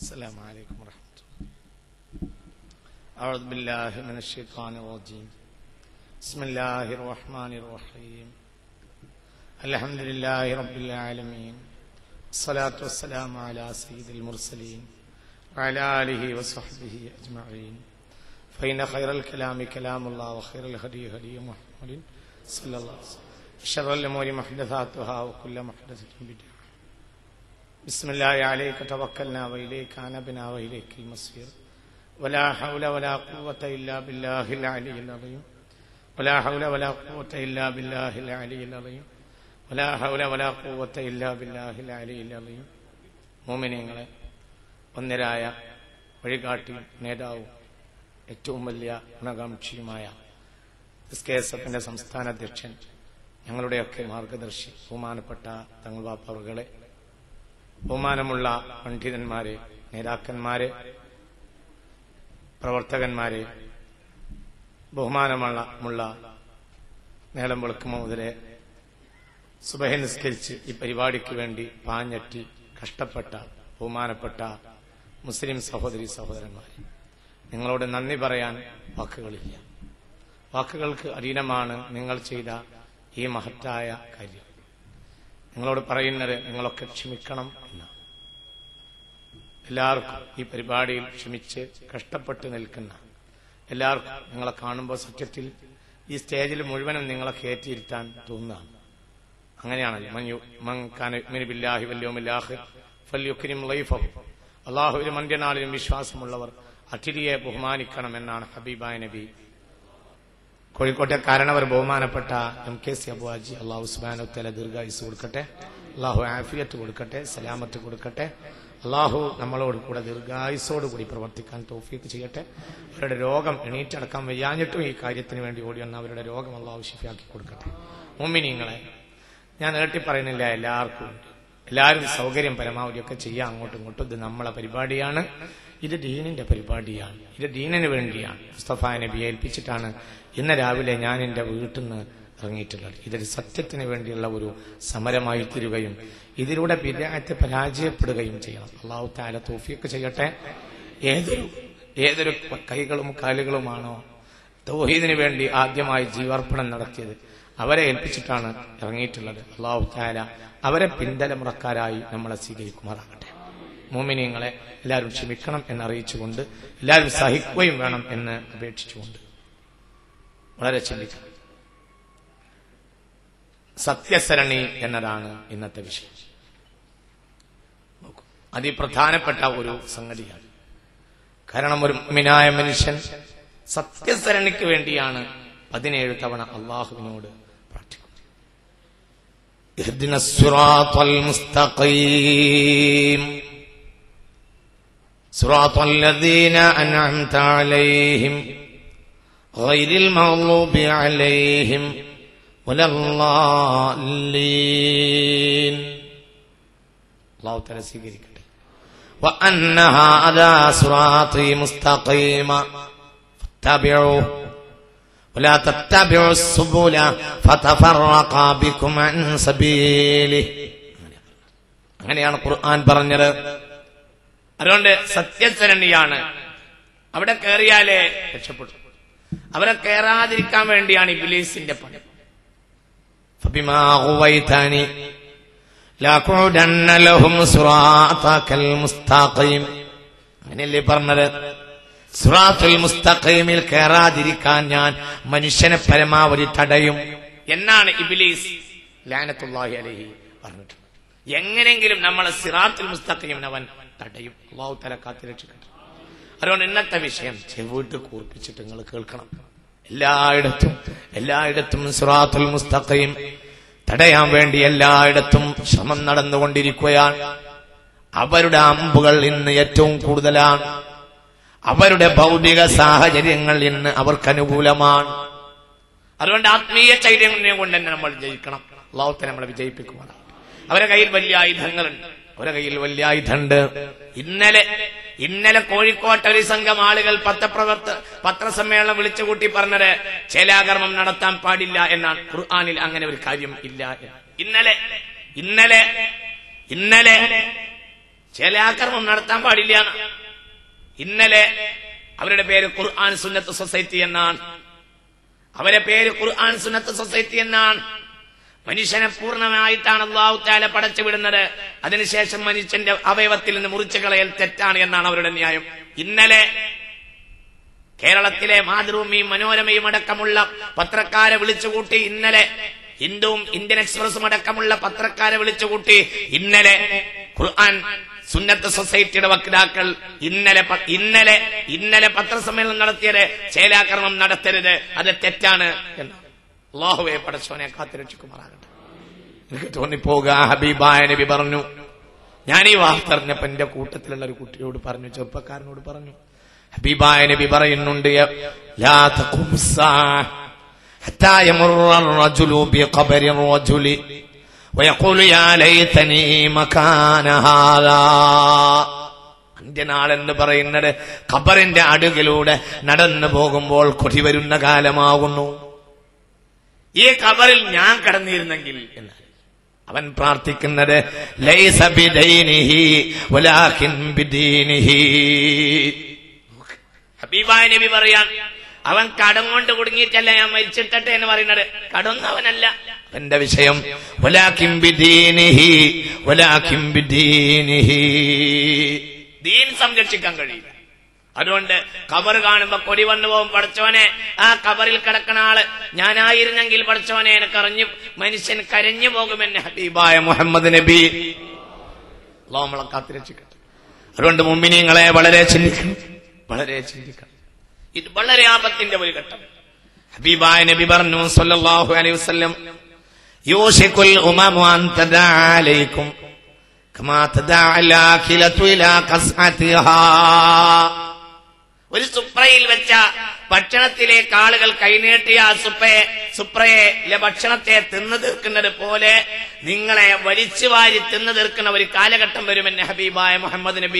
السلام عليكم ورحمة الله أعوذ بالله من الشيطان الرجيم بسم الله الرحمن الرحيم الحمد لله رب العالمين الصلاة والسلام على سيد المرسلين وعلى آله وصحبه أجمعين فإن خير الكلام كلام الله وخير الهدي هدي محمد صلى الله عليه وسلم شر الأمور محدثاتها وكل محدثة بدعة بسم الله عليك توكلنا وإليك أنبنا وإليك المصير ولا حول ولا قوة إلا بالله العلي العظيم ولا حول ولا قوة إلا بالله العلي العظيم ولا حول ولا قوة إلا بالله العلي العظيم മോമിനിയങ്ങളെ ഒന്നരായ വഴികാട്ടിയും നേതാവും ഏറ്റവും വലിയ ഗുണകാംക്ഷിയുമായ എസ് കെ എസ് എഫിന്റെ സംസ്ഥാന അധ്യക്ഷൻ ഞങ്ങളുടെയൊക്കെ മാർഗദർശി ബഹുമാനപ്പെട്ട തങ്ങൾ വാപ്പവറുകളെ ബഹുമാനമുള്ള പണ്ഡിതന്മാരെ നേതാക്കന്മാരെ പ്രവർത്തകന്മാരെ ബഹുമാനമുള്ള മുള്ള നേളം വെളുക്കുമോ മുതലേ സുബഹ നിസ്കരിച്ച് ഈ പരിപാടിക്ക് വേണ്ടി പാഞ്ഞറ്റി കഷ്ടപ്പെട്ട ബഹുമാനപ്പെട്ട മുസ്ലിം സഹോദരി സഹോദരന്മാരെ നിങ്ങളോട് നന്ദി പറയാൻ വാക്കുകളില്ല വാക്കുകൾക്ക് അധീനമാണ് നിങ്ങൾ ചെയ്ത ഈ മഹത്തായ കാര്യം നിങ്ങളോട് പറയുന്നത് നിങ്ങളൊക്കെ ക്ഷമിക്കണം എന്നാണ് എല്ലാവർക്കും ഈ പരിപാടിയിൽ ക്ഷമിച്ച് കഷ്ടപ്പെട്ട് നിൽക്കുന്ന എല്ലാവർക്കും നിങ്ങളെ കാണുമ്പോൾ സത്യത്തിൽ ഈ സ്റ്റേജിൽ മുഴുവനും നിങ്ങളെ കയറ്റിയിരുത്താൻ തോന്നുന്നതാണ് അങ്ങനെയാണല്ലോ മൻ യു- മൻ കാന യുഅ്മിനു ബില്ലാഹി വൽ യൗമിൽ ആഖിർ ഫൽയുക്രിം ലൈഫഹു അള്ളാഹുവിലും അന്ത്യനാളിലും വിശ്വാസമുള്ളവർ അതിരിയെ ബഹുമാനിക്കണം എന്നാണ് ഹബീബായ നബി കോഴിക്കോട്ടെ കാരണവർ ബഹുമാനപ്പെട്ട എം കെ സി അബുവാജി അള്ളാഹു സുബാനു തല ദീർഘായുസ് കൊടുക്കട്ടെ അള്ളാഹു ആഫിയത്ത് കൊടുക്കട്ടെ സലാമത്ത് കൊടുക്കട്ടെ അള്ളാഹു നമ്മളോട് കൂടെ ദീർഘായുസോട് കൂടി പ്രവർത്തിക്കാൻ തോഫീക്ക് ചെയ്യട്ടെ അവരുടെ രോഗം എണീറ്റടക്കാൻ വയ്യാഞ്ഞിട്ടും ഈ കാര്യത്തിന് വേണ്ടി ഓടി വന്ന അവരുടെ രോഗം അള്ളാഹു ഷിഫിയാക്കി കൊടുക്കട്ടെ മുമ്മിനിങ്ങളെ ഞാൻ നീട്ടി പറയുന്നില്ല എല്ലാവർക്കും ഉണ്ട്. എല്ലാവരും സൗകര്യം പരമാവധി ഒക്കെ ചെയ്യാം അങ്ങോട്ടും ഇങ്ങോട്ടും ഇത് നമ്മളെ പരിപാടിയാണ് ഇത് ദീനിന്റെ പരിപാടിയാണ് ഇത് ദീനിന് വേണ്ടിയാണ് മുസ്തഫ നബിയെ ഏൽപ്പിച്ചിട്ടാണ് ഇന്ന് രാവിലെ ഞാൻ എന്റെ വീട്ടിൽ നിന്ന് ഇറങ്ങിയിട്ടുള്ളത് ഇതൊരു സത്യത്തിന് വേണ്ടിയുള്ള ഒരു സമരമായി തീരുകയും ഇതിലൂടെ വിരായത്തെ പരാജയപ്പെടുകയും ചെയ്യണം അള്ളാഹു താല തോഫിയൊക്കെ ചെയ്യട്ടെ ഏതൊരു ഏതൊരു കൈകളും കാലുകളുമാണോ തൗഹീദിന് വേണ്ടി ആദ്യമായി ജീവാർപ്പണം നടത്തിയത് അവരെ ഏൽപ്പിച്ചിട്ടാണ് ഇറങ്ങിയിട്ടുള്ളത് അള്ളാഹു താല അവരെ പിന്തലമുറക്കാരായി നമ്മളെ സ്വീകരിക്കുമാറാകട്ടെ മോമിനിയങ്ങളെ എല്ലാവരും ക്ഷമിക്കണം എന്നറിയിച്ചുകൊണ്ട് എല്ലാവരും സഹിക്കുകയും വേണം എന്ന് അപേക്ഷിച്ചുകൊണ്ട് വളരെ ചിന്തിക്കണം സത്യസരണി എന്നതാണ് ഇന്നത്തെ വിഷയം നോക്കൂ അതിപ്രധാനപ്പെട്ട ഒരു സംഗതിയാണ് കാരണം ഒരു മിനായ മനുഷ്യൻ സത്യസരണിക്ക് വേണ്ടിയാണ് പതിനേഴ് തവണ അള്ളാഹുവിനോട് പ്രാർത്ഥിക്കുന്നത് اهدنا الصراط المستقيم صراط الذين أنعمت عليهم غير المغضوب عليهم ولا الضالين الله تعالى സ്വീകരിക്കട്ടെ وأن هذا صراطي مستقيما فاتبعوه ولا تتبعوا السبل فتفرق بكم عن سبيله അങ്ങനെയാണ് ഖുർആൻ പറഞ്ഞത് അതുകൊണ്ട് സത്യസരണിയാണ് അവിടെ കയറിയാലേ രക്ഷപ്പെട്ടു അവരെ കയറാതിരിക്കാൻ വേണ്ടിയാണ് ഇബിലീസിന്റെ പണി فبما غويتني لأقعدن لهم صراطك المستقيم അങ്ങനെയല്ലേ പറഞ്ഞത് സുറാത്തുൽ മുസ്തഖീമിൽ കയറാതിരിക്കാൻ ഞാൻ മനുഷ്യനെ പരമാവധി തടയും എന്നാണ് ഇബിലീസ് ലാനത്തുല്ലാഹി അലഹി പറഞ്ഞിട്ടുള്ളത് എങ്ങനെങ്കിലും നമ്മളെ സിറാത്തുൽ മുസ്തഖീം അവൻ തടയും അള്ളാഹു തല കാത്തിരക്ഷിക്കട്ടെ അതുകൊണ്ട് ഇന്നത്തെ വിഷയം ചെവിട്ട് കൂർപ്പിച്ചിട്ട് നിങ്ങൾ കേൾക്കണം എല്ലായിടത്തും എല്ലായിടത്തും സിറാത്തുൽ മുസ്തഖീം തടയാൻ വേണ്ടി എല്ലായിടത്തും ശ്രമം നടന്നുകൊണ്ടിരിക്കുകയാണ് അവരുടെ അമ്പുകൾ ഇന്ന് ഏറ്റവും കൂടുതലാണ് അവരുടെ ഭൗതിക സാഹചര്യങ്ങൾ ഇന്ന് അവർക്ക് അനുകൂലമാണ് അതുകൊണ്ട് ആത്മീയ ചൈതന്യം കൊണ്ട് തന്നെ നമ്മൾ ജയിക്കണം അള്ളാഹുത്തെ നമ്മളെ വിജയിപ്പിക്കുവാണ് അവരുടെ കയ്യിൽ വലിയ ആയുധങ്ങളുണ്ട് അവരുടെ കയ്യിൽ വലിയ ആയുധമുണ്ട് ഇന്നലെ ഇന്നലെ കോഴിക്കോട്ടെ ഒരു സംഘം ആളുകൾ പത്രപ്രവർത്ത പത്രസമ്മേളനം വിളിച്ചുകൂട്ടി പറഞ്ഞത് ചേലാകർമ്മം നടത്താൻ പാടില്ല എന്നാണ് ഖുർആാനിൽ അങ്ങനെ ഒരു കാര്യം ഇല്ല എന്ന്. ഇന്നലെ ഇന്നലെ ഇന്നലെ ചില ആക്രമണം നടത്താൻ പാടില്ല ഇന്നലെ അവരുടെ പേര് ഖുർആൻ സുന്നത്ത് സൊസൈറ്റി എന്നാണ് അവരെ പേര് ഖുർആൻ സുന്നത്ത് സൊസൈറ്റി എന്നാണ് മനുഷ്യനെ പൂർണ്ണമായിട്ടാണ് അള്ളാഹു താല പടച്ചു വിടുന്നത് അതിനുശേഷം മനുഷ്യന്റെ അവയവത്തിൽ നിന്ന് മുറിച്ചു കളയൽ തെറ്റാണ് എന്നാണ് അവരുടെ ന്യായം ഇന്നലെ കേരളത്തിലെ മാതൃഭൂമിയും മനോരമയും അടക്കമുള്ള പത്രക്കാരെ വിളിച്ചുകൂട്ടി ഇന്നലെ ഹിന്ദുവും ഇന്ത്യൻ എക്സ്പ്രസും അടക്കമുള്ള പത്രക്കാരെ വിളിച്ചുകൂട്ടി ഇന്നലെ ഖുർആൻ സുന്നത്ത് സൊസൈറ്റിയുടെ വക്താക്കൾ ഇന്നലെ പ- ഇന്നലെ ഇന്നലെ പത്രസമ്മേളനം നടത്തിയത് ചേലാക്രമം നടത്തരുത് അത് തെറ്റാണ് എന്ന് അള്ളാഹുവെ പടച്ചോനെ കാത്തുരക്ഷിക്കുമാറാകട്ടെ എനിക്ക് തോന്നിപ്പോക ഹബീബായ നബി പറഞ്ഞു ഞാൻ ഈ വാർത്ത അറിഞ്ഞപ്പോ എന്റെ കൂട്ടത്തിലുള്ള ഒരു കുട്ടിയോട് പറഞ്ഞു ചെറുപ്പക്കാരനോട് പറഞ്ഞു ഹബീബായ നബി പറയുന്നുണ്ട് ലാ തഖും الساعة حتى يمر الرجل بقبر الرجل ويقول يا ليتني مكان هذا അന്ത്യനാളെന്ന് പറയുന്നത് ഖബറിന്റെ അടുകിലൂടെ നടന്നു പോകുമ്പോൾ കൊടി വരുന്ന കാലമാകുന്നു ഈ ഖബറിൽ ഞാൻ കടന്നിരുന്നെങ്കിൽ എന്ന് അവൻ പ്രാർത്ഥിക്കുന്നത് ലൈസ ബിദൈനിഹി വലാകിൻ ബിദീനിഹി ഹബീബായ നബി പറയാൻ അവൻ കടം കൊണ്ട് കുടുങ്ങിയിട്ടല്ല ഞാൻ മരിച്ചിട്ടെ എന്ന് പറയുന്നത് കടന്നവനല്ല എന്റെ വിഷയം വലാകിൻ ബിദീനിഹി വലാകിൻ ബിദീനിഹി ദീൻ സംരക്ഷിക്കാൻ കഴിയും അതുകൊണ്ട് കബർ കാണുമ്പോ കൊടി വന്നു പോകും പഠിച്ചവനെ ആ കബറിൽ കിടക്കണ ആള് ഞാനായിരുന്നെങ്കിൽ പഠിച്ചവനെ എനിക്ക് അറിഞ്ഞു മനുഷ്യൻ കരഞ്ഞു പോകുമെന്ന് ഹബീബായ മുഹമ്മദ് നബി അള്ളാഹു നമ്മളെ കാത്തിരക്ഷിക്കട്ടെ അതുകൊണ്ട് മുമ്പിനിങ്ങളെ വളരെ ചിന്തിക്കണം വളരെ ചിന്തിക്കണം ഇത് വളരെ ആപത്തിന്റെ ഒരു ഘട്ടം ഹബീബായ നബി പറഞ്ഞു സല്ലല്ലാഹു അലൈഹി വസല്ലം യൂഷിക്കുൽ ഉമമു അൻ തദാ അലൈക്കും കമാ തദാ അലാഖിലതു ഇലാ ഖസ്അതിഹാ ഒരു സുപ്രയിൽ വെച്ച ഭക്ഷണത്തിലേക്ക് ആളുകൾ കൈനീട്ടിയ ആ സുപ്പയെ സുപ്രയിലെ ഭക്ഷണത്തെ തിന്നു തീർക്കുന്നത് പോലെ നിങ്ങളെ വലിച്ചു വാരി തിന്നു തീർക്കുന്ന ഒരു കാലഘട്ടം വരുമെന്ന് ഹബീബായ മുഹമ്മദ് നബി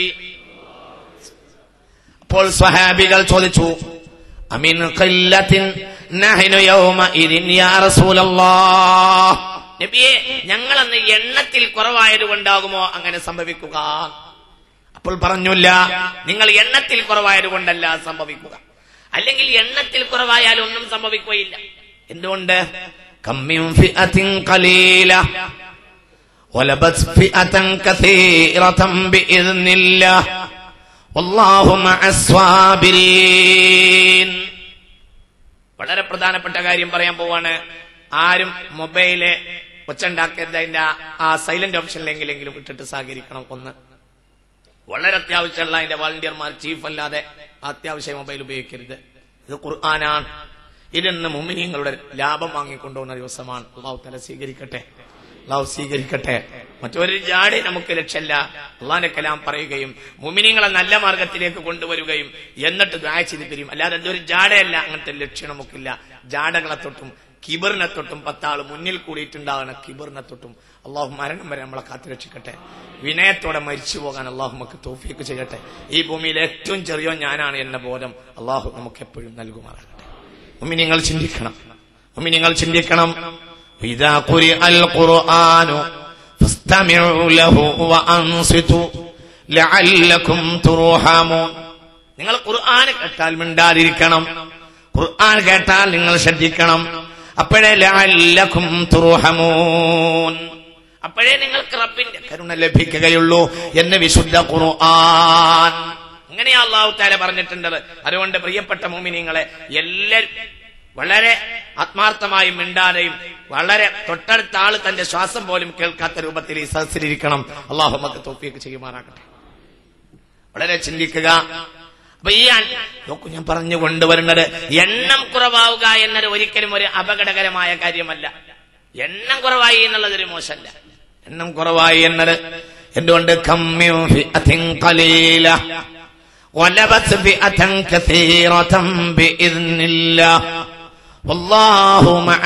അപ്പോൾ സ്വഹാബികൾ ചോദിച്ചു അമിൻ ഖില്ലത്തിൻ നഹ്നു യൗമഇദിൻ യാ റസൂലല്ലാഹ് നബിയെ ഞങ്ങൾ അന്ന് എണ്ണത്തിൽ കുറവായത് കൊണ്ടാകുമോ അങ്ങനെ സംഭവിക്കുക അപ്പോൾ പറഞ്ഞില്ല നിങ്ങൾ എണ്ണത്തിൽ കുറവായത് കൊണ്ടല്ല സംഭവിക്കുക അല്ലെങ്കിൽ എണ്ണത്തിൽ കുറവായാൽ ഒന്നും സംഭവിക്കുകയില്ല എന്തുകൊണ്ട് കമ്മിൻ ഫിഅത്തിൻ ഖലീല ولبت فئة كثيرة بإذن الله والله مع الصابرين വളരെ പ്രധാനപ്പെട്ട കാര്യം പറയാൻ പോവാണ് ആരും മൊബൈല് ഒച്ചുണ്ടാക്കരുത് അതിന്റെ ആ- ആ സൈലന്റ് ഓപ്ഷനിലെങ്കിലെങ്കിലും ഇട്ടിട്ട് സഹകരിക്കണം ഒന്ന് വളരെ അത്യാവശ്യമുള്ള അതിന്റെ വളണ്ടിയർമാർ ചീഫ് അല്ലാതെ അത്യാവശ്യ മൊബൈൽ ഉപയോഗിക്കരുത് ഇത് ഖുർആനാണ് ഇതിന്ന് മുമ്മിനിങ്ങളുടെ ലാഭം വാങ്ങിക്കൊണ്ടുപോകുന്ന ദിവസമാണ് അള്ളാഹു തല സ്വീകരിക്കട്ടെ അള്ളാഹു സ്വീകരിക്കട്ടെ മറ്റൊരു ജാടി നമുക്ക് ലക്ഷ്യമല്ല അള്ളാഹിന്റെ കലാം പറയുകയും മുമിനിങ്ങളെ നല്ല മാർഗത്തിലേക്ക് കൊണ്ടുവരികയും എന്നിട്ട് ദ്വായ ചെയ്ത് പിരിയും അല്ലാതെ എന്തൊരു ജാടയല്ല അങ്ങനത്തെ ലക്ഷ്യം നമുക്കില്ല ജാടകളെ തൊട്ടും കിബറിനെ തൊട്ടും പത്താള് മുന്നിൽ കൂടിയിട്ടുണ്ടാകുന്ന കിബറിനെ തൊട്ടും അള്ളാഹു മരണം വരെ നമ്മളെ കാത്തുരക്ഷിക്കട്ടെ വിനയത്തോടെ മരിച്ചു പോകാൻ അള്ളാഹു നമുക്ക് തോഫിയൊക്കെ ചെയ്യട്ടെ ഈ ഭൂമിയിൽ ഏറ്റവും ചെറിയ ഞാനാണ് എന്ന ബോധം അള്ളാഹു നമുക്ക് എപ്പോഴും നൽകുമാറാകട്ടെ ഉമ്മി നിങ്ങൾ ചിന്തിക്കണം ഉമ്മി നിങ്ങൾ ചിന്തിക്കണം إذا قرئ القرآن فاستمعوا له وأنصتوا لعلكم ترحمون നിങ്ങൾ ഖുർആൻ കേട്ടാൽ മിണ്ടാതിരിക്കണം ഖുർആൻ കേട്ടാൽ നിങ്ങൾ ശ്രദ്ധിക്കണം അപ്പോഴേ ലഅല്ലക്കും തുർഹമൂൻ അപ്പോഴേ നിങ്ങൾക്ക് റബ്ബിന്റെ കരുണ ലഭിക്കുകയുള്ളൂ എന്ന് വിശുദ്ധ ഖുർആൻ അങ്ങനെയാ അള്ളാഹു താല പറഞ്ഞിട്ടുണ്ട് അതുകൊണ്ട് പ്രിയപ്പെട്ട മോമിനിങ്ങളെ എല്ലാവരും വളരെ ആത്മാർത്ഥമായും മിണ്ടാതെയും വളരെ തൊട്ടടുത്ത ആള് തന്റെ ശ്വാസം പോലും കേൾക്കാത്ത രൂപത്തിൽ ഈ സദസ്സിലിരിക്കണം അള്ളാഹു നമുക്ക് തോപ്പിയൊക്കെ ചെയ്യുമാറാകട്ടെ വളരെ ചിന്തിക്കുക അപ്പൊ ഈ അൺ- നോക്കൂ ഞാൻ പറഞ്ഞു കൊണ്ടുവരുന്നത് എണ്ണം കുറവാവുക എന്നത് ഒരിക്കലും ഒരു അപകടകരമായ കാര്യമല്ല എണ്ണം കുറവായി എന്നുള്ളത് ഒരു മോശമല്ല എണ്ണം കുറവായി എന്നത് എന്തുകൊണ്ട് കമ്മ്യു ഫിഅത്തിൻ ഖലീല ولبت فئة كثيرة بإذن الله والله مع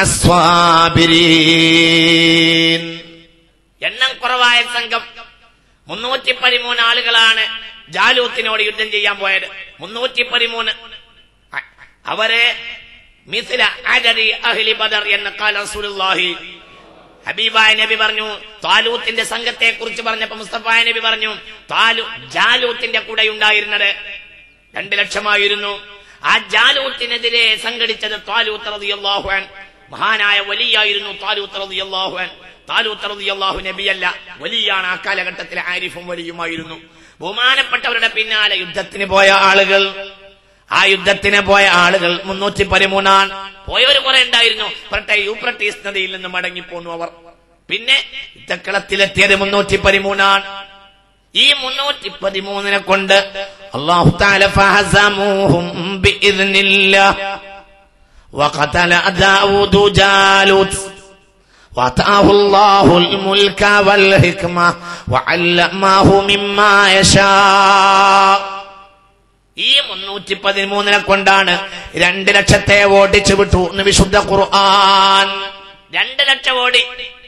الصابرين എണ്ണം കുറവായ സംഘം മുന്നൂറ്റി പതിമൂന്ന് ആളുകളാണ് ജാലൂത്തിനോട് യുദ്ധം ചെയ്യാൻ പോയത് മുന്നൂറ്റി പതിമൂന്ന് അ- അവരെ മിസില അജരി അഹ്ലി ബദർ എന്ന കാല റസൂലുള്ളാഹി ഹബീബായ നബി പറഞ്ഞു താലൂത്തിന്റെ സംഘത്തെ കുറിച്ച് പറഞ്ഞപ്പോ മുസ്തഫായ നബി പറഞ്ഞു താലു ജാലൂത്തിന്റെ കൂടെ ഉണ്ടായിരുന്നത് രണ്ടു ലക്ഷമായിരുന്നു ആ ജാലൂത്തിനെതിരെ സംഘടിച്ചത് താലൂത്ത് റളിയല്ലാഹു അൻ മഹാനായ വലിയായിരുന്നു താലൂത്ത് റളിയല്ലാഹു അൻ താലൂത്ത് റളിയല്ലാഹു നബിയല്ല വലിയാണ് ആ കാലഘട്ടത്തിലെ ആരിഫും വലിയുമായിരുന്നു ബഹുമാനപ്പെട്ടവരുടെ പിന്നാലെ യുദ്ധത്തിന് പോയ ആളുകൾ ആ യുദ്ധത്തിന് പോയ ആളുകൾ മുന്നൂറ്റി പതിമൂന്നാൻ പോയവർ കുറെ ഉണ്ടായിരുന്നു പറട്ടെ യൂപ്രട്ടീസ് നദിയിൽ നിന്ന് മടങ്ങിപ്പോന്നു അവർ പിന്നെ യുദ്ധക്കളത്തിലെത്തിയത് മുന്നൂറ്റി പതിമൂന്നാൻ ഈ മുന്നൂറ്റി പതിമൂന്നിനെ കൊണ്ട് അള്ളാഹു താല ഫഹസമൂഹും ബിഇذനില്ലാഹ് وقتل داود جالوت واتاه الله الملك والحكمة وعلمه مما يشاء ഈ മുന്നൂറ്റി പതിമൂന്നിനെ കൊണ്ടാണ് രണ്ട് ലക്ഷത്തെ ഓടിച്ചു വിട്ടു എന്ന് വിശുദ്ധ ഖുർആൻ രണ്ട് ലക്ഷം ഓടി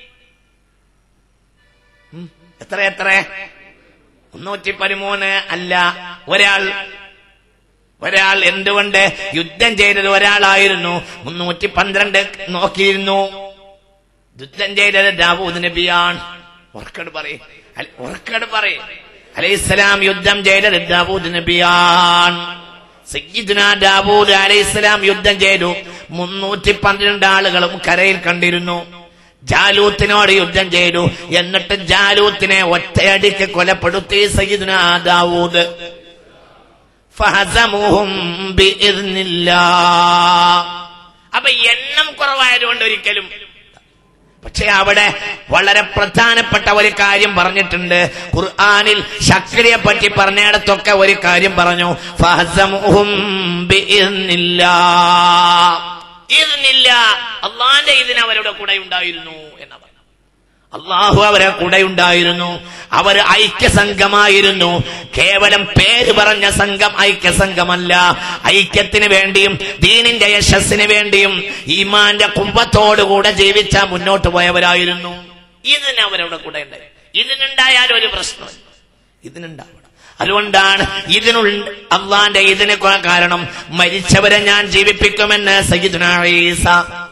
ഉം, എത്ര എത്ര മുന്നൂറ്റി പതിമൂന്ന് അല്ല ഒരാൾ ഒരാൾ എന്തുകൊണ്ട് യുദ്ധം ചെയ്തത് ഒരാളായിരുന്നു മുന്നൂറ്റി പന്ത്രണ്ട് നോക്കിയിരുന്നു യുദ്ധം ചെയ്തത് ദാവൂദ് നബിയാണ് ഉറക്കട് പറയും ഉറക്കട് പറയും അലൈഹിസ്സലാം യുദ്ധം ചെയ്തത് ദാവൂദ് നബിയാണ് സയ്യിദ്ന ദാവൂദ് അലൈഹിസ്സലാം യുദ്ധം ചെയ്തു മുന്നൂറ്റി പന്ത്രണ്ട് ആളുകളും കരയിൽ കണ്ടിരുന്നു ജാലൂത്തിനോട് യുദ്ധം ചെയ്തു എന്നിട്ട് ജാലൂത്തിനെ ഒറ്റയടിക്ക് കൊലപ്പെടുത്തി സയ്യിദ്ന ദാവൂദ് ഫഹസമുഹും ബിഇذനില്ലാ. അപ്പൊ എണ്ണം കുറവായതുകൊണ്ട് ഒരിക്കലും പക്ഷെ അവിടെ വളരെ പ്രധാനപ്പെട്ട ഒരു കാര്യം പറഞ്ഞിട്ടുണ്ട് ഖുർആനിൽ ശക്തിയെ പറ്റി പറഞ്ഞിടത്തൊക്കെ ഒരു കാര്യം പറഞ്ഞു ഫഹസമുഹും ബിഇذനില്ലാ. ഇذനില്ല അള്ളാന്റെ ഇതിന് അവരുടെ കൂടെ ഉണ്ടായിരുന്നു എന്ന് പറഞ്ഞു അള്ളാഹു അവരെ കൂടെ ഉണ്ടായിരുന്നു അവർ ഐക്യസംഘമായിരുന്നു കേവലം പേര് പറഞ്ഞ സംഘം ഐക്യസംഘമല്ല ഐക്യത്തിന് വേണ്ടിയും ദീനിന്റെ യശസ്സിന് വേണ്ടിയും ഈമാന്റെ കുംഭത്തോടുകൂടെ ജീവിച്ച മുന്നോട്ട് പോയവരായിരുന്നു ഇതിന് അവരുടെ കൂടെ ഉണ്ടായി ഇതിനുണ്ടായാൽ ഒരു പ്രശ്നമില്ല ഇതിനുണ്ടാവണം അതുകൊണ്ടാണ് ഇതിനുള്ള അള്ളാന്റെ ഇതിന് കാരണം മരിച്ചവരെ ഞാൻ ജീവിപ്പിക്കുമെന്ന് സയ്യിദുന ഈസ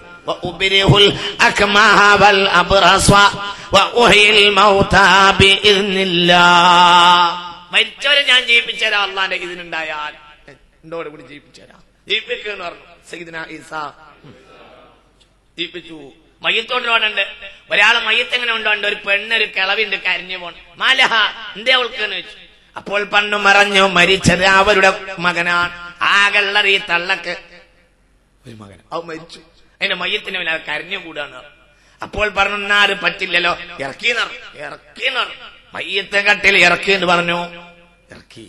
وأبره الأكمه والأبرص وأحيي الموتى بإذن الله മരിച്ചവരെ ഞാൻ ജീവിപ്പിച്ചു തരാം അള്ളാന്റെ ഇതിനുണ്ടായാൽ എന്നോട് കൂടി ജീവിപ്പിച്ചു തരാം ജീവിപ്പിക്കുന്നു പറഞ്ഞു സയ്യിദ്ന ഈസ ഉം. ജീവിപ്പിച്ചു മയ്യത്തോടിനോടുണ്ട് ഒരാളെ മയ്യത്ത് എങ്ങനെ ഉണ്ടോണ്ട് ഒരു പെണ്ണ് ഒരു കിളവിണ്ട് കരഞ്ഞു പോണ് മാലഹ എന്തേ അവൾക്ക് എന്ന് വെച്ചു അപ്പോൾ പണ്ണു മറഞ്ഞു മരിച്ചത് അവരുടെ മകനാണ് ആകെയുള്ളത് ഈ തള്ളക്ക് ഒരു മകൻ അവ മരിച്ചു അതിന്റെ മയ്യത്തിന് പിന്നെ കരഞ്ഞു കൂടാണ് അപ്പോൾ പറഞ്ഞു "എന്നാ അത് പറ്റില്ലല്ലോ ഇറക്കി ഇറക്കി മയ്യത്തെ കട്ടിൽ ഇറക്കി എന്ന് പറഞ്ഞു ഇറക്കി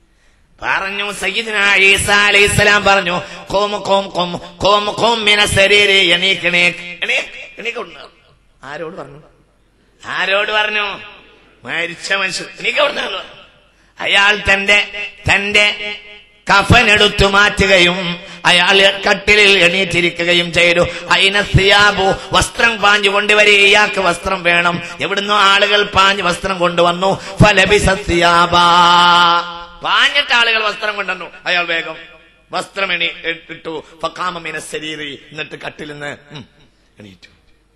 പറഞ്ഞു സയ്യിദ്ന ഈസ അലൈഹിസ്സലാം പറഞ്ഞു കോം കോം കോം കോം കോം മിന ശരീരെ എണീക്ക് എണീക്ക് എണീക്ക് എണീക്ക് ഉണ്ട് ആരോട് പറഞ്ഞു ആരോട് പറഞ്ഞു മരിച്ച മനുഷ്യൻ എണീക്ക് അവിടുന്ന് പറഞ്ഞു. അയാൾ തന്റെ തന്റെ കഫനെടുത്തു മാറ്റുകയും അയാൾ കട്ടിലിൽ എണീറ്റിരിക്കുകയും ചെയ്തു അയിനസിയാബു വസ്ത്രം പാഞ്ഞു കൊണ്ടുവരെ ഇയാൾക്ക് വസ്ത്രം വേണം എവിടുന്നോ ആളുകൾ പാഞ്ഞ് വസ്ത്രം കൊണ്ടുവന്നു ഫലബിസസിയാബാ പാഞ്ഞിട്ട് ആളുകൾ വസ്ത്രം കൊണ്ടുവന്നു അയാൾ വേഗം വസ്ത്രം എണി ഇട്ടു ഫക്കാമിന ശരീരി എന്നിട്ട് കട്ടിൽ നിന്ന് ഉം, എണീറ്റു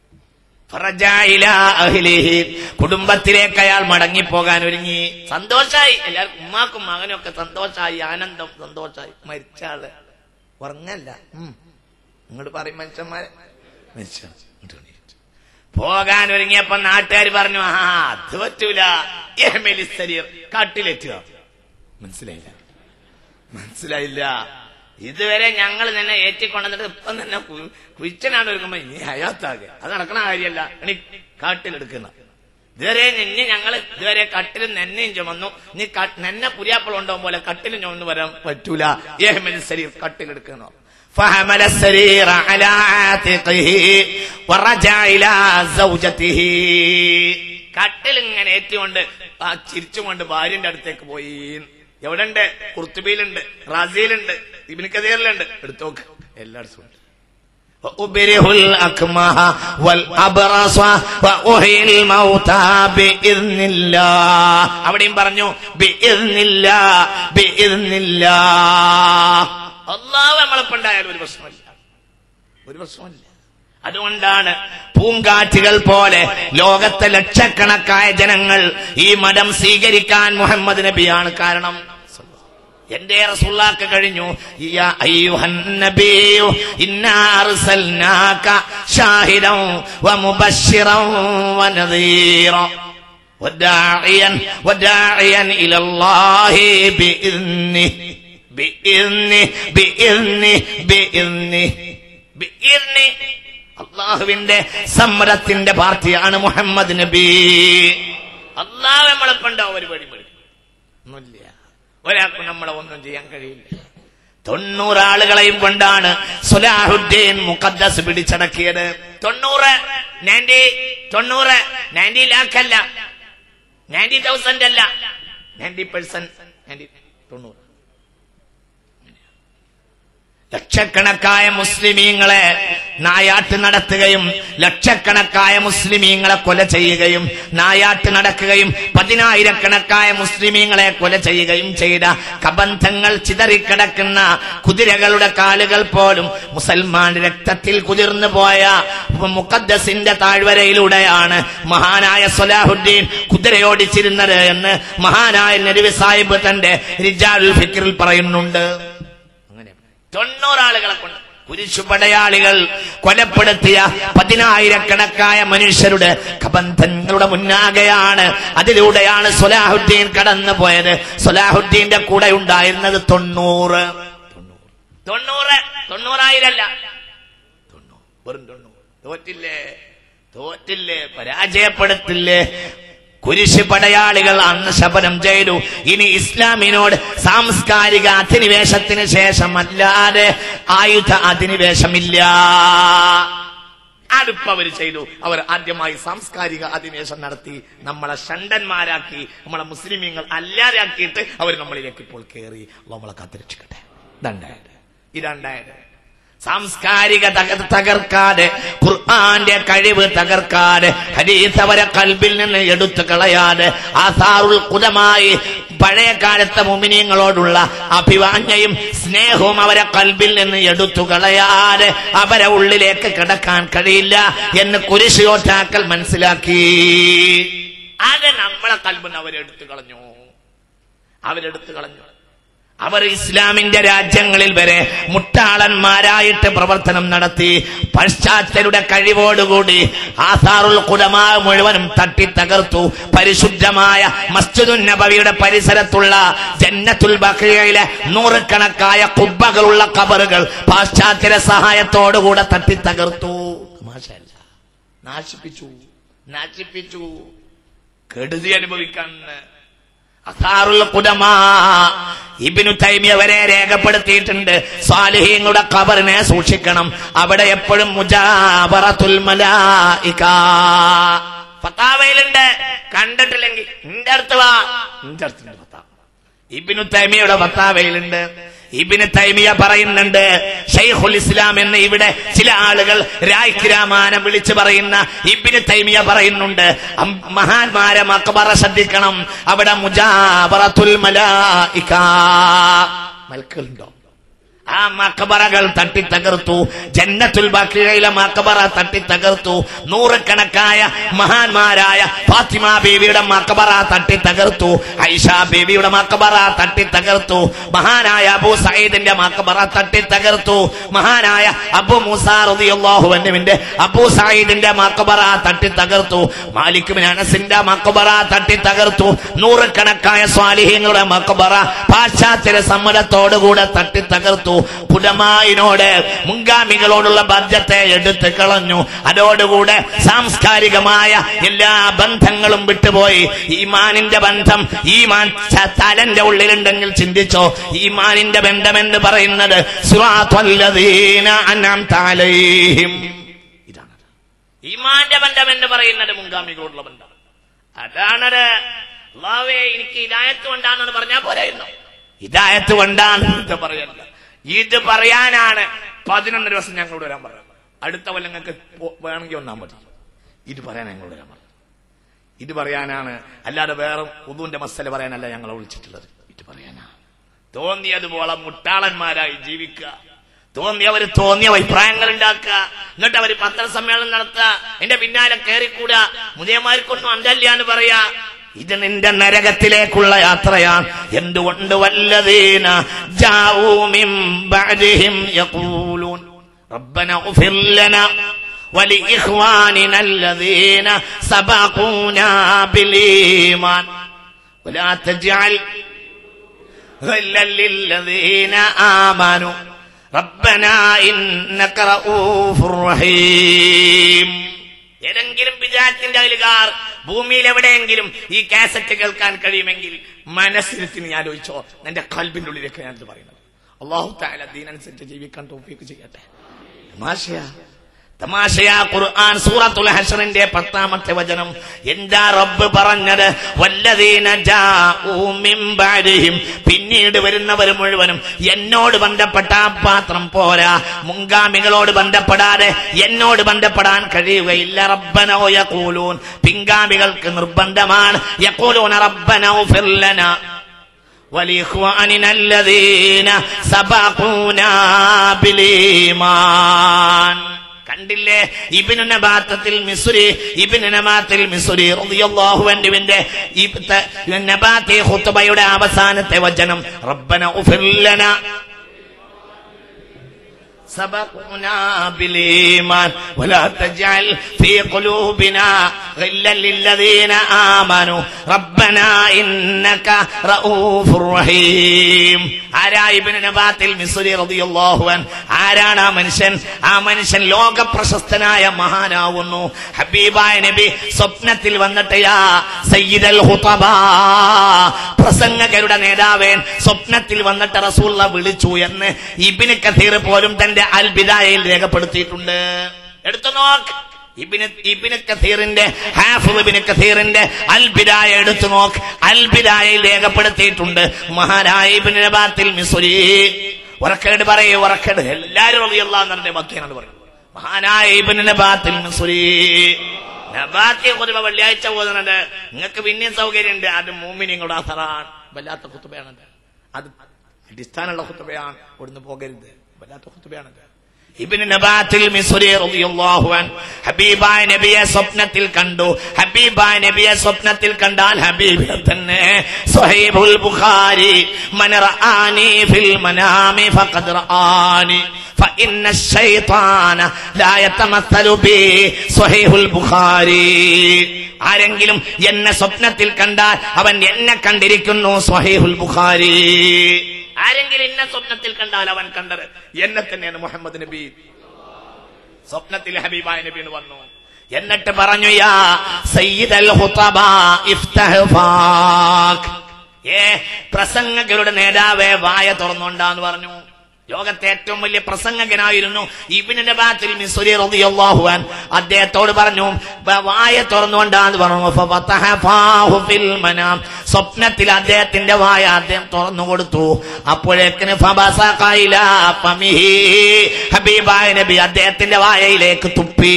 ഫറജാ ഇലാ അഹ്ലിഹി. കുടുംബത്തിലേക്ക് അയാൾ മടങ്ങിപ്പോകാൻ ഒരുങ്ങി സന്തോഷായി എല്ലാവർക്കും ഉമ്മാക്കും മകനും ഒക്കെ സന്തോഷായി ആനന്ദം സന്തോഷായി മരിച്ച ആള് ഉറങ്ങല്ല ഇങ്ങോട്ട് പറയും മനുഷ്യന്മാരെ മരിച്ച ആള്. ഇങ്ങോട്ട് എണീറ്റു. പോകാൻ ഒരുങ്ങിയപ്പോ നാട്ടുകാർ പറഞ്ഞു ആ അത് പറ്റൂല എഹ്മെലി ശരീർ കാട്ടിലെത്തുക മനസ്സിലായില്ല മനസ്സിലായില്ല ഇതുവരെ ഞങ്ങൾ നിന്നെ ഏറ്റിക്കൊണ്ടിട്ട് ഇപ്പം തന്നെ കു- കുഴിച്ചനാണ് ഒരുക്കുമ്പോ ഇനി ഹയാത്താകെ അത് നടക്കണ കാര്യമല്ല ഇനി കാട്ടിലെടുക്കുന്ന ഇതുവരെ നിന്നെ ഞങ്ങൾ ഇതുവരെ കട്ടിലും നെന്നയും ചുമന്നു നീ ക- നെന്നെ പുരിയാപ്പളുണ്ടോ പോലെ കട്ടിലും ചുമന്ന് വരാൻ പറ്റൂല ഏഹ്മലി ശരീർ കട്ടിലെടുക്കുന്നു فحمل السرير على عاتقه ورجع إلى زوجته കട്ടിൽ ഇങ്ങനെ ഏറ്റുകൊണ്ട് ആ ചിരിച്ചുകൊണ്ട് ഭാര്യന്റെ അടുത്തേക്ക് പോയി എവിടെ ഉണ്ട് കുർത്തുബിയിലുണ്ട് റാസിയിലുണ്ട് ഇബിന് കദീറിലുണ്ട് എടുത്തോക്ക് എല്ലായിടത്തും ഉണ്ട് وأبره الأكمه والأبرص وأحيي الموتى بإذن الله അവിടെയും പറഞ്ഞു بإذن الله بإذن الله അള്ളാഹു നമ്മളെപ്പുണ്ടായാലും ഒരു പ്രശ്നമില്ല ഒരു പ്രശ്നമില്ല അതുകൊണ്ടാണ് പൂങ്കാറ്റുകൾ പോലെ ലോകത്തെ ലക്ഷക്കണക്കായ ജനങ്ങൾ ഈ മതം സ്വീകരിക്കാൻ മുഹമ്മദ് നബിയാണ് കാരണം എന്റെ റസൂള്ളാക്ക് കഴിഞ്ഞു യാ അയ്യുഹൻ നബിയു ഇന്നാ അർസൽനാക ഷാഹിദൻ വമുബശ്ശിറൻ വനദീറ وداعيا وداعيا الى الله باذنه باذنه باذنه باذنه باذنه അള്ളാഹുവിന്റെ സമ്മതത്തിന്റെ പാർട്ടിയാണ് മുഹമ്മദ് നബി അള്ളാഹ് നമ്മളെ പണ്ടാവും ഒരു പടി പടി ഒന്നുമില്ല ഒരാൾക്കും നമ്മളെ ഒന്നും ചെയ്യാൻ കഴിയില്ല തൊണ്ണൂറ് ആളുകളെയും കൊണ്ടാണ് സുലാഹുദ്ദീൻ മുഖദ്ദസ് പിടിച്ചടക്കിയത് തൊണ്ണൂറ് നയൻറ്റി തൊണ്ണൂറ് നയൻറ്റി ലാക്ക് അല്ല നയൻറ്റി തൗസൻഡ് അല്ല നയൻറ്റി പെർസെന്റ് നയൻറ്റി തൊണ്ണൂറ് ലക്ഷക്കണക്കായ മുസ്ലിമീങ്ങളെ നായാട്ട് നടത്തുകയും ലക്ഷക്കണക്കായ മുസ്ലിമീങ്ങളെ കൊല ചെയ്യുകയും നായാട്ട് നടക്കുകയും പതിനായിരക്കണക്കായ മുസ്ലിമീങ്ങളെ കൊല ചെയ്യുകയും ചെയ്ത കബന്ധങ്ങൾ ചിതറിക്കിടക്കുന്ന കുതിരകളുടെ കാലുകൾ പോലും മുസൽമാൻ രക്തത്തിൽ കുതിർന്നു പോയ മുഖദ്ദസിന്റെ താഴ്വരയിലൂടെയാണ് മഹാനായ സൊലാഹുദ്ദീൻ കുതിരയോടിച്ചിരുന്നത് എന്ന് മഹാനായ നരുവി സാഹിബ് തന്റെ റിജാലുൽ ഫിക്രിൽ പറയുന്നുണ്ട് അങ്ങനെ തൊണ്ണൂറ് ആളുകളെ കൊണ്ട് കുരിശുപടയാളികൾ കൊലപ്പെടുത്തിയ പതിനായിരക്കണക്കായ മനുഷ്യരുടെ കബന്ധങ്ങളുടെ മുന്നാകെയാണ് അതിലൂടെയാണ് സൊലാഹുദ്ദീൻ കടന്നു പോയത് സൊലാഹുദ്ദീന്റെ കൂടെ ഉണ്ടായിരുന്നത് തൊണ്ണൂറ് തൊണ്ണൂറ് തൊണ്ണൂറായിരല്ല തൊണ്ണൂറ് വെറും തൊണ്ണൂറ് തോറ്റില്ലേ തോറ്റില്ലേ പരാജയപ്പെടുത്തില്ലേ കുരിശ് പടയാളികൾ അന്ന് ശപനം ചെയ്തു ഇനി ഇസ്ലാമിനോട് സാംസ്കാരിക അധിനിവേശത്തിന് ശേഷം അല്ലാതെ ആയുധ അധിനിവേശമില്ല അടുപ്പ് അവർ ചെയ്തു അവർ ആദ്യമായി സാംസ്കാരിക അധിനിവേശം നടത്തി നമ്മളെ ഷണ്ടന്മാരാക്കി നമ്മളെ മുസ്ലിമീങ്ങൾ അല്ലാതാക്കിയിട്ട് അവർ നമ്മളിലേക്ക് ഇപ്പോൾ കയറി അള്ളാഹ് നമ്മളെ കാത്തിരക്ഷിക്കട്ടെ ഇതുണ്ടായത് ഇതുണ്ടായത് സാംസ്കാരിക തക- തകർക്കാതെ ഖുർആന്റെ കഴിവ് തകർക്കാതെ ഹരീസ് അവരെ കൽബിൽ നിന്ന് എടുത്തു കളയാതെ ആസാറുൽ കുതമായി പഴയ കാലത്തെ മുമിനിയങ്ങളോടുള്ള അഭിവാഞ്യയും സ്നേഹവും അവരെ കൽബിൽ നിന്ന് എടുത്തു കളയാതെ അവരെ ഉള്ളിലേക്ക് കിടക്കാൻ കഴിയില്ല എന്ന് കുരിശയോദ്ധാക്കൾ മനസ്സിലാക്കി അത് നമ്മളെ കൽബിന് അവരെടുത്തു കളഞ്ഞു അവരെടുത്തു കളഞ്ഞു അവർ ഇസ്ലാമിന്റെ രാജ്യങ്ങളിൽ വരെ മുട്ടാളന്മാരായിട്ട് പ്രവർത്തനം നടത്തി പശ്ചാത്തലരുടെ കഴിവോടുകൂടി ആസാറുൽ കുലമാ മുഴുവനും തട്ടി തകർത്തു പരിശുദ്ധമായ മസ്ജിദുൻ നബവിയുടെ പരിസരത്തുള്ള ജന്നത്തുൽ ബഖിയയിലെ നൂറുകണക്കായ കുബ്ബകളുള്ള കബറുകൾ പാശ്ചാത്യ സഹായത്തോടുകൂടെ തട്ടി തകർത്തു മാഷല്ല നാശിപ്പിച്ചു നാശിപ്പിച്ചു കെടുതി അനുഭവിക്കാൻ അസാറുൽ ഖുദമാ ഇബ്നു തൈമിയ വരെ രേഖപ്പെടുത്തിയിട്ടുണ്ട് സാലിഹീങ്ങളുടെ ഖബറിനെ സൂക്ഷിക്കണം അവിടെ എപ്പോഴും മുജാബറത്തുൽ മലായിക ഫത്താവയിലുണ്ട് കണ്ടിട്ടില്ലെങ്കിൽ നിന്റെ അടുത്ത് വാ നിന്റെ അടുത്തുണ്ട് ഫത്താവ ഇബിനു തൈമിയുടെ ഫത്താവയിലുണ്ട് ഇബിന് തൈമിയ പറയുന്നുണ്ട് ഷെയ്ഖുൽ ഇസ്ലാം എന്ന് ഇവിടെ ചില ആളുകൾ രായ്ക്ക് രാമാനം വിളിച്ചു പറയുന്ന ഇബിന് തൈമിയ പറയുന്നുണ്ട് അം- മഹാന്മാരെ മക്ബറ ശ്രദ്ധിക്കണം അവിടെ മുജാബറത്തുൽ മലായിക മൽക്കുണ്ടോ ആ മക്കബറകൾ തട്ടി തകർത്തു ജന്നത്തുൽ ബഖിയയിലെ മക്കബറ തട്ടി തകർത്തു നൂറുകണക്കായ മഹാന്മാരായ ഫാത്തിമ ബീവിയുടെ മക്കബറ തട്ടി തകർത്തു ഐഷ ബീവിയുടെ മക്കബറ തട്ടി തകർത്തു മഹാനായ അബൂ സയ്യിദിന്റെ മക്കബറ തട്ടി തകർത്തു മഹാനായ അബു മൂസ റളിയല്ലാഹു അൻഹുവിന്റെ അബൂ സയ്യിദിന്റെ മക്കബറ തട്ടി തകർത്തു മാലിക് ബിൻ അനസിന്റെ മക്കബറ തട്ടി തകർത്തു നൂറുകണക്കായ സ്വാലിഹ്യങ്ങളുടെ മക്കബറ പാശ്ചാത്യ സമ്മതത്തോടുകൂടെ തട്ടി തകർത്തു പുടമായിനോട് മുൻഗാമികളോടുള്ള ബന്ധത്തെ എടുത്തു കളഞ്ഞു അതോടുകൂടെ സാംസ്കാരികമായ എല്ലാ ബന്ധങ്ങളും വിട്ടുപോയി ഈമാനിന്റെ ബന്ധം ഈമാൻ ച- തലന്റെ ഉള്ളിലുണ്ടെങ്കിൽ ചിന്തിച്ചോ ഈമാനിന്റെ ബന്ധം എന്ന് പറയുന്നത് സിറാത്തുല്ലദീന അൻഅംത അലൈഹിം ഇതാണ് ഈമാന്റെ ബന്ധം എന്ന് പറയുന്നത് മുൻഗാമികളോടുള്ള ബന്ധം അതാണത് അള്ളാഹുവേ എനിക്ക് ഇതായത്ത് കൊണ്ടാണെന്ന് പറഞ്ഞാൽ പോരായിരുന്നു ഇതായത്ത് കൊണ്ടാണ് ഇത് പറയല്ല ഇത് പറയാനാണ് പതിനൊന്ന് ദിവസം ഞങ്ങളോട് വരാൻ പറഞ്ഞു അടുത്ത കൊല്ലം നിങ്ങൾക്ക് പോ- വേണമെങ്കിൽ വന്നാൽ മതി ഇത് പറയാൻ ഞങ്ങളോട് വരാൻ പറഞ്ഞു ഇത് പറയാനാണ് അല്ലാതെ വേറെ ഉദുവിന്റെ മസല പറയാനല്ല ഞങ്ങളെ വിളിച്ചിട്ടുള്ളത് ഇത് പറയാനാ തോന്നിയതുപോലെ മുട്ടാളന്മാരായി ജീവിക്കുക തോന്നിയവർ തോന്നിയ അഭിപ്രായങ്ങൾ ഉണ്ടാക്കുക എന്നിട്ട് അവര് പത്രസമ്മേളനം നടത്തുക എന്റെ പിന്നാലെ കയറിക്കൂടുക മുതിയന്മാർക്കൊന്നും അന്തല്ല എന്ന് പറയാ ഇത് നിന്റെ നരകത്തിലേക്കുള്ള യാത്രയാണ് എന്തുകൊണ്ട് വല്ലതീന ജാവൂമിം ബഅദിഹിം യഖൂലൂൻ ربنا اغفر لنا ولإخواننا الذين سبقونا بالإيمان ولا تجعل غلا للذين آمنوا ربنا إنك رؤوف رحيم ഏതെങ്കിലും വിചാരത്തിന്റെ അയലുകാർ ഭൂമിയിൽ എവിടെയെങ്കിലും ഈ കാസറ്റ് കേൾക്കാൻ കഴിയുമെങ്കിൽ മനസ്സിരുത്തി നീ ആലോചിച്ചോ നിന്റെ കൽബിന്റെ ഉള്ളിലേക്ക് ഞാനിത് പറയുന്നത് അള്ളാഹു താല ദീനനുസരിച്ച് ജീവിക്കാൻ തോഫിക്ക് ചെയ്യട്ടെ തമാശയാ തമാശയാ ഖുർആൻ സൂറത്തുൽ ഹഷറിന്റെ പത്താമത്തെ വചനം എന്താ റബ്ബ് പറഞ്ഞത് വല്ലദീന ജാഊ മിൻ ബഅദിഹിം പിന്നീട് വരുന്നവർ മുഴുവനും എന്നോട് ബന്ധപ്പെട്ട ആ പാത്രം പോരാ മുൻഗാമികളോട് ബന്ധപ്പെടാതെ എന്നോട് ബന്ധപ്പെടാൻ കഴിയുകയില്ല റബ്ബനോ യഖൂലൂൻ പിൻഗാമികൾക്ക് നിർബന്ധമാണ് യഖൂലൂന റബ്ബനോ ഫിർലന ولإخواننا الذين سبقونا بالإيمان കണ്ടില്ലേ ഇബിനു നബാത്തത്തിൽ മിസുരി ഇബിനു നബാത്തിൽ മിസുരി റളിയല്ലാഹു അൻഹുവിന്റെ ഈ ത- നബാത്തി ഖുത്ബയുടെ അവസാനത്തെ വചനം റബ്ബന ഉഫിർ ലനാ سبقنا بالإيمان ولا تجعل في قلوبنا غلا للذين آمنوا ربنا إنك رؤوف رحيم ആരായിബിന് നബാത്തിൽ മിസുരി റളിയല്ലാഹു അൻ ആരാണ് ആ മനുഷ്യൻ ആ മനുഷ്യൻ ലോക പ്രശസ്തനായ മഹാനാവുന്നു ഹബീബായ നബി സ്വപ്നത്തിൽ വന്നിട്ട് യാ സയ്യിദൽ ഹുതബാ പ്രസംഗകരുടെ നേതാവേൻ സ്വപ്നത്തിൽ വന്നിട്ട് റസൂള്ള വിളിച്ചു എന്ന് ഇബിന് കഥീർ പോലും തന്റെ അൽബിദായയിൽ രേഖപ്പെടുത്തിയിട്ടുണ്ട് എടുത്തു നോക്ക് ഇബിന് ഇബിന് കഥീറിന്റെ ഹാഫിദ് ഇബിന് കഥീറിന്റെ അൽബിദായ എടുത്തു നോക്ക് അൽബിദായയിൽ രേഖപ്പെടുത്തിയിട്ടുണ്ട് മഹാനായ ഇബിന് നബാത്തിൽ മിസുരി ഉറക്കേട് പറയേ ഉറക്കേട് എല്ലാരും റളിയല്ലാഹു അൻഹുവിന്റെ മക്കീനാണ് പറയുന്നത് മഹാനായ ഇബിന് നബാത്തിൽ മിസുരി നബാത്തി കുതുബ വെള്ളിയാഴ്ച പോകുന്നുണ്ട് നിങ്ങൾക്ക് പിന്നെയും സൗകര്യമുണ്ട് അത് മൂമിനിങ്ങളുടെ അസറാണ് വല്ലാത്ത കുത്തുബയാണത് അത് അടിസ്ഥാനമുള്ള കുത്തുബയാണ് ഇവിടുന്ന് പോകരുത് വല്ലാത്ത കുത്തുബയാണത് ഇബിന് നബാത്തിൽ മിസ്രി റളിയല്ലാഹു അൻ ഹബീബായ നബിയെ സ്വപ്നത്തിൽ കണ്ടു ഹബീബായ നബിയെ സ്വപ്നത്തിൽ കണ്ടാൽ ഹബീബിനെ തന്നെ സ്വഹീബുൽ ബുഖാരി മൻ റആനി ഫിൽ മനാമി ഫഖദ് റആനി فإن الشيطان لا يتمثل بي صحيح البخاري ആരെങ്കിലും എന്നെ സ്വപ്നത്തിൽ കണ്ടാൽ അവൻ എന്നെ കണ്ടിരിക്കുന്നു സ്വഹീഹുൽ ബുഖാരി ആരെങ്കിലും എന്നെ സ്വപ്നത്തിൽ കണ്ടാൽ അവൻ കണ്ടത് എന്നെ തന്നെയാണ് മുഹമ്മദ് നബി സ്വപ്നത്തിൽ ഹബീബായ നബി എന്ന് വന്നു എന്നിട്ട് പറഞ്ഞു യാ സയ്യിദൽ ഹുതബ ഇഫ്തഹ് ഫാക്ക് ഏ പ്രസംഗകരുടെ നേതാവേ വായ തുറന്നുകൊണ്ടാന്ന് പറഞ്ഞു ലോകത്തെ ഏറ്റവും വലിയ പ്രസംഗകനായിരുന്നു ഇബിന് നബാത്തിൽ മിസുരി റളിയല്ലാഹു അൻ അദ്ദേഹത്തോട് പറഞ്ഞു "വ- വായ തുറന്നുകൊണ്ടാന്ന് പറഞ്ഞു ഫഫതഹ ഫാഹു ഫിൽ മനാം സ്വപ്നത്തിൽ അദ്ദേഹത്തിന്റെ വായ അദ്ദേഹം തുറന്നു കൊടുത്തു അപ്പോഴേക്കിന് ഫബസഖ ഇലാ ഫമിഹി ഹബീബായ നബി അദ്ദേഹത്തിന്റെ വായയിലേക്ക് തുപ്പി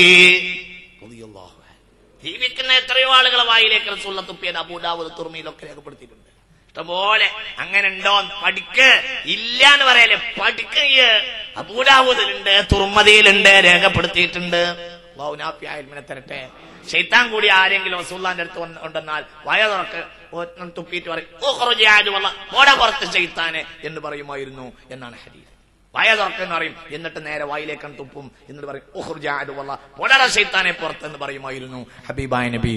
റളിയല്ലാഹു അൻ. ജീവിക്കുന്ന എത്രയോ ആളുകളെ വായിലേക്ക് റസൂള്ള തുപ്പിയത് അബൂദാവൂദ് തുർമിയിലൊക്കെ രേഖപ്പെടുത്തിയിട്ടുണ്ട് ഇഷ്ടംപോലെ അങ്ങനെ ഉണ്ടോ പഠിക്ക് ഇല്ല എന്ന് പറയല്ലേ പഠിക്ക് അബൂദാവൂദിലുണ്ട് തുർമതിയിലുണ്ട് രേഖപ്പെടുത്തിയിട്ടുണ്ട് അല്ലാഹു നാഫിയായ ഇൽമിനെ തരട്ടെ ഷെയ്ത്താൻ കൂടി ആരെങ്കിലും റസൂള്ളാന്റെ അടുത്ത് വന്ന് ഉണ്ടെന്നാൽ വയ തുറക്ക് ഒരെണ്ണം തുപ്പിയിട്ട് പറയും "ഉഖ്റുജ് യാ അദുവല്ലാ, പോടാ പുറത്ത് ഷെയ്ത്താനെ എന്ന് പറയുമായിരുന്നു എന്നാണ് ഹദീസ് വായ തുറക്കെന്ന് പറയും എന്നിട്ട് നേരെ വായിലേക്കാണ് തുപ്പും എന്നിട്ട് പറയും ഉഹുർജാദുവല്ല പൊടറ ഷെയ്ത്താനെ പുറത്തെന്ന് പറയുമായിരുന്നു ഹബീബായ നബി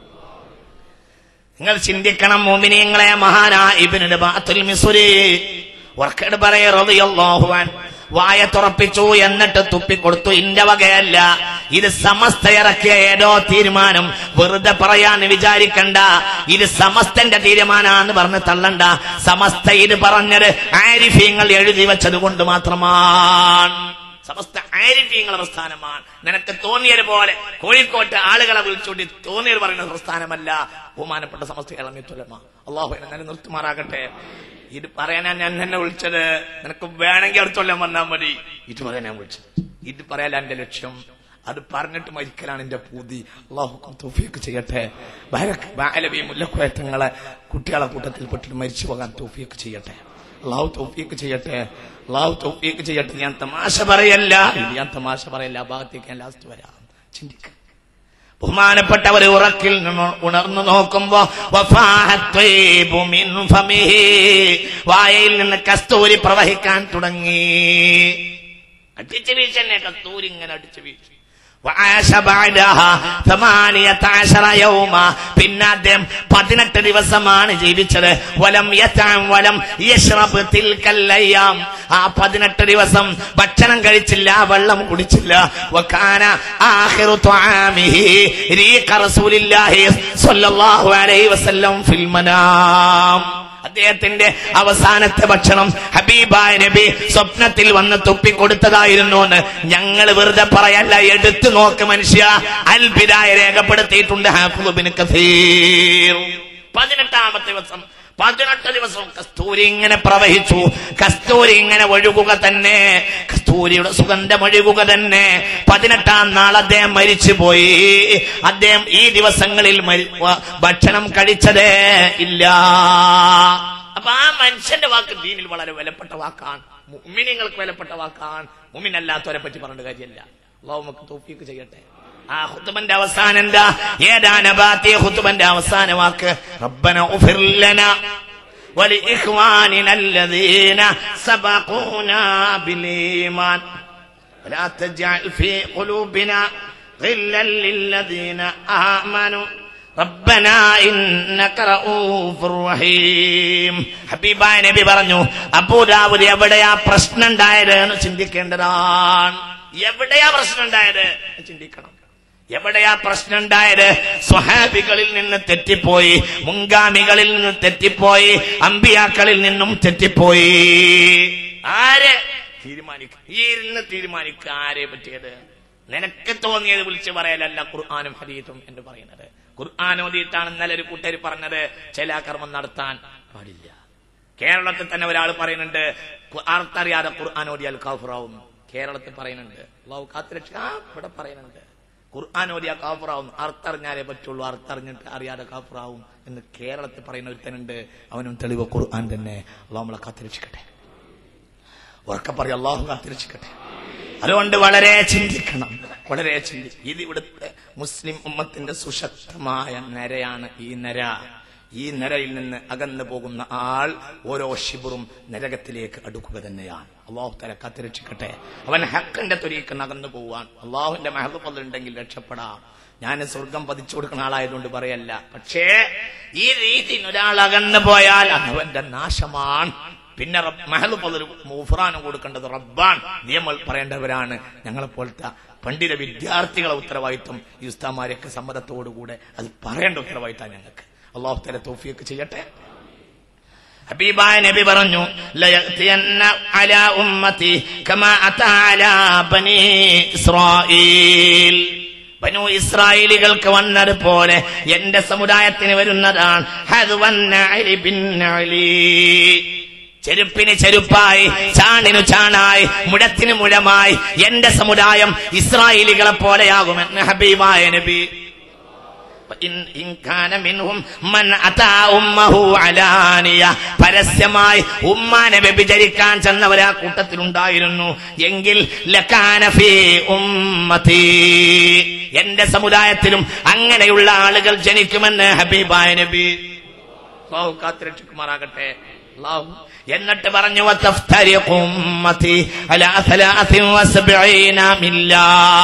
നിങ്ങൾ ചിന്തിക്കണം മോമിനിയങ്ങളെ മഹാനാ ഇബിനുടെ ബാത്തുൽ മിസുരി വർക്കട് പറയ റളിയല്ലാഹു അൻ വായ തുറപ്പിച്ചു എന്നിട്ട് തുപ്പിക്കൊടുത്തു ഇന്റെ വകയല്ല ഇത് സമസ്ത ഇറക്കിയ ഏതോ തീരുമാനം വെറുതെ പറയാന്ന് വിചാരിക്കണ്ട ഇത് സമസ്തന്റെ തീരുമാനാന്ന് പറഞ്ഞ് തള്ളണ്ട സമസ്ത ഇത് പറഞ്ഞത് ആരിഫീങ്ങൾ എഴുതി വെച്ചത് കൊണ്ട് മാത്രമാണ് സമസ്ത ആരിഫീങ്ങളെ പ്രസ്ഥാനമാണ് നിനക്ക് തോന്നിയത് പോലെ കോഴിക്കോട്ട് ആളുകളെ വിളിച്ചുകൊണ്ട് തോന്നിയത് പറയുന്ന പ്രസ്ഥാനമല്ല ബഹുമാനപ്പെട്ട സമസ്ത ഇളങ്ങിത്തുലമ അള്ളാഹു എന്നെ നിലനിർത്തുമാറാകട്ടെ ഇത് പറയാനാ ഞാൻ എന്നെ വിളിച്ചത് നിനക്ക് വേണമെങ്കിൽ അടുത്തൊല്ലം വന്നാൽ മതി ഇത് പറയാൻ ഞാൻ വിളിച്ചത് ഇത് പറയാൻ എന്റെ ലക്ഷ്യം അത് പറഞ്ഞിട്ട് മരിക്കലാണ് എന്റെ പൂതി അള്ളാഹു തോഫിയൊക്കെ ചെയ്യട്ടെ ബാലബി മുല്ലക്കോയത്തങ്ങളെ കുട്ടികളെ കൂട്ടത്തിൽ പെട്ടിട്ട് മരിച്ചു പോകാൻ തോഫിയൊക്കെ ചെയ്യട്ടെ അള്ളാഹു തൗഫീക്ക് ചെയ്യട്ടെ അള്ളാഹു തൗഫീക്ക് ചെയ്യട്ടെ ഞാൻ തമാശ പറയല്ല ഇത് ഞാൻ തമാശ പറയല്ല ആ ഭാഗത്തേക്ക് ഞാൻ ലാസ്റ്റ് വരാം ചിന്തിക്ക ബഹുമാനപ്പെട്ടവർ ഉറക്കിൽ നിന്ന് ഉണർന്നു നോക്കുമ്പോ വഫാഹത്വീബു മിൻ ഫമിഹി. വായയിൽ നിന്ന് കസ്തൂരി പ്രവഹിക്കാൻ തുടങ്ങി അടിച്ചു വീശന്നെ കസ്തൂരി ഇങ്ങനെ അടിച്ചു വീശി وعاش بعدها ثمانية عشر يوما പിന്നെ അദ്ദേഹം പതിനെട്ട് ദിവസമാണ് ജീവിച്ചത് വലം യത്താം വലം യഷ്റബ് തിൽക്കല്ലയ്യാം ആ പതിനെട്ട് ദിവസം ഭക്ഷണം കഴിച്ചില്ല വെള്ളം കുടിച്ചില്ല വക്കാന ആഖിറു തുആമിഹി റീഖ റസൂലില്ലാഹി സ്വല്ലല്ലാഹു അലൈഹി വസല്ലം ഫിൽ മനാം അദ്ദേഹത്തിന്റെ അവസാനത്തെ ഭക്ഷണം ഹബീബായ നബി സ്വപ്നത്തിൽ വന്ന് തുപ്പിക്കൊടുത്തതായിരുന്നു എന്ന് ഞങ്ങൾ വെറുതെ പറയല്ല എടുത്തു നോക്ക് മനുഷ്യ അൽബിദായ രേഖപ്പെടുത്തിയിട്ടുണ്ട് ഹാഫുബിന് കസീർ പതിനെട്ടാമത്തെ ദിവസം പതിനെട്ട് ദിവസം കസ്തൂരി ഇങ്ങനെ പ്രവഹിച്ചു കസ്തൂരി ഇങ്ങനെ ഒഴുകുക തന്നെ കസ്തൂരിയുടെ സുഗന്ധം ഒഴുകുക തന്നെ പതിനെട്ടാം നാൾ അദ്ദേഹം മരിച്ചുപോയി അദ്ദേഹം ഈ ദിവസങ്ങളിൽ മരി- വ- ഭക്ഷണം കഴിച്ചതേ ഇല്ല അപ്പൊ ആ മനുഷ്യന്റെ വാക്ക് ദീനിൽ വളരെ വിലപ്പെട്ട വാക്കാണ് മുമിനിങ്ങൾക്ക് വിലപ്പെട്ട വാക്കാണ് മുമിനല്ലാത്തവരെ പറ്റി പറഞ്ഞ കാര്യമല്ല അള്ളാഹു നമുക്ക് തോഫീക്ക് ചെയ്യട്ടെ ആ ഹുത്തുബന്റെ അവസാനം എന്താ ഏതാനബാത്തിയ ഹുത്തുബന്റെ അവസാന വാക്ക് റബ്ബന ഉഫിർലന ولإخواننا الذين سبقونا بالإيمان ولا تجعل في قلوبنا غلا للذين آمنوا ربنا إنك رؤوف رحيم ഹബീബായ നബി പറഞ്ഞു അബൂദാവൂദ് എവിടെയാ പ്രശ്നം ഉണ്ടായത് എന്ന് ചിന്തിക്കേണ്ടതാണ് എവിടെയാ പ്രശ്നം ഉണ്ടായത് എന്ന് ചിന്തിക്കണം എവിടെയാ പ്രശ്നം ഉണ്ടായത് സ്വഹാബികളിൽ നിന്ന് തെറ്റിപ്പോയി മുൻഗാമികളിൽ നിന്ന് തെറ്റിപ്പോയി അമ്പിയാക്കളിൽ നിന്നും തെറ്റിപ്പോയി ആര് തീരുമാനിക്കുക ഈ ഇരുന്ന് തീരുമാനിക്കുക ആരെ പറ്റിയത് നിനക്ക് തോന്നിയത് വിളിച്ച് പറയലല്ല ഖുർആാനും ഹദീത്തും എന്ന് പറയുന്നത് ഖുർആൻ ഓതിയിട്ടാണ് ഇന്നലെ ഒരു കൂട്ടർ പറഞ്ഞത് ചില കർമ്മം നടത്താൻ പാടില്ല കേരളത്തിൽ തന്നെ ഒരാൾ പറയുന്നുണ്ട് ഖു- അർത്ഥറിയാതെ ഖുർആൻ ഓതിയാൽ കാഫുറാവും കേരളത്തിൽ പറയുന്നുണ്ട് അള്ളാഹു കാത്തിരക്ഷ ആ ഇവിടെ പറയുന്നുണ്ട് ഖുർആൻ ഓതിയാൽ കാഫുറാവും അർത്ഥറിഞ്ഞാലേ പറ്റുള്ളൂ അർത്ഥറിഞ്ഞിട്ട് അറിയാതെ കാഫുറാവും എന്ന് കേരളത്തിൽ പറയുന്ന ഒരുത്തനുണ്ട് അവനും തെളിവ് ഖുർആൻ തന്നെ അള്ളാഹു നമ്മളെ കാത്തിരക്ഷിക്കട്ടെ ഉറക്കെ പറയും അള്ളാഹു കാത്തിരക്ഷിക്കട്ടെ അതുകൊണ്ട് വളരെ ചിന്തിക്കണം വളരെ ചിന്തി ഇത് ഇവിടുത്തെ മുസ്ലിം ഉമ്മത്തിന്റെ സുശക്തമായ നരയാണ് ഈ നര ഈ നരയിൽ നിന്ന് അകന്നു പോകുന്ന ആൾ ഓരോ ഷിബറും നരകത്തിലേക്ക് അടുക്കുക തന്നെയാണ് അള്ളാഹു തല കാത്തിരക്ഷിക്കട്ടെ അവൻ ഹക്കിന്റെ തൊരീക്ക് അകന്നു പോവാൻ അള്ളാഹുവിന്റെ മഹബുണ്ടെങ്കിൽ രക്ഷപ്പെടാം ഞാൻ സ്വർഗം പതിച്ചു കൊടുക്കുന്ന ആളായതുകൊണ്ട് പറയല്ല പക്ഷേ ഈ രീതിയിൽ ഒരാൾ അകന്നു പോയാൽ അത് അവന്റെ നാശമാണ് പിന്നെ മഹൽ പതിൽ മുഫറാനും കൊടുക്കേണ്ടത് റബ്ബാൻ നിയമങ്ങൾ പറയേണ്ടവരാണ് ഞങ്ങളെപ്പോലത്തെ പണ്ഡിത വിദ്യാർത്ഥികളെ ഉത്തരവാദിത്വം ഈ ഉസ്താമാരെയൊക്കെ സമ്മതത്തോടുകൂടെ അത് പറയേണ്ട ഉത്തരവാദിത്തം ഞങ്ങൾക്ക് അള്ളാഹു തല തോഫിയൊക്കെ ചെയ്യട്ടെ ഹബീബായ നബി പറഞ്ഞു ലയഅ്തിയന്ന അലാ ഉമ്മത്തി കമാ അതാ അലാ ബനി ഇസ്രായീൽ ബനു ഇസ്രായേലികൾക്ക് വന്നതുപോലെ എന്റെ സമുദായത്തിന് വരുന്നതാണ് ഹദ്വൻ നഅലി ബിൻ നഅലി. ചെരുപ്പിന് ചെരുപ്പായി ചാണിനു ചാണായി മുഴത്തിന് മുഴമായി എന്റെ സമുദായം ഇസ്രായേലികളെ പോലെയാകുമെന്ന് ഹബീബായ നബി ഇൻ- ഇൻ കാന മിൻഹും മൻ അതാ ഉമ്മഹു അലാനിയ. പരസ്യമായി ഉമ്മാനെ വ്യഭിചരിക്കാൻ ചെന്നവർ ആ കൂട്ടത്തിലുണ്ടായിരുന്നു എങ്കിൽ ലക്കാന ഫീ ഉമ്മത്തി എന്റെ സമുദായത്തിലും അങ്ങനെയുള്ള ആളുകൾ ജനിക്കുമെന്ന് ഹബീബായ നബി അള്ളാഹു കാത്തിരക്ഷിക്കുമാറാകട്ടെ അള്ളാഹു എന്നിട്ട് പറഞ്ഞു "വതഫ്തരിഖു ഉമ്മത്തി അലാ സലാസിൻ വസബ്ഈന മില്ലാ."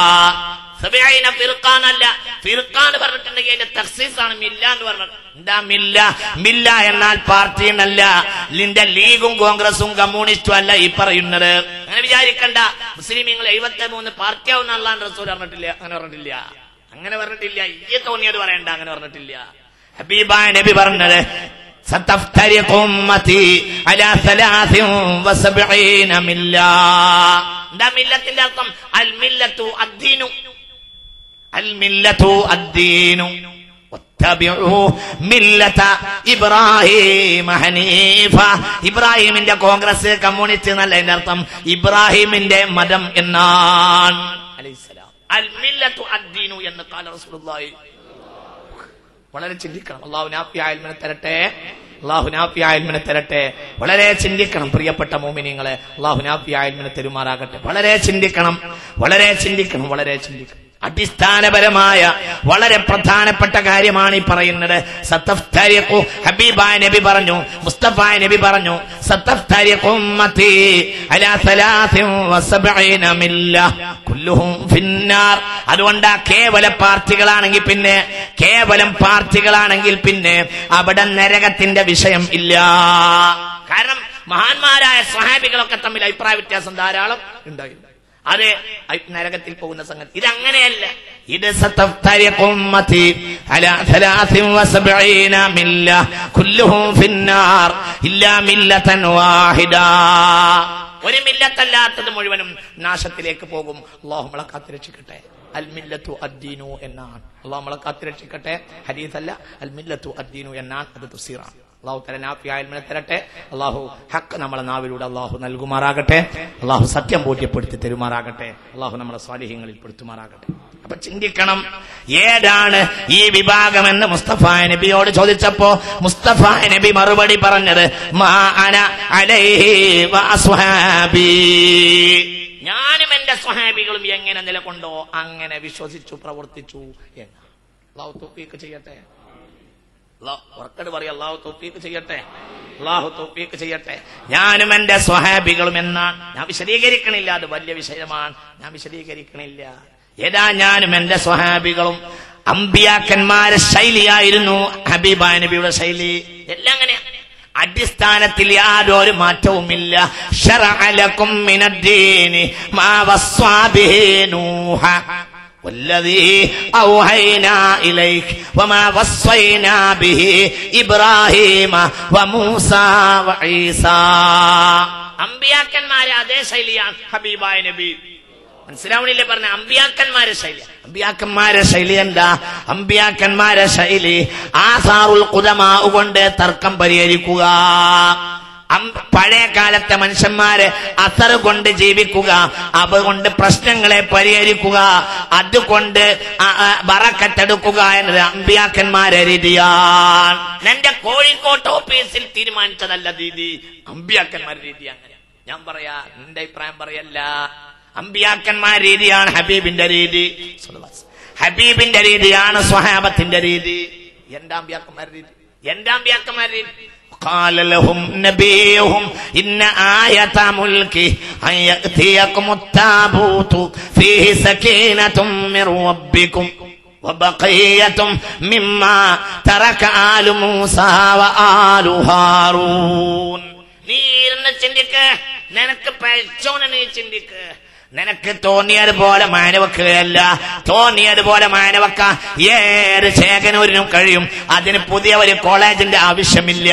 സബഈന ഫിർഖാനല്ല ഫിർഖാൻ പറഞ്ഞിട്ടുണ്ടെങ്കിൽ അതിന്റെ തഖ്സീസാണ് മില്ല എന്ന് പറഞ്ഞത് എന്താ മില്ല മില്ല എന്നാൽ പാർട്ടി എന്നല്ല നിന്റെ ലീഗും കോൺഗ്രസും കമ്മ്യൂണിസ്റ്റും അല്ല ഈ പറയുന്നത് അങ്ങനെ വിചാരിക്കണ്ട മുസ്ലിമീങ്ങൾ എഴുപത്തി മൂന്ന് പാർട്ടിയാവുന്ന അള്ളാൻ റസൂൽ പറഞ്ഞിട്ടില്ല അങ്ങനെ പറഞ്ഞിട്ടില്ല അങ്ങനെ പറഞ്ഞിട്ടില്ല ഈ തോന്നിയത് പറയണ്ട അങ്ങനെ പറഞ്ഞിട്ടില്ല ഹബീബായ നബി പറഞ്ഞത് ستفترق أمتي على ثلاث وسبعين ملة എന്താ മില്ലത്തിന്റെ അർത്ഥം അൽ മില്ലത്തു അദ്ദീനു അൽ മില്ലത്തു അദ്ദീനു واتبعوا മില്ലത ഇബ്രാഹിം ഹനീഫ ഇബ്രാഹിമിന്റെ കോൺഗ്രസ് കമ്മ്യൂണിസ്റ്റ് എന്നല്ല അതിന്റെ അർത്ഥം ഇബ്രാഹിമിന്റെ മതം എന്നാണ് അലൈഹിസ്സലാം അൽ മില്ലത്തു അദ്ദീനു എന്ന് കാല റസൂലുള്ളാഹി വളരെ ചിന്തിക്കണം അള്ളാഹു നാഫിയായൽമിനെ തരട്ടെ അള്ളാഹു നാഫിയായൽമിനെ തരട്ടെ വളരെ ചിന്തിക്കണം പ്രിയപ്പെട്ട മോമിനിങ്ങളെ അള്ളാഹു നാഫിയായൽമിനെ തെരുമാറാകട്ടെ വളരെ ചിന്തിക്കണം വളരെ ചിന്തിക്കണം വളരെ ചിന്തിക്കണം അടിസ്ഥാനപരമായ വളരെ പ്രധാനപ്പെട്ട കാര്യമാണ് ഈ പറയുന്നത് സത്തഫ്തരിഖു ഹബീബായ നബി പറഞ്ഞു മുസ്തഫായ നബി പറഞ്ഞു സത്തഫ്തരിഖു ഉമ്മത്തി അലാ സലാസിൻ വസബഈന മില്ല കുല്ലുഹും ഫിന്നാർ അതുകൊണ്ട് ആ കേവല പാർട്ടികളാണെങ്കിൽ പിന്നെ കേവലം പാർട്ടികളാണെങ്കിൽ പിന്നെ അവിടെ നരകത്തിന്റെ വിഷയം ഇല്ല കാരണം മഹാന്മാരായ സ്വഹാബികളൊക്കെ തമ്മിൽ അഭിപ്രായ വ്യത്യാസം ധാരാളം ഉണ്ടായിരുന്നു അത് നരകത്തിൽ പോകുന്ന സംഗതി ഇത് അങ്ങനെയല്ല ഇത് സതഫ്തരിഖു ഉമ്മത്തി അലാ സലാസിൻ വസബഈന മില്ല കുല്ലുഹും ഫിന്നാർ ഇല്ലാ മില്ലതൻ വാഹിദ ഒരു മില്ലത്തല്ലാത്തത് മുഴുവനും നാശത്തിലേക്ക് പോകും അള്ളാഹു നമ്മളെ കാത്തുരക്ഷിക്കട്ടെ അൽ മില്ലത്തു അദ്ദീനു എന്നാണ് അള്ളാഹു നമ്മളെ കാത്തുരക്ഷിക്കട്ടെ ഹദീസല്ല അൽ മില്ലത്തു അദ്ദീനു എന്നാണ് അത് തുസീറാണ് അള്ളാഹു തല നാഫിയായ തരട്ടെ അള്ളാഹു ഹക്ക് നമ്മളെ നാവിലൂടെ അള്ളാഹു നൽകുമാറാകട്ടെ അള്ളാഹു സത്യം ബോധ്യപ്പെടുത്തി തരുമാറാകട്ടെ അള്ളാഹു നമ്മളെ സ്വാലിഹ്യങ്ങളിൽ പെടുത്തുമാറാകട്ടെ അപ്പൊ ചിന്തിക്കണം ഏതാണ് ഈ വിഭാഗം എന്ന് മുസ്തഫ നബിയോട് ചോദിച്ചപ്പോ മുസ്തഫ നബി മറുപടി പറഞ്ഞത് മാ അന അലൈഹി വഅസ്ഹാബി ഞാനും എന്റെ സ്വഹാബികളും എങ്ങനെ നിലകൊണ്ടോ അങ്ങനെ വിശ്വസിച്ചു പ്രവർത്തിച്ചു എന്ന് അള്ളാഹു തൗഫീഖ് ചെയ്യട്ടെ ഉറക്കട് പറയും അള്ളാഹു തൗഫീഖ് ചെയ്യട്ടെ അള്ളാഹു തൗഫീഖ് ചെയ്യട്ടെ ഞാനും എന്റെ സ്വഹാബികളും എന്നാണ് ഞാൻ വിശദീകരിക്കണില്ല അത് വലിയ വിഷയമാണ് ഞാൻ വിശദീകരിക്കണില്ല ഏതാ ഞാനും എന്റെ സ്വഹാബികളും അമ്പിയാക്കന്മാരെ ശൈലിയായിരുന്നു ഹബീബായ നബിയുടെ ശൈലി എല്ലാം അങ്ങനെയാ അടിസ്ഥാനത്തിൽ യാതൊരു മാറ്റവുമില്ല ശറഅലക്കും മിനദ്ദീനി മാ വസ്വാ ബിഹി നൂഹ والذي أوحينا إليك وما وصينا به إبراهيم وموسى وعيسى അമ്പിയാക്കന്മാരെ അതേ ശൈലിയാണ് ഹബീബായ നബി മനസ്സിലാവണില്ലേ പറഞ്ഞ അമ്പിയാക്കന്മാരെ ശൈലി അമ്പിയാക്കന്മാരെ ശൈലി എന്താ അമ്പിയാക്കന്മാരെ ശൈലി ആസാറുൽ കുതമാവ് കൊണ്ട് തർക്കം പരിഹരിക്കുക അം- പഴയ കാലത്തെ മനുഷ്യന്മാര് അസർ കൊണ്ട് ജീവിക്കുക അവ കൊണ്ട് പ്രശ്നങ്ങളെ പരിഹരിക്കുക അതുകൊണ്ട് അ- അ- ബറക്കത്തെടുക്കുക എന്നത് അമ്പിയാക്കന്മാരെ രീതിയാണ് എന്റെ കോഴിക്കോട്ട് ഓഫീസിൽ തീരുമാനിച്ചതല്ല രീതി അമ്പിയാക്കന്മാരുടെ രീതി അങ്ങനെ ഞാൻ പറയാ എന്റെ അഭിപ്രായം പറയല്ല അമ്പിയാക്കന്മാർ രീതിയാണ് ഹബീബിന്റെ രീതി ഹബീബിന്റെ രീതിയാണ് സ്വഹാബത്തിന്റെ രീതി എന്റെ അമ്പിയാക്കന്മാരുടെ രീതി എന്റെ അമ്പിയാക്കന്മാരുടെ രീതി قال لهم نبيهم إن آية ملكه أن يأتيكم التابوت فيه سكينة من ربكم وبقية مما ترك آل موسى وآل هارون നീ ഇരുന്ന് ചിന്തിക്ക് നിനക്ക് പഴിച്ചോനെ നീ ചിന്തിക്ക് നിനക്ക് തോന്നിയതുപോലെ മാനവക്കുകയല്ല തോന്നിയതുപോലെ മാനവക്ക ഏത് ചേകനൂരിനും കഴിയും അതിന് പുതിയ ഒരു കോളേജിന്റെ ആവശ്യമില്ല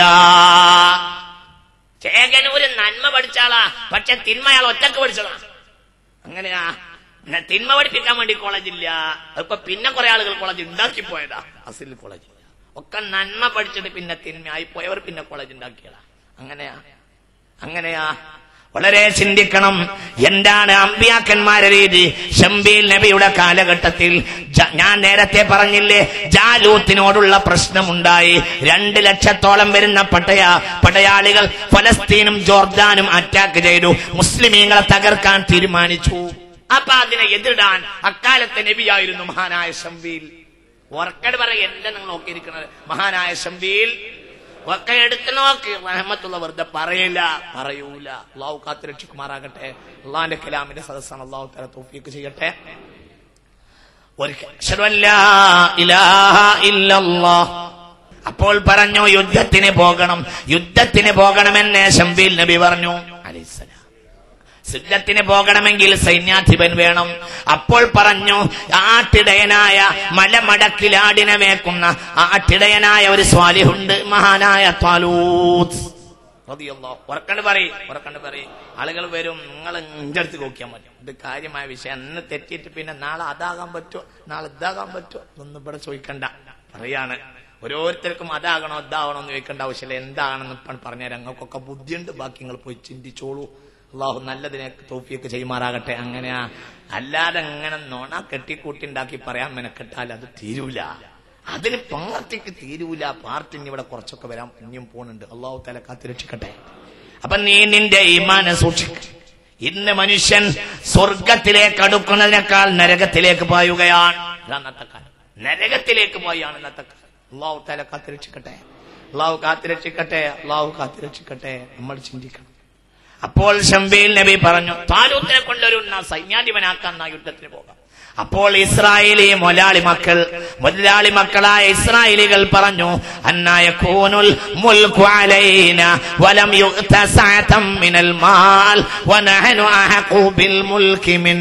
ചേകനൂര് നന്മ പഠിച്ചാളാ പക്ഷെ തിന്മ അയാൾ ഒറ്റക്ക് പഠിച്ചതാ അങ്ങനെയാ പിന്നെ തിന്മ പഠിപ്പിക്കാൻ വേണ്ടി കോളേജില്ല അതിപ്പോ പിന്നെ കുറെ ആളുകൾ കോളേജ് ഉണ്ടാക്കി പോയതാ അസിൽ കോളേജ് ഒക്കെ നന്മ പഠിച്ചിട്ട് പിന്നെ തിന്മയായി പോയവർ പിന്നെ കോളേജ് ഉണ്ടാക്കിയതാ അങ്ങനെയാ അങ്ങനെയാ വളരെ ചിന്തിക്കണം എന്താണ് അമ്പിയാക്കന്മാരെ രീതി ഷംബീൽ നബിയുടെ കാലഘട്ടത്തിൽ ജ- ഞാൻ നേരത്തെ പറഞ്ഞില്ലേ ജാലൂത്തിനോടുള്ള പ്രശ്നമുണ്ടായി രണ്ട് ലക്ഷത്തോളം വരുന്ന പട്ടയ പടയാളികൾ ഫലസ്തീനും ജോർദാനും അറ്റാക്ക് ചെയ്തു മുസ്ലിമീങ്ങളെ തകർക്കാൻ തീരുമാനിച്ചു അപ്പൊ അതിനെ എതിരിടാൻ അക്കാലത്തെ നബിയായിരുന്നു മഹാനായ ഷംബീൽ ഉറക്കട് പറ എന്താ നിങ്ങൾ നോക്കിയിരിക്കുന്നത് മഹാനായ ഷംബീൽ ഒക്കെ എടുത്ത് നോക്ക് റഹമത്തുള്ള വെറുതെ പറയില്ല പറയൂല അള്ളാഹു കാത്തു രക്ഷിക്കുമാറാകട്ടെ അള്ളാഹിന്റെ കലാമിന്റെ സദസ്സാണ് അള്ളാഹു തല തോഫിയൊക്കെ ചെയ്യട്ടെ ഒരിക്കൽ അശ്ഹദു അൻ ലാ ഇലാഹ ഇല്ലല്ലാഹ്. അപ്പോൾ പറഞ്ഞു യുദ്ധത്തിന് പോകണം യുദ്ധത്തിന് പോകണമെന്ന് ശംബീൽ നബി പറഞ്ഞു അലൈഹിസ്സലാം സിദ്ധത്തിന് പോകണമെങ്കിൽ സൈന്യാധിപൻ വേണം അപ്പോൾ പറഞ്ഞു ആട്ടിടയനായ മലമടക്കിലാടിനെ മേക്കുന്ന ആട്ടിടയനായ ഒരു സ്വാലിഹുണ്ട് മഹാനായ ത്വാലൂത്ത് റളിയല്ലാഹു. ഉറക്കണ്ട് പറയും ഉറക്കണ്ട് പറയും ആളുകൾ വരും നിങ്ങൾ എന്റെ അടുത്ത് നോക്കിയാൽ മതി ഇത് കാര്യമായ വിഷയം അന്ന് തെറ്റിയിട്ട് പിന്നെ നാളെ അതാകാൻ പറ്റുമോ നാളെ ഇതാകാൻ പറ്റുമോ ഒന്നും ഇവിടെ ചോദിക്കണ്ട പറയാണ് ഓരോരുത്തർക്കും അതാകണോ ഇതാകണോ എന്ന് ചോദിക്കേണ്ട ആവശ്യമില്ല എന്താണെന്ന് ഇപ്പം പറഞ്ഞുതരാം ഞങ്ങൾക്കൊക്കെ ബുദ്ധിയുണ്ട് ബാക്കി നിങ്ങൾ പോയി ചിന്തിച്ചോളൂ അള്ളാഹു നല്ലതിനെ തോഫിയൊക്കെ ചെയ്യുമാറാകട്ടെ അങ്ങനെയാ അല്ലാതെ അങ്ങനെ നോണ കെട്ടിക്കൂട്ടി ഉണ്ടാക്കി പറയാൻ മെനക്കെട്ടാൽ അത് തീരൂല അതിന് പാർട്ടിക്ക് തീരൂല പാർട്ടി ഇനി ഇവിടെ കുറച്ചൊക്കെ വരാൻ ഇനിയും പോകുന്നുണ്ട് അള്ളാഹു തല കാത്തിരക്ഷിക്കട്ടെ അപ്പൊ നീ നിന്റെ ഈമാനെ സൂക്ഷിക്ക ഇന്ന് മനുഷ്യൻ സ്വർഗത്തിലേക്ക് അടുക്കുന്നതിനേക്കാൾ നരകത്തിലേക്ക് പായുകയാണ് ഇതാ ഇന്നത്തെ കാലം നരകത്തിലേക്ക് പോയാണ് ഇന്നത്തെ കാലം അള്ളാഹു തല കാത്തിരക്ഷിക്കട്ടെ അള്ളാഹു കാത്തിരക്ഷിക്കട്ടെ അള്ളാഹു കാത്തിരക്ഷിക്കട്ടെ നമ്മൾ ചിന്തിക്കണം അപ്പോൾ ഷംബീൽ നബി പറഞ്ഞു താലൂത്തിനെ കൊണ്ടൊരു ന- സൈന്യാധിപനാക്കാൻ നാ യുദ്ധത്തിന് പോകാം അപ്പോൾ ഇസ്രായേലി മൊലാളി മക്കൾ മുതലാളി മക്കളായ ഇസ്രായേലികൾ പറഞ്ഞു അന്നായ കൂനുൽ മുൽക്കു അലൈന വലം യുഅ്ത സഅതം മിനൽ മാൽ വനഹനു അഹഖു ബിൽ മുൽക്കി മിൻ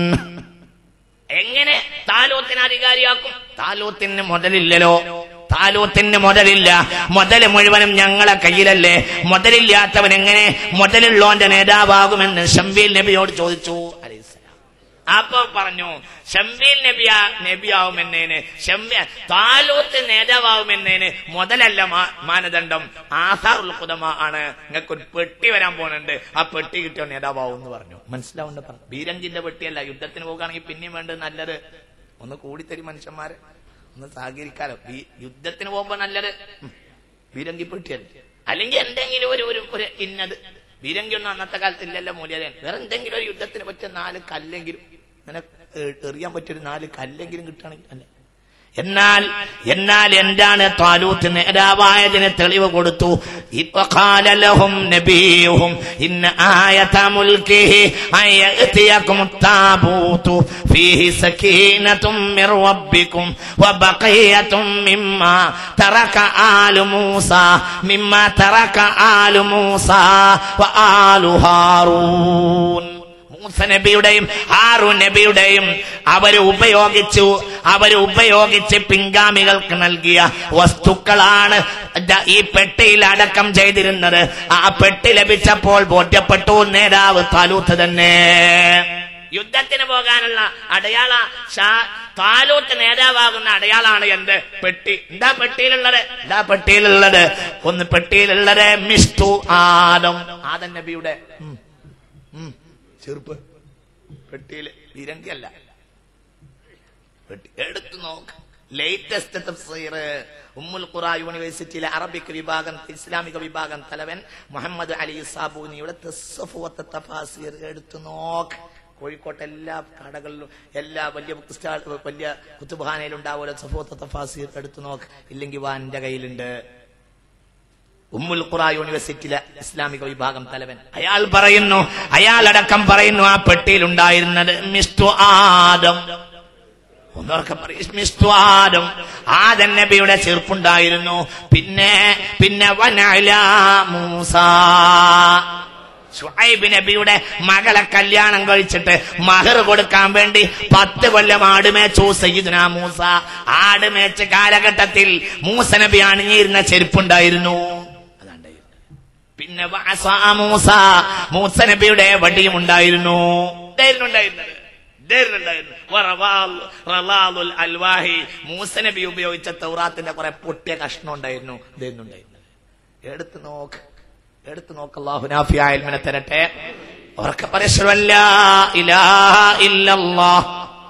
എങ്ങനെ താലൂത്തിന് അധികാരിയാക്കും താലൂത്തിന് മുതലില്ലല്ലോ താലൂത്തിന് മുതലില്ല മുതല് മുഴുവനും ഞങ്ങളെ കയ്യിലല്ലേ മുതലില്ലാത്തവൻ എങ്ങനെ മുതലുള്ളോന്റെ നേതാവാകുമെന്ന് ഷംബീൽ നബിയോട് ചോദിച്ചു അലൈഹിസ്സലാം അപ്പൊ പറഞ്ഞു ഷംബീൽ നബിയ നബിയാവുമെന്നേന് ഷംബി താലൂത്ത് നേതാവാകുമെന്നേന് മുതലല്ല മാ- മാനദണ്ഡം ആധാറുൽ കുതമ ആണ് നിങ്ങൾക്ക് ഒരു പെട്ടി വരാൻ പോകുന്നുണ്ട് ആ പെട്ടി കിട്ടിയ നേതാവാവും എന്ന് പറഞ്ഞു മനസ്സിലാവുന്ന പറഞ്ഞു ബീരഞ്ചിന്റെ പെട്ടിയല്ല യുദ്ധത്തിന് പോകുകയാണെങ്കിൽ പിന്നെയും വേണ്ടത് നല്ലത് ഒന്ന് കൂടിത്തരി മനുഷ്യന്മാരെ ഒന്ന് സഹകരിക്കാലോ ഈ യുദ്ധത്തിന് പോകുമ്പോ നല്ലത് ഉം, ബീരങ്കി പെട്ടിയല്ലേ അല്ലെങ്കിൽ എന്തെങ്കിലും ഒരു ഒരു ഒരു ഇന്നത് ബീരങ്കി ഒന്നും അന്നത്തെ കാലത്ത് ഇല്ലല്ലോ മൂല്യതൻ വേറെ എന്തെങ്കിലും ഒരു യുദ്ധത്തിന് പറ്റിയ നാല് കല്ലെങ്കിലും അങ്ങനെ ഏ- എറിയാൻ പറ്റിയൊരു നാല് കല്ലെങ്കിലും കിട്ടുകയാണെങ്കിൽ അല്ലേ എന്നാൽ എന്നാൽ എന്താണ് താലൂത്ത് നേതാവായതിന് തെളിവ് കൊടുത്തു ഇപ്പഖാലലഹും നബിയുഹും ഇന്ന ആയത മുൽക്കിഹി അയതിയകും താബൂതു ഫീഹി സകീനതും മിർ റബ്ബിക്കും വബഖിയതും മിമ്മാ തറക ആലു മൂസ മിമ്മാ തറക ആലു മൂസ വആലു ഹാറൂൻ മൂസ നബിയുടെയും ആറു നബിയുടെയും അവര് ഉപയോഗിച്ചു അവര് ഉപയോഗിച്ച് പിൻഗാമികൾക്ക് നൽകിയ വസ്തുക്കളാണ് ദ- ഈ പെട്ടിയിൽ അടക്കം ചെയ്തിരുന്നത് ആ പെട്ടി ലഭിച്ചപ്പോൾ ബോധ്യപ്പെട്ടു നേതാവ് താലൂത്ത് തന്നെ യുദ്ധത്തിന് പോകാനുള്ള അടയാള ഷാ- താലൂത്ത് നേതാവാകുന്ന അടയാളാണ് എന്ത് പെട്ടി എന്താ പെട്ടിയിലുള്ളത് എന്താ പെട്ടിയിലുള്ളത് ഒന്ന് പെട്ടിയിലുള്ളത് മിസ്റ്റു ആദം ആദം നബിയുടെ ഉം, ഉം, ചെറുപ്പ് പെട്ടിയില് വിരങ്കി അല്ല പെട്ടി എടുത്തു നോക്ക് ലേറ്റസ്റ്റ് തഫ്സീർ ഉമ്മുൽ ഖുറ യൂണിവേഴ്സിറ്റിയിലെ അറബിക് വിഭാഗം ഇസ്ലാമിക വിഭാഗം തലവൻ മുഹമ്മദ് അലി സാബൂനിയുടെ തസ്സഫുവത്ത് തഫാസീർ എടുത്തു നോക്ക് കോഴിക്കോട്ടെ എല്ലാ കടകളിലും എല്ലാ വലിയ ബുക്ക് സ്റ്റാൾ വലിയ കുത്തുബാനയിലും ഉണ്ടാവുമല്ലോ സഫുവത്ത് തഫാസീർ എടുത്തു നോക്ക് ഇല്ലെങ്കിൽ വാ എന്റെ കയ്യിലുണ്ട് ഉമ്മുൽ ഖുറ യൂണിവേഴ്സിറ്റിയിലെ ഇസ്ലാമിക വിഭാഗം തലവൻ അയാൾ പറയുന്നു അയാളടക്കം പറയുന്നു ആ പെട്ടിയിൽ ഉണ്ടായിരുന്നത് മിസ്റ്റു ആദം ഒന്നോർക്കെ പറയും മിസ്റ്റു ആദം ആദൻ നബിയുടെ ചെറുപ്പുണ്ടായിരുന്നു പിന്നെ പിന്നെ വനല മൂസ ഷുഐബ് നബിയുടെ മകളെ കല്യാണം കഴിച്ചിട്ട് മഹർ കൊടുക്കാൻ വേണ്ടി പത്ത് കൊല്ലം ആടുമേച്ചു സയ്യിദ്ന മൂസ ആടുമേച്ച കാലഘട്ടത്തിൽ മൂസ നബി അണിഞ്ഞിരുന്ന ചെരുപ്പുണ്ടായിരുന്നു അതാണ്ടായിരുന്നു പിന്നെ വഅസാ മൂസ മൂസ നബിയുടെ വടിയും ഉണ്ടായിരുന്നു ഇതായിരുന്നു ഉണ്ടായിരുന്നത് ഇതായിരുന്നു ഉണ്ടായിരുന്നത് വറവാൽ- റലാലുൽ അൽവാഹി മൂസ നബി ഉപയോഗിച്ച തൗറാത്തിന്റെ കുറെ പൊട്ടിയ കഷ്ണം ഉണ്ടായിരുന്നു ഇതായിരുന്നു ഉണ്ടായിരുന്നത് എടുത്തു നോക്ക് എടുത്തു നോക്ക് അള്ളാഹു നാഫിയായ ഇൽമിനെ തരട്ടെ ഉറക്കെ പറയല്ല ഇലാഹ ഇല്ലല്ലാഹ്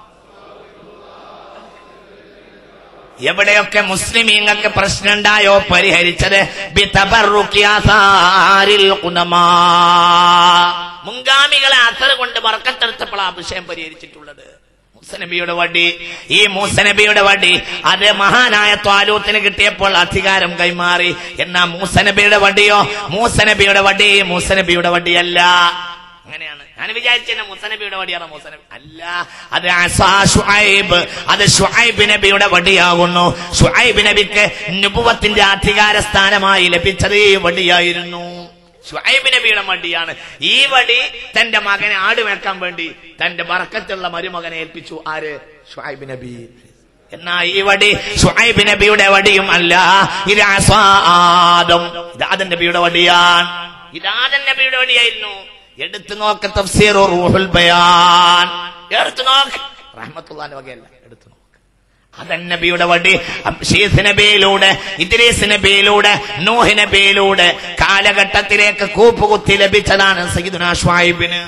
എവിടെയൊക്കെ മുസ്ലിമീങ്ങൾക്ക് പ്രശ്നമുണ്ടായോ പരിഹരിച്ചത് ബിതബറുക്കിയാസാരിൽ ഖുനമാ. മുൻഗാമികളെ അസർ കൊണ്ട് വർക്കത്തെടുത്തപ്പോൾ ആ വിഷയം പരിഹരിച്ചിട്ടുള്ളത് മൂസനബിയുടെ വടി ഈ മൂസനബിയുടെ വടി അത് മഹാനായ ത്വാലൂത്തിന് കിട്ടിയപ്പോൾ അധികാരം കൈമാറി എന്നാ മൂസനബിയുടെ വടിയോ മൂസനബിയുടെ വടി മൂസനബിയുടെ വടിയല്ല അങ്ങനെയാണ് ഞാൻ വിചാരിച്ചത് മുസനബിയുടെ വടിയാണ് മുസനബി അല്ല അത് അസാ ഷുഐബ് അത് ഷുഐബ് നബിയുടെ വടിയാകുന്നു ഷുഐബ് നബിക്ക് നുപുവത്തിന്റെ അധികാര സ്ഥാനമായി ലഭിച്ചത് ഈ വടിയായിരുന്നു ഷുഐബ് നബിയുടെ വടിയാണ് ഈ വടി തന്റെ മകനെ ആടുമേക്കാൻ വേണ്ടി തന്റെ ബറക്കത്തുള്ള മരുമകനെ ഏൽപ്പിച്ചു ആര് ഷുഐബ് നബി എന്നാ ഈ വടി ഷുഐബ് നബിയുടെ വടിയും അല്ല ഇത് അസാ ആദം ഇത് ആദം നബിയുടെ വടിയാണ് ഇത് ആദം നബിയുടെ വടിയായിരുന്നു എടുത്തു നോക്ക് തഫ്സീർ റൂഹുൽ ബയാൻ എടുത്തു നോക്ക് റഹ്മത്തുള്ളാന്റെ വകയല്ല എടുത്തു നോക്ക് അതൻ നബിയുടെ വടി ഷീസ് നബിയിലൂടെ ഇദ്രീസ് നബിയിലൂടെ നൂഹ് നബിയിലൂടെ കാലഘട്ടത്തിലേക്ക് കൂപ്പുകുത്തി ലഭിച്ചതാണ് സയ്യിദുനാ ഷ്വായിബിന്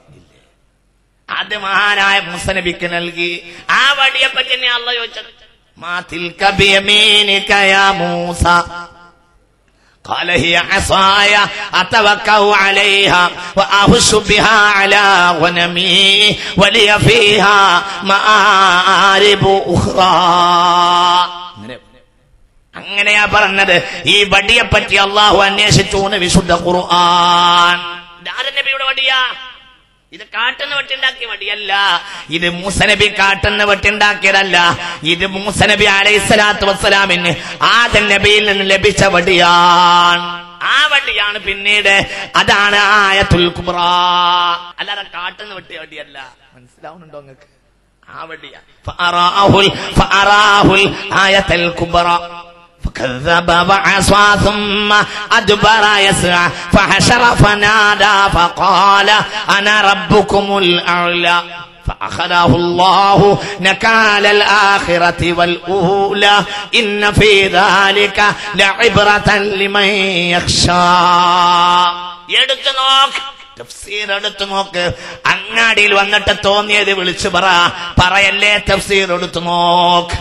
അത് മഹാനായ മൂസ നബിക്ക് നൽകി ആ വടിയെ പറ്റി തന്നെ അള്ള ചോദിച്ചത് മാ തിൽക ബിയമീനിക യാ മൂസ قال هي عصاي أتوكأ عليها وأهش بها على غنمي ولي فيها مآرب أخرى അങ്ങനെയാ പറഞ്ഞത് ഈ വടിയെ പറ്റി അള്ളാഹു അന്വേഷിച്ചു എന്ന് വിശുദ്ധ ഖുർആൻ ഇതാരൻ നബിയുടെ വടിയാ ഇത് കാട്ടുന്ന വെട്ടുണ്ടാക്കിയ വടിയല്ല ഇത് മൂസനബി കാട്ടുന്ന വെട്ടുണ്ടാക്കിയതല്ല ഇത് മൂസനബി അലൈഹിസ്സലാത്തു വസ്സലാമിന് ആദൻ നബിയിൽ നിന്ന് ലഭിച്ച വടിയാണ് ആ വടിയാണ് പിന്നീട് അതാണ് ആയത്തുൽ കുബ്ര അല്ലാതെ കാട്ടുന്ന വെട്ടിയ വടിയല്ല മനസ്സിലാവുന്നുണ്ടോ നിങ്ങൾക്ക് ആ വടിയാ ഫഅറാഹുൽ ഫഅറാഹുൽ ആയത്തുൽ കുബ്ര فكذب وعصى ثم أدبر يسعى فحشر فنادى فقال أنا ربكم الأعلى فأخذه الله نكال الآخرة والأولى إن في ذلك لعبرة لمن يخشى എടുത്തു നോക്ക് തഫ്സീർ എടുത്തു നോക്ക് അങ്ങാടിയിൽ വന്നിട്ട് തോന്നിയത് വിളിച്ചു പറ പറയല്ലേ തഫ്സീർ എടുത്തു നോക്ക്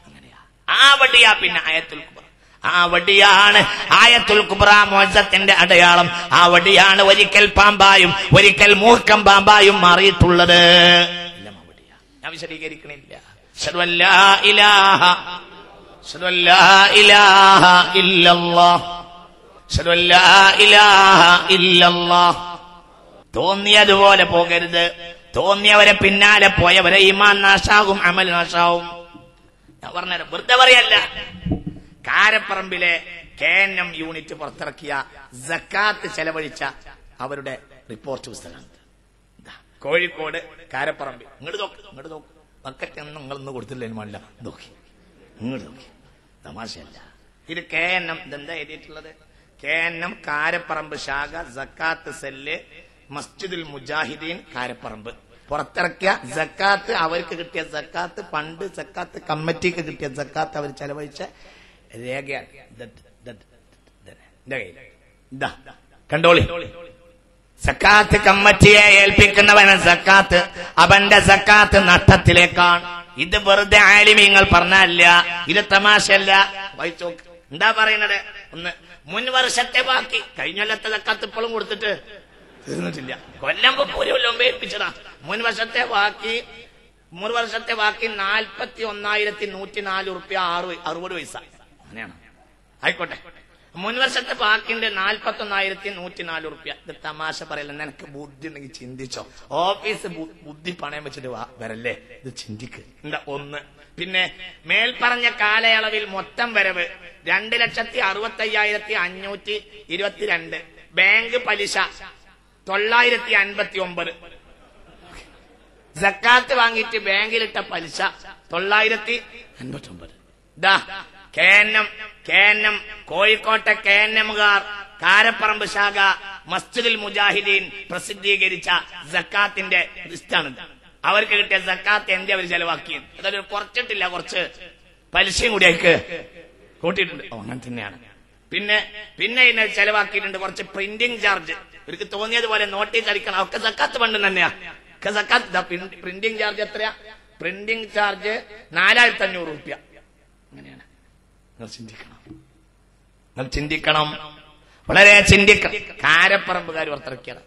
ആ വടിയാ പിന്നെ ആയത്തുൽ കുബ്ര ആ വടിയാണ് ആയത്തുൽ കുബ്ര മോചത്തിന്റെ അടയാളം ആ വടിയാണ് ഒരിക്കൽ പാമ്പായും ഒരിക്കൽ മൂർഖം പാമ്പായും മാറിയിട്ടുള്ളത് എല്ലാം ആ വടിയാ. ഞാൻ വിശദീകരിക്കണില്ല അശ്ഹദു അൻ ലാ ഇലാഹ അശ്ഹദു അൻ ലാ ഇലാഹ ഇല്ലല്ലാഹ് അശ്ഹദു അൻ ലാ ഇലാഹ ഇല്ലല്ലാഹ് തോന്നിയതുപോലെ പോകരുത് തോന്നിയവരെ പിന്നാലെ പോയവരെ ഈമാൻ നാശാകും അമൽ നാശാവും ഞാൻ പറഞ്ഞുതരാം വെറുതെ പറയല്ല കാരപ്പറമ്പിലെ കെ എൻ എം യൂണിറ്റ് പുറത്തിറക്കിയ ജക്കാത്ത് ചെലവഴിച്ച അവരുടെ റിപ്പോർട്ട് പുസ്തകമാണ് ഇതാ, കോഴിക്കോട് കാരപ്പറമ്പിൽ ഇങ്ങോട്ട് നോക്ക് ഇങ്ങോട്ട് നോക്ക് ബക്കറ്റ് ഒന്നും നിങ്ങൾ ഇന്ന് കൊടുത്തില്ല മല്ല നോക്കി ഇങ്ങോട്ട് നോക്കി തമാശയല്ല ഇത് കെ എൻ എം ഇതെന്താ എഴുതിയിട്ടുള്ളത് കെ എൻ എം കാരപ്പറമ്പ് ശാഖ ജക്കാത്ത് സെല്ല് മസ്ജിദുൽ മുജാഹിദീൻ കാരപ്പറമ്പ് പുറത്തിറക്കിയ ജക്കാത്ത് അവർക്ക് കിട്ടിയ ജക്കാത്ത് പണ്ട് ജക്കാത്ത് കമ്മിറ്റിക്ക് കിട്ടിയ ജക്കാത്ത് അവർ ചെലവഴിച്ച രേഖയാണ് ഇത് ഇത് ഇത് ഇത് ഇതാ കയ്യിൽ. ഇതാ കണ്ടോളി സക്കാത്ത് കമ്മിറ്റിയെ ഏൽപ്പിക്കുന്നവന് സക്കാത്ത് അവന്റെ സക്കാത്ത് നഷ്ടത്തിലേക്കാണ് ഇത് വെറുതെ ആലിമീങ്ങൾ പറഞ്ഞല്ല ഇത് തമാശയല്ല വായിച്ചു നോക്ക്. എന്താ പറയുന്നത് ഒന്ന് മുൻ വർഷത്തെ ബാക്കി കഴിഞ്ഞ കൊല്ലത്തെ സക്കാത്ത് ഇപ്പോഴും കൊടുത്തിട്ട് തീർന്നിട്ടില്ല കൊല്ലം ഒരു കൊല്ലം ഏൽപ്പിച്ചതാ മുൻ വർഷത്തെ ബാക്കി മുൻ വർഷത്തെ ബാക്കി നാൽപ്പത്തി ഒന്നായിരത്തി നൂറ്റി നാല് റുപ്യ ആറ് അറുപത് പൈസ അങ്ങനെയാണ് ആയിക്കോട്ടെ മുൻ വർഷത്തെ ബാക്കിന്റെ നാൽപ്പത്തി ഒന്നായിരത്തി നൂറ്റി നാല് റുപ്യ ഇത് തമാശ പറയല്ല നിനക്ക് ബുദ്ധി ഉണ്ടെങ്കിൽ ചിന്തിച്ചോ ഓഫീസ് ബു- ബുദ്ധി പണയം വെച്ചിട്ട് വാ വരല്ലേ ഇത് ചിന്തിക്ക് എന്താ ഒന്ന് പിന്നെ മേൽപ്പറഞ്ഞ കാലയളവിൽ മൊത്തം വരവ് രണ്ട് ലക്ഷത്തി അറുപത്തി അയ്യായിരത്തി അഞ്ഞൂറ്റി ഇരുപത്തിരണ്ട് ബാങ്ക് പലിശ തൊള്ളായിരത്തി അൻപത്തി ഒമ്പത് ജക്കാത്ത് വാങ്ങിയിട്ട് ബാങ്കിലിട്ട പലിശ തൊള്ളായിരത്തി അൻപത്തി ഒമ്പത് ഇതാ കേന്നം കേന്നം കോഴിക്കോട്ടെ കേന്നമുകാർ കാരപ്പറമ്പ് ശാഖ മസ്ജിദുൽ മുജാഹിദീൻ പ്രസിദ്ധീകരിച്ച ജക്കാത്തിന്റെ ലിസ്റ്റാണ് അവർക്ക് കിട്ടിയ ജക്കാത്ത് എന്റെ അവർ ചെലവാക്കി അതൊരു കുറച്ചിട്ടില്ല കുറച്ച് പലിശയും കൂടി അവർക്ക് കൂട്ടിയിട്ടുണ്ട് ഓ, അങ്ങനെ തന്നെയാണ് പിന്നെ പിന്നെ ഇതിനെ ചെലവാക്കിയിട്ടുണ്ട് കുറച്ച് പ്രിന്റിംഗ് ചാർജ് ഇവർക്ക് തോന്നിയതുപോലെ നോട്ടീസ് അടിക്കണം ഒക്കെ സക്കാത്ത് ഫണ്ട് തന്നെയാ ഒക്കെ സക്കാത്ത് പ്രിന്റിംഗ് ചാർജ് എത്രയാ പ്രിന്റിംഗ് ചാർജ് നാലായിരത്തി അഞ്ഞൂറ് റുപ്യ അങ്ങനെയാണ് നിങ്ങൾ ചിന്തിക്കണം നിങ്ങൾ ചിന്തിക്കണം വളരെ ചിന്തിക്കണം കാരപ്പറമ്പുകാർ പുറത്തിറക്കിയത്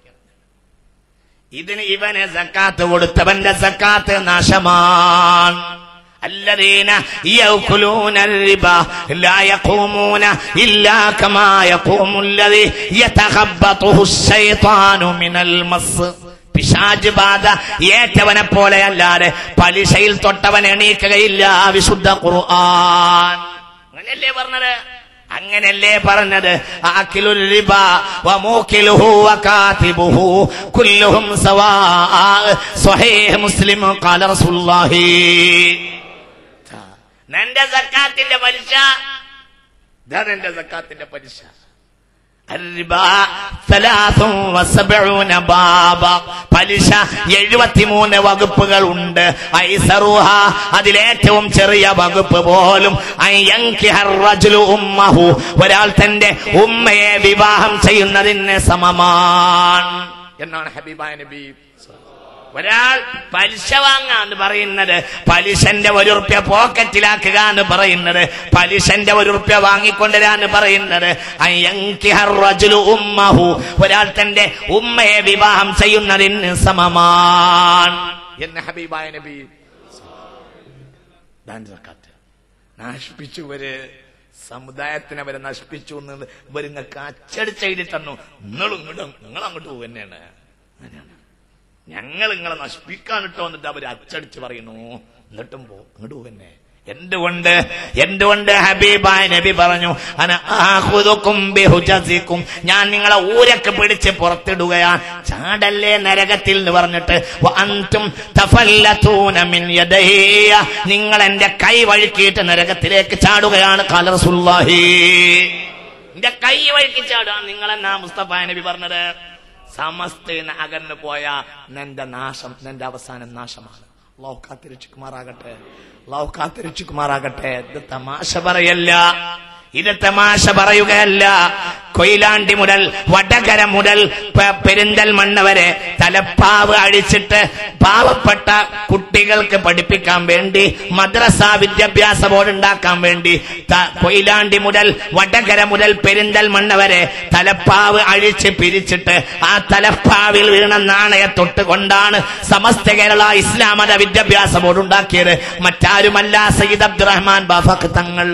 ഇതിന് ഇവന് സക്കാത്ത് കൊടുത്തവന്റെ സക്കാത്ത് നാശമാണ് الذين يأكلون الربا لا يقومون إلا كما يقوم الذي يتخبطه الشيطان من المص പിശാജ് ബാധ ഏറ്റവനെ പോലെയല്ലാതെ പലിശയിൽ തൊട്ടവൻ എണീക്കുകയില്ല വിശുദ്ധ ഖുർആൻ അങ്ങനെയല്ലേ പറഞ്ഞത് അങ്ങനല്ലേ പറഞ്ഞത് ആക്കിലുൽ റിബ വമൂക്കിലുഹു വകാതിബുഹു കുല്ലുഹും സവാ സ്വഹീഹ് മുസ്ലിം ഖാല റസൂലുള്ളാഹി നിന്റെ സക്കാത്തിന്റെ പലിശ ഇതാ നിന്റെ സക്കാത്തിന്റെ പലിശ الربا ثلاث وسبعون بابا പലിശ എഴുപത്തിമൂന്ന് വകുപ്പുകൾ ഉണ്ട് ഐസറുഹ അതിലേറ്റവും ചെറിയ വകുപ്പ് പോലും അയ്യങ്കിഹ الرجل ഉമ്മഹു ഒരാൾ തന്റെ ഉമ്മയെ വിവാഹം ചെയ്യുന്നതിന് സമമാണ് എന്നാണ് ഹബീബായ നബി ഒരാൾ പലിശ വാങ്ങാന്ന് പറയുന്നത് പലിശന്റെ ഒരു റുപ്യ പോക്കറ്റിലാക്കുക എന്ന് പറയുന്നത് പലിശന്റെ ഒരു റുപ്യ വാങ്ങിക്കൊണ്ടുവരാന്ന് പറയുന്നത് അയ്യങ്കിഹർ റജുലു ഉമ്മഹു ഒരാൾ തന്റെ ഉമ്മയെ വിവാഹം ചെയ്യുന്നതിന് സമമാണ് എന്ന് ഹബീബായ നബി ദാൻ സക്കാത്ത് നശിപ്പിച്ചു ഇവര് സമുദായത്തിനെ അവരെ നശിപ്പിച്ചു എന്ന് ഇവര് നിങ്ങൾക്ക് അച്ചടിച്ച് എഴുതി തന്നു നിങ്ങളും ഇങ്ങോട്ടും നിങ്ങൾ അങ്ങോട്ട് പോകുക തന്നെയാണ് അങ്ങനെയാണ് ഞങ്ങൾ നിങ്ങളെ നശിപ്പിക്കാൻ ഇട്ടോ എന്നിട്ട് അവര് അച്ചടിച്ച് പറയുന്നു എന്നിട്ടും പോ ഇങ്ങോട്ട് പോവന്നെ എന്തുകൊണ്ട് എന്തുകൊണ്ട് ഹബീബായ നബി പറഞ്ഞു അന ആഖുദുക്കും ബിഹുജസിക്കും ഞാൻ നിങ്ങളെ ഊരൊക്കെ പിടിച്ച് പുറത്തിടുകയാണ് ചാടല്ലേ നരകത്തിൽ എന്ന് പറഞ്ഞിട്ട് വ അൻതും തഫല്ലതൂന മിൻ യദയ്യ നിങ്ങൾ എന്റെ കൈ വഴുക്കിയിട്ട് നരകത്തിലേക്ക് ചാടുകയാണ് ഖാല റസൂലുള്ളാഹി എന്റെ കൈ വഴുക്കി ചാടുക നിങ്ങളെന്നാ മുസ്തഫ നബി പറഞ്ഞത് സമസ്തയിൽ അകന്നു പോയ നിന്റെ നാശം നിന്റെ അവസാനം നാശമാണ് അള്ളാഹു കാത്തിരക്ഷിക്കുമാറാകട്ടെ അള്ളാഹു കാത്തിരക്ഷിക്കുമാറാകട്ടെ ഇത് തമാശ പറയല്ല ഇത് തമാശ പറയുകയല്ല കൊയിലാണ്ടി മുതൽ വടകര മുതൽ പ- പെരിന്തൽമണ്ണ വരെ തലപ്പാവ് അഴിച്ചിട്ട് പാവപ്പെട്ട കുട്ടികൾക്ക് പഠിപ്പിക്കാൻ വേണ്ടി മദ്രസ വിദ്യാഭ്യാസ ബോർഡ് ഉണ്ടാക്കാൻ വേണ്ടി ത- കൊയിലാണ്ടി മുതൽ വടകര മുതൽ പെരിന്തൽമണ്ണ വരെ തലപ്പാവ് അഴിച്ച് പിരിച്ചിട്ട് ആ തലപ്പാവിൽ വീണ നാണയ തൊട്ടുകൊണ്ടാണ് സമസ്ത കേരള ഇസ്ലാം മത വിദ്യാഭ്യാസ ബോർഡ് ഉണ്ടാക്കിയത് മറ്റാരുമല്ല സയ്യിദ് അബ്ദുറഹ്മാൻ ബാഫക്ക് തങ്ങൾ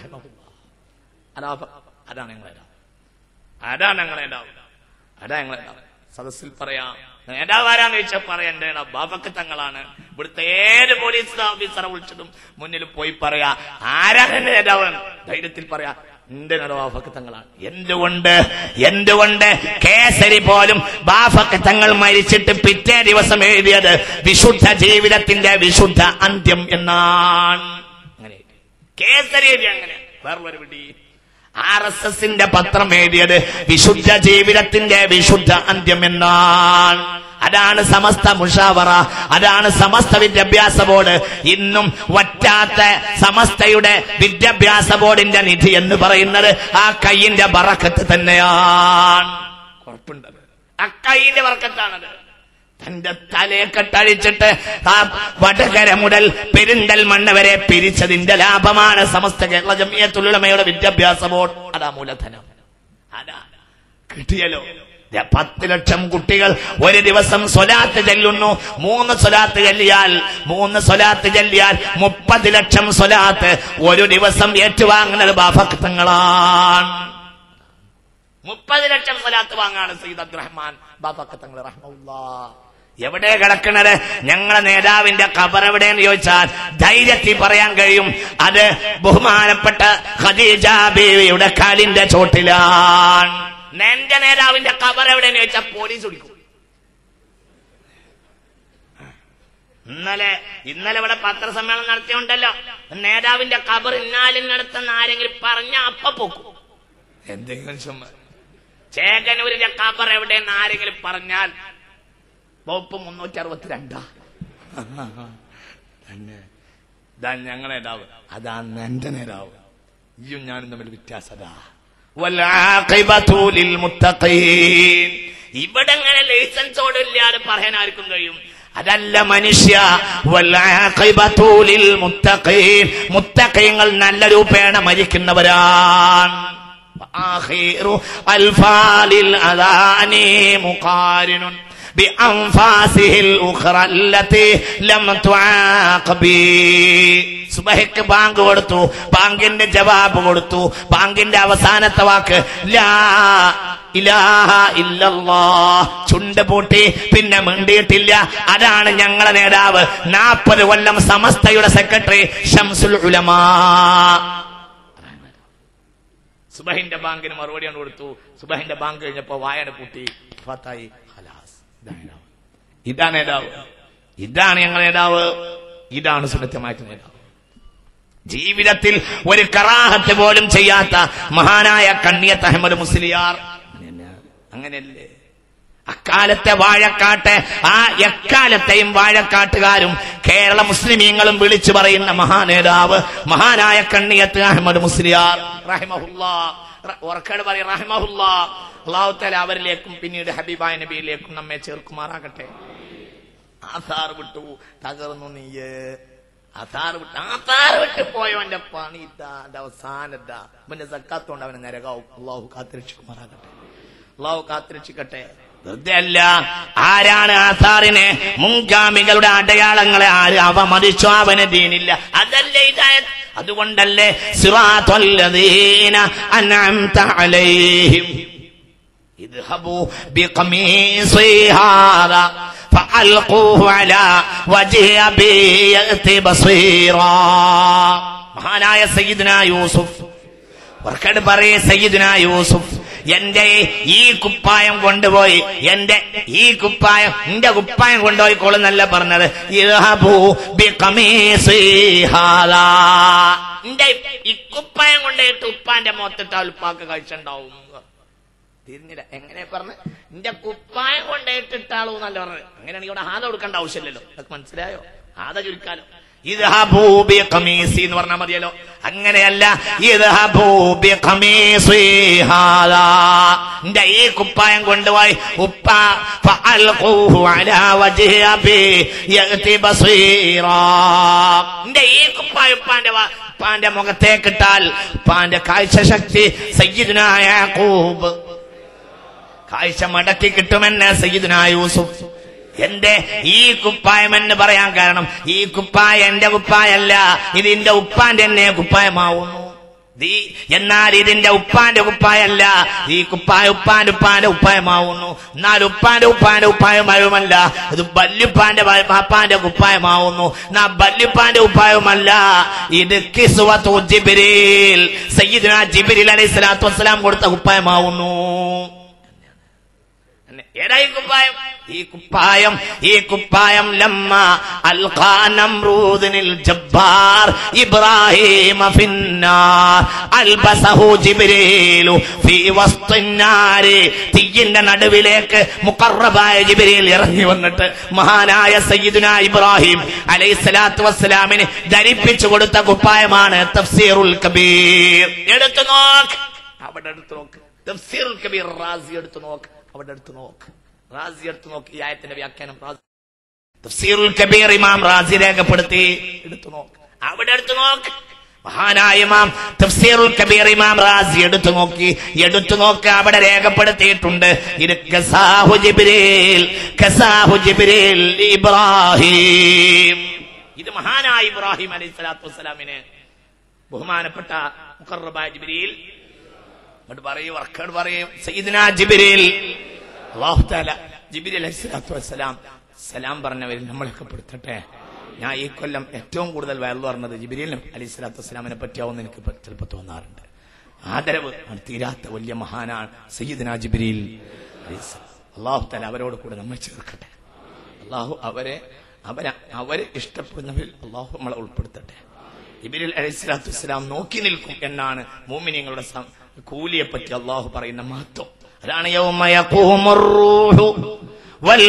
അതാ അതാണ് ഞങ്ങളെ നേതാവ്. അതാണ് ഞങ്ങളെ നേതാവ്. അതാ ഞങ്ങളെ നേതാവ്. സദസ്സിൽ പറയാം നേതാവ് ആരാന്ന് ചോദിച്ചാൽ പറയാം എന്റെ നേതാവ് ബാബക്ക് തങ്ങളാണ് ഇവിടുത്തെ ഏത് പോലീസ് ഓഫീസറെ വിളിച്ചതും മുന്നിൽ പോയി പറയാ ആരാണ് എന്റെ നേതാവ് ധൈര്യത്തിൽ പറയാ എന്റെ നേതാവ് ബാഫക്ക് തങ്ങളാണ് എന്തുകൊണ്ട് എന്തുകൊണ്ട് കേസരി പോലും ബാഫക്ക് തങ്ങൾ മരിച്ചിട്ട് പിറ്റേ ദിവസം എഴുതിയത് വിശുദ്ധ ജീവിതത്തിന്റെ വിശുദ്ധ അന്ത്യം എന്നാണ് അങ്ങനെ കേസരി എഴുതി അങ്ങനെ വേറൊരു വിടി ആർ എസ് എസിന്റെ പത്രം എഴുതിയത് വിശുദ്ധ ജീവിതത്തിന്റെ വിശുദ്ധ അന്ത്യം എന്നാണ് അതാണ് സമസ്ത മുഷാവറ അതാണ് സമസ്ത വിദ്യാഭ്യാസ ബോർഡ് ഇന്നും വറ്റാത്ത സമസ്തയുടെ വിദ്യാഭ്യാസ ബോർഡിന്റെ നിധി എന്ന് പറയുന്നത് ആ കയ്യിന്റെ ബറക്കത്ത് തന്നെയാണ് കുഴപ്പമുണ്ടത് ആ കയ്യിന്റെ ബറക്കത്താണത് തന്റെ തലയെ കെട്ടഴിച്ചിട്ട് ആ വടകര മുതൽ പെരിന്തൽമണ്ണ വരെ പിരിച്ചതിന്റെ ലാഭമാണ് സമസ്ത കേരള ജമിയത്തുലമയുടെ വിദ്യാഭ്യാസ ബോർഡ് അതാ മൂലധനം അതാ കിട്ടിയല്ലോ ദേ പത്ത് ലക്ഷം കുട്ടികൾ ഒരു ദിവസം സ്വലാത്ത് ചെല്ലുന്നു മൂന്ന് സ്വലാത്ത് ചെല്ലിയാൽ മൂന്ന് സ്വലാത്ത് ചെല്ലിയാൽ മുപ്പത് ലക്ഷം സ്വലാത്ത് ഒരു ദിവസം ഏറ്റുവാങ്ങുന്നത് ബാഫക്തങ്ങളാണ് മുപ്പത് ലക്ഷം സ്വലാത്ത് വാങ്ങാണ് സയ്യിദ് അബ്ദുറഹ്മാൻ ബാബക്കത്തങ്ങൾ റഹ്മുല്ലാ എവിടെ കിടക്കുന്നത് ഞങ്ങളെ നേതാവിന്റെ ഖബർ എവിടെയെന്ന് ചോദിച്ചാൽ ധൈര്യത്തിൽ പറയാൻ കഴിയും അത് ബഹുമാനപ്പെട്ട ഖദീജ ബീവിയുടെ കാലിന്റെ ചോട്ടിലാണ് എന്റെ നേതാവിന്റെ ഖബർ എവിടെയെന്ന് ചോദിച്ചാൽ പോലീസ് വിളിക്കും ഇന്നലെ ഇന്നലെ ഇവിടെ പത്രസമ്മേളനം നടത്തിയുണ്ടല്ലോ നേതാവിന്റെ ഖബർ ഇന്നാലിനടുത്തെന്ന് ആരെങ്കിലും പറഞ്ഞ അപ്പ പൊക്കും എന്തെങ്കിലും ചുമ്മാ ചേകനൂരിന്റെ ഖബർ എവിടെയെന്ന് ആരെങ്കിലും പറഞ്ഞാൽ വകുപ്പ് മുന്നൂറ്റി അറുപത്തിരണ്ടാ തന്നെ ഇതാ ഞങ്ങളെ നേതാവ് അതാ എന്റെ നേതാവ് ഇയും ഞാനും തമ്മിൽ വ്യത്യാസതാ ഇവിടെ അങ്ങനെ ലൈസൻസോട് ഇല്ലാതെ പറയാൻ ആർക്കും കഴിയും അതല്ല മനുഷ്യ വല്ലാഖിബത്തുലിൽ മുത്തഖീൻ മുത്തഖീങ്ങൾ നല്ല രൂപേണ മരിക്കുന്നവരാണ് آخر ألفال الأذان مقارن بأنفاسه الأخرى التي لم تعاقب സുബഹയ്ക്ക് ബാങ്ക് കൊടുത്തു ബാങ്കിന്റെ ജവാബ് കൊടുത്തു ബാങ്കിന്റെ അവസാനത്തെ വാക്ക് ലാ ഇലാഹ ഇല്ലല്ലാ ചുണ്ട് പൂട്ടി പിന്നെ മിണ്ടിയിട്ടില്ല അതാണ് ഞങ്ങളെ നേതാവ് നാൽപ്പത് കൊല്ലം സമസ്തയുടെ സെക്രട്ടറി ഷംസുൽ ഉലമാ സുബഹിന്റെ ബാങ്കിന് മറുപടി കൊണ്ട് കൊടുത്തു സുബഹിന്റെ ബാങ്ക് കഴിഞ്ഞപ്പോ വായന പൂട്ടി ഫത്തായി ഹലാസ് ഇതാണ് നേതാവ് ഇതാണ് ഞങ്ങൾ നേതാവ് ഇതാണ് സുലഭമായിട്ട് നേതാവ് ജീവിതത്തിൽ ഒരു കറാഹത്ത് പോലും ചെയ്യാത്ത മഹാനായ കണ്ണിയത്ത് അഹമ്മദ് മുസ്ലിയാർ അങ്ങനെയല്ലേ അക്കാലത്തെ വാഴക്കാട്ട് ആ എക്കാലത്തെയും വാഴക്കാട്ടുകാരും കേരള മുസ്ലിമീങ്ങളും വിളിച്ചു പറയുന്ന മഹാനേതാവ് മഹാനായ കണ്ണിയത്ത് അഹമ്മദ് മുസ്ലിയാർ റഹിമഹുല്ലാ ഉറക്കേട് പറയും റഹിമഹുല്ലാ അള്ളാഹുത്തല അവരിലേക്കും പിന്നീട് ഹബീബായ നബിയിലേക്കും നമ്മെ ചേർക്കുമാറാകട്ടെ ആധാർ വിട്ടു തകർന്നു നീയ് ആധാർ വിട്ട് ആധാർ വിട്ട് പോയവന്റെ പണി ഇതാ എന്റെ അവസാനം ഇതാ പിന്നെ സക്കാത്തോണ്ട് അവനെ നരകാവും അള്ളാഹു കാത്തിരക്ഷിക്കുമാറാകട്ടെ അള്ളാഹു കാത്തിരക്ഷിക്കട്ടെ വെറുതെ അല്ല ആരാണ് ആധാറിനെ മുൻഗാമികളുടെ അടയാളങ്ങളെ ആര് അവമതിച്ചോ അവന് ദീനില്ല അതല്ലേ ഇതായത് അതുകൊണ്ടല്ലേ സിറാത്തുല്ലദീന അൻഅംത അലൈഹിം اذهبوا بقميصي هذا فألقوه على وجه أبي يأتي بصيرا മഹാനായ സയ്യിദ്ന യൂസുഫ് വർക്കട് പറയേ സയ്യിദ്ന യൂസുഫ് എന്റെ ഈ കുപ്പായം കൊണ്ടുപോയി എന്റെ ഈ കുപ്പായം എന്റെ കുപ്പായം കൊണ്ടുപോയി കൊള്ളുന്നല്ല പറഞ്ഞത് ഇദ്ഹബൂ ബിഖമീസി ഹാദാ. എന്റെ ഈ കുപ്പായം കൊണ്ടുപോയിട്ട് ഉപ്പാന്റെ മുഖത്തിട്ടാൽ ഉപ്പാക്ക് കാഴ്ച ഉണ്ടാവും തിരിഞ്ഞില്ല എങ്ങനെ പറഞ്ഞ് എന്റെ കുപ്പായം കൊണ്ടേറ്റിട്ടാളൂ എന്നല്ല പറഞ്ഞത് അങ്ങനെയാണെങ്കിൽ ഇവിടെ ഹാദ കൊടുക്കേണ്ട ആവശ്യമില്ലല്ലോ അതൊക്കെ മനസ്സിലായോ ഹാദ ചുരുക്കാലോ ഇത് ഹബൂബി ഖമീസി എന്ന് പറഞ്ഞാൽ മതിയല്ലോ അങ്ങനെയല്ല ഇത് ഹബൂബി ഖമീസി ഹാദാ എന്റെ ഈ കുപ്പായം കൊണ്ടുപോയി ഉപ്പ ഫഅൽഖൂഹു അലാ വജ്ഹി അബി യഅതി ബസീറാ എന്റെ ഈ കുപ്പായം ഉപ്പാന്റെ വാ- ഉപ്പാന്റെ മുഖത്തേക്കിട്ടാൽ ഉപ്പാന്റെ കാഴ്ച ശക്തി സയ്യിദുനായ യാക്കൂബ് കാഴ്ച മടക്കി കിട്ടുമെന്ന് സയ്യിദ്ന യൂസുഫ് എന്റെ ഈ കുപ്പായം എന്ന് പറയാൻ കാരണം ഈ കുപ്പായം എന്റെ കുപ്പായല്ല ഇതിന്റെ ഉപ്പാന്റെ എന്നെ കുപ്പായമാവുന്നു ദീ- എന്നാൽ ഇതിന്റെ ഉപ്പാന്റെ കുപ്പായല്ല ഈ കുപ്പായ ഉപ്പാന്റെ ഉപ്പാന്റെ ഉപ്പായമാവുന്നു എന്നാൽ ഉപ്പാന്റെ ഉപ്പാന്റെ ഉപ്പായമായുമല്ല ഇത് ബല്യുപ്പാന്റെ പാപ്പാന്റെ കുപ്പായമാവുന്നു എന്നാ ബല്യുപ്പാന്റെ ഉപ്പായവുമല്ല ഇത് കിസ്വത്തു ജിബിരിൽ സയ്യിദ്ന ജിബിരിൽ അലൈഹി സ്വലാത്തു വസ്സലാം കൊടുത്ത കുപ്പായമാവുന്നു തന്നെ. ഏതാ ഈ കുപ്പായം ഈ കുപ്പായം ഈ കുപ്പായം ലമ്മ അൽഖാ നംറൂദിനിൽ ജബ്ബാർ ഇബ്രാഹിമ ഫിന്നാർ അൽബസഹു ജിബ്രീലു ഫീ വസ്തിന്നാരി തീയിന്റെ നടുവിലേക്ക് മുഖറബായ ജിബ്രീൽ ഇറങ്ങി വന്നിട്ട് മഹാനായ സയ്യിദുന ഇബ്രാഹിം അലൈഹിസ്സലാത്തു വസ്സലാമിന് ധരിപ്പിച്ചു കൊടുത്ത കുപ്പായമാണ് തഫ്സീറുൽ കബീർ എടുത്തു നോക്ക് അവിടെ എടുത്തു നോക്ക് തഫ്സീറുൽ കബീർ റാസി എടുത്തു നോക്ക് അവിടെ എടുത്തു നോക്ക് റാസി എടുത്തു നോക്ക് ഈ ആയത്തിന്റെ വ്യാഖ്യാനം റാസി തഫ്സീറുൽ കബീർ ഇമാം റാസി രേഖപ്പെടുത്തി എടുത്തു നോക്ക് അവിടെ എടുത്തു നോക്ക് മഹാനായ ഇമാം തഫ്സീറുൽ കബീർ ഇമാം റാസി എടുത്തു നോക്കി എടുത്തു നോക്ക് അവിടെ രേഖപ്പെടുത്തിയിട്ടുണ്ട് ഇത് കസാഹു ജിബ്രീൽ കസാഹു ജിബ്രീൽ ഇബ്രാഹിം ഇത് മഹാനായ ഇബ്രാഹിം അലൈഹി സ്വലാത്തു വസ്സലാമിന് ബഹുമാനപ്പെട്ട മുഖറബായ ജിബ്രീൽ അങ്ങോട്ട് പറയൂ വർക്കോട് പറയും സയ്യിദ്ന ജിബ്രീൽ അല്ലാഹു തആല ജിബ്രീൽ അലൈഹി സ്വലാത്തു വസ്സലാം സലാം പറഞ്ഞവരിൽ നമ്മളൊക്കെ പെടുത്തട്ടെ ഞാൻ ഈ കൊല്ലം ഏറ്റവും കൂടുതൽ വയറു പറഞ്ഞത് ജിബിരിൽ അലൈഹി സ്വലാത്തു വസ്സലാമിനെ പറ്റിയാവുന്ന എനിക്ക് ചിലപ്പോൾ തോന്നാറുണ്ട് ആദരവ് ആണ് തീരാത്ത വലിയ മഹാനാണ് സയ്യിദ്ന ജിബ്രീൽ അള്ളാഹു തല അവരോട് കൂടെ നമ്മൾ ചേർക്കട്ടെ അള്ളാഹു അവരെ അവരെ അവരെ ഇഷ്ടപ്പെടുന്നവരിൽ അള്ളാഹു നമ്മളെ ഉൾപ്പെടുത്തട്ടെ ഇബിരിൽ അലൈഹിസ്ലാത്തു വസ്സലാം നോക്കി നിൽക്കും എന്നാണ് മൂമിനിങ്ങളുടെ സം- കൂലിയെ പറ്റി അള്ളാഹു പറയുന്ന മഹത്വം അതാണ് യൗമ യഖൂമുർ റൂഹു വൽ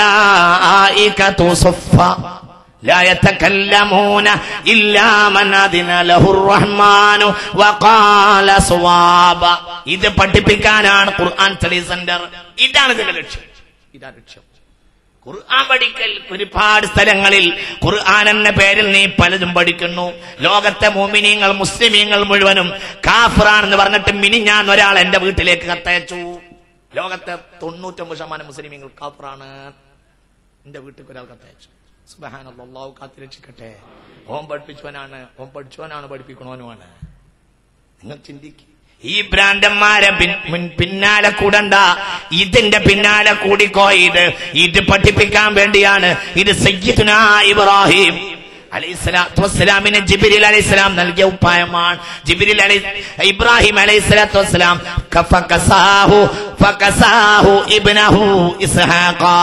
മലായികതു സഫ്ഫ لا يتكلمون إلا من أذن له الرحمن وقال صوابا ഇത് പഠിപ്പിക്കാനാണ് ഖുർആൻ സ്റ്റഡി സെന്റർ ഇതാണ് ഇതിന്റെ ലക്ഷ്യം ഇതാണ് ലക്ഷ്യം ഖുർആൻ പഠിക്കൽ ഒരുപാട് സ്ഥലങ്ങളിൽ ഖുർആൻ എന്ന പേരിൽ നീ പലതും പഠിക്കുന്നു ലോകത്തെ മോമിനിയങ്ങൾ മുസ്ലിമീങ്ങൾ മുഴുവനും കാഫറാണെന്ന് പറഞ്ഞിട്ട് മിനി ഞാൻ ഒരാൾ എന്റെ വീട്ടിലേക്ക് കത്തയച്ചു ലോകത്തെ തൊണ്ണൂറ്റൊമ്പത് ശതമാനം മുസ്ലിമീങ്ങൾ കാഫറാണ് എന്റെ വീട്ടിൽ ഒരാൾ കത്തയച്ചു സുബഹാൻ അള്ളാഹു കാത്തിരക്ഷിക്കട്ടെ ഓം പഠിപ്പിച്ചവനാണ് ഓം പഠിച്ചവനാണ് പഠിപ്പിക്കണവനുമാണ് നിങ്ങൾ ചിന്തിക്കും ഈ ഭ്രാന്തന്മാരെ പിൻ- മുൻ- പിന്നാലെ കൂടണ്ട ഇതിന്റെ പിന്നാലെ കൂടിക്കോ ഇത് ഇത് പഠിപ്പിക്കാൻ വേണ്ടിയാണ് ഇത് സയ്യിദുന ഇബ്രാഹിം അലൈഹിസ്സലാത്തു വസ്സലാമിന് ജിബിരിൽ അലൈഹിസ്സലാം നൽകിയ ഉപ്പായമാണ് ജിബിരിൽ അലൈ ഇബ്രാഹിം അലൈഹിസ്സലാത്തു വസ്സലാം ഫകസാഹു ഫകസാഹു ഇബ്നഹു ഇസ്ഹാഖാ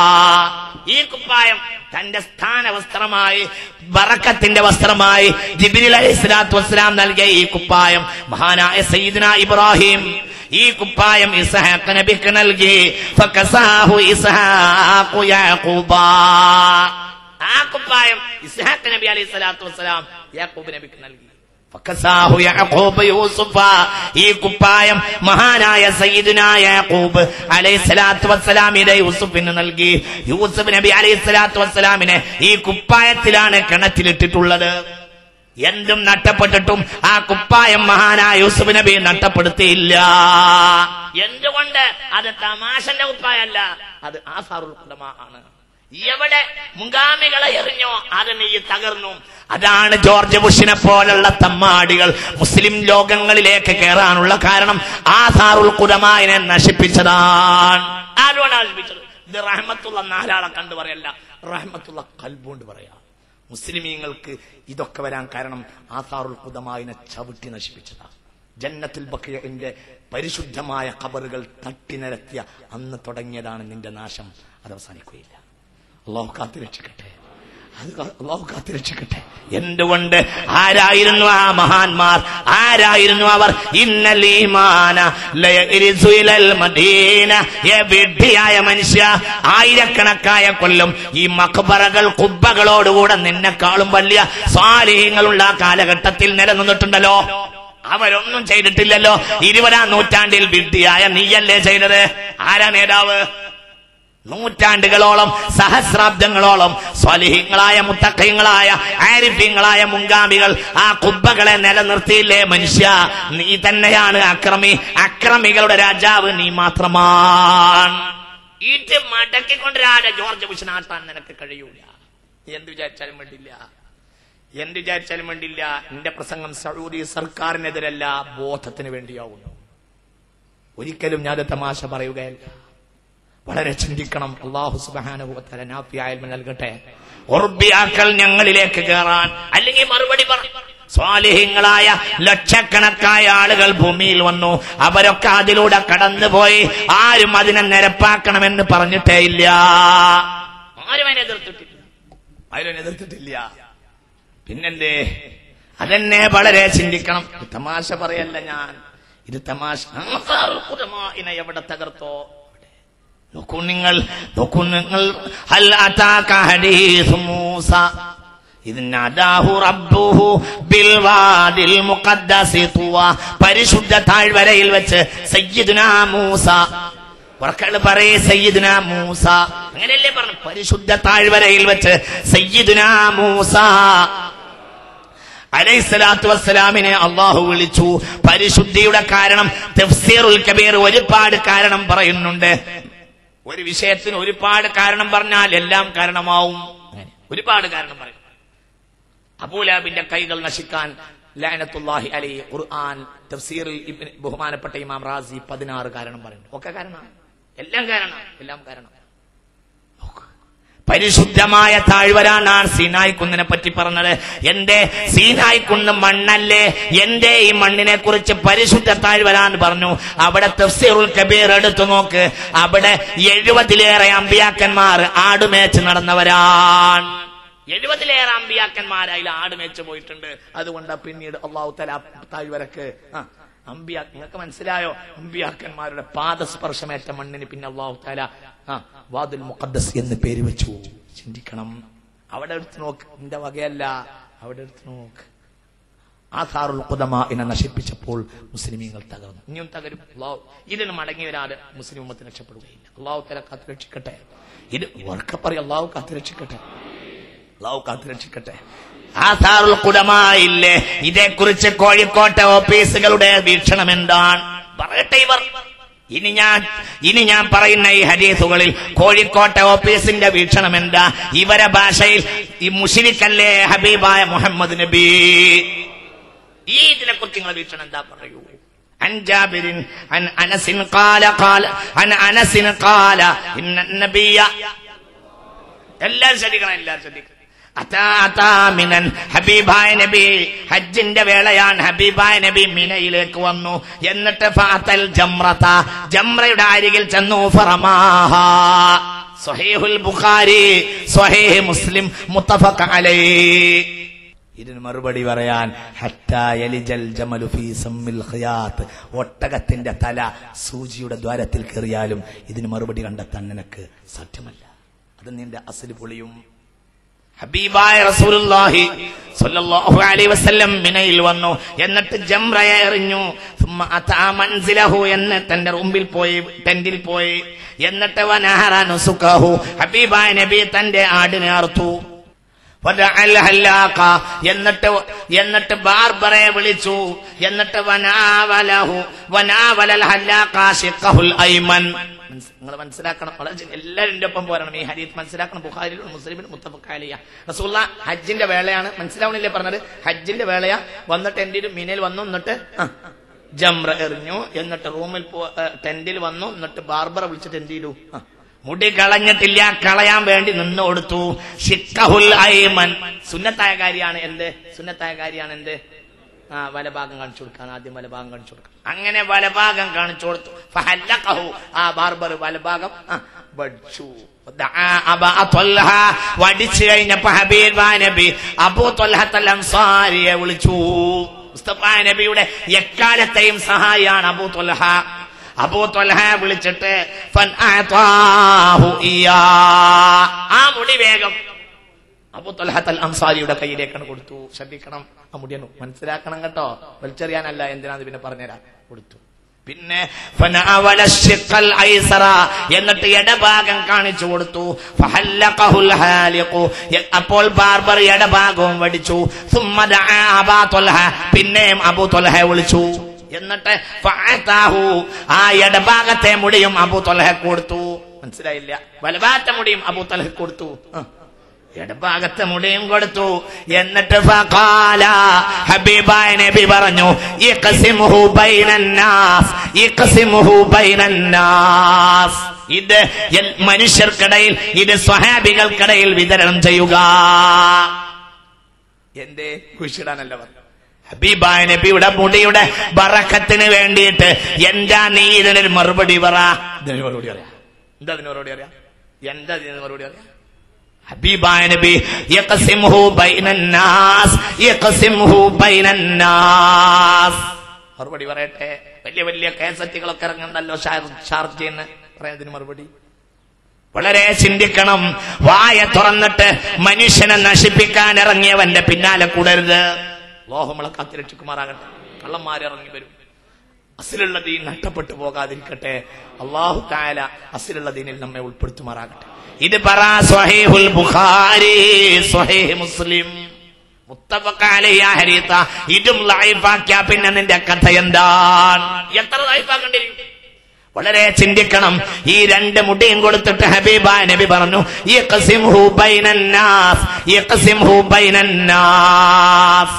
ഈ കുപ്പായം തന്റെ സ്ഥാന വസ്ത്രമായി ബറക്കത്തിന്റെ വസ്ത്രമായി ജിബിരിൽ അലൈഹി സ്വലാത്തു വസ്സലാം നൽകിയ ഈ കുപ്പായം മഹാനായ സയ്യിദ്ന ഇബ്രാഹിം ഈ കുപ്പായം ഇസ്ഹാഖ് നബിക്ക് നൽകി ഫകസാഹു ഇസ്ഹാഖു യാഖൂബ ആ കുപ്പായം ഇസ്ഹാഖ് നബി അലൈഹി സ്വലാത്തു വസ്സലാം യാക്കൂബ് നബിക്ക് നൽകി ഫക്കസാഹു യഅഖൂബ് യൂസുഫ ഈ കുപ്പായം മഹാനായ സയ്യിദുനാ യാഖൂബ് അലൈഹിസ്സലാത്തു വസ്സലാമിന്റെ യൂസുഫിന് നൽകി യൂസുഫ് നബി അലൈഹിസ്സലാത്തു വസ്സലാമിനെ ഈ കുപ്പായത്തിലാണ് കിണറ്റിലിട്ടിട്ടുള്ളത് എന്തും നഷ്ടപ്പെട്ടിട്ടും ആ കുപ്പായം മഹാനായ യൂസുഫ് നബി നഷ്ടപ്പെടുത്തിയില്ല എന്തുകൊണ്ട് അത് തമാശന്റെ കുപ്പായല്ല അത് ആസാറുൽ ഖുദമ ആണ് എവിടെ മുങ്കാമികളെ എറിഞ്ഞോ അത് നീ തകർന്നു അതാണ് ജോർജ് ബുഷിനെ പോലുള്ള തമ്മാടികൾ മുസ്ലിം ലോകങ്ങളിലേക്ക് കയറാനുള്ള കാരണം ആസാറുൽ ഖുദമാനെ നശിപ്പിച്ചതാണ് ആരോടാണ് നശിപ്പിച്ചത് ഇത് റഹ്മത്തുള്ള നാലാളെ കണ്ടു പറയല്ല റഹ്മത്തുള്ള കൽബുകൊണ്ട് പറയാം മുസ്ലിമീങ്ങൾക്ക് ഇതൊക്കെ വരാൻ കാരണം ആസാറുൽ ഖുദമായിനെ ചവിട്ടി നശിപ്പിച്ചതാണ് ജന്നത്തുൽ ബക്കിയന്റെ പരിശുദ്ധമായ കബറുകൾ തട്ടി നിരത്തിയ അന്ന് തുടങ്ങിയതാണ് നിന്റെ നാശം അത് അവസാനിക്കുകയില്ല അള്ളാഹു കാത്തു രക്ഷിക്കട്ടെ അത് ക- അള്ളാഹു കാത്തു രക്ഷിക്കട്ടെ എന്തുകൊണ്ട് ആരായിരുന്നു ആ മഹാന്മാർ ആരായിരുന്നു അവർ ഇന്നലീമാന ലയരിസു ഇലൽ മദീന ഏ വിഡ്ഢിയായ മനുഷ്യ ആയിരക്കണക്കായ കൊല്ലം ഈ മക്ബറകൾ കുബ്ബകളോടുകൂടെ നിന്നെക്കാളും വലിയ സ്വാലിഹ്യങ്ങളുള്ള ആ കാലഘട്ടത്തിൽ നിലനിന്നിട്ടുണ്ടല്ലോ അവരൊന്നും ചെയ്തിട്ടില്ലല്ലോ ഇരുപതാം നൂറ്റാണ്ടിൽ വിഡ്ഢിയായ നീയല്ലേ ചെയ്തത് ആരാ നേതാവ് നൂറ്റാണ്ടുകളോളം സഹസ്രാബ്ദങ്ങളോളം സ്വലിഹിങ്ങളായ മുത്തക്കയങ്ങളായ ആരിഫ്യങ്ങളായ മുങ്കാമികൾ ആ കുബ്ബകളെ നിലനിർത്തിയില്ലേ മനുഷ്യ നീ തന്നെയാണ് അക്രമി അക്രമികളുടെ രാജാവ് നീ മാത്രമാണ് ഇത് മടക്കിക്കൊണ്ടൊരാളെ ജോർജ് ബുഷനാട്ടാൻ നിനക്ക് കഴിയൂല എന്ത് വിചാരിച്ചാലും വേണ്ടില്ല എന്ത് വിചാരിച്ചാലും വേണ്ടില്ല എന്റെ പ്രസംഗം സൗദി സർക്കാരിനെതിരല്ല ബോധത്തിന് വേണ്ടിയാവുന്നു ഒരിക്കലും ഞാൻ അത് തമാശ പറയുകയല്ല വളരെ ചിന്തിക്കണം അള്ളാഹു സുബാനുഭവത്തല നാഫിയായ നൽകട്ടെ ഉർബിയാക്കൾ ഞങ്ങളിലേക്ക് കയറാൻ അല്ലെങ്കിൽ മറുപടി പറ സ്വാലിഹ്യങ്ങളായ ലക്ഷക്കണക്കായ ആളുകൾ ഭൂമിയിൽ വന്നു അവരൊക്കെ അതിലൂടെ കടന്നുപോയി ആരും അതിനെ നിരപ്പാക്കണമെന്ന് പറഞ്ഞിട്ടേ ഇല്ല ആരും അതിനെ എതിർത്തിട്ടില്ല ആരും എതിർത്തിട്ടില്ല പിന്നെന്തേ അതെന്നെ വളരെ ചിന്തിക്കണം ഇത് തമാശ പറയല്ല ഞാൻ ഇത് തമാശ ഇനെ എവിടെ തകർത്തോ നോക്കൂ നിങ്ങൾ നോക്കൂ നിങ്ങൾ ഹൽ അതാക ഹദീസ് മൂസ ഇത് നദാഹു റബ്ബുഹു ബിൽ വാദിൽ മുഖദ്ദസി തുവ പരിശുദ്ധ താഴ്വരയിൽ വെച്ച് സയ്യിദുനാ മൂസ ഉറക്കള് പറയേ സയ്യിദുനാ മൂസ അങ്ങനെയല്ലേ പറഞ്ഞു പരിശുദ്ധ താഴ്വരയിൽ വെച്ച് സയ്യിദുനാ മൂസ അലൈഹിസ്സലാത്തു വസ്സലാമിനെ അള്ളാഹു വിളിച്ചു പരിശുദ്ധിയുടെ കാരണം തഫ്സീറുൽ കബീർ ഒരുപാട് കാരണം പറയുന്നുണ്ട് ഒരു വിഷയത്തിന് ഒരുപാട് കാരണം പറഞ്ഞാൽ എല്ലാം കാരണമാവും അങ്ങനെ ഒരുപാട് കാരണം പറയും അബൂലാബിന്റെ കൈകൾ നശിക്കാൻ ലാനത്തുല്ലാഹി അലി ഖുർആൻ തഫ്സീറിൽ ഇബ്നു ബഹുമാനപ്പെട്ട ഇമാം റാസി പതിനാറ് കാരണം പറയുന്നു ഒക്കെ കാരണമാണ് എല്ലാം കാരണം എല്ലാം കാരണം നോക്ക്. പരിശുദ്ധമായ താഴ്വരാനാണ് സീനായ് കുന്നിനെ പറ്റി പറഞ്ഞത് എന്റെ സീനായ് കുന്ന് മണ്ണല്ലേ എന്റെ ഈ മണ്ണിനെ കുറിച്ച് പരിശുദ്ധ താഴ്വരാന്ന് പറഞ്ഞു അവിടെ തഫ്സീറുൽ കബീർ എടുത്തു നോക്ക് അവിടെ എഴുപതിലേറെ അമ്പിയാക്കന്മാർ ആടുമേച്ച് നടന്നവരാണ് എഴുപതിലേറെ അമ്പിയാക്കന്മാർ അതിൽ ആടുമേച്ച് പോയിട്ടുണ്ട് അതുകൊണ്ട് പിന്നീട് അള്ളാഹു തല താഴ്വരക്ക് ആ അമ്പിയാ നിങ്ങൾക്ക് മനസ്സിലായോ അമ്പിയാക്കന്മാരുടെ പാദസ്പർശമേറ്റ മണ്ണിന് പിന്നെ അള്ളാഹു താല ആ വാദുൽ മുഖദ്ദസ് എന്ന് പേര് വെച്ചു ചിന്തിക്കണം അവിടെ എടുത്ത് നോക്ക് എന്റെ വകയല്ല അവിടെ എടുത്ത് നോക്ക് ആധാറുൽ ഖുദമ എന്നെ നശിപ്പിച്ചപ്പോൾ മുസ്ലിമീങ്ങൾ തകർന്നു ഇനിയും തകരും അള്ളാഹു ഇതിന് മടങ്ങി വരാതെ മുസ്ലിം ഉമ്മത്തിന് രക്ഷപ്പെടുകയില്ല അള്ളാഹു തല കാത്തു രക്ഷിക്കട്ടെ ഇത് ഉറക്കെ പറയും അള്ളാഹു കാത്തു രക്ഷിക്കട്ടെ അള്ളാഹു കാത്തു രക്ഷിക്കട്ടെ ആധാറുൽ ഖുദമായില്ലേ ഇതേക്കുറിച്ച് കോഴിക്കോട്ടെ ഓഫീസുകളുടെ വീക്ഷണം എന്താണ് പറയട്ടെ ഇവർ ഇനി ഞാൻ ഇനി ഞാൻ പറയുന്ന ഈ ഹദീസുകളിൽ കോഴിക്കോട്ടെ ഓഫീസിന്റെ വീക്ഷണം എന്താ ഇവരെ ഭാഷയിൽ ഈ മുഷിരിക്കല്ലേ ഹബീബായ മുഹമ്മദ് നബി ഈ ഇതിനെ കുറിച്ച് നിങ്ങളെ വീക്ഷണം എന്താ പറയൂ عن جابر عن انس قال قال عن انس قال ان النبي എല്ലാരും ശ്രദ്ധിക്കണം എല്ലാരും ശ്രദ്ധിക്കണം അതാ അതാ മിനൻ ഹബീബായ നബി ഹജ്ജിന്റെ വേളയാണ് ഹബീബായ നബി മിനയിലേക്ക് വന്നു എന്നിട്ട് ഫാത്തൽ ജംറത ജംറയുടെ അരികിൽ ചെന്നു ഫറമാഹ സ്വഹീഹുൽ ബുഖാരി സ്വഹീഹ് മുസ്ലിം മുത്തഫഖ അലൈഹി ഇതിന് മറുപടി പറയാൻ ഹത്താ യലിജൽ ജമലു ഫീ സമ്മിൽ ഖിയാത്ത് ഒട്ടകത്തിന്റെ തല സൂചിയുടെ ദ്വാരത്തിൽ കയറിയാലും ഇതിന് മറുപടി കണ്ടെത്താൻ നിനക്ക് സാധ്യമല്ല അത് നിന്റെ അസല് പൊളിയും ഹബീബായ റസൂലുള്ളാഹി സ്വല്ലല്ലാഹു അലൈഹി വസല്ലം മിനയിൽ വന്നു എന്നിട്ട് ജംറയെ എറിഞ്ഞു സുമ്മ അതാ മൻസിലഹു എന്നിട്ട് തന്റെ റൂമിൽ പോയി ടെന്റിൽ പോയി എന്നിട്ട് വനഹറ നുസുഖഹു ഹബീബായ നബി തന്റെ ആടിനെ അറുത്തു വദഅൽ ഹല്ലാഖ എന്നിട്ട് എന്നിട്ട് ബാർബറെ വിളിച്ചു എന്നിട്ട് വനാവലഹു വനാവലൽ ഹല്ലാഖ ശിഖഹുൽ ഐമൻ നിങ്ങൾ മനസ്സിലാക്കണം വളരെ ചെ- എല്ലാവരും എന്റെ ഒപ്പം പോരണം ഈ ഹരീത് മനസ്സിലാക്കണം ബുഖാരിലും മുസ്ലിമിലും മുത്തഫക്കാലിയ റസൂള്ള ഹജ്ജിന്റെ വേളയാണ് മനസ്സിലാവണില്ലേ പറഞ്ഞത് ഹജ്ജിന്റെ വേളയാ വന്നിട്ട് എന്റെ മീനയിൽ വന്നു എന്നിട്ട് ആ, ജംറ എറിഞ്ഞു എന്നിട്ട് റൂമിൽ പോ ഏ, ടെന്റിൽ വന്നു എന്നിട്ട് ബാർബറെ വിളിച്ചിട്ട് എന്ത് ചെയ്തു ആ, മുടി കളഞ്ഞിട്ടില്ല കളയാൻ വേണ്ടി നിന്ന് കൊടുത്തു ഷിക്കഹുൽ ഐമൻ സുന്നത്തായ കാര്യമാണ് എന്ത് സുന്നത്തായ കാര്യമാണ് എന്ത് ആ വലഭാഗം കാണിച്ചു കൊടുക്കാൻ ആദ്യം വലഭാഗം കാണിച്ചു കൊടുക്കാം അങ്ങനെ വലഭാഗം കാണിച്ചു കൊടുത്തു ഫഹല്ലഖഹു ആ ബാർബർ വലഭാഗം ആ വടിച്ചു ദആ അബാ ത്വൽഹ. വടിച്ചു കഴിഞ്ഞപ്പോ ഹബീബ് നബി അബൂ ത്വൽഹത്തൽ അൻസാരിയെ വിളിച്ചു മുസ്തഫ നബിയുടെ എക്കാലത്തെയും സഹായിയാണ് അബൂ ത്വൽഹ അബൂ ത്വൽഹ വിളിച്ചിട്ട് ഫൻ അഅതാഹു ഇയ്യാ. ആ മുടി വേഗം അബൂ ത്വൽഹത്തൽ അൻസാരിയുടെ കയ്യിലേക്കാണ് കൊടുത്തു ശ്രദ്ധിക്കണം ആ മുടിയനു മനസ്സിലാക്കണം കേട്ടോ വലിച്ചെറിയാനല്ല എന്തിനാന്ന് പിന്നെ പറഞ്ഞുതരാം കൊടുത്തു പിന്നെ ഫനഅവല ശിഖൽ ഐസറ എന്നിട്ട് ഇടഭാഗം കാണിച്ചു കൊടുത്തു ഫഹല്ലഖഹുൽ ഹാലിഖു എ- അപ്പോൾ ബാർബർ ഇടഭാഗവും വടിച്ചു സുമ്മ ദഅ അബാ ത്വൽഹ പിന്നെയും അബൂ ത്വൽഹ വിളിച്ചു എന്നിട്ട് ഫഅതാഹു ആ ഇടഭാഗത്തെ മുടിയും അബൂ ത്വൽഹ കൊടുത്തു മനസ്സിലായില്ല വലഭാഗത്തെ മുടിയും അബൂ ത്വൽഹ കൊടുത്തു ആ. ഇടഭാഗത്തെ മുടിയും കൊടുത്തു എന്നിട്ട് ഫഖാല ഹബീബായ നബി പറഞ്ഞു ഇഖ്സിമുഹു ബൈനന്നാസ് ഇഖ്സിമുഹു ബൈനന്നാസ് ഇത് എൽ- മനുഷ്യർക്കിടയിൽ ഇത് സ്വഹാബികൾക്കിടയിൽ വിതരണം ചെയ്യുക എന്തേ കുഴിച്ചിടാനല്ല പറഞ്ഞു ഹബീബായ നബിയുടെ മുടിയുടെ ബറക്കത്തിന് വേണ്ടിയിട്ട് എന്താ നീ ഇതിനൊരു മറുപടി പറ ഇതിന് മറുപടി അറിയാം എന്താ അതിന് മറുപടി അറിയാം എന്താ ഇതിന് മറുപടി അറിയാം ഹബീബായ നബി യഖസിമുഹു ബൈനന്നാസ് യഖസിമുഹു ബൈനന്നാസ് മറുപടി പറയട്ടെ വലിയ വലിയ കേസറ്റുകളൊക്കെ ഇറങ്ങുന്നല്ലോ ഷാർജയിൽ നിന്ന് പറയുന്നതിന് മറുപടി വളരെ ചിന്തിക്കണം വായ തുറന്നിട്ട് മനുഷ്യനെ നശിപ്പിക്കാൻ ഇറങ്ങിയവന്റെ പിന്നാലെ കൂടരുത് ലോഹമളെ കാത്തിരക്ഷിക്കുമാറാകട്ടെ കള്ളന്മാരിറങ്ങി വരും അസിലുള്ള ദീൻ നഷ്ടപ്പെട്ടു പോകാതിരിക്കട്ടെ അള്ളാഹു താല അസിലുള്ള ദീനിൽ നമ്മെ ഉൾപ്പെടുത്തുമാറാകട്ടെ ഇത് പറ സ്വഹീഹുൽ ബുഖാരി സ്വഹീഹ് മുസ്ലിം മുത്തഫക്കാലയ ഹരീത്ത ഇതും ലൈഫാക്കിയ പിന്നെ നിന്റെ കഥ എന്താണ് എത്ര ലൈഫാക്കണ്ടിരിക്കും വളരെ ചിന്തിക്കണം ഈ രണ്ട് മുടിയും കൊടുത്തിട്ട് ഹബീബ നബി പറഞ്ഞു യഖ്സിംഹു ബൈനന്നാസ് യഖ്സിംഹു ബൈനന്നാസ്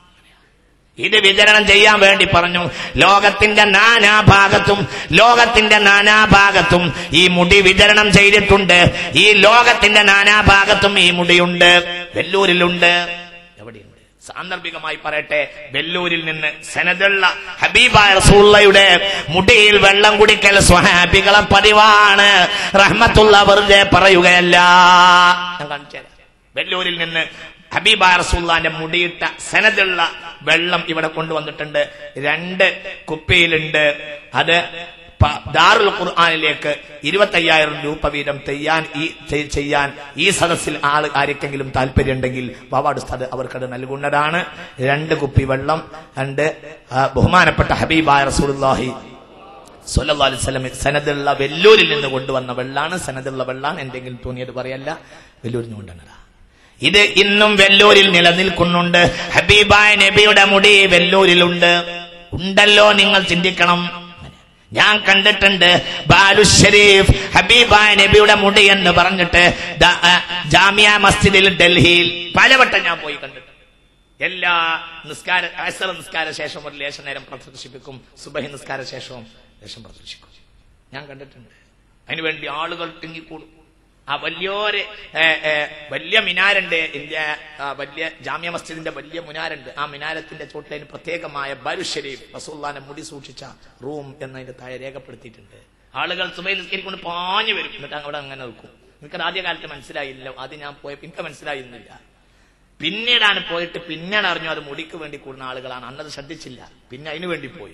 ഇത് വിതരണം ചെയ്യാൻ വേണ്ടി പറഞ്ഞു ലോകത്തിന്റെ നാനാഭാഗത്തും ലോകത്തിന്റെ നാനാഭാഗത്തും ഈ മുടി വിതരണം ചെയ്തിട്ടുണ്ട് ഈ ലോകത്തിന്റെ നാനാഭാഗത്തും ഈ മുടിയുണ്ട് വെല്ലൂരിലുണ്ട് എവിടെയുണ്ട് സാന്ദർഭികമായി പറയട്ടെ വെല്ലൂരിൽ നിന്ന് സനദുള്ള ഹബീബായ റസൂള്ളയുടെ മുടിയിൽ വെള്ളം കുടിക്കൽ സ്വഹാബികളെ പതിവാണ് റഹ്മത്തുള്ള വെറുതെ പറയുകയല്ല ഞാൻ കാണിച്ചു തരാം. വെല്ലൂരിൽ നിന്ന് ഹബീബായ റസൂള്ളാന്റെ മുടിയിട്ട സനദുള്ള വെള്ളം ഇവിടെ കൊണ്ടുവന്നിട്ടുണ്ട് രണ്ട് കുപ്പിയിലുണ്ട് അത് പ- ദാറുൽ ഖുർആാനിലേക്ക് ഇരുപത്തയ്യായിരം രൂപ വീതം ചെയ്യാൻ ഈ ചെ- ചെയ്യാൻ ഈ സദസ്സിൽ ആൾ ആർക്കെങ്കിലും താല്പര്യമുണ്ടെങ്കിൽ ബാബാട് ഉസ്താദ് അവർക്കത് നൽകുന്നതാണ് രണ്ട് കുപ്പി വെള്ളം രണ്ട് ആ, ബഹുമാനപ്പെട്ട ഹബീബായ റസൂലുള്ളാഹി സല്ലല്ലാഹു അലൈഹി വസല്ലം സനദുള്ള വെല്ലൂരിൽ നിന്ന് കൊണ്ടുവന്ന വെള്ളാണ് സനദുള്ള വെള്ളാണ് എന്തെങ്കിലും തോന്നിയത് പറയല്ല വെല്ലൂരിൽ നിന്ന് കൊണ്ടുവന്നതാ ഇത് ഇന്നും വെല്ലൂരിൽ നിലനിൽക്കുന്നുണ്ട് ഹബീബായ നബിയുടെ മുടി വെല്ലൂരിലുണ്ട് ഉണ്ടല്ലോ നിങ്ങൾ ചിന്തിക്കണം ഞാൻ കണ്ടിട്ടുണ്ട് ബാലു ഷരീഫ് ഹബീബായ നബിയുടെ മുടി എന്ന് പറഞ്ഞിട്ട് ദ- ആ, ജാമിയ മസ്ജിദിൽ ഡൽഹിയിൽ പലവട്ടം ഞാൻ പോയി കണ്ടിട്ടുണ്ട് എല്ലാ നിസ്കാര അസർ നിസ്കാര ശേഷം ഒരു ലേശ നേരം പ്രദർശിപ്പിക്കും സുബഹി നിസ്കാര ശേഷവും ലേശം പ്രദർശിക്കും ഞാൻ കണ്ടിട്ടുണ്ട് അതിനുവേണ്ടി ആളുകൾ തിങ്ങിക്കൂടും ആ വലിയൊരു ഏ, ഏ, വലിയ മിനാരുണ്ട് ഇന്ത്യ ആ, വലിയ ജാമ്യ മസ്ജിദിന്റെ വലിയ മിനാരുണ്ട് ആ മിനാരത്തിന്റെ ചോട്ടിലതിന് പ്രത്യേകമായ ബരു ഷരീഫ് റസൂല്ലാനെ മുടി സൂക്ഷിച്ച റൂം എന്നതിന്റെ താഴെ രേഖപ്പെടുത്തിയിട്ടുണ്ട് ആളുകൾ സുബൈ നിസ്കരിക്കൊണ്ട് പാഞ്ഞു വരും എന്നിട്ട് അവിടെ അങ്ങനെ നിൽക്കും എനിക്കത് ആദ്യ കാലത്ത് മനസ്സിലായില്ല ആദ്യം ഞാൻ പോയപ്പോൾ എനിക്ക് മനസ്സിലായിരുന്നില്ല പിന്നീടാണ് പോയിട്ട് പിന്നീട് അറിഞ്ഞു അത് മുടിക്ക് വേണ്ടി കൂടുന്ന ആളുകളാണ് അന്നത് ശ്രദ്ധിച്ചില്ല പിന്നെ അതിനു വേണ്ടി പോയി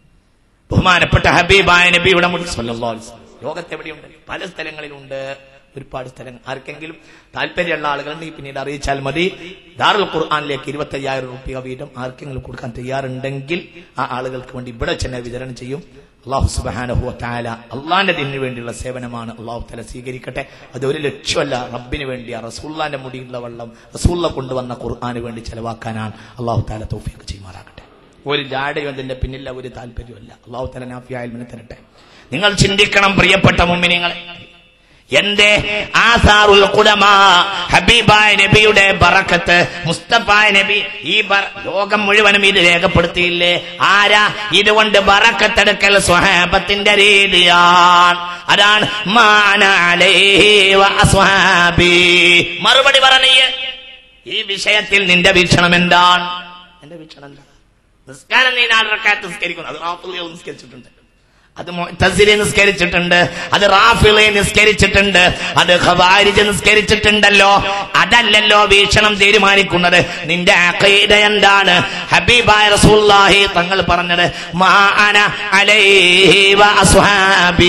ബഹുമാനപ്പെട്ട ഹബീബായ നബിയുടെ മുടി സല്ലല്ലാഹു അലൈഹി വസല്ലം. ലോകത്തെവിടെയുണ്ട് പല സ്ഥലങ്ങളിലുണ്ട് ഒരുപാട് സ്ഥലങ്ങൾ ആർക്കെങ്കിലും താല്പര്യമുള്ള ആളുകളുണ്ടെങ്കിൽ പിന്നീട് അറിയിച്ചാൽ മതി ദാറുൽ ഖുർആാനിലേക്ക് ഇരുപത്തയ്യായിരം റുപ്യ വീതം ആർക്കെങ്കിലും കൊടുക്കാൻ തയ്യാറുണ്ടെങ്കിൽ ആ ആളുകൾക്ക് വേണ്ടി ഇവിടെ ചെന്ന് വിതരണം ചെയ്യും അള്ളാഹു സുബാനഹു താല അള്ളാന്റെ ദിനു വേണ്ടിയുള്ള സേവനമാണ് അള്ളാഹു തല സ്വീകരിക്കട്ടെ അത് ഒരു ലക്ഷ്യമല്ല റബ്ബിന് വേണ്ടിയാ റസൂല്ലാന്റെ മുടിയുള്ള വെള്ളം റസൂല്ല കൊണ്ടുവന്ന ഖുർആാന് വേണ്ടി ചെലവാക്കാനാണ് അള്ളാഹു താല തൗഫീഖ് ചെയ്യുമാറാകട്ടെ ഒരു ജാടയും അതിന്റെ പിന്നില്ല ഒരു താല്പര്യമല്ല അള്ളാഹു തല നാഫിയായാലും തരട്ടെ നിങ്ങൾ ചിന്തിക്കണം പ്രിയപ്പെട്ട മുമ്മിനിങ്ങളെ എന്റെ ആസാറുൽ ഖുലമാ ഹബീബായ നബിയുടെ ബറക്കത്ത് മുസ്തഫായ നബി ഈ ബറ- ലോകം മുഴുവനും ഇത് രേഖപ്പെടുത്തിയില്ലേ ആരാ ഇതുകൊണ്ട് ബറക്കത്തെടുക്കൽ സ്വഹാബത്തിന്റെ രീതിയാണ് അതാണ് മാന അലൈഹി വ അസ്ഹാബി. മറുപടി പറഞ്ഞേ ഈ വിഷയത്തിൽ നിന്റെ വീക്ഷണം എന്താണ് എന്റെ വീക്ഷണം എന്താ നിസ്കാരം നീ നാലരക്കാലത്ത് നിസ്കരിക്കുന്നു അത് റാഫിളികൾ നിസ്കരിച്ചിട്ടുണ്ട് അത് മുഅ്തസിലി നിസ്കരിച്ചിട്ടുണ്ട് അത് റാഫിളെ നിസ്കരിച്ചിട്ടുണ്ട് അത് ഖവാരിജ് നിസ്കരിച്ചിട്ടുണ്ടല്ലോ അതല്ലല്ലോ വീക്ഷണം തീരുമാനിക്കുന്നത് നിന്റെ അഖീദ എന്താണ് ഹബീബായ റസൂലുള്ളാഹി തങ്ങൾ പറഞ്ഞത് മാ അന അലൈഹി വ അസ്ഹാബി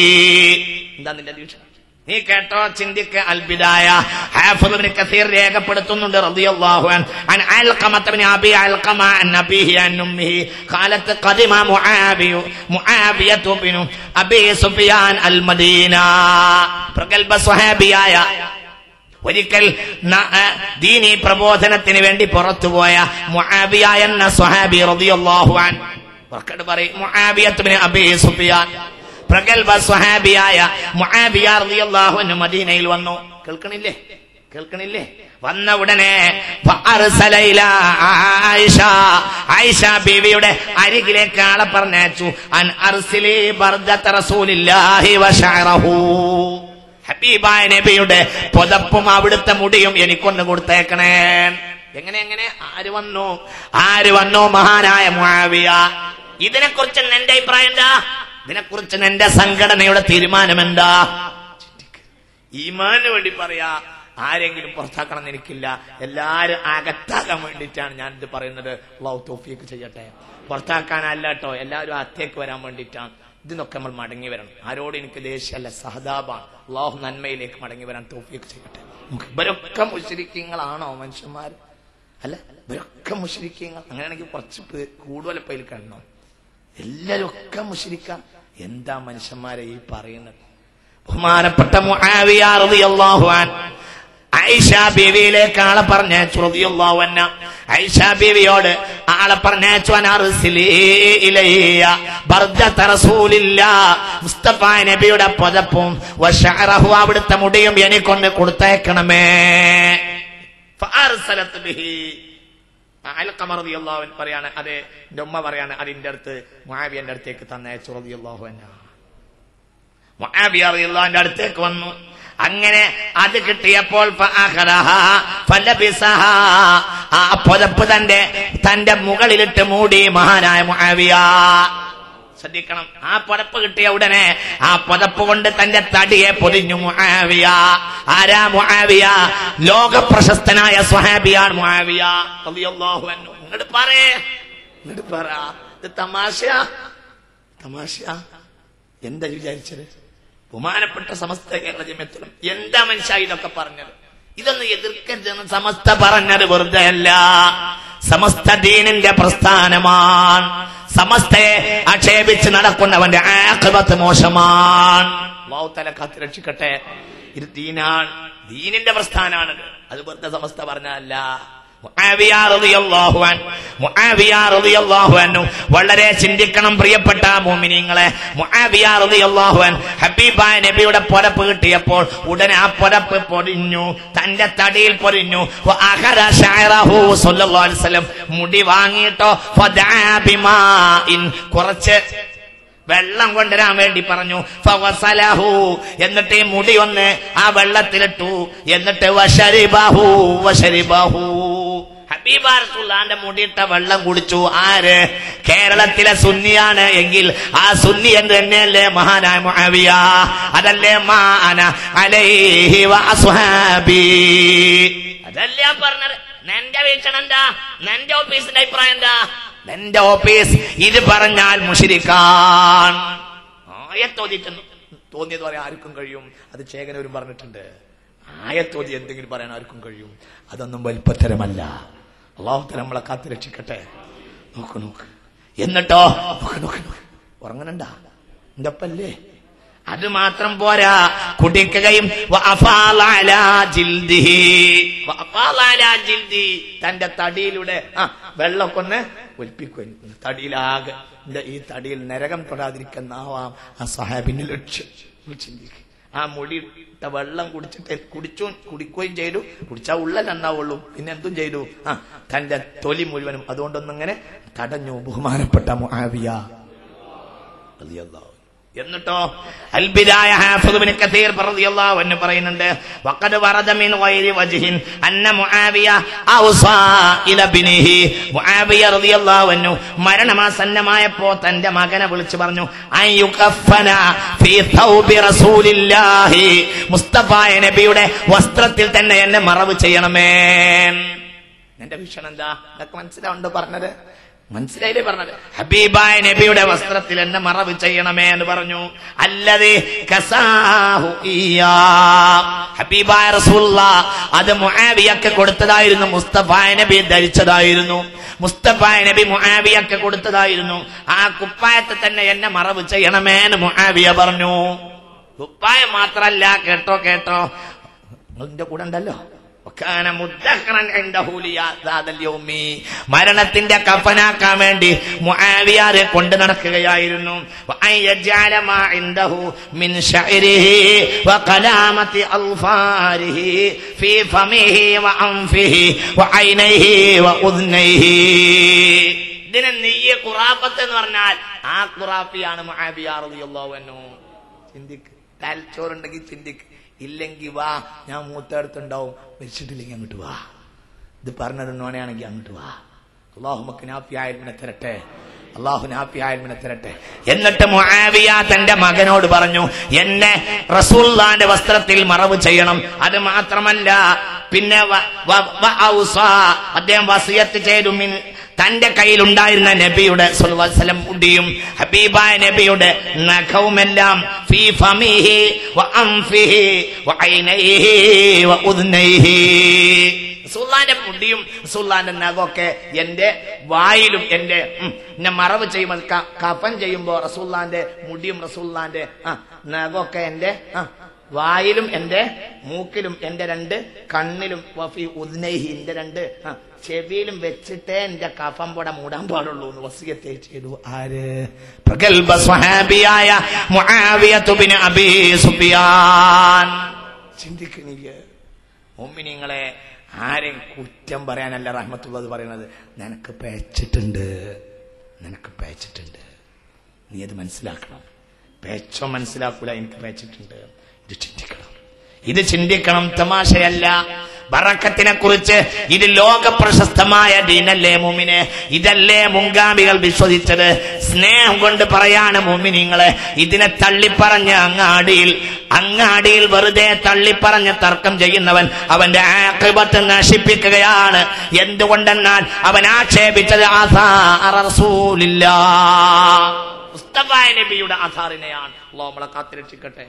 എന്താ നിന്റെ വീക്ഷണം നീ കേട്ടോ ചിന്തിക്ക അൽബിദായ ഹാഫിദ് ഇബ്നു കസീർ രേഖപ്പെടുത്തുന്നുണ്ട് റളിയല്ലാഹു അൻ അൻ അൽഖമത ഇബ്നു അബി അൽഖമ അൻ അബീഹി അൻ ഉമ്മിഹി ഖാലത്ത് ഖദിമ മുആബിയ മുആബിയതു ഇബ്നു അബി സുഫിയാൻ അൽ മദീന പ്രഗൽഭ സ്വഹാബിയായ ഒരിക്കൽ ന- ആ, ദീനി പ്രബോധനത്തിന് വേണ്ടി പുറത്തുപോയ മുആബിയ എന്ന സ്വഹാബി റളിയല്ലാഹു അൻ വർക്കട് പറയും മുആബിയത്ത് ഇബ്നു അബി സുഫിയാൻ പ്രഗൽഭ സ്വഹാബിയായ മുആബിയ റളിയല്ലാഹു അൻഹു മദീനയിൽ വന്നു കേൾക്കണില്ലേ കേൾക്കണില്ലേ വന്ന ഉടനെ ഫഅർസല ഇലാ ആയിഷ ആയിഷ ബീവിയുടെ അരികിലേക്ക് ആളെ പറഞ്ഞയച്ചു അൻ അർസിലി ബർദത റസൂലില്ലാഹി വശഅറഹു ഹബീബായ നബിയുടെ പുതപ്പും അവിടുത്തെ മുടിയും എനിക്കൊന്ന് കൊടുത്തേക്കണേ എങ്ങനെ എങ്ങനെ ആര് വന്നു ആര് വന്നു മഹാനായ മുആവിയ ഇതിനെക്കുറിച്ച് എന്റെ അഭിപ്രായം എന്താ ഇതിനെക്കുറിച്ച് എന്റെ സംഘടനയുടെ തീരുമാനം എന്താ ഈമാന് വേണ്ടി പറയാ ആരെങ്കിലും പുറത്താക്കണം എന്ന് എനിക്കില്ല എല്ലാരും അകത്താക്കാൻ വേണ്ടിയിട്ടാണ് ഞാൻ ഇത് പറയുന്നത് അള്ളാഹു തോഫിയൊക്കെ ചെയ്യട്ടെ പുറത്താക്കാനല്ല കേട്ടോ എല്ലാവരും അകത്തേക്ക് വരാൻ വേണ്ടിയിട്ടാണ് ഇതിനൊക്കെ നമ്മൾ മടങ്ങി വരണം ആരോട് എനിക്ക് ദേഷ്യമല്ല സഹതാപാണ് അള്ളാഹു നന്മയിലേക്ക് മടങ്ങി വരാൻ തോഫിയൊക്കെ ചെയ്യട്ടെ നമുക്ക് ഇവരൊക്കെ മുഷരിക്കങ്ങളാണോ മനുഷ്യന്മാർ അല്ല ഇവരൊക്കെ മുഷരിക്കങ്ങൾ അങ്ങനെയാണെങ്കിൽ കുറച്ച് പേര് കൂടുതൽ പേര് കാണണോ എല്ലാരും ഒക്കെ മുഷരിക്കാം എന്താ മനുഷ്യന്മാരെ ഈ പറയുന്നത് ബഹുമാനപ്പെട്ട മുആവിയ റളിയല്ലാഹു അൻ ഐഷ ബീവിയിലേക്ക് ആളെ പറഞ്ഞയച്ചു റളിയല്ലാഹു അൻഹ ഐഷ ബീവിയോട് ആളെ പറഞ്ഞയച്ചു അനർസിലി ഇലയ്യ ബർദത റസൂലില്ലാ മുസ്തഫ നബിയുടെ പദപ്പും വശഅറഹു അവിടുത്തെ മുടിയും എനിക്കൊന്ന് കൊടുത്തേക്കണമേ ഫഅർസലത്ത് ബിഹി അൽഖമ റളിയല്ലാഹു അൻഹു പറയാണ് അതെ എന്റെ ഉമ്മ പറയാണ് അതിന്റെ അടുത്ത് മുആവിയന്റെ അടുത്തേക്ക് തന്നയച്ചു റളിയല്ലാഹു അൻഹു മുആവിയ റളിയല്ലാഹുവിന്റെ അടുത്തേക്ക് വന്നു അങ്ങനെ അത് കിട്ടിയപ്പോൾ ഫഅഖറഹാ ഫലബിസഹാ. ആ പുതപ്പ് തന്റെ തന്റെ മുകളിലിട്ട് മൂടി മഹാനായ മുആവിയ ശ്രദ്ധിക്കണം ആ പുതപ്പ് കിട്ടിയ ഉടനെ ആ പുതപ്പ് കൊണ്ട് തന്റെ തടിയെ പൊതിഞ്ഞു മുആവിയ ആരാ മുആവിയ ലോക പ്രശസ്തനായ സ്വഹാബിയാണ് മുആവിയ റളിയല്ലാഹു അൻഹു ഇങ്ങോട്ട് പറയേ ഇങ്ങോട്ട് പറ ഇത് തമാശ തമാശ എന്താ വിചാരിച്ചത് ബഹുമാനപ്പെട്ട സമസ്ത കേരള ജമ്യത്തിലും എന്താ മനുഷ്യ ഇതൊക്കെ പറഞ്ഞത് ഇതൊന്നും എതിർക്കരുതെന്ന് സമസ്ത പറഞ്ഞത് വെറുതെ അല്ല സമസ്ത ദീനിന്റെ പ്രസ്ഥാനമാണ് സമസ്തയെ ആക്ഷേപിച്ച് നടക്കുന്നവന്റെ ആഖിബത്ത് മോശമാണ് അല്ലാഹു തല കാത്ത് രക്ഷിക്കട്ടെ ഇത് ദീനാണ് ദീനിന്റെ പ്രസ്ഥാനാണിത് അത് വെറുതെ സമസ്ത പറഞ്ഞല്ല മുആവിയ റളിയല്ലാഹു അൻഹു മുആവിയ റളിയല്ലാഹു അൻഹു വളരെ ചിന്തിക്കണം പ്രിയപ്പെട്ട മുഅ്മിനീങ്ങളെ മുആവിയ റളിയല്ലാഹു അൻഹു ഹബീബായ നബിയുടെ പൊരപ്പ് കിട്ടിയപ്പോൾ ഉടനെ ആ പൊരപ്പ് പൊരിഞ്ഞു തന്റെ തടിയിൽ പൊരിഞ്ഞു വഅഖറ ശഅറഹു സ്വല്ലല്ലാഹു അലൈഹി വസല്ലം മുടി വാങ്ങിയിട്ടോ ഫദഅ ബിമാഇൻ കുറച്ച് വെള്ളം കൊണ്ടുവരാൻ വേണ്ടി പറഞ്ഞു ഫവസലഹു എന്നിട്ട് ഈ മുടി ഒന്ന് ആ വെള്ളത്തിലിട്ടു എന്നിട്ട് വശരിബഹു വശരിബഹു ഹബീബാർസുല്ലാന്റെ മുടിയിട്ട വെള്ളം കുടിച്ചു ആര് കേരളത്തിലെ സുന്നിയാണ് എങ്കിൽ ആ സുന്നി എന്ന് തന്നെയല്ലേ മഹാനായ മുഅവിയ അതല്ലേ മാന അലൈഹി വഅസ്ഹാബി അതല്ലേ ഞാൻ പറഞ്ഞത് നിന്റെ വീക്ഷണം എന്താ നിന്റെ ഓഫീസിന്റെ അഭിപ്രായം എന്താ നിന്റെ ഓഫീസ് ഇത് പറഞ്ഞാൽ മുഷിരിക്കാൻ ആയത്തോതിക്കുന്നു തോന്നിയത് പറയാൻ ആർക്കും കഴിയും അത് ചേകനവരും പറഞ്ഞിട്ടുണ്ട് ആയത്തോതി എന്തെങ്കിലും പറയാൻ ആർക്കും കഴിയും അതൊന്നും വലിപ്പത്തരമല്ല അള്ളാഹുത്തര നമ്മളെ കാത്തു രക്ഷിക്കട്ടെ നോക്ക് നോക്ക് എന്നിട്ടോ നോക്ക് നോക്ക് നോക്ക് ഉറങ്ങണണ്ട എന്റെ അപ്പല്ലേ അത് മാത്രം പോരാ കുടിക്കുകയും വഅഫാല അലാ ജിൽദിഹി. വഅഫാല അലാ ജിൽദി. തന്റെ തടിയിലൂടെ ആ വെള്ളമൊക്കെ ഒന്ന് ഒലിപ്പിക്കും തടിയിലാകെ എന്റെ ഈ തടിയിൽ നരകം തൊടാതിരിക്കുന്നാവാം ആ സഹാബിന്റെ ലക്ഷ്യം നിങ്ങൾ ചിന്തിക്കുക ആ മുടിയിട്ട വെള്ളം കുടിച്ചിട്ട് കുടിച്ചു കുടിക്കുകയും ചെയ്തു കുടിച്ചാൽ ഉള്ള നന്നാവുള്ളൂ പിന്നെ എന്തും ചെയ്തു ആ തന്റെ തൊലി മുഴുവനും അതുകൊണ്ടൊന്നിങ്ങനെ തടഞ്ഞു ബഹുമാനപ്പെട്ട മുആവിയ റളിയല്ലാഹു എന്നിട്ടോ അൽബിദായ ഹാഫിദ് ഇബ്നു കതീർ റളിയല്ലാഹു അൻഹു പറയുന്നുണ്ട് വഖദ് വറദ മിൻ ഗൈരി വജ്ഹിൻ അന്ന മുആവിയ ഔസാ ഇല ബിനിഹി മുആവിയ റളിയല്ലാഹു അൻഹു മരണമാസന്നമായപ്പോ തന്റെ മകനെ വിളിച്ചു പറഞ്ഞു അയ്യുകഫന ഫീ തൗബി റസൂലില്ലാഹി മുസ്തഫായ നബിയുടെ വസ്ത്രത്തിൽ തന്നെ എന്നെ മറവ് ചെയ്യണമേ എന്റെ വീക്ഷണം എന്താ ഇതൊക്കെ മനസ്സിലാവുണ്ടോ പറഞ്ഞത് മനസ്സിലായില്ലേ പറഞ്ഞത് ഹബീബായ നബിയുടെ വസ്ത്രത്തിൽ എന്നെ മറവ് ചെയ്യണമേ എന്ന് പറഞ്ഞു അല്ലത് കസാഹു ഇയ്യാ. ഹബീബായ റസൂല്ല അത് മുആവിയക്ക് കൊടുത്തതായിരുന്നു മുസ്തഫായ നബി ധരിച്ചതായിരുന്നു മുസ്തഫായ നബി മുആവിയക്ക് കൊടുത്തതായിരുന്നു ആ കുപ്പായത്തെ തന്നെ എന്നെ മറവ് ചെയ്യണമേ എന്ന് മുആവിയ പറഞ്ഞു കുപ്പായം മാത്രല്ല കേട്ടോ കേട്ടോ നിങ്ങളുടെ കൂടെ ഉണ്ടല്ലോ വക്കാന മുദ്ദഖറൻ ഇൻദഹു ലിയാദാദൽ യൗമി. മരണത്തിന്റെ കഫനാക്കാൻ വേണ്ടി മുആവിയാരെ കൊണ്ട് നടക്കുകയായിരുന്നു വഅൻ യജ്അല മാ ഇൻദഹു മിൻ ശഅരിഹി വകലാമത്തി അൽഫാരിഹി ഫീ ഫമിഹി വഅൻഫിഹി വഅൈനൈഹി വഉദ്നൈഹി ഇതിനെ നെയ്യ് ഖുറാഫത്ത് എന്ന് പറഞ്ഞാൽ ആ ഖുറാഫിയാണ് മുആവിയ റളിയല്ലാഹു അൻഹു ചിന്തിക്ക് തലച്ചോറുണ്ടെങ്കിൽ ചിന്തിക്ക് ഇല്ലെങ്കിൽ വാ ഞാൻ മൂത്തടുത്തുണ്ടാവും മരിച്ചിട്ടില്ലെങ്കിൽ അങ്ങോട്ട് വാ ഇത് പറഞ്ഞത് നോണയാണെങ്കിൽ അങ്ങോട്ട് വാ അള്ളാഹു മക്ക് നാപ്പിയായ തരട്ടെ അള്ളാഹു നാപ്പിയായ തരട്ടെ എന്നിട്ട് മുആവിയ തന്റെ മകനോട് പറഞ്ഞു എന്നെ റസൂല്ലാന്റെ വസ്ത്രത്തിൽ മറവ് ചെയ്യണം അത് മാത്രമല്ല പിന്നെ വ- വ- വ- ഔസാ. അദ്ദേഹം വസിയത്ത് ചെയ്തു മിൻ തന്റെ കയ്യിലുണ്ടായിരുന്ന നബിയുടെ സ്വല്ലല്ലാഹു അലൈഹി വസല്ലം മുടിയും ഹബീബായ നബിയുടെ നഖവുമെല്ലാം ഫീ ഫമിഹി വ അൻഫിഹി വ ഐനൈഹി വ ഉദ്നൈഹി റസൂലുള്ളാന്റെ മുടിയും റസൂലുള്ളാന്റെ നഖമൊക്കെ എന്റെ വായിലും എന്റെ ഉം, എന്നെ മറവ് ചെയ്യുമ്പോൾ ക- കഫൻ ചെയ്യുമ്പോ റസൂല്ലാന്റെ മുടിയും റസൂല്ലാന്റെ ആ നഖമൊക്കെ എന്റെ ആ വായിലും എന്റെ മൂക്കിലും എന്റെ രണ്ട് കണ്ണിലും വഫി ഉദ്നൈഹി എന്റെ രണ്ട് ആ, ചെവിയിലും വെച്ചിട്ടേ എന്റെ കഫം പൊട മൂടാൻ പാടുള്ളൂ എന്ന് വസിയത്തെ ചെയ്തു ആര് പ്രഗൽഭ സ്വഹാബിയായ മുആവിയത്തു ബിൻ അബീ സുഫിയാൻ ചിന്തിക്കണില്ലേ മുമ്മിനിങ്ങളെ ആരെയും കുറ്റം പറയാനല്ല റഹ്മത്തുള്ളത് പറയുന്നത് നിനക്ക് പേച്ചിട്ടുണ്ട് നിനക്ക് പേച്ചിട്ടുണ്ട് നീ അത് മനസ്സിലാക്കണം പേച്ചോ മനസ്സിലാക്കൂല എനിക്ക് പേച്ചിട്ടുണ്ട് ഇത് ചിന്തിക്കണം ഇത് ചിന്തിക്കണം തമാശയല്ല ബറക്കത്തിനെ കുറിച്ച് ഇത് ലോക പ്രശസ്തമായ ദീനല്ലേ മുമിനെ ഇതല്ലേ മുൻഗാമികൾ വിശ്വസിച്ചത് സ്നേഹം കൊണ്ട് പറയാണ് മുമിനിങ്ങളെ ഇതിനെ തള്ളിപ്പറഞ്ഞ് അങ്ങാടിയിൽ അങ്ങാടിയിൽ വെറുതെ തള്ളിപ്പറഞ്ഞ് തർക്കം ചെയ്യുന്നവൻ അവന്റെ ആക്രിപത്ത് നശിപ്പിക്കുകയാണ് എന്തുകൊണ്ടെന്നാൽ അവൻ ആക്ഷേപിച്ചത് ആധാർ റസൂലില്ലാ മുസ്തഫായ നബിയുടെ ആധാറിനെയാണ് അള്ളാഹു നമ്മളെ കാത്തിരക്ഷിക്കട്ടെ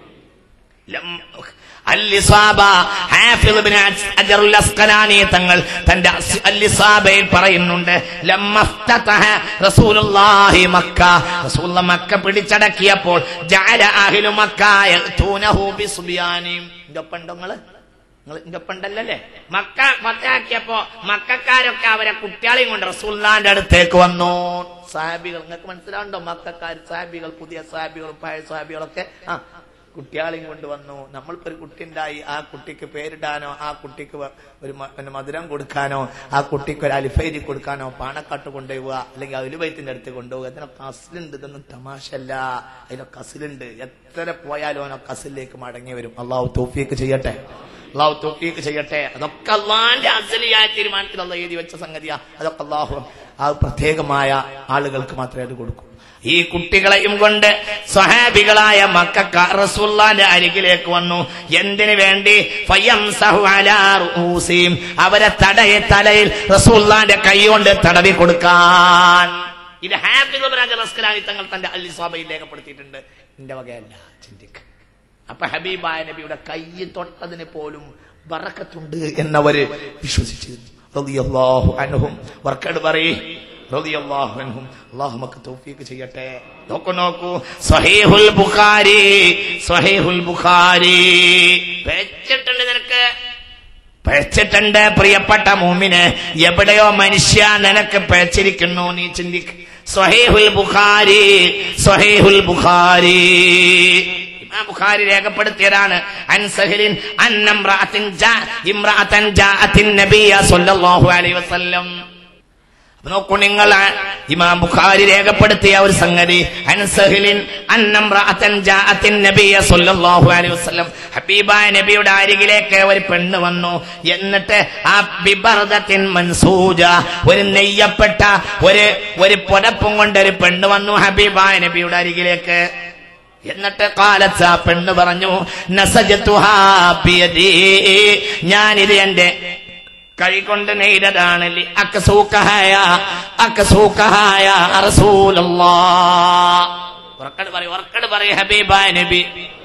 ലം- അൽ-ഇസാബ, ഹാഫിദ് ഇബ്നു അജറുൽ അസ്ഖലാനി തങ്ങൾ തന്റെ അസ്- അൽ-ഇസാബയിൽ പറയുന്നുണ്ട് ലമ്മഫ്തതഹ റസൂലുള്ളാഹി മക്ക റസൂലുള്ള മക്ക പിടിച്ചടക്കിയപ്പോൾ ജഅല അഹ്ലു മക്ക യഅ്തൂനഹു ബിസുബിയാനിം ഇതൊപ്പണ്ടങ്ങള് നിങ്ങൾ ഇന്റെ ഒപ്പണ്ടല്ലേ മക്ക മക്കയാക്കിയപ്പോ മക്കാരൊക്കെ അവരെ കുട്ടികളെയും കൊണ്ട് റസൂല്ലാന്റെ അടുത്തേക്ക് വന്നു സാഹിബികൾ നിങ്ങൾക്ക് മനസ്സിലാവുണ്ടോ മക്കാർ സാഹിബികൾ പുതിയ സാഹിബികളും പഴയ സാഹിബികളൊക്കെ ആ കുട്ടികളെയും കൊണ്ട് വന്നു നമ്മളിപ്പോ ഒരു കുട്ടി ഉണ്ടായി ആ കുട്ടിക്ക് പേരിടാനോ ആ കുട്ടിക്ക് വ- ഒരു മ- പിന്നെ മധുരം കൊടുക്കാനോ ആ കുട്ടിക്ക് ഒരു അലിഫൈരി കൊടുക്കാനോ പാണക്കാട്ട് കൊണ്ടുപോവുക അല്ലെങ്കിൽ അലുബൈത്തിന്റെ അടുത്ത് കൊണ്ടുപോവുക ഇതിനൊക്കെ അസിലുണ്ട് ഇതൊന്നും തമാശല്ല അതിനൊക്കെ അസിലുണ്ട് എത്ര പോയാലും അവനൊക്കെ അസിലേക്ക് മടങ്ങി വരും അള്ളാഹു തോഫിയൊക്കെ ചെയ്യട്ടെ അള്ളാഹു തോഫീക്ക് ചെയ്യട്ടെ അതൊക്കെ അള്ളാന്റെ അസലിയായ തീരുമാനത്തിൽ അള്ള എഴുതി വെച്ച സംഗതിയാ അതൊക്കെ അള്ളാഹു ആ പ്രത്യേകമായ ആളുകൾക്ക് മാത്രമേ അത് കൊടുക്കൂ ഈ കുട്ടികളെയും കൊണ്ട് സ്വഹാബികളായ മക്കാർ റസൂല്ലാന്റെ അരികിലേക്ക് വന്നു എന്തിനു വേണ്ടി ഫയംസഹു അലാ റൂസിഹിം. അവരെ തടയെ തലയിൽ റസൂല്ലാന്റെ കൈ കൊണ്ട് തടവി കൊടുക്കാൻ ഇത് ഹാഫിദ് ഇബ്നു ഹജർ അസ്കലാനി തങ്ങൾ തന്റെ അല്ലിസാബയിൽ രേഖപ്പെടുത്തിയിട്ടുണ്ട് എന്റെ വകയല്ല ചിന്തിക്ക അപ്പൊ ഹബീബായ നബിയുടെ കൈ തൊട്ടതിന് പോലും ബറക്കത്തുണ്ട് എന്നവര് വിശ്വസിച്ചിരുന്നു റളിയല്ലാഹു അൻഹും വർക്കട് പറയേ റളിയല്ലാഹു അൻഹും അല്ലാഹു നമുക്ക് തൗഫീഖ് ചെയ്യട്ടെ നോക്കൂ നോക്കൂ സ്വഹീഹുൽ ബുഖാരി സ്വഹീഹുൽ ബുഖാരി വെച്ചിട്ടുണ്ട് നിനക്ക് പഴച്ചിട്ടുണ്ട് പ്രിയപ്പെട്ട മൂമിന് എവിടെയോ മനുഷ്യ നിനക്ക് പഴച്ചിരിക്കുന്നു നീ ചിന്തിക്ക് സ്വഹീഹുൽ ബുഖാരി സ്വഹീഹുൽ ബുഖാരി ഇമാം ബുഖാരി രേഖപ്പെടുത്തിയതാണ് അൻ സഹലിൻ അൻ ഇംറഅത്തിൻ ജാ ഇംറഅത്തൻ ജാഅത്തിൻ നബിയ സ്വല്ലല്ലാഹു അലൈഹി വസല്ലം അപ്പൊ നോക്കൂ നിങ്ങൾ ആ ഇമാം ബുഖാരി രേഖപ്പെടുത്തിയ ഒരു സംഗതി അൻസഹിലിൻ അന്നംറഅത്തൻ ജാഅത്തിൻ നബിയ സല്ലല്ലാഹു അലൈഹി വസല്ലം ഹബീബായ നബിയുടെ അരികിലേക്ക് ഒരു പെണ്ണ് വന്നു എന്നിട്ട് ആ ബിബർദത്തിൻ മൻസൂജ ഒരു നെയ്യപ്പെട്ട ഒരു ഒരു പുതപ്പും കൊണ്ട് ഒരു പെണ്ണ് വന്നു ഹബീബായ നബിയുടെ അരികിലേക്ക് എന്നിട്ട് കാലത്ത് ആ പെണ്ണ് പറഞ്ഞു നസജത്തുഹാ ബിയദീ. ഞാനിത് എന്റെ കൈകൊണ്ട് നെയ്തതാണ് ലി അക്സൂക്കഹായ അക്സൂക്കഹായ റസൂലല്ലാ ഉറക്കട് പറയും ഉറക്കട് പറയും ഹബീബായ നബി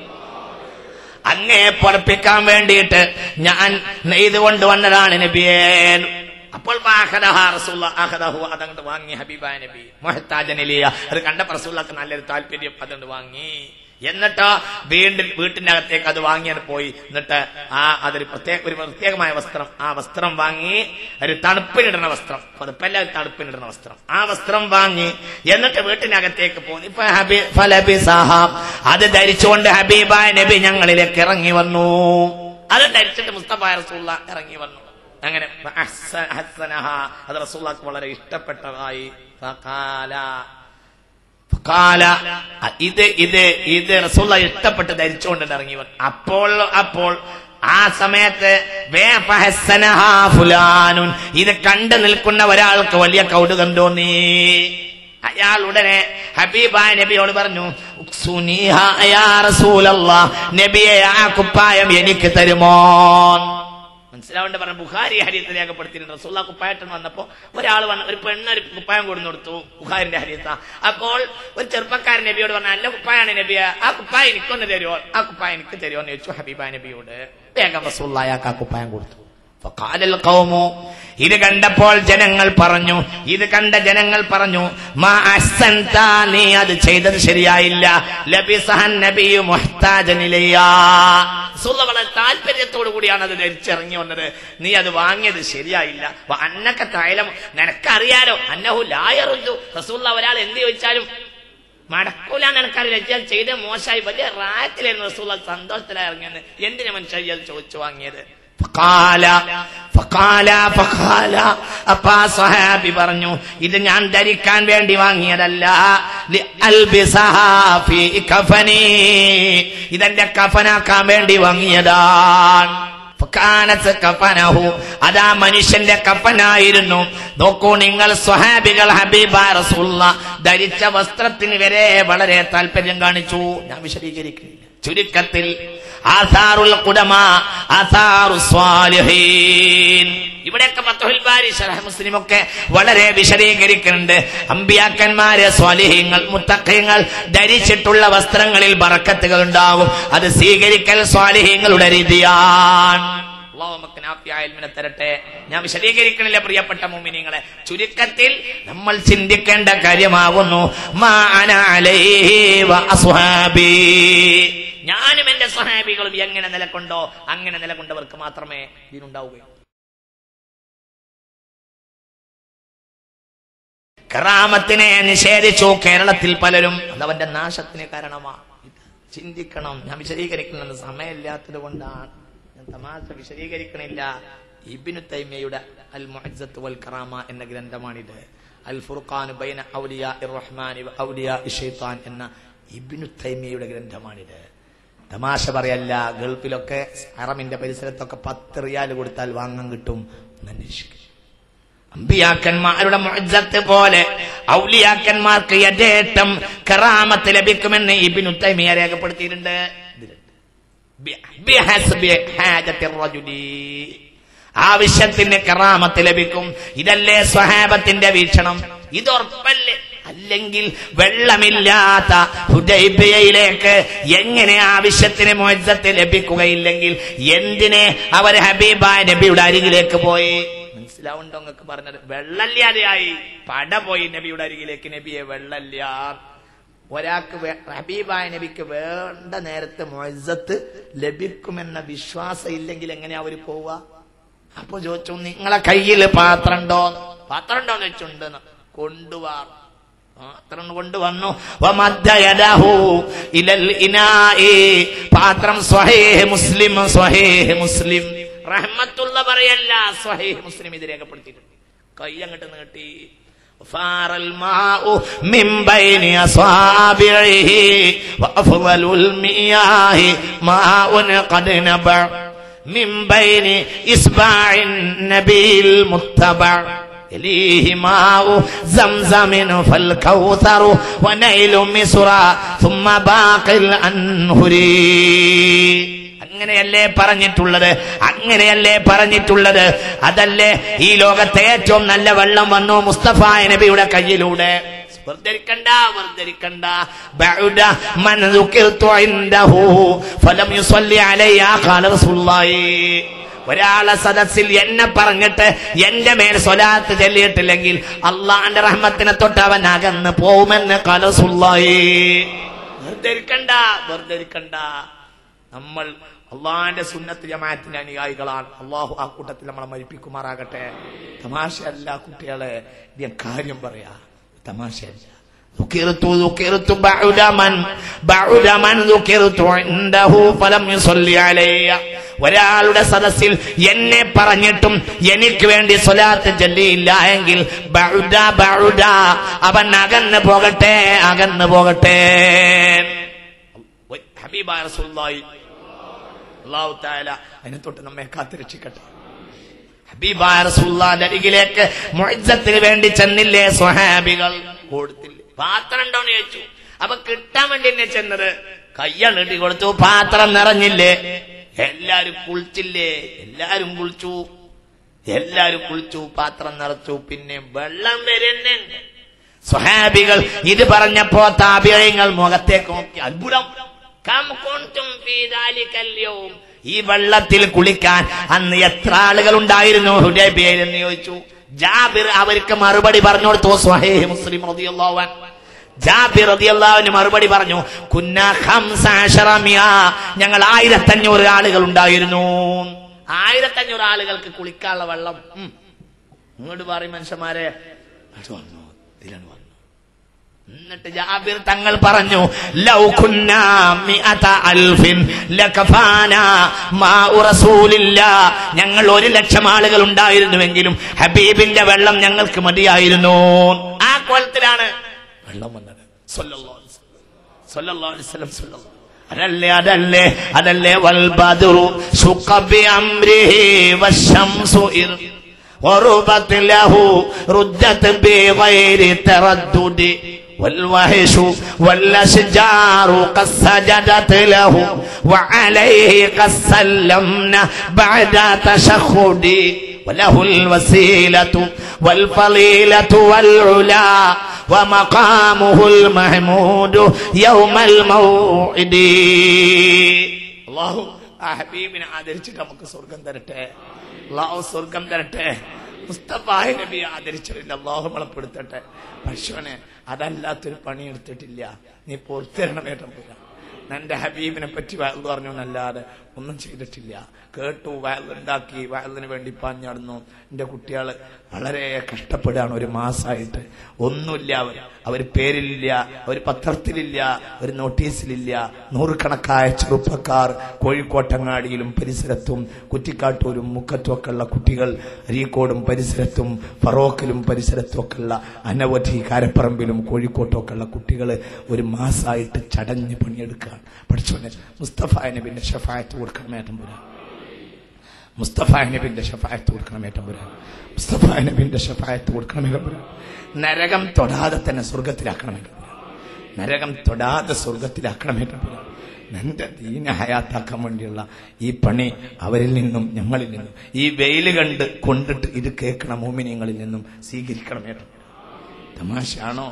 അങ്ങേ പൊറപ്പിക്കാൻ വേണ്ടിയിട്ട് ഞാൻ നെയ്ത് കൊണ്ടുവന്നതാണ് നബിയേ അപ്പോൾ ഫഅഖദഹ റസൂല അഖദഹു അതങ്ങോട്ട് വാങ്ങി ഹബീബായ നബി മുഹത്താജനിലിയ അത് കണ്ട റസൂലക്ക് നല്ലൊരു താല്പര്യം അതുകൊണ്ട് വാങ്ങി എന്നിട്ടോ വീണ്ടും വീട്ടിന്റെ അകത്തേക്ക് അത് വാങ്ങിയാണ് പോയി എന്നിട്ട് ആ അതൊരു പ്രത്യേക ഒരു പ്രത്യേകമായ വസ്ത്രം ആ വസ്ത്രം വാങ്ങി ഒരു തണുപ്പിനിടുന്ന വസ്ത്രം പതുപ്പല്ല ഒരു തണുപ്പിനിടുന്ന വസ്ത്രം ആ വസ്ത്രം വാങ്ങി എന്നിട്ട് വീട്ടിനകത്തേക്ക് പോന്നു ഇപ്പൊ ഹബീ ഫലബി സാഹാബ് അത് ധരിച്ചുകൊണ്ട് ഹബീബായ നബി ഞങ്ങളിലേക്ക് ഇറങ്ങി വന്നു അത് ധരിച്ചിട്ട് മുസ്തഫ റസൂള്ള ഇറങ്ങി വന്നു അങ്ങനെ അഹ്സ- ഹസ്സനഹ. അത് റസൂള്ളക്ക് വളരെ ഇഷ്ടപ്പെട്ടതായി ഫഖാല ഫഖാല ഇത് ഇത് ഇത് റസൂള്ള ഇഷ്ടപ്പെട്ട് ധരിച്ചുകൊണ്ട് ഇറങ്ങി വന്നു അപ്പോൾ അപ്പോൾ ആ സമയത്ത് വേ ഫഹസ്സനഹ ഫുലാനുൻ. ഇത് കണ്ടു നിൽക്കുന്ന ഒരാൾക്ക് വലിയ കൗതുകം തോന്നി അയാൾ ഉടനെ ഹബീബായ നബിയോട് പറഞ്ഞു "ഉക്സുനീഹ യാ റസൂലല്ലാ. നബിയെ ആ കുപ്പായം എനിക്ക് തരുമോ മനസ്സിലാവേണ്ട പറഞ്ഞു ബുഖാരി ഹരിയത്ത് രേഖപ്പെടുത്തിയിട്ടുണ്ട് റസൂള്ള കുപ്പായട്ടൻ വന്നപ്പോ ഒരാൾ വന്ന് ഒരു പെണ്ണ് ഒരു കുപ്പായം കൊടുന്നു കൊടുത്തു ബുഖാരിന്റെ ഹരിയത്ത അപ്പോൾ ഒരു ചെറുപ്പക്കാരൻ നബിയോട് പറഞ്ഞു നല്ല കുപ്പായാണ് നബിയ ആ കുപ്പായം എനിക്കൊന്ന് തരുമോ ആ കുപ്പായം എനിക്ക് തരുമോ എന്ന് ചോദിച്ചു ഹബീബ നബിയോട് വേഗം റസൂള്ള അയാൾക്ക് ആ കുപ്പായം കൊടുത്തു ഫഖാലൽ ഖൗമു ഇത് കണ്ടപ്പോൾ ജനങ്ങൾ പറഞ്ഞു ഇത് കണ്ട ജനങ്ങൾ പറഞ്ഞു മാ അഹ്സൻത നീ അത് ചെയ്തത് ശരിയായില്ല ലബിസഹൻ നബിയു മുഹ്താജൻ ഇലയ്യാ റസൂലുള്ള വളരെ താല്പര്യത്തോടു കൂടിയാണ് അത് ധരിച്ചിറങ്ങി വന്നത് നീ അത് വാങ്ങിയത് ശരിയായില്ല വ അന്നക്ക തൈലം നിനക്കറിയാലോ അന്നഹു ലായറുന്നു റസൂള്ള ഒരാൾ എന്ത് ചോദിച്ചാലും മടക്കൂല നിനക്കറിയില്ല ഇയാൾ ചെയ്ത മോശമായി വലിയ റായത്തിലായിരുന്നു റസൂള്ള സന്തോഷത്തിലായി ഇറങ്ങിയത് എന്തിനു മനുഷ്യ ഇയാൾ ചോദിച്ചു വാങ്ങിയത് ഫഖാല ഫഖാല ഫഖാല അപ്പാ സഹാബി പറഞ്ഞു ഇത് ഞാൻ ധരിക്കാൻ വേണ്ടി വാങ്ങിയതല്ല ലി അൽബിസഹാ ഫീ കഫനി ഇതെന്റെ കഫനാക്കാൻ വേണ്ടി വാങ്ങിയതാണ് ഫക്കാനത്ത് കഫനഹു അതാ മനുഷ്യന്റെ കഫനായിരുന്നു നോക്കൂ നിങ്ങൾ സ്വഹാബികൾ ഹബീബ റസൂള്ള ധരിച്ച വസ്ത്രത്തിന് വരെ വളരെ താല്പര്യം കാണിച്ചു ഞാൻ വിശദീകരിക്കുന്നില്ല ചുരുക്കത്തിൽ ആസാറുൽ കുടമ ആസാറു സ്വാലിഹീൻ ഇവിടെയൊക്കെ ഫത്തുഹുൽ ബാരി ശറഹ് മുസ്ലിം ഒക്കെ വളരെ വിശദീകരിക്കുന്നുണ്ട് അമ്പിയാക്കന്മാര് സ്വാലിഹീങ്ങൾ മുത്തഖീങ്ങൾ ധരിച്ചിട്ടുള്ള വസ്ത്രങ്ങളിൽ ബറക്കത്തുകൾ ഉണ്ടാകും അത് സ്വീകരിക്കൽ സ്വാലിഹീങ്ങളുടെ രീതിയാണ് അള്ളാഹു നമുക്ക് നാഫിയായ ഇൽമിനെ തരട്ടെ ഞാൻ വിശദീകരിക്കണില്ല പ്രിയപ്പെട്ട മുമിനിങ്ങളെ ചുരുക്കത്തിൽ നമ്മൾ ചിന്തിക്കേണ്ട കാര്യമാകുന്നു മാ അന അലൈഹി വ അസ്ഹാബി. ഞാനും എന്റെ സ്വഹാബികളും എങ്ങനെ നിലകൊണ്ടോ അങ്ങനെ നിലകൊണ്ടവർക്ക് മാത്രമേ ഇതിനുണ്ടാവുകയുള്ളൂ കറാമത്തിനെ നിഷേധിച്ചു കേരളത്തിൽ പലരും അതവന്റെ നാശത്തിന് കാരണമാണ് ഇത് ചിന്തിക്കണം ഞാൻ വിശദീകരിക്കുന്നത് സമയമില്ലാത്തത് കൊണ്ടാണ് ഞാൻ തമാശ വിശദീകരിക്കണില്ല ഇബിനു തൈമയുടെ അൽ മുഅജ്സത്ത് വൽ കറാമ എന്ന ഗ്രന്ഥമാണിത് അൽ ഫുർഖാൻ ബൈന ഔലിയ റഹ്മാൻ ഔലിയ ഷെയ്ത്താൻ എന്ന ഇബിനു തൈമയുടെ ഗ്രന്ഥമാണിത് തമാശ പറയല്ല ഗൾഫിലൊക്കെ ഹറമിന്റെ പരിസരത്തൊക്കെ പത്ത് റിയാൽ കൊടുത്താൽ വാങ്ങാൻ കിട്ടും എന്ന് അന്വേഷിക്കും അമ്പിയാക്കന്മാരുടെ മുഅജ്ജത്ത് പോലെ ഔലിയാക്കന്മാർക്ക് യഥേഷ്ടം കറാമത്ത് ലഭിക്കുമെന്ന് ഇബിനു തൈമിയ രേഖപ്പെടുത്തിയിട്ടുണ്ട് ബി- ബിഹസ്ബി ഹാജത്തി റജുലി. ആവശ്യത്തിന് കറാമത്ത് ലഭിക്കും ഇതല്ലേ സ്വഹാബത്തിന്റെ വീക്ഷണം ഇത് ഉറപ്പല്ലേ അല്ല ഇല്ലെങ്കിൽ വെള്ളമില്ലാത്ത ഹുദൈബിയയിലേക്ക് എങ്ങനെ ആവശ്യത്തിന് മോചത്തെ ലഭിക്കുകയില്ലെങ്കിൽ എന്തിനെ അവർ ഹബീബായ നബിയുടെ അരികിലേക്ക് പോയി മനസ്സിലാവുണ്ടോ നിങ്ങൾക്ക് പറഞ്ഞത് വെള്ളല്ലാതെയായി പട പോയി നബിയുടെ അരികിലേക്ക് നബിയെ വെള്ളല്ല ഒരാൾക്ക് വേ- ഹബീബായ നബിക്ക് വേണ്ട നേരത്തെ മൊയ്സത്ത് ലഭിക്കുമെന്ന വിശ്വാസം ഇല്ലെങ്കിൽ എങ്ങനെയാ അവര് പോവുക അപ്പൊ ചോദിച്ചു നിങ്ങളെ കയ്യിൽ പാത്രം ഉണ്ടോ പാത്രം ഉണ്ടോന്ന് വെച്ചുണ്ട് കൊണ്ടുവാ പാത്രം കൊണ്ടുവന്നു വമദ്ദ യദഹു ഇലൽ ഇനാഇ. പാത്രം സ്വഹീഹ് മുസ്ലിം സ്വഹീഹ് മുസ്ലിം റഹ്മത്തുള്ള പറയല്ല സ്വഹീഹ് മുസ്ലിം ഇത് രേഖപ്പെടുത്തിയിട്ടുണ്ട് കൈ അങ്ങോട്ട് നീട്ടി فار الماء من بين أصابعه وأفضل المياه ماء قد نبع من بين إصبع النبي المتبع يليه ماء زمزم فالكوثر ونيل مصر ثم باقي الأنهري അങ്ങനെയല്ലേ പറഞ്ഞിട്ടുള്ളത് അങ്ങനെയല്ലേ പറഞ്ഞിട്ടുള്ളത് അതല്ലേ ഈ ലോകത്തെ ഏറ്റവും നല്ല വെള്ളം വന്നു മുസ്തഫ നബിയുടെ കയ്യിലൂടെ വർദ്ധരിക്കണ്ട വർദ്ധരിക്കണ്ട ബഅുദ മൻ ദുകിർതു ഇൻദഹു ഫലം യുസല്ലി അലയ്യ ഖാല റസൂലുള്ളാഹി ഒരാളെ സദസ്സിൽ എന്നെ പറഞ്ഞിട്ട് എന്റെ മേൽ സ്വലാത്ത് ചൊല്ലിയിട്ടില്ലെങ്കിൽ അള്ളാന്റെ റഹ്മത്തിനെ തൊട്ട് അവൻ അകന്ന് പോകുമെന്ന് ഖാല റസൂലുള്ളാഹി വർദ്ധരിക്കണ്ട വർദ്ധരിക്കണ്ട നമ്മൾ അള്ളാന്റെ സുന്നത്ത് ജമാഅത്തിന്റെ അനുയായികളാണ് അള്ളാഹു ആ കൂട്ടത്തിൽ നമ്മളെ മരിപ്പിക്കുമാറാകട്ടെ തമാശയല്ല കുട്ടികളെ ഞാൻ കാര്യം പറയാ തമാശയല്ല ذكرت ذكرت بعد من بعد من ذكرت عنده فلم يصلي علي ഒരാളുടെ സദസ്സിൽ എന്നെ പറഞ്ഞിട്ടും എനിക്ക് വേണ്ടി സ്വലാത്ത് ചൊല്ലിയില്ല എങ്കിൽ ബഉദ ബഉദ അവൻ അകന്നു പോകട്ടെ അകന്നു പോകട്ടെ ഹബീബായ റസൂലുള്ളാഹി അള്ളാഹു താല അതിനെ തൊട്ട് നമ്മെ കാത്തുരക്ഷിക്കട്ടെ ഹബീബായ റസൂലുള്ളാഹിന്റെ അരികിലേക്ക് മുഅജ്ജത്തിന് വേണ്ടി ചെന്നില്ലേ സ്വഹാബികൾ കൊടുത്തില്ലേ പാത്രം ഉണ്ടോന്ന് ചോദിച്ചു അപ്പൊ കിട്ടാൻ വേണ്ടി എന്നെ ചെന്നത് കയ്യ നീട്ടി കൊടുത്തു പാത്രം നിറഞ്ഞില്ലേ എല്ലാരും കുളിച്ചില്ലേ എല്ലാരും കുളിച്ചു എല്ലാരും കുളിച്ചു പാത്രം നിറച്ചു പിന്നെ വെള്ളം വരുന്നുണ്ട് സ്വഹാബികൾ ഇത് പറഞ്ഞപ്പോ താപിയങ്ങൾ മുഖത്തേക്ക് നോക്കി അത്ഭുതം കം കുന്തും ഫീ ദാലിക്കൽ യൗം. ഈ വെള്ളത്തിൽ കുളിക്കാൻ അന്ന് എത്ര ആളുകൾ ഉണ്ടായിരുന്നു ഹുദൈബിയയിൽ എന്ന് ചോദിച്ചു ജാബിർ അവർക്ക് മറുപടി പറഞ്ഞു കൊടുത്തു സ്വഹീഹ് മുസ്ലിം റളിയല്ലാഹു അൻഹു ജാബിർ റളിയല്ലാഹുവിന് മറുപടി പറഞ്ഞു കുന്ന ഖംസ അശറ മിയ. ഞങ്ങൾ ആയിരത്തഞ്ഞൂറ് ആളുകൾ ഉണ്ടായിരുന്നു ആയിരത്തഞ്ഞൂറ് ആളുകൾക്ക് കുളിക്കാനുള്ള വെള്ളം ഉം. ഇങ്ങോട്ട് പറയും മനുഷ്യന്മാരെ അത് വന്നു ഇതിലാണ് വന്നു എന്നിട്ട് ജാബിർ തങ്ങൾ പറഞ്ഞു ലൗ കുന്നാ മിഅത അൽഫിൻ ലകഫാനാ മാഉ റസൂലില്ലാ ഞങ്ങൾ ഒരു ലക്ഷം ആളുകൾ ഉണ്ടായിരുന്നുവെങ്കിലും ഹബീബിന്റെ വെള്ളം ഞങ്ങൾക്ക് മതിയായിരുന്നു ആ കോലത്തിലാണ് വെള്ളം വന്നത് സല്ലല്ലാഹു അലൈഹി വസല്ലം. സല്ലല്ലാഹു അലൈഹി വസല്ലം സല്ലല്ലാഹു അതല്ലേ അതല്ലേ അതല്ലേ വൽ ബദറു ശുഖ ബി അംരിഹി വശംസു ഇർ وربت له ردت بغير تردد والوحش والأشجار قد سجدت له وعليه قد سلمنا بعد تشخد وله الوسيلة والفضيلة والعلا ومقامه المحمود يوم الموعد الله ആ ഹബീബിനെ ആദരിച്ചിട്ട് നമുക്ക് സ്വർഗം തരട്ടെ അള്ളാഹു സ്വർഗം തരട്ടെ മുസ്തഫായ നബി ആദരിച്ചിട്ടില്ല അള്ളാഹു വളപ്പെടുത്തട്ടെ പശുവനെ അതല്ലാത്തൊരു പണി എടുത്തിട്ടില്ല നീ പൂർത്തരണമേറ്റം പോരാ എന്റെ ഹബീബിനെ പറ്റി വയൽ പറഞ്ഞു എന്നല്ലാതെ ഒന്നും ചെയ്തിട്ടില്ല കേട്ടു വയലുണ്ടാക്കി വയലിന് വേണ്ടി പാഞ്ഞടന്നു എന്റെ കുട്ടികൾ വളരെ കഷ്ടപ്പെടുകയാണ് ഒരു മാസമായിട്ട് ഒന്നുമില്ല അവർ അവർ പേരിലില്ല അവർ പത്രത്തിലില്ല ഒരു നോട്ടീസിലില്ല നൂറുകണക്കായ ചെറുപ്പക്കാർ കോഴിക്കോട്ടങ്ങാടിയിലും പരിസരത്തും കുറ്റിക്കാട്ടൂരും മുക്കത്തും ഒക്കെ ഉള്ള കുട്ടികൾ അരീക്കോടും പരിസരത്തും ഫറോക്കിലും പരിസരത്തും ഒക്കെ ഉള്ള അനവധി കാരപ്പറമ്പിലും കോഴിക്കോട്ടും ഒക്കെ ഉള്ള കുട്ടികൾ ഒരു മാസമായിട്ട് ചടഞ്ഞ് പണിയെടുക്കുകയാണ് പഠിച്ചോനെ മുസ്തഫ നബിന്റെ ഷഫായത്ത് കൊടുക്കണമേ തമ്പുരാൻ മുസ്തഫ നബിന്റെ ഷഫായത്ത് കൊടുക്കണമേ തമ്പുരാൻ മുസ്തഫ നബിന്റെ ഷഫായത്ത് കൊടുക്കണമേ തമ്പുരാൻ നരകം തൊടാതെ തന്നെ സ്വർഗത്തിലാക്കണമേ തമ്പുരാൻ നരകം തൊടാതെ സ്വർഗത്തിലാക്കണമേ തമ്പുരാൻ നിന്റെ ദീന ഹയാത്താക്കാൻ വേണ്ടിയുള്ള ഈ പണി അവരിൽ നിന്നും ഞങ്ങളിൽ നിന്നും ഈ വെയിൽ കണ്ട് കൊണ്ടിട്ട് ഇത് കേൾക്കണ മോമിനിയങ്ങളിൽ നിന്നും സ്വീകരിക്കണമേ തമ്പുരാൻ തമാശയാണോ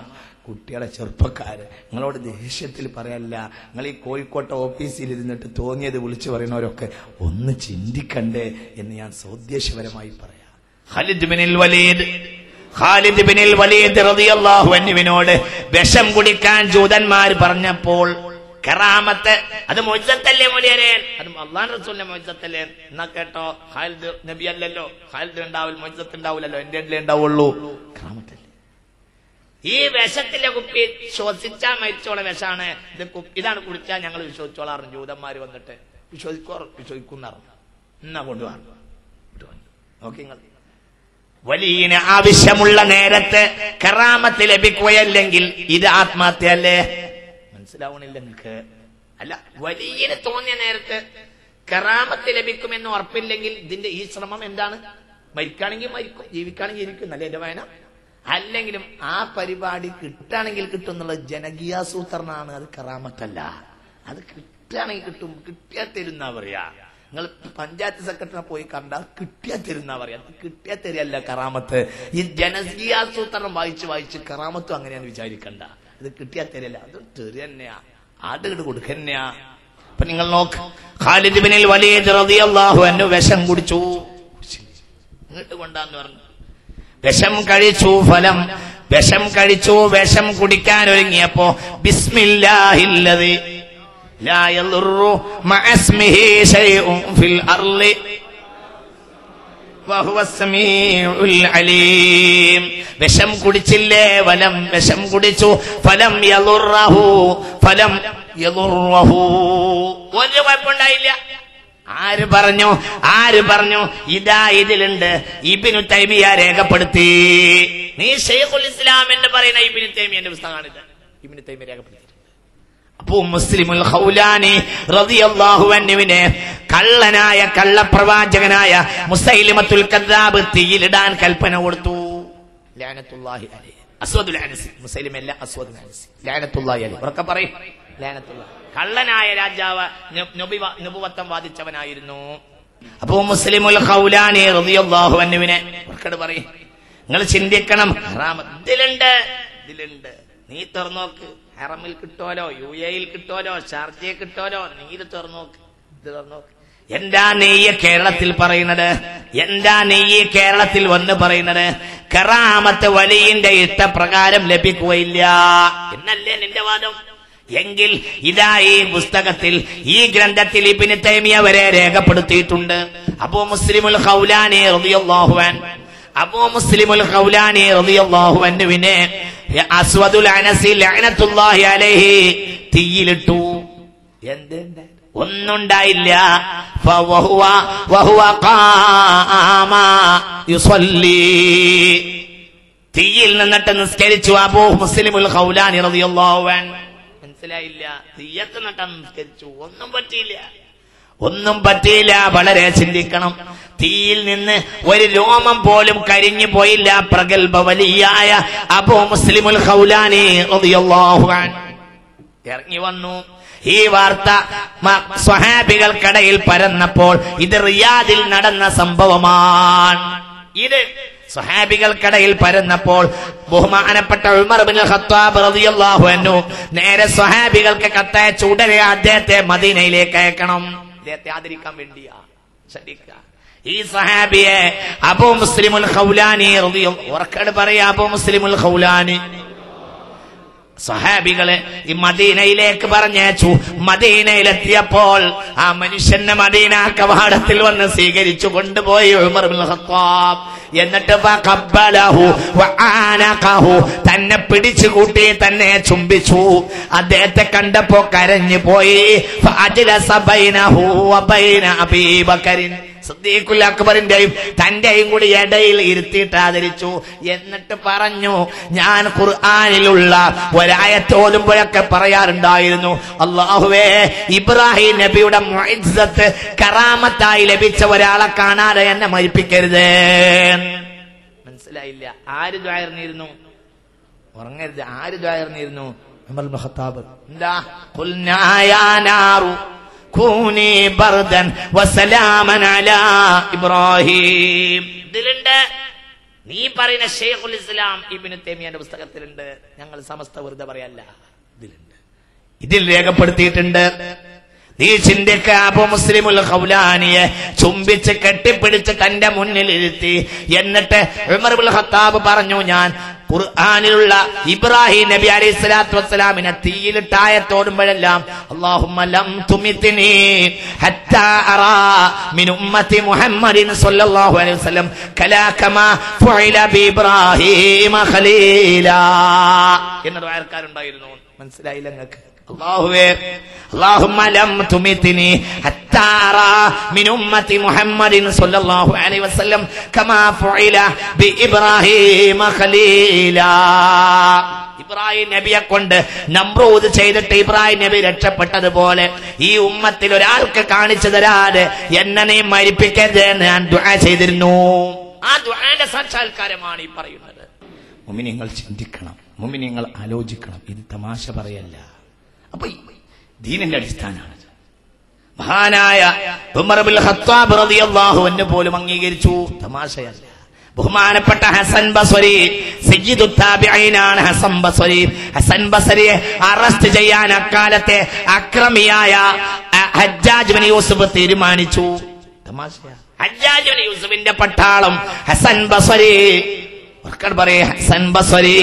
കുട്ടികളെ ചെറുപ്പക്കാര് നിങ്ങളോട് ദേഷ്യത്തിൽ പറയല്ല നിങ്ങൾ ഈ കോഴിക്കോട്ടെ ഓഫീസിൽ ഇരുന്നിട്ട് തോന്നിയത് വിളിച്ചു പറയുന്നവരൊക്കെ ഒന്ന് ചിന്തിക്കണ്ടേ എന്ന് ഞാൻ സോദ്ദേശപരമായി പറയാം ഖാലിദ് ബിനിൽ വലീദ് ഖാലിദ് ബിനിൽ വലീദ് റളിയല്ലാഹു അൻഹുവിനോട് വിഷം കുടിക്കാൻ ജൂതന്മാർ പറഞ്ഞപ്പോൾ കറാമത്ത് അത് മൊയ്സത്തല്ലേ മൊഴിയരേ അത് അള്ളാൻ റസൂലിന്റെ മൊയ്സത്തല്ലേ എന്നാ കേട്ടോ ഖാലിദ് നബി അല്ലല്ലോ ഖാലിദ് ഉണ്ടാവില്ല മൊയ്സത്ത് ഉണ്ടാവില്ലല്ലോ എന്റെ അല്ലേ ഉണ്ടാവുള്ളൂ കറാമത്തല്ലേ ഈ വിഷത്തിന്റെ കുപ്പി ശ്വസിച്ചാൽ മരിച്ചോളെ വിഷാണ് ഇത് കു- ഇതാണ് കുടിച്ചാൽ ഞങ്ങൾ വിശ്വസിച്ചോളാറുണ്ട് ജൂതന്മാര് വന്നിട്ട് വിശ്വസിക്കോ വിശ്വസിക്കുന്നറിഞ്ഞു എന്നാ കൊണ്ടുപോകാൻ നോക്കി നിങ്ങൾ വലിയന് ആവശ്യമുള്ള നേരത്ത് കറാമത്ത് ലഭിക്കുകയല്ലെങ്കിൽ ഇത് ആത്മഹത്യയല്ലേ മനസ്സിലാവണില്ല നിങ്ങൾക്ക് അല്ല വലിയന് തോന്നിയ നേരത്ത് കറാമത്ത് ലഭിക്കുമെന്ന് ഉറപ്പില്ലെങ്കിൽ ഇതിന്റെ ഈ ശ്രമം എന്താണ് മരിക്കുകയാണെങ്കിൽ മരിക്കും ജീവിക്കുകയാണെങ്കിൽ ജീവിക്കും നല്ല എന്റെ വായന അല്ലെങ്കിലും ആ പരിപാടി കിട്ടുകയാണെങ്കിൽ കിട്ടും എന്നുള്ളത് ജനകീയാസൂത്രണമാണ് അത് കറാമത്തല്ല അത് കിട്ടുകയാണെങ്കിൽ കിട്ടും കിട്ടിയാ തരുന്നാ പറയാ നിങ്ങൾ പഞ്ചായത്ത് സെക്രട്ടറിനെ പോയി കണ്ടാൽ കിട്ടിയാ തരുന്നാ പറയാ അത് കിട്ടിയാ തരികയല്ല കറാമത്ത് ഈ ജനകീയാസൂത്രണം വായിച്ച് വായിച്ച് കറാമത്തും അങ്ങനെയാണ് വിചാരിക്കണ്ട അത് കിട്ടിയാ തരില്ല അത് തെറി തന്നെയാ ആട് ഇങ്ങട് കൊടുക്കന്നെയാ അപ്പൊ നിങ്ങൾ നോക്ക് ഖാലിദ് ബിനിൽ വലീദ് റളിയല്ലാഹു അൻഹു വിഷം കുടിച്ചു ഇങ്ങോട്ട് കൊണ്ടാന്ന് പറഞ്ഞു വിഷം കഴിച്ചു ഫലം വിഷം കഴിച്ചു വിഷം കുടിക്കാൻ ഒരുങ്ങിയപ്പോ ബിസ്മില്ലാഹില്ലതി ലാ യളുറു മഅസ്മിഹി ശൈഉൻ ഫിൽ അർളി വഹുവ സമീഉൽ അലീം വിഷം കുടിച്ചില്ലേ ഫലം വിഷം കുടിച്ചു ഫലം യളുറഹു ഫലം യളുറഹു ഒരു കുഴപ്പമുണ്ടായില്ല ആര് പറഞ്ഞു ആര് പറഞ്ഞു ഇതാ ഇതിലുണ്ട് ഇബിനു തൈമിയ രേഖപ്പെടുത്തി നീ ഷെയ്ഖുൽ ഇസ്ലാം എന്ന് പറയുന്ന ഇബിനു തൈമിയന്റെ പുസ്തകമാണിത് ഇബിനു തൈമിയ രേഖപ്പെടുത്തി അപ്പോ മുസ്ലിമുൽ ഖൗലാനി റളിയല്ലാഹു അൻഹുവിനെ കള്ളനായ കള്ളപ്രവാചകനായ മുസൈലിമത്തുൽ കദ്ദാബ് തീയിലിടാൻ കൽപ്പന കൊടുത്തു ലാനത്തുല്ലാഹി അലൈഹി അസ്വദുൽ അനസി മുസൈലിം അല്ല അസ്വദുൽ അനസി ലാനത്തുല്ലാഹി അലൈഹി ഉറക്കെ പറയും ലാനത്തുല്ലാഹി കള്ളനായ രാജാവ് ന- നബിവ- നബുവത്തം വാദിച്ചവനായിരുന്നു അപ്പോ മുസ്ലിമുൽ ഖൗലാനി റളിയല്ലാഹു അൻഹുവിനെ ഉറക്കട് പറയും നിങ്ങൾ ചിന്തിക്കണം ഹറാമ് ഇതിലുണ്ട് ഇതിലുണ്ട് നീ തുറന്നോക്ക് ഹറമിൽ കിട്ടോലോ യു എയിൽ കിട്ടോലോ ഷാർജയിൽ കിട്ടോലോ നീ ഇത് തുറന്നോക്ക് ഇത് തുറന്നോക്ക് എന്താ നെയ്യ് കേരളത്തിൽ പറയുന്നത് എന്താ നെയ്യ് കേരളത്തിൽ വന്ന് പറയുന്നത് കറാമത്ത് വലിയന്റെ ഇഷ്ടപ്രകാരം ലഭിക്കുകയില്ല എന്നല്ലേ നിന്റെ വാദം എങ്കിൽ ഇതാ ഈ പുസ്തകത്തിൽ ഈ ഗ്രന്ഥത്തിൽ ഇബിന് തൈമിയ വരെ രേഖപ്പെടുത്തിയിട്ടുണ്ട് അബൂ മുസ്ലിമുൽ ഖൗലാനി റളിയല്ലാഹു അൻ അബൂ മുസ്ലിമുൽ ഖൗലാനി റളിയല്ലാഹു അൻഹുവിനെ അസ്വദുൽ അനസി ലഅനത്തുല്ലാഹി അലൈഹി തീയിലിട്ടു എന്തുണ്ട് ഒന്നുണ്ടായില്ല ഫവഹുവ വഹുവ ഖാമ യുസല്ലി തീയിൽ നിന്നിട്ട് നിസ്കരിച്ചു അബൂ മുസ്ലിമുൽ ഖൗലാനി റളിയല്ലാഹു അൻ മനസ്സിലായില്ല തീയത്ത് നിന്നിട്ട് നിസ്കരിച്ചു ഒന്നും പറ്റിയില്ല ഒന്നും പറ്റിയില്ല വളരെ ചിന്തിക്കണം തീയിൽ നിന്ന് ഒരു രോമം പോലും കരിഞ്ഞു പോയില്ല പ്രഗത്ഭ വലിയായ അബൂ മുസ്ലിമുൽ ഖൗലാനി റളിയല്ലാഹു അൻ ഇറങ്ങി വന്നു ഈ വാർത്ത മ- സ്വഹാബികൾക്കിടയിൽ പരന്നപ്പോൾ ഇത് റിയാദിൽ നടന്ന സംഭവമാണ് ഇത് സ്വഹാബികൾക്കിടയിൽ പരന്നപ്പോൾ ബഹുമാനപ്പെട്ട ഉമർ ബിൻ ഖത്താബ് റളിയല്ലാഹു അൻഹു നേരെ സ്വഹാബികൾക്ക് കത്തയച്ച് ഉടനെ അദ്ദേഹത്തെ മദീനയിലേക്ക് അയക്കണം അദ്ദേഹത്തെ ആദരിക്കാൻ വേണ്ടിയാ ശ്രദ്ധിക്കുക ഈ സഹാബിയെ അബൂ മുസ്ലിമുൽ ഖൗലാനി റളിയല്ലാഹു ഉറക്കട് പറയാ അബൂ മുസ്ലിമുൽ ഖൗലാനി സഹാബികളെ ഈ മദീനയിലേക്ക് പറഞ്ഞയച്ചു മദീനയിലെത്തിയപ്പോൾ ആ മനുഷ്യന്റെ മദീന കവാടത്തിൽ വന്ന് സ്വീകരിച്ചു കൊണ്ടുപോയി ഉമർ ബിൻ ഖത്താബ് എന്നിട്ട് ഫഖബ്ബലഹു വആനഖഹു തന്നെ പിടിച്ചു കൂട്ടി തന്നെ ചുംബിച്ചു അദ്ദേഹത്തെ കണ്ടപ്പോ കരഞ്ഞു പോയി ഫഅജ്ലസ ബൈനഹു വബൈന അബീ ബക്കറിൻ സിദ്ദീഖുൽ അക്ബറിന്റെയും തന്റെയും കൂടി ഇടയിൽ ഇരുത്തിയിട്ട് ആദരിച്ചു എന്നിട്ട് പറഞ്ഞു ഞാൻ ഖുർആനിലുള്ള ഒരായത്ത് ഓതുമ്പോഴൊക്കെ പറയാറുണ്ടായിരുന്നു അള്ളാഹുവേ ഇബ്രാഹിം നബിയുടെ മുഇസ്സത്ത് കറാമത്തായി ലഭിച്ച ഒരാളെ കാണാതെ എന്നെ മരിപ്പിക്കരുത് മനസ്സിലായില്ല ആര് ദ്വായർന്നിരുന്നു ഉറങ്ങരുത് ആര് ദ്വായർന്നിരുന്നു ഉമർ ഇബ്നു ഖത്താബ് എന്താ ഖുൽനാ യാ നാറു കൂനി ബർദൻ വസലാമൻ അലാ ഇബ്രാഹിം ഇതിലുണ്ട് നീ പറയുന്ന ഷെയ്ഖുൽ ഇസ്ലാം ഇബിന് തേമിയന്റെ പുസ്തകത്തിലുണ്ട് ഞങ്ങൾ സമസ്ത വെറുതെ പറയല്ല ഇതിലുണ്ട് ഇതിൽ രേഖപ്പെടുത്തിയിട്ടുണ്ട് നീ ചിന്തിക്ക അബു മുസ്ലിമുൽ ഖൗലാനിയെ ചുംബിച്ച് കെട്ടിപ്പിടിച്ച് തന്റെ മുന്നിൽ ഇരുത്തി എന്നിട്ട് ഉമർബുൽ ഖത്താബ് പറഞ്ഞു ഞാൻ ഖുർആനിലുള്ള ഇബ്രാഹിം നബി അലൈഹി സ്വലാത്തു വസ്സലാമിനെ തീയിലിട്ടായത്തോടുമ്പോഴെല്ലാം അല്ലാഹുമ്മ ലം തുമിത്നി ഹത്താ അറാ മിൻ ഉമ്മത്തി മുഹമ്മദിൻ സ്വല്ലല്ലാഹു അലൈഹി വസല്ലം കലാ കമാ ഫുഇല ബി ഇബ്രാഹിം ഖലീലാ എന്ന ദുആർക്കാരുണ്ടായിരുന്നു മനസ്സിലായില്ല നിങ്ങൾക്ക് അല്ലാഹുവേ اللهم لم تمتني حتى أرى من أمة محمد صلى الله عليه وسلم كما فعل بإبراهيم خليلا ഇബ്രാഹിം നബിയെ കൊണ്ട് നമ്രൂദ് ചെയ്തിട്ട് ഇബ്രാഹിം നബി രക്ഷപ്പെട്ടതുപോലെ ഈ ഉമ്മത്തിൽ ഒരാൾക്ക് കാണിച്ചു തരാതെ എന്നെ നീ മരിപ്പിക്കരുത് എന്ന് ഞാൻ ദുആ ചെയ്തിരുന്നു ആ ദുആന്റെ സാക്ഷാത്കാരമാണ് ഈ പറയുന്നത് മുമിനിങ്ങൾ ചിന്തിക്കണം മുമിനിങ്ങൾ ആലോചിക്കണം ഇത് തമാശ പറയല്ല അപ്പൊ ഈ ദീനിന്റെ അടിസ്ഥാനമാണ് മഹാനായ ഉമർ ബിൻ ഖത്താബ് റളിയല്ലാഹു അൻഹു പോലും അംഗീകരിച്ചു തമാശയല്ല ബഹുമാനപ്പെട്ട ഹസൻ ബസ്വരി സയ്യിദു താബിഈനാണ് ഹസൻ ബസ്വരി ഹസൻ ബസ്വരിയെ അറസ്റ്റ് ചെയ്യാൻ അക്കാലത്തെ അക്രമിയായ അഹ്, ഹജ്ജാജ് ബിൻ യൂസുഫ് തീരുമാനിച്ചു തമാശയാ ഹജ്ജാജ് ബിൻ യൂസുഫിന്റെ പട്ടാളം ഹസൻ ബസ്വരി ഉറക്കട് പറയേ ഹസൻ ബസ്വരി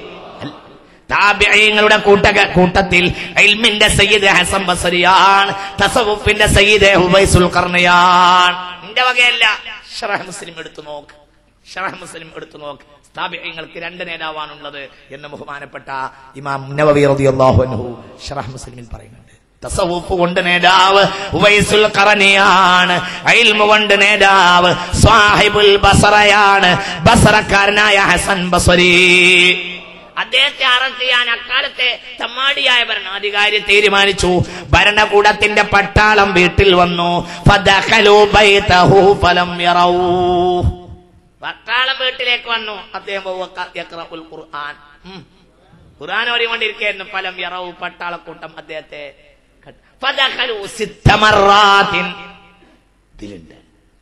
താബിഈങ്ങളുടെ കൂട്ട കൂട്ടത്തിൽ ഇൽമിന്റെ സയ്യിദ് ഹസൻ ബസരിയാണ് തസവുഫിന്റെ സയ്യിദ് ഹുബൈസുൽ ഖർണിയാണ് എന്റെ വകയല്ല ഷറഹ് മുസ്ലിം എടുത്തു നോക്ക് ഷറഹ് മുസ്ലിം എടുത്തു നോക്ക് താബിഈങ്ങൾക്ക് രണ്ട് നേതാവാണുള്ളത് എന്ന് ബഹുമാനപ്പെട്ട ഇമാം നവവി റളിയല്ലാഹു അൻഹു ഷറഹ് മുസ്ലിമിൽ പറയുന്നുണ്ട് തസവുഫ് കൊണ്ട് നേതാവ് ഉവൈസുൽ ഖറനിയാണ് ഇൽമു കൊണ്ട് നേതാവ് സാഹിബുൽ ബസറയാണ് ബസറക്കാരനായ ഹസൻ ബസരി അദ്ദേഹത്തെ അറസ്റ്റ് ചെയ്യാൻ അക്കാലത്തെ തമ്മാടിയായ ഭരണാധികാരി തീരുമാനിച്ചു ഭരണകൂടത്തിന്റെ പട്ടാളം വീട്ടിൽ വന്നു ഫദഖലു ബൈതഹു ഫലം യറൗ പട്ടാളം വീട്ടിലേക്ക് വന്നു അദ്ദേഹം വവഖ യഖറഉൽ ഖുർആൻ ഉം. ഖുർആൻ ഓടിക്കൊണ്ടിരിക്കുകയായിരുന്നു ഫലം യറൗ പട്ടാളക്കൂട്ടം അദ്ദേഹത്തെ കണ്ടു. ഫദഖലു സിത്ത മറാത്തിൻ ഇതിലുണ്ട്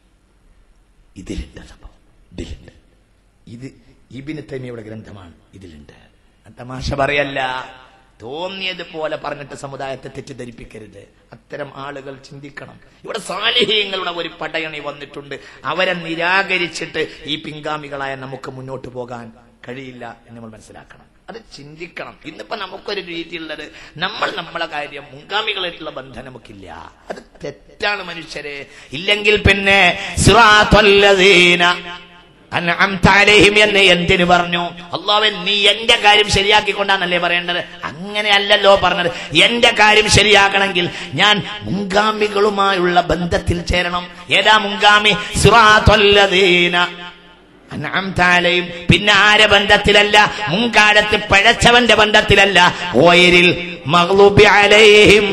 ഇതിലുണ്ട് സംഭവം ഇതിലുണ്ട് ഇത് ഇബിന് തൈമിയുടെ ഗ്രന്ഥമാണ് ഇതിലുണ്ട് തമാശ പറയല്ല തോന്നിയതുപോലെ പറഞ്ഞിട്ട് സമുദായത്തെ തെറ്റിദ്ധരിപ്പിക്കരുത് അത്തരം ആളുകൾ ചിന്തിക്കണം ഇവിടെ സാലിഹ്യങ്ങളുടെ ഒരു പടയണി വന്നിട്ടുണ്ട് അവരെ നിരാകരിച്ചിട്ട് ഈ പിൻഗാമികളായ നമുക്ക് മുന്നോട്ട് പോകാൻ കഴിയില്ല എന്ന് നമ്മൾ മനസ്സിലാക്കണം അത് ചിന്തിക്കണം ഇന്നിപ്പോ നമുക്കൊരു രീതിയുള്ളത് നമ്മൾ നമ്മളെ കാര്യം മുൻഗാമികളായിട്ടുള്ള ബന്ധം നമുക്കില്ല അത് തെറ്റാണ് മനുഷ്യരെ ഇല്ലെങ്കിൽ പിന്നെ സിറാത്തല്ലദീന അൻഅംത അലൈഹിം എന്ന് എന്തിനു പറഞ്ഞു അള്ളാഹുവൻ നീ എന്റെ കാര്യം ശരിയാക്കിക്കൊണ്ടാണല്ലേ പറയേണ്ടത് അങ്ങനെയല്ലല്ലോ പറഞ്ഞത് എന്റെ കാര്യം ശരിയാക്കണമെങ്കിൽ ഞാൻ മുൻഗാമികളുമായുള്ള ബന്ധത്തിൽ ചേരണം ഏതാ മുൻഗാമി സുറാത്തൊല്ലതീന അൻഅംത അലൈഹിം പിന്നെ ആരെ ബന്ധത്തിലല്ല മുൻകാലത്ത് പഴച്ചവന്റെ ബന്ധത്തിലല്ല ഓയിരിൽ മഗ്ലൂബി അലൈഹിം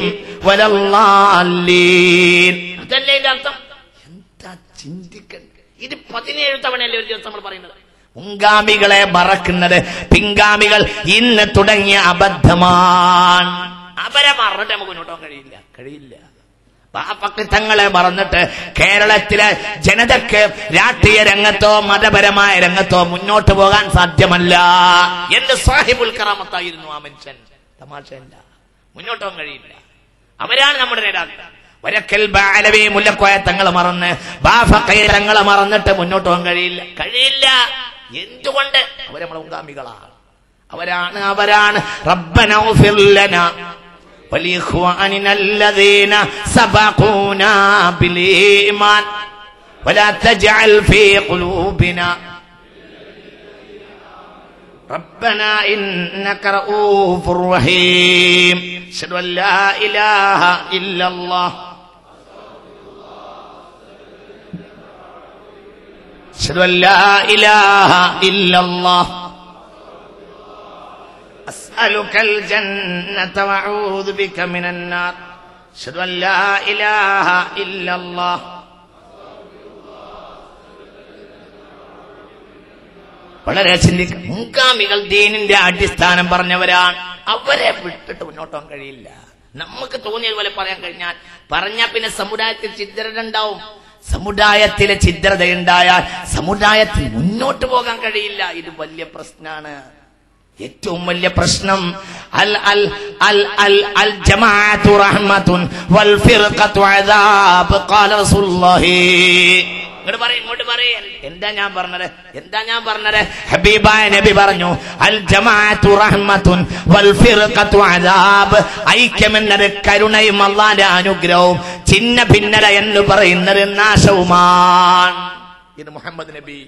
വലല്ലാലീൻ അതല്ലേ ഇതിന്റെ അർത്ഥം എന്താ ചിന്തിക്കണ്ട ഇത് പതിനേഴ് തവണയല്ലേ ഒരു ദിവസം നമ്മൾ പറയുന്നത് മുൻഗാമികളെ മറക്കുന്നത് പിൻഗാമികൾ ഇന്ന് തുടങ്ങിയ അബദ്ധമാണ് അവരെ മറന്നിട്ട് നമുക്ക് മുന്നോട്ട് പോകാൻ കഴിയില്ല കഴിയില്ല പാപ്പക്തങ്ങളെ മറന്നിട്ട് കേരളത്തിലെ ജനതയ്ക്ക് രാഷ്ട്രീയ രംഗത്തോ മതപരമായ രംഗത്തോ മുന്നോട്ട് പോകാൻ സാധ്യമല്ല എന്ത് സാഹിബുൽ കറാമത്തായിരുന്നു ആ മനുഷ്യൻ തമാശയല്ല മുന്നോട്ട് പോകാൻ കഴിയില്ല അവരാണ് നമ്മുടെ നേതാക്കൾ വരക്കൽ ബാലവി മുല്ലക്കോയ തങ്ങളെ മറന്ന് ബാഫക്കയ തങ്ങളെ മറന്നിട്ട് മുന്നോട്ട് പോകാൻ കഴിയില്ല കഴിയില്ല എന്തുകൊണ്ട് അവരെ നമ്മളെ മുൻഗാമികളാണ് അവരാണ് അവരാണ് റബ്ബന ഉഗ്ഫിർ ലനാ ولإخواننا الذين سبقونا بالإيمان ولا تجعل في قلوبنا ربنا إنك رؤوف رحيم أشهد أن لا إله إلا الله أشهد أن لا إله إلا الله أسألك الجنة وأعوذ بك من النار أشهد أن لا إله إلا الله വളരെ ചിന്തിക്ക മുൻഗാമികൾ ദീനിന്റെ അടിസ്ഥാനം പറഞ്ഞവരാണ് അവരെ വിട്ടിട്ട് മുന്നോട്ട് പോകാൻ കഴിയില്ല നമുക്ക് തോന്നിയതുപോലെ പറയാൻ കഴിഞ്ഞാൽ പറഞ്ഞാൽ പിന്നെ സമുദായത്തിൽ ചിന്തരുണ്ടാവും സമുദായത്തിലെ ഛിദ്രതയുണ്ടായാൽ സമുദായത്തിൽ മുന്നോട്ട് പോകാൻ കഴിയില്ല ഇത് വലിയ പ്രശ്നമാണ് ഏറ്റവും വലിയ പ്രശ്നം അൽ അൽ അൽ അൽ അൽ ജമാഅത്തു റഹ്മത്തുൻ വൽ ഫിർഖത്തു അദാബ് ഖാല റസൂലുള്ളാഹി ഇങ്ങോട്ട് പറയും ഇങ്ങോട്ട് പറയും എന്താ ഞാൻ പറഞ്ഞത് എന്താ ഞാൻ പറഞ്ഞത് ഹബീബായ നബി പറഞ്ഞു അൽ ജമാഅത്തു റഹ്മത്തുൻ വൽ ഫിർഖത്തു അദാബ് ഐക്യമെന്നത് കരുണയും അള്ളാന്റെ അനുഗ്രഹവും ചിന്ന ഭിന്നത എന്ന് പറയുന്നത് നാശവുമാണ് ഇത് മുഹമ്മദ് നബി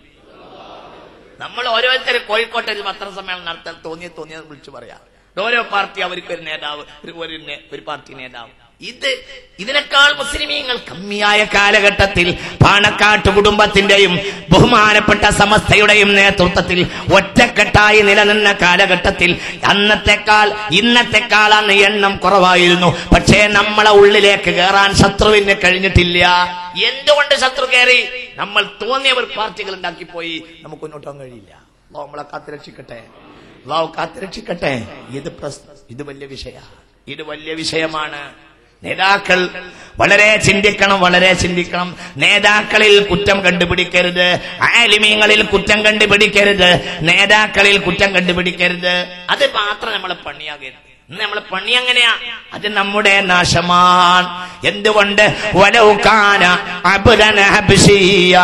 നമ്മൾ ഓരോരുത്തരും കോഴിക്കോട്ടെ ഒരു പത്രസമ്മേളനം നടത്താൻ തോന്നിയ തോന്നിയത് വിളിച്ചു പറയാം ഓരോ പാർട്ടി അവർക്ക് ഒരു നേതാവ് ഒരു ഒരു നേ- ഒരു പാർട്ടി നേതാവ് ഇത് ഇതിനേക്കാൾ മുസ്ലിമീങ്ങൾ കമ്മിയായ കാലഘട്ടത്തിൽ പാണക്കാട്ട് കുടുംബത്തിന്റെയും ബഹുമാനപ്പെട്ട സമസ്തയുടെയും നേതൃത്വത്തിൽ ഒറ്റക്കെട്ടായി നിലനിന്ന കാലഘട്ടത്തിൽ അന്നത്തെക്കാൾ ഇന്നത്തെക്കാളാണ് എണ്ണം കുറവായിരുന്നു പക്ഷേ നമ്മളെ ഉള്ളിലേക്ക് കയറാൻ ശത്രുവിന് കഴിഞ്ഞിട്ടില്ല എന്തുകൊണ്ട് ശത്രു കയറി നമ്മൾ തോന്നിയവർ പാർട്ടികൾ ഉണ്ടാക്കിപ്പോയി നമുക്ക് മുന്നോട്ട് പോകാൻ കഴിയില്ല അള്ളാഹു നമ്മളെ കാത്തുരക്ഷിക്കട്ടെ അള്ളാഹു കാത്തുരക്ഷിക്കട്ടെ ഇത് പ്രശ്നം ഇത് വലിയ വിഷയ ഇത് വലിയ വിഷയമാണ് നേതാക്കൾ വളരെ ചിന്തിക്കണം വളരെ ചിന്തിക്കണം നേതാക്കളിൽ കുറ്റം കണ്ടുപിടിക്കരുത് ആലിമീങ്ങളിൽ കുറ്റം കണ്ടുപിടിക്കരുത് നേതാക്കളിൽ കുറ്റം കണ്ടുപിടിക്കരുത് അത് മാത്രം നമ്മളെ പണിയാകരുത് ഇന്ന് നമ്മളെ പണി എങ്ങനെയാ അത് നമ്മുടെ നാശമാണ് എന്തുകൊണ്ട് വലൗകാന അബ്ദന ഹബ്ശിയ്യാ.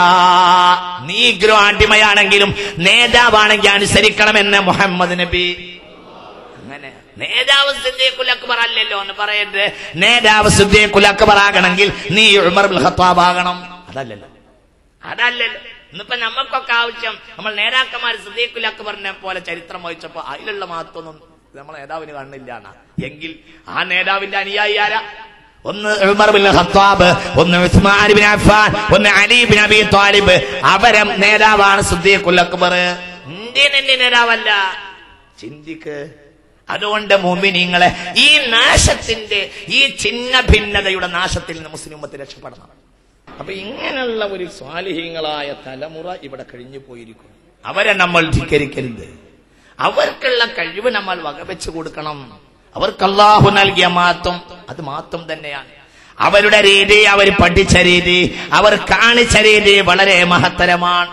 നീഗ്രോ അടിമയാണെങ്കിലും നേതാവാണെങ്കിൽ അനുസരിക്കണമെന്ന് മുഹമ്മദ് നബി അങ്ങനെ നേതാവ് സിദ്ദീഖുൽ അക്ബർ അല്ലല്ലോ എന്ന് പറയരുത് നേതാവ് സിദ്ദീഖുൽ അക്ബർ ആകണമെങ്കിൽ നീ ഉമർ ബിൻ ഖത്താബ് ആകണം അതല്ലല്ലോ അതല്ലല്ലോ ഇന്നിപ്പോ നമുക്കൊക്കെ ആവശ്യം നമ്മൾ നേതാക്കന്മാർ സിദ്ദീഖുൽ അക്ബറിനെ പോലെ ചരിത്രം വഹിച്ചപ്പോ അതിലുള്ള മഹത്വമൊന്നും നമ്മളെ നേതാവിന് കാണുന്നില്ല എന്നാ എങ്കിൽ ആ നേതാവിന്റെ അനുയായി ആരാ ഒന്ന് ഉമർ ബിൻ ഖത്താബ് ഒന്ന് ഉസ്മാൻ ബിൻ അഫ്ഫാൻ ഒന്ന് അലി ബിൻ അബി താലിബ് അവരെ നേതാവാണ് സിദ്ദീഖുൽ അക്ബർ ഇന്ത്യൻ നേതാവല്ല ചിന്തിക്ക് അതുകൊണ്ട് മോമിനിങ്ങളെ ഈ നാശത്തിന്റെ ഈ ചിഹ്ന ഭിന്നതയുടെ നാശത്തിൽ നിന്ന് മുസ്ലിം ഉമ്മത്ത് രക്ഷപ്പെടണം അപ്പൊ ഇങ്ങനെയുള്ള ഒരു സ്വാലിഹീങ്ങളായ തലമുറ ഇവിടെ കഴിഞ്ഞു പോയിരിക്കും അവരെ നമ്മൾ ധിക്കരിക്കരുത് അവർക്കുള്ള കഴിവ് നമ്മൾ വകവെച്ചു കൊടുക്കണം അവർക്ക് അള്ളാഹു നൽകിയ മാറ്റം അത് മാറ്റം തന്നെയാണ് അവരുടെ രീതി അവർ പഠിച്ച രീതി അവർ കാണിച്ച രീതി വളരെ മഹത്തരമാണ്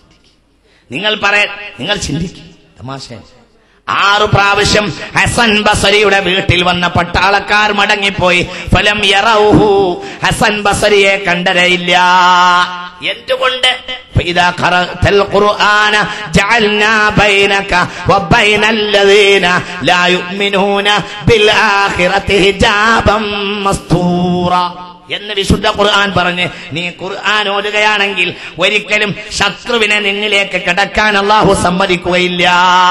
നിങ്ങൾ പറയ നിങ്ങൾ ചിന്തിക്കും തമാശ ആറു പ്രാവശ്യം ഹസൻ ബസരിയുടെ വീട്ടിൽ വന്ന പട്ടാളക്കാർ മടങ്ങിപ്പോയി ഫലം യറൗഹു ഹസൻ ബസരിയെ കണ്ടരയില്ല എന്തുകൊണ്ട് فإذا قرأت القرآن جعلنا بينك وبين الذين لا يؤمنون بالآخرة حجابا مستورا എന്ന് വിശുദ്ധ ഖുർആൻ പറഞ്ഞ് നീ ഖുർആൻ ഓതുകയാണെങ്കിൽ ഒരിക്കലും ശത്രുവിനെ നിന്നിലേക്ക് കിടക്കാൻ അള്ളാഹു സമ്മതിക്കുകയില്ല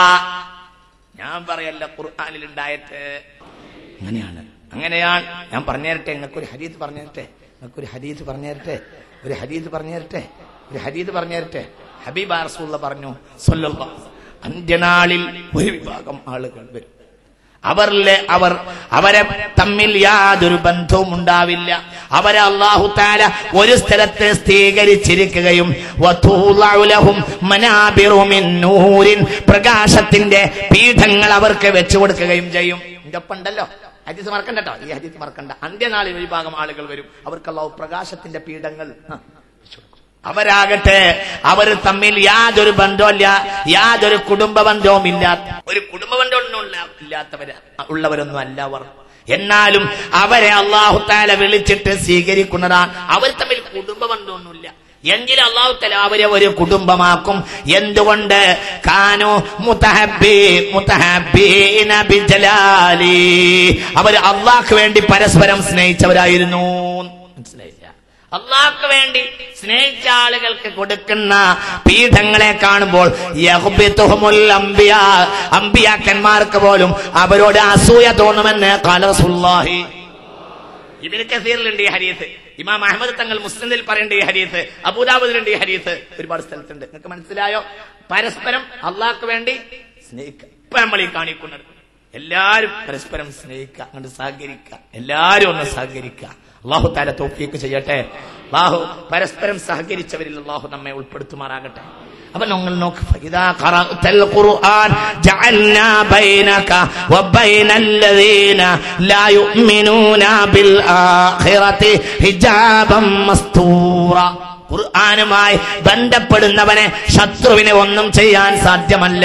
ഞാൻ പറയല്ല ഖുർആനിൽ ഉണ്ടായിട്ട് അങ്ങനെയാണ് അങ്ങനെയാണ് ഞാൻ പറഞ്ഞു തരട്ടെ നിങ്ങൾക്കൊരു ഹരീത് പറഞ്ഞു തരട്ടെ നിങ്ങൾക്കൊരു ഹരീത് പറഞ്ഞു തരട്ടെ ഒരു ഹരീത് പറഞ്ഞു തരട്ടെ ഒരു ഹരീത് പറഞ്ഞു തരട്ടെ ഹബീബ റസൂള്ള പറഞ്ഞു സല്ലല്ലാഹു അന്ത്യനാളിൽ ഒരു വിഭാഗം ആളുകൾ വരും അവരിലെ അവർ അവരെ തമ്മിൽ യാതൊരു ബന്ധവും ഉണ്ടാവില്ല അവരെ അള്ളാഹു താല ഒരു സ്ഥലത്ത് സ്ഥിരീകരിച്ചിരിക്കുകയും വതൂളഉ ലഹും മനാബിറു മിൻ നൂരിൻ പ്രകാശത്തിന്റെ പീഠങ്ങൾ അവർക്ക് വെച്ചു കൊടുക്കുകയും ചെയ്യും എന്റെ ഒപ്പം ഉണ്ടല്ലോ ഹദീസ് മറക്കണ്ട കേട്ടോ ഈ ഹദീസ് മറക്കണ്ട അന്ത്യനാളിൽ ഒരു വിഭാഗം ആളുകൾ വരും അവർക്ക് അള്ളാഹു പ്രകാശത്തിന്റെ പീഠങ്ങൾ ആ, വെച്ചു കൊടുക്കും. അവരാകട്ടെ അവർ തമ്മിൽ യാതൊരു ബന്ധവുമില്ല യാതൊരു കുടുംബ ബന്ധവും ഇല്ലാത്ത ഒരു കുടുംബ ബന്ധമൊന്നും ഇല്ല- ഇല്ലാത്തവര് ഉള്ളവരൊന്നും അല്ല അവർ എന്നാലും അവരെ അള്ളാഹു താല വിളിച്ചിട്ട് സ്വീകരിക്കുന്നതാണ് അവർ തമ്മിൽ കുടുംബ ബന്ധമൊന്നുമില്ല എങ്കിലും അള്ളാഹു താല അവരെ ഒരു കുടുംബമാക്കും എന്തുകൊണ്ട് കാനോ മുത്തഹബി മുത്തഹബീന ബിജലാലി അവർ അള്ളാഹ്ക്ക് വേണ്ടി പരസ്പരം സ്നേഹിച്ചവരായിരുന്നു മനസ്സിലായില്ല അള്ളാഹ്ക്ക് വേണ്ടി സ്നേഹിച്ച ആളുകൾക്ക് കൊടുക്കുന്ന പീഠങ്ങളെ കാണുമ്പോൾ യഹ്ബിതുഹുമുൽ അംബിയാ അമ്പിയാക്കന്മാർക്ക് പോലും അവരോട് അസൂയ തോന്നുമെന്ന് ഖാല റസൂലുള്ളാഹി ഇബിന് കസീറിലുണ്ട് ഈ ഹരീത്ത് ഇമാം അഹമ്മദ് തങ്ങൾ മുസ്ലിമിൽ പറയേണ്ട ഈ ഹരീത്ത് അബൂദാബുദിലുണ്ട് ഈ ഹരീത്ത് ഒരുപാട് സ്ഥലത്തുണ്ട് നിങ്ങൾക്ക് മനസ്സിലായോ പരസ്പരം അള്ളാഹ്ക്ക് വേണ്ടി സ്നേഹിക്കുക ഇപ്പൊ നമ്മൾ ഈ കാണിക്കുന്നത് എല്ലാരും പരസ്പരം സ്നേഹിക്കുക അങ്ങോട്ട് സഹകരിക്കുക എല്ലാരും ഒന്ന് സഹകരിക്കുക അള്ളാഹു താല തോഫിയൊക്കെ ചെയ്യട്ടെ അള്ളാഹു പരസ്പരം സഹകരിച്ചവരിൽ അള്ളാഹു നമ്മെ ഉൾപ്പെടുത്തുമാറാകട്ടെ അപ്പൊ നിങ്ങൾ നോക്ക് فإذا قرأت القرآن جعلنا بينك وبين الذين لا يؤمنون بالآخرة حجابا مستورا ഖുർആനുമായി ബന്ധപ്പെടുന്നവനെ ശത്രുവിനെ ഒന്നും ചെയ്യാൻ സാധ്യമല്ല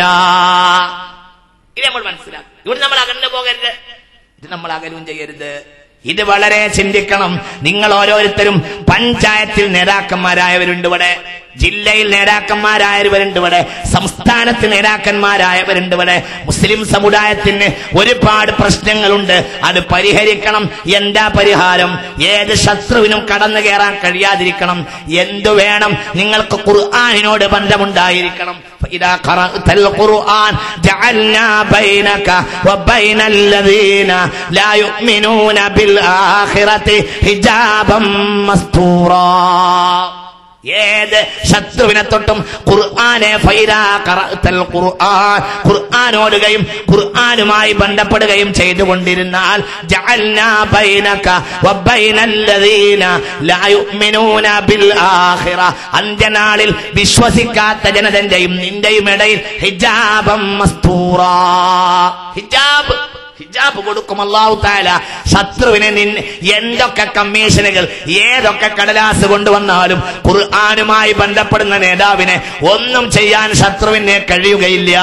ഇത് നമ്മൾ മനസ്സിലാക്കും ഇവിടെ നമ്മൾ അകന്നു പോകരുത് ഇത് നമ്മൾ അകലും ചെയ്യരുത് ഇത് വളരെ ചിന്തിക്കണം നിങ്ങൾ ഓരോരുത്തരും പഞ്ചായത്തിൽ നേതാക്കന്മാരായവരുണ്ട് ഇവിടെ ജില്ലയിൽ നേതാക്കന്മാരായവരുണ്ട് ഇവിടെ സംസ്ഥാനത്ത് നേതാക്കന്മാരായവരുണ്ട് ഇവിടെ മുസ്ലിം സമുദായത്തിന് ഒരുപാട് പ്രശ്നങ്ങളുണ്ട് അത് പരിഹരിക്കണം എന്താ പരിഹാരം ഏത് ശത്രുവിനും കടന്നു കയറാൻ കഴിയാതിരിക്കണം എന്തു വേണം നിങ്ങൾക്ക് ഖുർആാനിനോട് ബന്ധമുണ്ടായിരിക്കണം فإذا قرأت القرآن جعلنا بينك وبين الذين لا يؤمنون بالآخرة حجابا مستورا ഏത് ശത്രുവിനെ തൊട്ടും ഖുർആനെ ഫൈരാ ഖറഅത്തൽ ഖുർആൻ ഖുർആൻ ഓടുകയും ഖുർആനുമായി ബന്ധപ്പെടുകയും ചെയ്തുകൊണ്ടിരുന്നാൽ ജഅൽനാ ബൈനക വബൈനല്ലദീന ലാ യുഅ്മിനൂന ബിൽ ആഖിറ അന്ത്യനാളിൽ വിശ്വസിക്കാത്ത ജനതന്റെയും നിന്റെയും ഇടയിൽ ഹിജാബം മസ്തൂറാ ഹിജാബ് ഹിജാബ് കൊടുക്കും അള്ളാഹു താല ശത്രുവിനെ നിന്നെ എന്തൊക്കെ കമ്മീഷനുകൾ ഏതൊക്കെ കടലാസ് കൊണ്ടുവന്നാലും ഖുർആാനുമായി ബന്ധപ്പെടുന്ന നേതാവിനെ ഒന്നും ചെയ്യാൻ ശത്രുവിനെ കഴിയുകയില്ല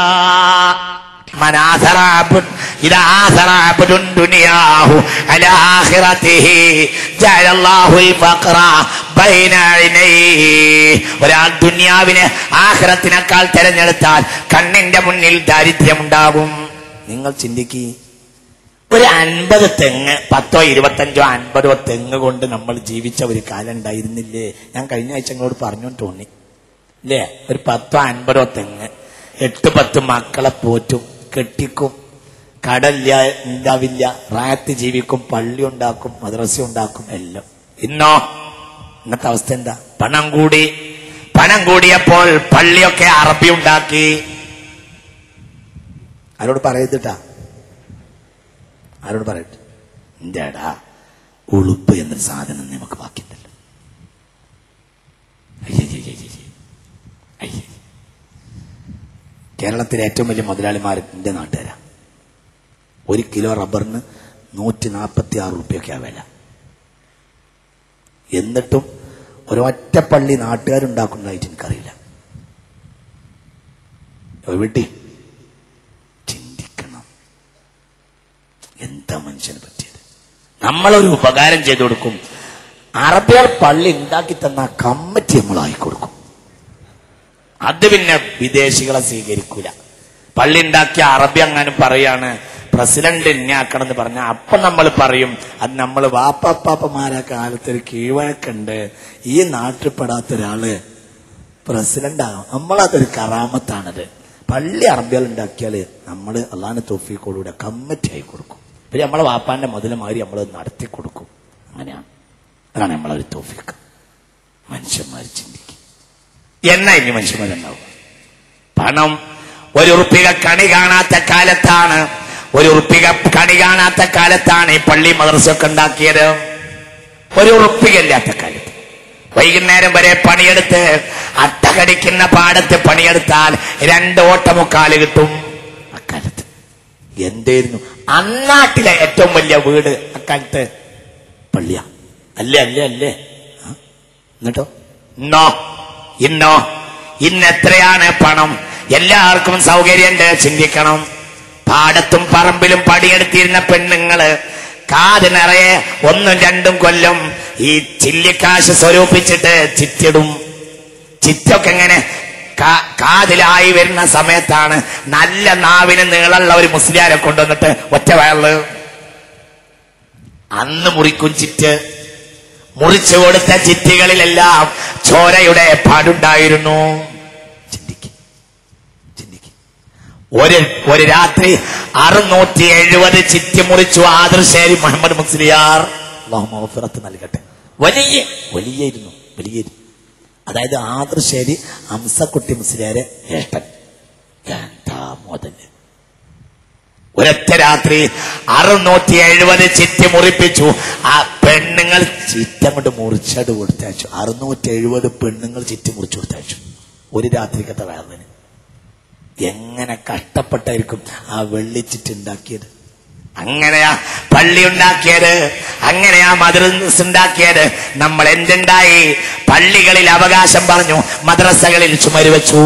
من آثر عبد إذا آثر عبد دنياه على آخرته جعل الله الفقر بين عينيه ഒരാൾ ദുനിയാവിനെ ആഖിറത്തിനേക്കാൾ തെരഞ്ഞെടുത്താൽ കണ്ണിന്റെ മുന്നിൽ ദാരിദ്ര്യമുണ്ടാകും നിങ്ങൾ ചിന്തിക്കുക ഒരു അൻപത് തെങ്ങ് പത്തോ ഇരുപത്തഞ്ചോ അൻപതോ തെങ്ങ് കൊണ്ട് നമ്മൾ ജീവിച്ച ഒരു കാലം ഉണ്ടായിരുന്നില്ലേ ഞാൻ കഴിഞ്ഞ ആഴ്ച നിങ്ങളോട് പറഞ്ഞു എന്ന് തോന്നി അല്ലേ ഒരു പത്തോ അൻപതോ തെങ്ങ് എട്ട് പത്ത് മക്കളെ പോറ്റും കെട്ടിക്കും കടല്ല ഉണ്ടാവില്ല റായത്ത് ജീവിക്കും പള്ളി ഉണ്ടാക്കും മദ്രസ ഉണ്ടാക്കും എല്ലാം ഇന്നോ ഇന്നത്തെ അവസ്ഥ എന്താ പണം കൂടി പണം കൂടിയപ്പോൾ പള്ളിയൊക്കെ അറബി ഉണ്ടാക്കി ആരോട് പറയത്തിട്ടാ ആരോട് പറയട്ടെ എന്താടാ ഉളുപ്പ് എന്നൊരു സാധനം നമുക്ക് ബാക്കിയുണ്ടല്ലോ അയ്യയ്യയ്യയ്യയ്യ. അയ്യേ. കേരളത്തിലെ ഏറ്റവും വലിയ മുതലാളിമാർ എന്റെ നാട്ടുകാരാ ഒരു കിലോ റബ്ബറിന് നൂറ്റി നാൽപ്പത്തി ആറ് റുപ്യൊക്കെയാ വില എന്നിട്ടും ഒരൊറ്റ പള്ളി നാട്ടുകാരുണ്ടാക്കുന്നതായിട്ട് എനിക്കറിയില്ല എവിടെ ചിന്തിക്കണം എന്താ മനുഷ്യന് പറ്റിയത് നമ്മളൊരു ഉപകാരം ചെയ്തു കൊടുക്കും അറബികൾ പള്ളി ഉണ്ടാക്കി തന്ന കമ്മിറ്റി നമ്മളായി കൊടുക്കും അത് പിന്നെ വിദേശികളെ സ്വീകരിക്കൂല പള്ളി ഉണ്ടാക്കിയ അറബി അങ്ങാനും പറയാണ് പ്രസിഡന്റ് ഇന്നാക്കണം എന്ന് പറഞ്ഞാൽ അപ്പൊ നമ്മൾ പറയും അത് നമ്മൾ വാപ്പാപ്പാപ്പമാരെ കാലത്ത് ഒരു കീഴ്വഴക്കുണ്ട് ഈ നാട്ടിൽപ്പെടാത്ത ഒരാള് പ്രസിഡന്റ് ആകും നമ്മളതൊരു കറാമത്താണത് പള്ളി അറബികൾ ഉണ്ടാക്കിയാല് നമ്മൾ അള്ളാന്റെ തോഫിക്കോടുകൂടെ കമ്മിറ്റി ആയി കൊടുക്കും പിന്നെ നമ്മളെ വാപ്പാന്റെ മുതലുമാരി നമ്മൾ നടത്തി കൊടുക്കും അങ്ങനെയാണ് അതാണ് നമ്മളൊരു തോഫിക്ക് മനുഷ്യന്മാർ ചിന്തിക്കും എന്നാ ഇനി മനുഷ്യന്മാരുണ്ടാവും പണം ഒരു ഉറുപ്പിക കണി കാണാത്ത കാലത്താണ് ഒരു ഉറുപ്പിക കണി കാണാത്ത കാലത്താണ് ഈ പള്ളി മദ്രസൊക്കെ ഉണ്ടാക്കിയത് ഒരു ഉറുപ്പിക ഇല്ലാത്ത കാലത്ത് വൈകുന്നേരം വരെ പണിയെടുത്ത് അട്ട കടിക്കുന്ന പാടത്ത് പണിയെടുത്താൽ രണ്ട് ഓട്ടമുക്കാല് കിട്ടും അക്കാലത്ത് എന്തായിരുന്നു അന്നാട്ടിലെ ഏറ്റവും വലിയ വീട് അക്കാലത്ത് പള്ളിയാ അല്ലേ അല്ലേ അല്ലേ ആ? എന്നിട്ടോ ഇന്നോ ഇന്നോ ഇന്ന് എത്രയാണ് പണം എല്ലാവർക്കും സൗകര്യമുണ്ട് ചിന്തിക്കണം പാടത്തും പറമ്പിലും പണിയെടുത്തിരുന്ന പെണ്ണുങ്ങള് കാത് നിറയെ ഒന്നും രണ്ടും കൊല്ലം ഈ ചില്ലിക്കാശ് സ്വരൂപിച്ചിട്ട് ചിറ്റിടും ചിറ്റൊക്കെ എങ്ങനെ കാ- കാതിലായി വരുന്ന സമയത്താണ് നല്ല നാവിന് നീളമുള്ള ഒരു മുസ്ലിയാരെ കൊണ്ടുവന്നിട്ട് ഒറ്റ വയറില് അന്ന് മുറിക്കും ചിറ്റ് മുറിച്ചു കൊടുത്ത ചിറ്റികളിലെല്ലാം ചോരയുടെ പാടുണ്ടായിരുന്നു ചിന്തിക്ക് ചിന്തിക്ക് ഒരു ഒരു രാത്രി അറുന്നൂറ്റി എഴുപത് ചിറ്റി മുറിച്ചു ആദർശേരി മുഹമ്മദ് മുസ്ലിയാർ അല്ലാഹു മഗ്ഫിറത്ത് നൽകട്ടെ വലിയ വലിയായിരുന്നു വലിയായിരുന്നു അതായത് ആദർശേരി ഹംസക്കുട്ടി മുസ്ലിയാരെ ജ്യേഷ്ഠൻ എന്താ മുതല് ഒരൊറ്റ രാത്രി അറുന്നൂറ്റി എഴുപത് ചിറ്റി മുറിപ്പിച്ചു ആ പെണ്ണുങ്ങൾ ചിറ്റ അങ്ങോട്ട് മുറിച്ചട് കൊടുത്തയച്ചു അറുന്നൂറ്റി എഴുപത് പെണ്ണുങ്ങൾ ചിറ്റി മുറിച്ചു കൊടുത്തയച്ചു ഒരു രാത്രിക്കത്തെ വേദന എങ്ങനെ കഷ്ടപ്പെട്ടായിരിക്കും ആ വെള്ളിച്ചിട്ട് ഉണ്ടാക്കിയത് അങ്ങനെയാ പള്ളി ഉണ്ടാക്കിയത് അങ്ങനെയാ മദ്രസ് ഉണ്ടാക്കിയത് നമ്മൾ എന്തുണ്ടായി പള്ളികളിൽ അവകാശം പറഞ്ഞു മദ്രസകളിൽ ചുമര് വെച്ചു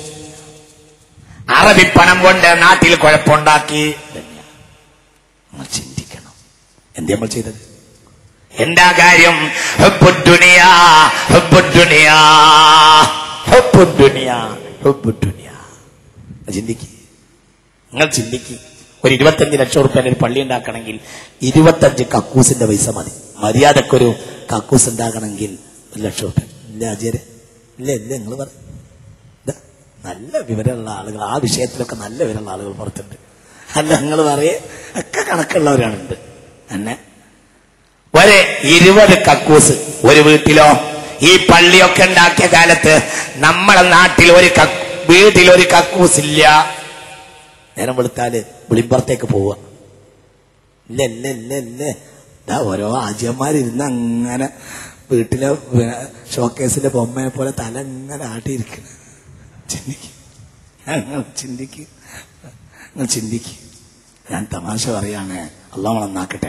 അറബിപ്പണം കൊണ്ട് നാട്ടിൽ കുഴപ്പമുണ്ടാക്കി ഇതന്നെയാ. നമ്മൾ ചിന്തിക്കണം എന്തേ നമ്മൾ ചെയ്തത് എന്താ കാര്യം ഹുബ്ബുദ്ദുനിയാ, ഹുബ്ബുദ്ദുനിയാ, ഹുബ്ബുദ്ദുനിയാ, ഹുബ്ബുദ്ദുനിയാ. ചിന്തിക്ക് നിങ്ങൾ ചിന്തിക്ക് ഒരു ഇരുപത്തഞ്ച് ലക്ഷം റുപ്യ ഒരു പള്ളി ഉണ്ടാക്കണമെങ്കിൽ ഇരുപത്തഞ്ച് കക്കൂസിന്റെ പൈസ മതി മര്യാദക്കൊരു കക്കൂസ് ഉണ്ടാക്കണമെങ്കിൽ ഒരു ലക്ഷം റുപ്യ ഇല്ല അജയരെ ഇല്ല ഇല്ല നിങ്ങൾ പറ ഇതാ, നല്ല വിവരമുള്ള ആളുകൾ ആ വിഷയത്തിലൊക്കെ നല്ല വിവരമുള്ള ആളുകൾ പുറത്തുണ്ട് അല്ല നിങ്ങൾ പറയേ ഒക്കെ കണക്കുള്ളവരാണുണ്ട് എന്നെ ഒരു ഇരുപത് കക്കൂസ് ഒരു വീട്ടിലോ ഈ പള്ളിയൊക്കെ ഉണ്ടാക്കിയ കാലത്ത് നമ്മളെ നാട്ടിൽ ഒരു കക്ക് വീട്ടിൽ ഒരു കക്കൂസ് ഇല്ല നേരം വെളുത്താല് വിളിമ്പുറത്തേക്ക് പോവുക ഇല്ല ഇല്ല ഇല്ല ഇല്ല ഇതാ ഓരോ ആജ്യന്മാരിരുന്ന് അങ്ങനെ വീട്ടിലെ ഷോക്കേസിലെ ബൊമ്മയെ പോലെ തല ഇങ്ങനെ ആട്ടിയിരിക്കണം ചിന്തിക്ക് നിങ്ങൾ ചിന്തിക്ക് നിങ്ങൾ ചിന്തിക്ക് ഞാൻ തമാശ പറയാണ് അള്ളാഹ് നന്നാക്കട്ടെ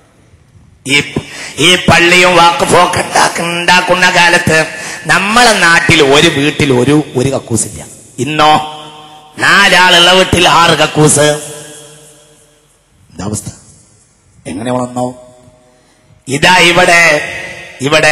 ഈ ഈ പള്ളിയും വാക്കുഫൊക്കെ ഉണ്ടാക്കുന്ന ഉണ്ടാക്കുന്ന കാലത്ത് നമ്മളെ നാട്ടിൽ ഒരു വീട്ടിൽ ഒരു ഒരു കക്കൂസില്ല ഇന്നോ നാലാളുള്ള വീട്ടിൽ ആറ് കക്കൂസ് എന്താ അവസ്ഥ എങ്ങനെ വളർന്നോ ഇതാ ഇവിടെ ഇവിടെ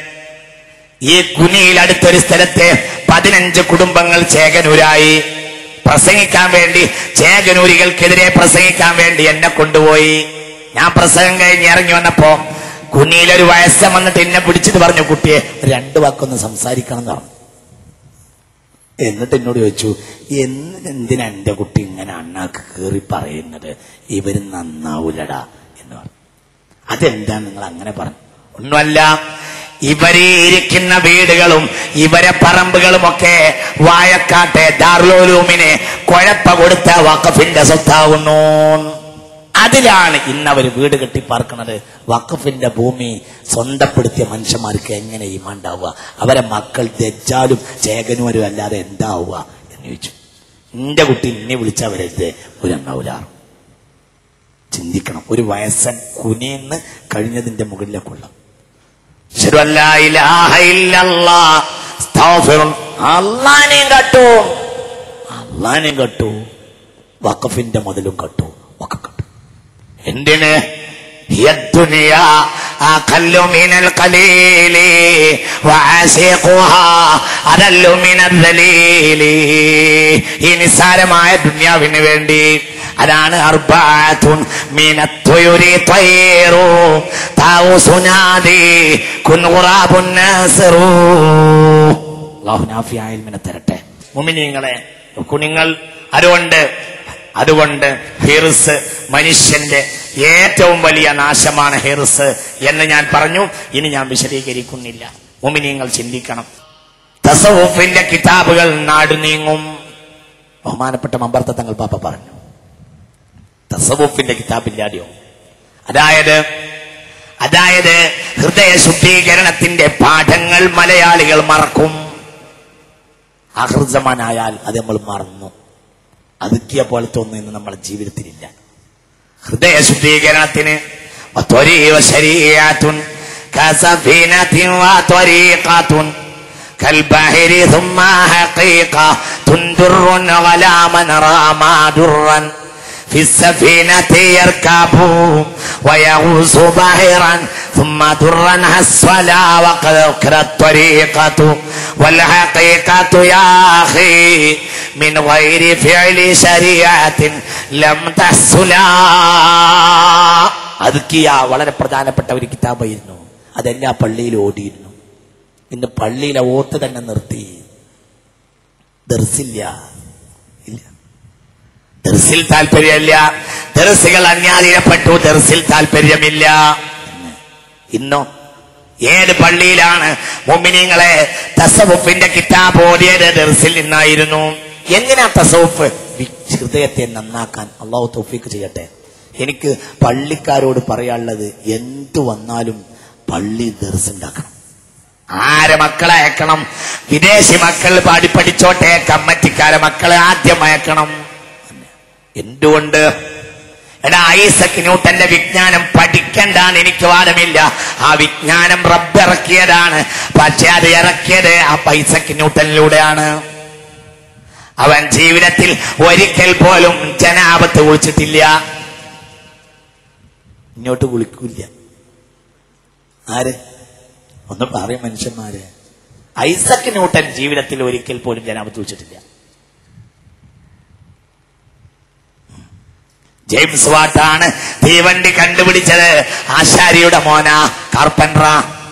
ഈ കുനിയിൽ അടുത്തൊരു സ്ഥലത്ത് പതിനഞ്ച് കുടുംബങ്ങൾ ചേകനൂരായി പ്രസംഗിക്കാൻ വേണ്ടി ചേകനൂരികൾക്കെതിരെ പ്രസംഗിക്കാൻ വേണ്ടി എന്നെ കൊണ്ടുപോയി ഞാൻ പ്രസംഗം കഴിഞ്ഞ് ഇറങ്ങി വന്നപ്പോ കുനിയിലൊരു വയസ്സൻ വന്നിട്ട് എന്നെ പിടിച്ചിട്ട് പറഞ്ഞു കുട്ടിയെ രണ്ടു വാക്കൊന്ന് സംസാരിക്കണം എന്ന് പറഞ്ഞു എന്നിട്ട് എന്നോട് ചോദിച്ചു എന്ന് എന്തിനാ എന്റെ കുട്ടി ഇങ്ങനെ അണ്ണാക്ക് കയറി പറയുന്നത് ഇവര് നന്നാവൂലടാ എന്ന് പറഞ്ഞു അതെന്താ നിങ്ങൾ അങ്ങനെ പറഞ്ഞു ഒന്നുമല്ല ഇവരെ ഇരിക്കുന്ന വീടുകളും ഇവരെ പറമ്പുകളും ഒക്കെ വായക്കാട്ടെ ദാർലോലൂമിന് കുഴപ്പ കൊടുത്ത വഖഫിന്റെ സ്വത്താകുന്നു അതിലാണ് ഇന്ന് അവർ വീട് കെട്ടി പാർക്കുന്നത് വഖഫിന്റെ ഭൂമി സ്വന്തപ്പെടുത്തിയ മനുഷ്യന്മാർക്ക് എങ്ങനെ ഈമാണ്ടാവുക അവരെ മക്കൾ ദജ്ജാലും ചേകനുവരും അല്ലാതെ എന്താവുക എന്ന് ചോദിച്ചു എന്റെ കുട്ടി എന്നെ വിളിച്ചവരെന്ത് ഒരു എണ്ണാവൂലാറ് ചിന്തിക്കണം ഒരു വയസ്സൻ കുനിന്ന് കഴിഞ്ഞതിന്റെ മുകളിലേക്കുള്ള അശ്ഹദു അൻ ലാ ഇലാഹ ഇല്ലല്ലാഹ് അസ്തഗ്ഫിറു അല്ലാഹനെയും കട്ടു അല്ലാഹനെയും കട്ടു വഖഫിന്റെ മുതലും കട്ടു ഒക്കെ കട്ടു എന്തിന് هي الدنيا أقل من القليل وعاشقها أذل من الذليل ഈ നിസ്സാരമായ ദുന്യാവിന് വേണ്ടി അതാണ് അർബാത്തുൻ മിനത്തുയുരി ത്വയ്റു താവുസുനാദി കുൻ ഖുറാബുൻ നാസിറു അല്ലാഹു നാഫിയായ ഇൽമിനെ തരട്ടെ മുഅ്മിനീങ്ങളെ കുഞ്ഞുങ്ങൾ അതുകൊണ്ട് അതുകൊണ്ട് ഹിർസ് മനുഷ്യന്റെ ഏറ്റവും വലിയ നാശമാണ് ഹിർസ് എന്ന് ഞാൻ പറഞ്ഞു ഇനി ഞാൻ വിശദീകരിക്കുന്നില്ല മുമിനിയങ്ങൾ ചിന്തിക്കണം തസവുഫിന്റെ കിതാബുകൾ നാട് നീങ്ങും ബഹുമാനപ്പെട്ട മമ്പർത്ത തങ്ങൾ പാപ്പ പറഞ്ഞു തസവുഫിന്റെ കിതാബില്ലാതെയോ അതായത് അതായത് ഹൃദയ ശുദ്ധീകരണത്തിന്റെ പാഠങ്ങൾ മലയാളികൾ മറക്കും അഹൃസമാനായാൽ അത് നമ്മൾ മറന്നു അതുക്കിയ പോലത്തെ ഒന്നും ഇന്ന് നമ്മുടെ ജീവിതത്തിലില്ല ഹൃദയ ശുദ്ധീകരണത്തിന് وطريق وشريعة كسفينة وطريقة كالبحر ثم حقيقة تندر ولا من رام درا في السفينة يركب ويغوص بحرا ثم درا أسفلا وقد ذكر الطريقة والحقيقة يا أخي من غير فعل شريعة لم تحصلا അതുക്കിയ വളരെ പ്രധാനപ്പെട്ട ഒരു കിതാബായിരുന്നു അതെല്ലാ പള്ളിയിലും ഓടിയിരുന്നു ഇന്ന് പള്ളിയിലെ ഓത്ത് തന്നെ നിർത്തി ദർസില്ല ഇല്ല ദർസിൽ താല്പര്യമില്ല ദർസുകൾ അന്യാധീനപ്പെട്ടു ദർസിൽ താല്പര്യമില്ല എന്ന്. ഇന്നോ ഏത് പള്ളിയിലാണ് മുമ്മിനിങ്ങളെ തസവുഫിന്റെ കിതാബ് ഓടിയത് ദർസിൽ നിന്നായിരുന്നു എങ്ങനെയാ തസവുഫ് വി- ഹൃദയത്തെ നന്നാക്കാൻ അള്ളാഹു തൗഫീക്ക് ചെയ്യട്ടെ എനിക്ക് പള്ളിക്കാരോട് പറയാനുള്ളത് എന്തു വന്നാലും പള്ളി ദർസ് ഉണ്ടാക്കണം ആരെ മക്കളെ അയക്കണം വിദേശി മക്കൾ പാടി പഠിച്ചോട്ടെ കമ്മറ്റിക്കാരെ മക്കളെ ആദ്യം അയക്കണം എന്തുകൊണ്ട് എടാ ഐസക് ന്യൂട്ടന്റെ വിജ്ഞാനം പഠിക്കണ്ടാന്ന് എനിക്ക് വാദമില്ല ആ വിജ്ഞാനം റബ്ബിറക്കിയതാണ് പക്ഷെ അത് ഇറക്കിയത് ആ ഐസക് ന്യൂട്ടനിലൂടെയാണ് അവൻ ജീവിതത്തിൽ ഒരിക്കൽ പോലും ജനാപത്ത് കുളിച്ചിട്ടില്ല ഇങ്ങോട്ട് കുളിക്കൂല ആര് ഒന്ന് പറയും മനുഷ്യന്മാര് ഐസക് ന്യൂട്ടൻ ജീവിതത്തിൽ ഒരിക്കൽ പോലും ജനാപത്ത് കുളിച്ചിട്ടില്ല ജെയിംസ് വാട്ടാണ് തീവണ്ടി കണ്ടുപിടിച്ചത് ആശാരിയുടെ മോന കാർപ്പൻറ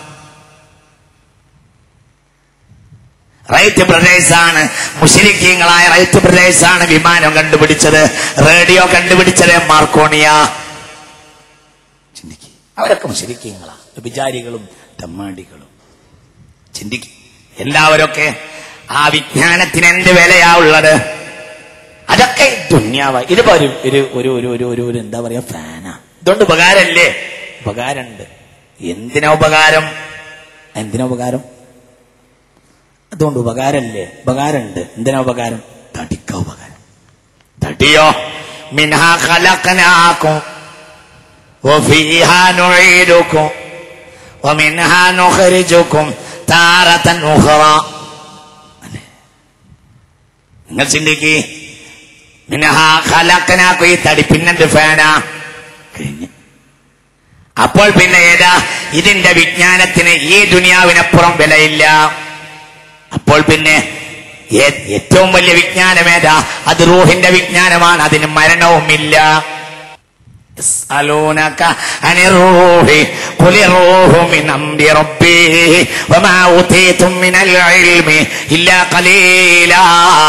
റൈറ്റ് ബ്രദേഴ്സ് ആണ് മുഷരിക്കീങ്ങളായ റൈറ്റ് ബ്രദേഴ്സ് ആണ് വിമാനം കണ്ടുപിടിച്ചത് റേഡിയോ കണ്ടുപിടിച്ചത് മാർക്കോണിയ ചിന്തിക്ക് അവരൊക്കെ മുഷരിക്കീങ്ങളാ വിചാരികളും തെമ്മാടികളും ചിന്തിക്ക് എല്ലാവരൊക്കെ ആ വിജ്ഞാനത്തിന് എന്ത് വിലയാ ഉള്ളത് അതൊക്കെ ദുന്യാവ ഇതിപ്പോ ഒരു ഒരു ഒരു ഒരു ഒരു ഒരു ഒരു എന്താ പറയാ ഫാനാ ഇതുകൊണ്ട് ഉപകാരല്ലേ ഉപകാരമുണ്ട് എന്തിനാ ഉപകാരം എന്തിനാ ഉപകാരം അതുകൊണ്ട് ഉപകാരല്ലേ ഉപകാരമുണ്ട് എന്തിനാ ഉപകാരം തടിക്ക ഉപകാരം തടിയോ മിൻഹാ ഖലഖനാകും വഫീഹാ നുഈദുകും വമിൻഹാ നുഖ്രിജുകും താരതൻ ഉഖറ അല്ലേ? നിങ്ങൾ ചിന്തിക്കേ മിനഹാ ഖലഖനാക്കും ഈ തടി പിന്നെന്ത് ഫാനാ കഴിഞ്ഞ് അപ്പോൾ പിന്നെ ഏതാ ഇതിന്റെ വിജ്ഞാനത്തിന് ഈ ദുനിയാവിനപ്പുറം വിലയില്ല അപ്പോൾ പിന്നെ ഏ- ഏറ്റവും വലിയ വിജ്ഞാനം ഏതാ അത് റൂഹിന്റെ വിജ്ഞാനമാണ് അതിന് മരണവുമില്ല يسألونك عن الروح قل الروح من أمر ربي وما أوتيتم من العلم إلا قليلا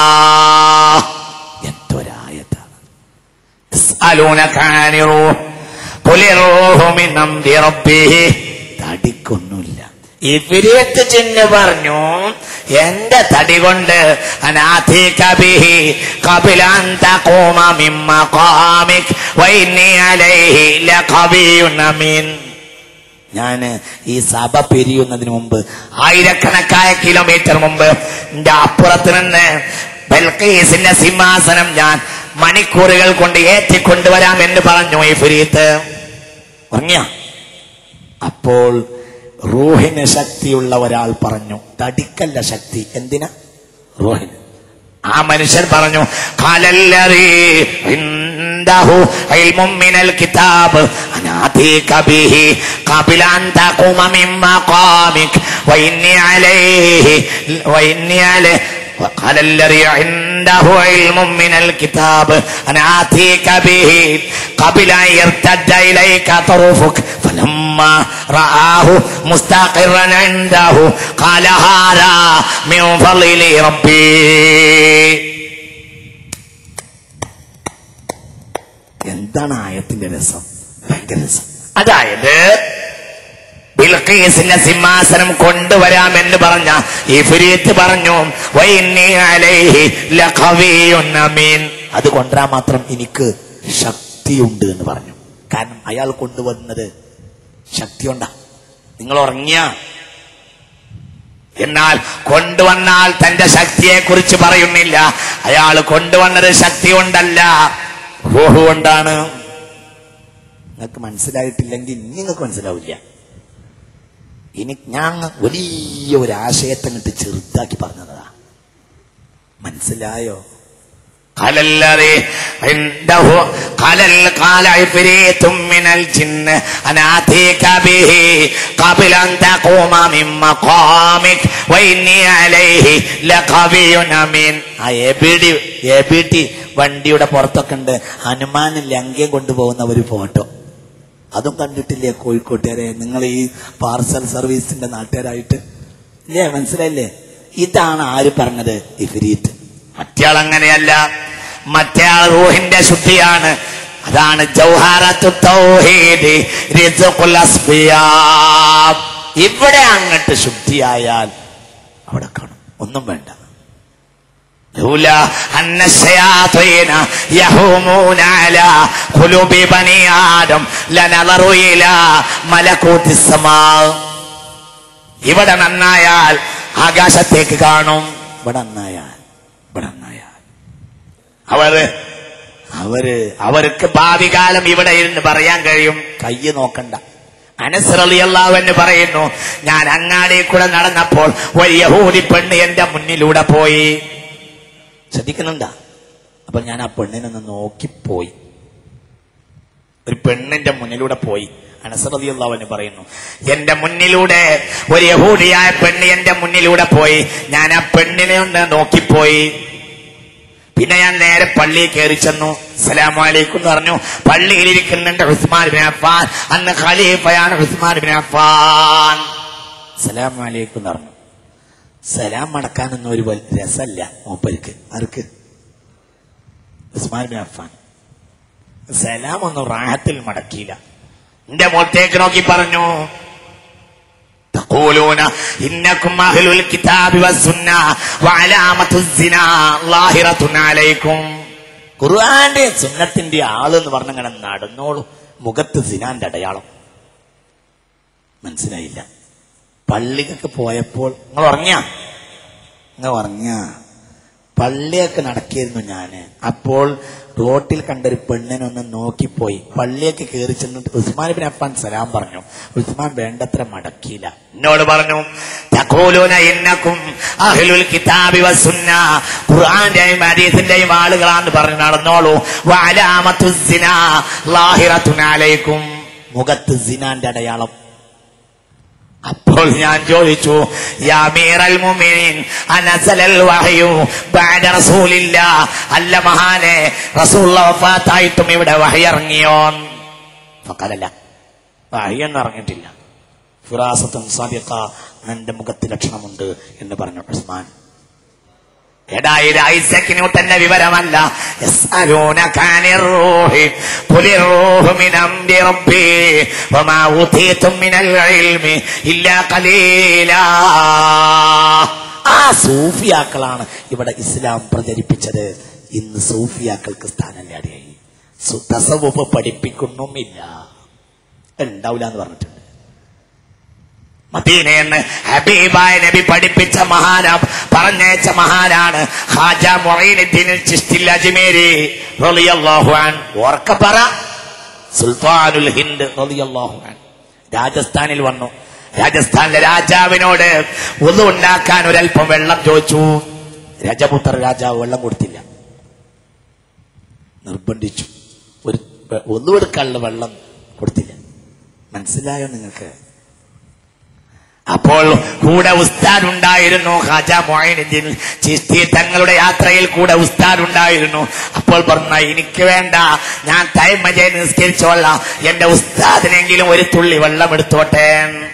എന്തൊരായത്താണ് يسألونك عن الروح قل الروح من أمر ربي തടിക്കൊന്നുമില്ല ഇവരിയത്ത് ചിന്ന് പറഞ്ഞു എന്റെ തടി കൊണ്ട് അനാഥിക ബിഹി ഖബിലൻ തഖൂമ മിൻ മഖാമിക് വഇന്നി അലൈഹി ലഖബിയുൻ അമീൻ ഞാൻ ഈ സഭ പിരിയുന്നതിന് മുമ്പ് ആയിരക്കണക്കായ കിലോമീറ്റർ മുമ്പ് എന്റെ അപ്പുറത്ത് നിന്ന് ബൽക്കീസിന്റെ സിംഹാസനം ഞാൻ മണിക്കൂറുകൾ കൊണ്ട് ഏറ്റിക്കൊണ്ടുവരാം എന്ന് പറഞ്ഞു ഈ ഫുരീത്ത് ഉറങ്ങിയ അപ്പോൾ റൂഹിന് ശക്തിയുള്ള ഒരാൾ പറഞ്ഞു തടിക്കല്ല ശക്തി എന്തിനാ റൂഹിന് ആ മനുഷ്യൻ പറഞ്ഞു "ഖാലല്ലദീ ഇൻദഹു ഇൽമും മിനൽ കിതാബ് അനാതീക ബിഹി ഖബല അൻ തഖൂമ മിൻ മഖാമിക് വഇന്നി അലൈഹി വഇന്നി അലൈഹി وقال الذي عنده علم من الكتاب أنا آتيك به قبل أن يرتد إليك طرفك فلما رآه مستقرا عنده قال هذا من فضل ربي എന്താണ് ആയത്തിന്റെ രസം ഭയങ്കര രസം അതായത് ബിൽഖീസിന്റെ സിംഹാസനം കൊണ്ടുവരാമെന്ന് പറഞ്ഞ ഈ ഫുരീത്ത് പറഞ്ഞു "വഇന്നി അലൈഹി ലഖവിയ്യുൻ അമീൻ." അത് കൊണ്ടുവരാൻ മാത്രം എനിക്ക് ശക്തിയുണ്ട് എന്ന് പറഞ്ഞു കാരണം അയാൾ കൊണ്ടുവന്നത് ശക്തിയുണ്ടാ നിങ്ങൾ ഉറങ്ങിയ എന്നാൽ കൊണ്ടുവന്നാൽ തന്റെ ശക്തിയെ കുറിച്ച് പറയുന്നില്ല അയാൾ കൊണ്ടുവന്നത് ശക്തി കൊണ്ടല്ല റൂഹ് കൊണ്ടാണ് നിങ്ങൾക്ക് മനസ്സിലായിട്ടില്ലെങ്കിൽ ഇനി നിങ്ങൾക്ക് മനസ്സിലാവില്ല ഇനി ഞാൻ വലിയ ഒരു ആശയത്തെ ഇങ്ങോട്ട് ചെറുതാക്കി പറഞ്ഞതാ മനസ്സിലായോ قال الذي عنده قال ال- قال عفريت من الجن أنا آتيك به قبل أن تقوم من مقامك وإني عليه لقوي أمين ആ എബിഡി എബിഡി വണ്ടിയുടെ പുറത്തൊക്കെ ഉണ്ട് ഹനുമാൻ ലങ്കയും കൊണ്ടുപോകുന്ന ഒരു ഫോട്ടോ അതും കണ്ടിട്ടില്ലേ കോഴിക്കോട്ടുകാരെ നിങ്ങൾ ഈ പാർസൽ സർവീസിന്റെ നാട്ടുകാരായിട്ട് ഇല്ലേ മനസ്സിലായില്ലേ ഇതാണ് ആര് പറഞ്ഞത് ഇഫരീത്ത് മറ്റയാൾ അങ്ങനെയല്ല മറ്റയാൾ റൂഹിന്റെ ശുദ്ധിയാണ് അതാണ് ജൗഹാറത്തു തൗഹീദ് റിസ്ഖുൽ അസ്ഫിയാം. ഇവിടെ അങ്ങട്ട് ശുദ്ധിയായാൽ അവിടെ കാണും ഒന്നും വേണ്ട لولا أن الشياطين يهومون على قلوب بني آدم لنظروا إلى ملكوت السماء ഇവിടെ നന്നായാൽ ആകാശത്തേക്ക് കാണും ഇവിടെ നന്നായാൽ ഇവിടെ നന്നായാൽ അവര് അവര് അവർക്ക് ഭാവി കാലം ഇവിടെ ഇരുന്ന് പറയാൻ കഴിയും കയ്യ് നോക്കണ്ട അനസ്രളിയല്ലാവെന്ന് പറയുന്നു ഞാൻ അങ്ങാടി കൂടെ നടന്നപ്പോൾ ഒരു യഹൂദി പെണ്ണ് എന്റെ മുന്നിലൂടെ പോയി ശ്രദ്ധിക്കുന്നുണ്ടാ അപ്പൊ ഞാൻ ആ പെണ്ണിനൊന്ന് നോക്കിപ്പോയി ഒരു പെണ്ണിന്റെ മുന്നിലൂടെ പോയി അനസറതിയുള്ളവന് പറയുന്നു എന്റെ മുന്നിലൂടെ ഒരു യഹൂദിയായ പെണ്ണ് എന്റെ മുന്നിലൂടെ പോയി ഞാൻ ആ പെണ്ണിനെ ഒന്ന് നോക്കിപ്പോയി പിന്നെ ഞാൻ നേരെ പള്ളിയിൽ കയറി ചെന്നു സലാം അലൈക്കും എന്ന് പറഞ്ഞു പള്ളിയിൽ ഇരിക്കുന്നുണ്ട് ഉസ്മാൻ ബിൻ അഫാൻ അന്ന് ഖലീഫയാണ് ഉസ്മാൻ ബിൻ അഫാൻ സലാം അലൈക്കും എന്ന് പറഞ്ഞു സലാം മടക്കാനൊന്നും ഒരു വൽ- രസമല്ല മൂപ്പർക്ക് ആർക്ക് ഉസ്മാൻ ബിൻ അഫാൻ സലാം ഒന്നും റാഹത്തിൽ മടക്കിയില്ല എന്റെ മുഖത്തേക്ക് നോക്കി പറഞ്ഞു تقولون إنكم أهل الكتاب والسنة وعلامة الزنا ظاهرة عليكم ഖുർആന്റെ സുന്നത്തിന്റെ ആള് എന്ന് പറഞ്ഞങ്ങനെ നടന്നോളൂ മുഖത്ത് സിനാന്റെ അടയാളം മനസ്സിലായില്ല പള്ളിക്കൊക്കെ പോയപ്പോൾ നിങ്ങൾ ഉറങ്ങിയ നിങ്ങൾ ഉറങ്ങിയ പള്ളിയൊക്കെ നടക്കിയിരുന്നു ഞാന് അപ്പോൾ റോട്ടിൽ കണ്ടൊരു പെണ്ണിനൊന്ന് നോക്കിപ്പോയി പള്ളിയൊക്കെ കയറി ചെന്നിട്ട് ഉസ്മാൻ ബിൻ അഫാൻ സലാം പറഞ്ഞു ഉസ്മാൻ വേണ്ടത്ര മടക്കിയില്ല എന്നോട് പറഞ്ഞു തഖൂലൂന ഇന്നക്കും അഹ്ലുൽ കിതാബി വസുന്ന ഖുർആന്റെയും ഹദീസിന്റെയും ആളുകളാന്ന് പറഞ്ഞു നടന്നോളൂ വഅലാമത്തു സിനാ ലാഹിറത്തുൻ അലൈക്കും മുഖത്ത് സിനാന്റെ അടയാളം അപ്പോൾ ഞാൻ ചോദിച്ചു യാ മീറൽ മുഅ്മിനീൻ അനസലൽ വഹയു ബഅദ റസൂലില്ലാ അല്ല മഹാനെ റസൂലുള്ള വഫാത്തായിട്ടും ഇവിടെ വഹി ഇറങ്ങിയോ ഫഖലല്ല വഹി ഒന്നും ഇറങ്ങിയിട്ടില്ല ഫിറാസത്തും സാദിഖ എന്റെ മുഖത്ത് ലക്ഷണമുണ്ട് എന്ന് പറഞ്ഞു ഉസ്മാൻ എടാ ഇത് ഐസക് ന്യൂട്ടന്റെ വിവരമല്ല യസ്അലൂനക അനിർ റൂഹി ഖുലിർ റൂഹു മിൻ അംരി റബ്ബി വമാ ഊതീതും മിനൽ ഇൽമി ഇല്ലാ ഖലീലാ ആ സൂഫിയാക്കളാണ് ഇവിടെ ഇസ്ലാം പ്രചരിപ്പിച്ചത് ഇന്ന് സൂഫിയാക്കൾക്ക് സ്ഥാനല്ലാതെയായി സു- തസവുഫ് പഠിപ്പിക്കുന്നുമില്ല ഉണ്ടാവില്ല എന്ന് പറഞ്ഞിട്ടുണ്ട് മദീനയെന്ന് ഹബീബായ നബി പഠിപ്പിച്ച മഹാന പറഞ്ഞയച്ച മഹാനാണ് ഹാജ മൊറീനുദ്ദീൻ ചിസ്തിൽ അജ്മേരി റളിയല്ലാഹു അൻ ഓർക്ക പറ സുൽത്താനുൽ ഹിന്ദ് റളിയല്ലാഹു അൻ രാജസ്ഥാനിൽ വന്നു രാജസ്ഥാനിലെ രാജാവിനോട് ഒന്നു ഉണ്ടാക്കാൻ ഒരല്പം വെള്ളം ചോദിച്ചു രജപുത്ര രാജാവ് വെള്ളം കൊടുത്തില്ല നിർബന്ധിച്ചു ഒരു ഒന്നുകൊടുക്കാനുള്ള വെള്ളം കൊടുത്തില്ല മനസ്സിലായോ നിങ്ങൾക്ക് അപ്പോൾ കൂടെ ഉസ്താദ് ഉണ്ടായിരുന്നു ഖാജ മൊയിനുദ്ദീൻ ചിസ്തി തങ്ങളുടെ യാത്രയിൽ കൂടെ ഉസ്താദ് ഉണ്ടായിരുന്നു അപ്പോൾ പറഞ്ഞ എനിക്ക് വേണ്ട ഞാൻ തൈമ ചെയ്ത് നിസ്കരിച്ചോളാം എന്റെ ഉസ്താദിനെങ്കിലും ഒരു തുള്ളി വെള്ളം എടുത്തോട്ടെ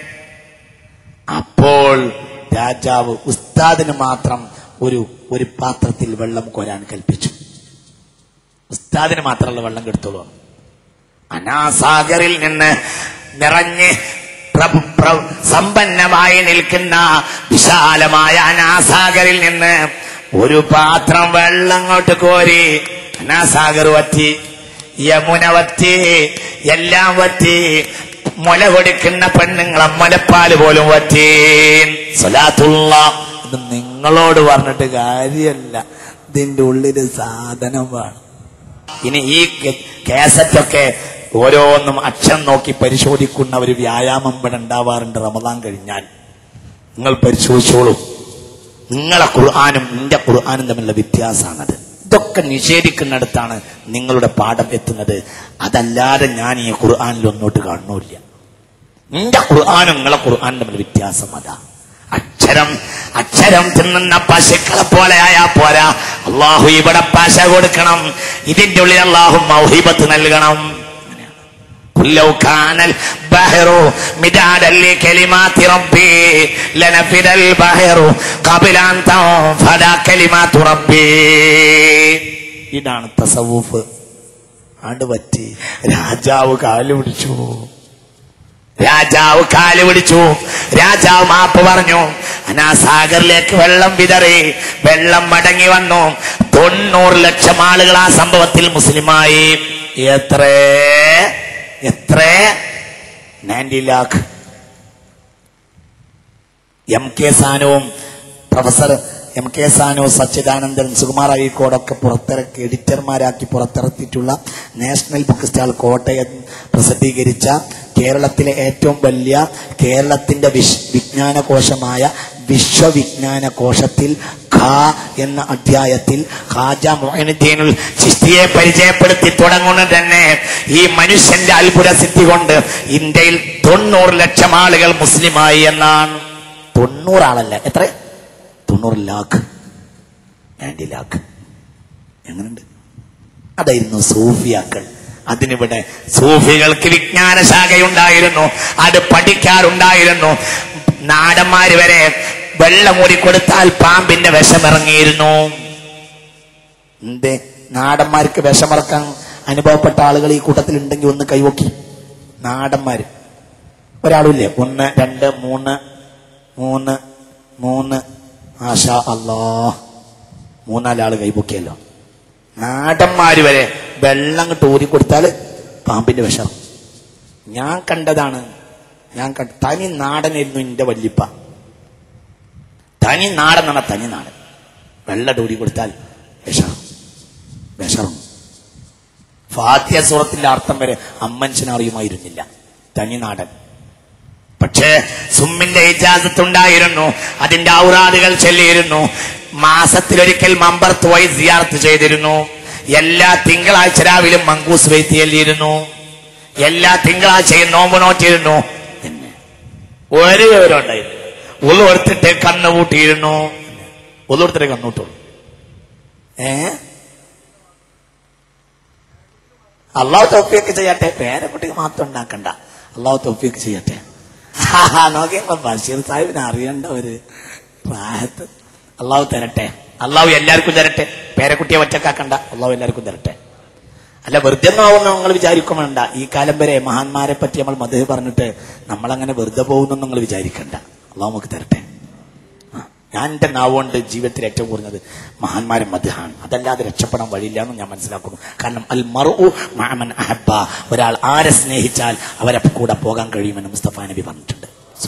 അപ്പോൾ രാജാവ് ഉസ്താദിന് മാത്രം ഒരു ഒരു പാത്രത്തിൽ വെള്ളം കോരാൻ കൽപ്പിച്ചു ഉസ്താദിന് മാത്രമുള്ള വെള്ളം കെടുത്തോളൂ അനാസാഗറിൽ നിന്ന് നിറഞ്ഞ് പ്രഭു പ്ര- സമ്പന്നമായി നിൽക്കുന്ന വിശാലമായ അനാസാഗറിൽ നിന്ന് ഒരു പാത്രം വെള്ളം അങ്ങോട്ട് കോരി അനാസാഗർ വറ്റി യമുന വറ്റി എല്ലാം വറ്റി മുല കൊടുക്കുന്ന പെണ്ണുങ്ങളെ മുലപ്പാല് പോലും വറ്റി സ്വലാത്തുള്ള ഇത് നിങ്ങളോട് പറഞ്ഞിട്ട് കാര്യമല്ല ഇതിന്റെ ഉള്ളില് സാധനം വേണം ഇനി ഈ കെ- കേസറ്റൊക്കെ ഓരോന്നും അക്ഷരം നോക്കി പരിശോധിക്കുന്ന ഒരു വ്യായാമം ഇവിടെ ഉണ്ടാവാറുണ്ട് റമദാൻ കഴിഞ്ഞാൽ നിങ്ങൾ പരിശോധിച്ചോളൂ നിങ്ങളെ ഖുർആാനും നിന്റെ ഖുർആാനും തമ്മിലുള്ള വ്യത്യാസമാണത് ഇതൊക്കെ നിഷേധിക്കുന്നിടത്താണ് നിങ്ങളുടെ പാഠം എത്തുന്നത് അതല്ലാതെ ഞാൻ ഈ ഖുർആാനിൽ ഒന്നോട്ട് കാണുന്നില്ല നിന്റെ ഖുർആാനും നിങ്ങളെ ഖുർആാനും തമ്മിൽ വ്യത്യാസം അതാ അക്ഷരം അക്ഷരം തിന്നുന്ന പശുക്കളെ പോലെ ആയാ പോരാ അള്ളാഹു ഇവിടെ പശ കൊടുക്കണം ഇതിന്റെ ഉള്ളിൽ അള്ളാഹു മൗഹിബത്ത് നൽകണം قل لو كان البحر مدادا لكلمات ربي لنفد البحر قبل أن تنفد كلمات ربي ഇതാണ് തസവൂഫ് ആണ്ട് പറ്റി രാജാവ് കാല് പിടിച്ചു രാജാവ് കാല് പിടിച്ചു രാജാവ് മാപ്പ് പറഞ്ഞു അനാസാഗറിലേക്ക് വെള്ളം വിതറി വെള്ളം മടങ്ങി വന്നു തൊണ്ണൂറ് ലക്ഷം ആളുകൾ ആ സംഭവത്തിൽ മുസ്ലിമായി എത്ര എത്ര നയൻറ്റി ലാഖ് എം കെ സാനുവും professor M K Sanu Sachidanandan Sukumar അഴീക്കോടൊക്കെ പുറത്തിറക്കി എഡിറ്റർമാരാക്കി പുറത്തിറക്കിയിട്ടുള്ള നാഷണൽ ബുക്ക് സ്റ്റാൾ കോട്ടയം പ്രസിദ്ധീകരിച്ച കേരളത്തിലെ ഏറ്റവും വലിയ കേരളത്തിന്റെ വിശ് വിജ്ഞാനകോശമായ വിശ്വവിജ്ഞാന കോശത്തിൽ ഖാ എന്ന അധ്യായത്തിൽ ഖാജ മൊഹിനുദ്ദീനുൽ ചിസ്തിയെ പരിചയപ്പെടുത്തി തുടങ്ങുന്നത് തന്നെ ഈ മനുഷ്യന്റെ അത്ഭുത സിദ്ധി കൊണ്ട് ഇന്ത്യയിൽ തൊണ്ണൂറ് ലക്ഷം ആളുകൾ മുസ്ലിമായി എന്നാണ് തൊണ്ണൂറ് ആളല്ല എത്ര തൊണ്ണൂറ് ലാഖ് ആൻറ്റി ലാഖ് എങ്ങനെയുണ്ട് അതായിരുന്നു സൂഫിയാക്കൾ അതിനിവിടെ സൂഫികൾക്ക് വിജ്ഞാന ശാഖയുണ്ടായിരുന്നു അത് പഠിക്കാറുണ്ടായിരുന്നു നാടന്മാര് വരെ വെള്ളം കൊടുത്താൽ പാമ്പിന്റെ വിഷമിറങ്ങിയിരുന്നു എന്തേ നാടന്മാർക്ക് വിഷമിറക്കാൻ അനുഭവപ്പെട്ട ആളുകൾ ഈ കൂട്ടത്തിൽ ഉണ്ടെങ്കിൽ ഒന്ന് കൈവക്കി നാടന്മാര് ഒരാളുമില്ലേ ഒന്ന് രണ്ട് മൂന്ന് മൂന്ന് മൂന്ന് ആശാ അല്ലാ മൂന്നാലാള് കൈപൊക്കിയല്ലോ നാടന്മാര് വരെ വെള്ളം അങ്ങോട്ട് ഊരി കൊടുത്താൽ പാമ്പിന്റെ വിഷം ഞാൻ കണ്ടതാണ് ഞാൻ കണ്ട തനി നാടനായിരുന്നു എന്റെ വല്യപ്പ തനി നാടൻ എന്നാണ് തനി നാടൻ വെള്ളം ഊരി കൊടുത്താൽ വിഷം വിഷം ഫാത്തിയ സൂറത്തിന്റെ അർത്ഥം വരെ അമ്മൻഷനറിയുമായിരുന്നില്ല തനി നാടൻ പക്ഷേ സുമ്മിന്റെ ഇജാസത്തുണ്ടായിരുന്നു അതിന്റെ ഔറാദുകൾ ചൊല്ലിയിരുന്നു മാസത്തിലൊരിക്കൽ മമ്പർത്ത് പോയി സിയാർത്ത് ചെയ്തിരുന്നു എല്ലാ തിങ്കളാഴ്ച രാവിലും മങ്കൂസ് വെയ്ത്തി ചെല്ലിയിരുന്നു എല്ലാ തിങ്കളാഴ്ചയും നോമ്പ് നോറ്റിരുന്നു പിന്നെ ഒരു വിവരം ഉണ്ടായിരുന്നു ഉള്ളു എടുത്തിട്ട് കണ്ണ് പൂട്ടിയിരുന്നു ഉള്ളു എടുത്തിട്ട് കണ്ണൂട്ടുള്ളൂ ഏ അള്ളാഹു തോഫിയൊക്കെ ചെയ്യട്ടെ പേരക്കുട്ടിക്ക് മാത്രം ഉണ്ടാക്കണ്ട അള്ളാഹു തോഫിയൊക്കെ ചെയ്യട്ടെ നോക്കിയപ്പോ ബഷീർ സാഹിബിനെ അറിയണ്ട ഒരു പ്രായത്ത് അള്ളാഹു തരട്ടെ അള്ളാഹു എല്ലാവർക്കും തരട്ടെ പേരക്കുട്ടിയെ ഒറ്റക്കാക്കണ്ട അള്ളാഹു എല്ലാവർക്കും തരട്ടെ അല്ല വെറുതെ ഒന്നും ആവുന്ന നിങ്ങൾ വിചാരിക്കും വേണ്ട ഈ കാലം വരെ മഹാന്മാരെ പറ്റി നമ്മൾ മധു പറഞ്ഞിട്ട് നമ്മളങ്ങനെ വെറുതെ പോകുന്നു നിങ്ങൾ വിചാരിക്കണ്ട അള്ളാഹു നമുക്ക് തരട്ടെ ആ, ഞാൻ എന്റെ നാവുകൊണ്ട് ജീവിതത്തിൽ ഏറ്റവും കുറഞ്ഞത് മഹാന്മാരെ മധുഹാണ് അതല്ലാതെ രക്ഷപ്പെടാൻ വഴിയില്ല എന്ന് ഞാൻ മനസ്സിലാക്കുന്നു കാരണം അൽ മറു മാമൻ അഹബ ഒരാൾ ആരെ സ്നേഹിച്ചാൽ അവരെ കൂടെ പോകാൻ കഴിയുമെന്ന് മുസ്തഫ നബി പറഞ്ഞിട്ടുണ്ട്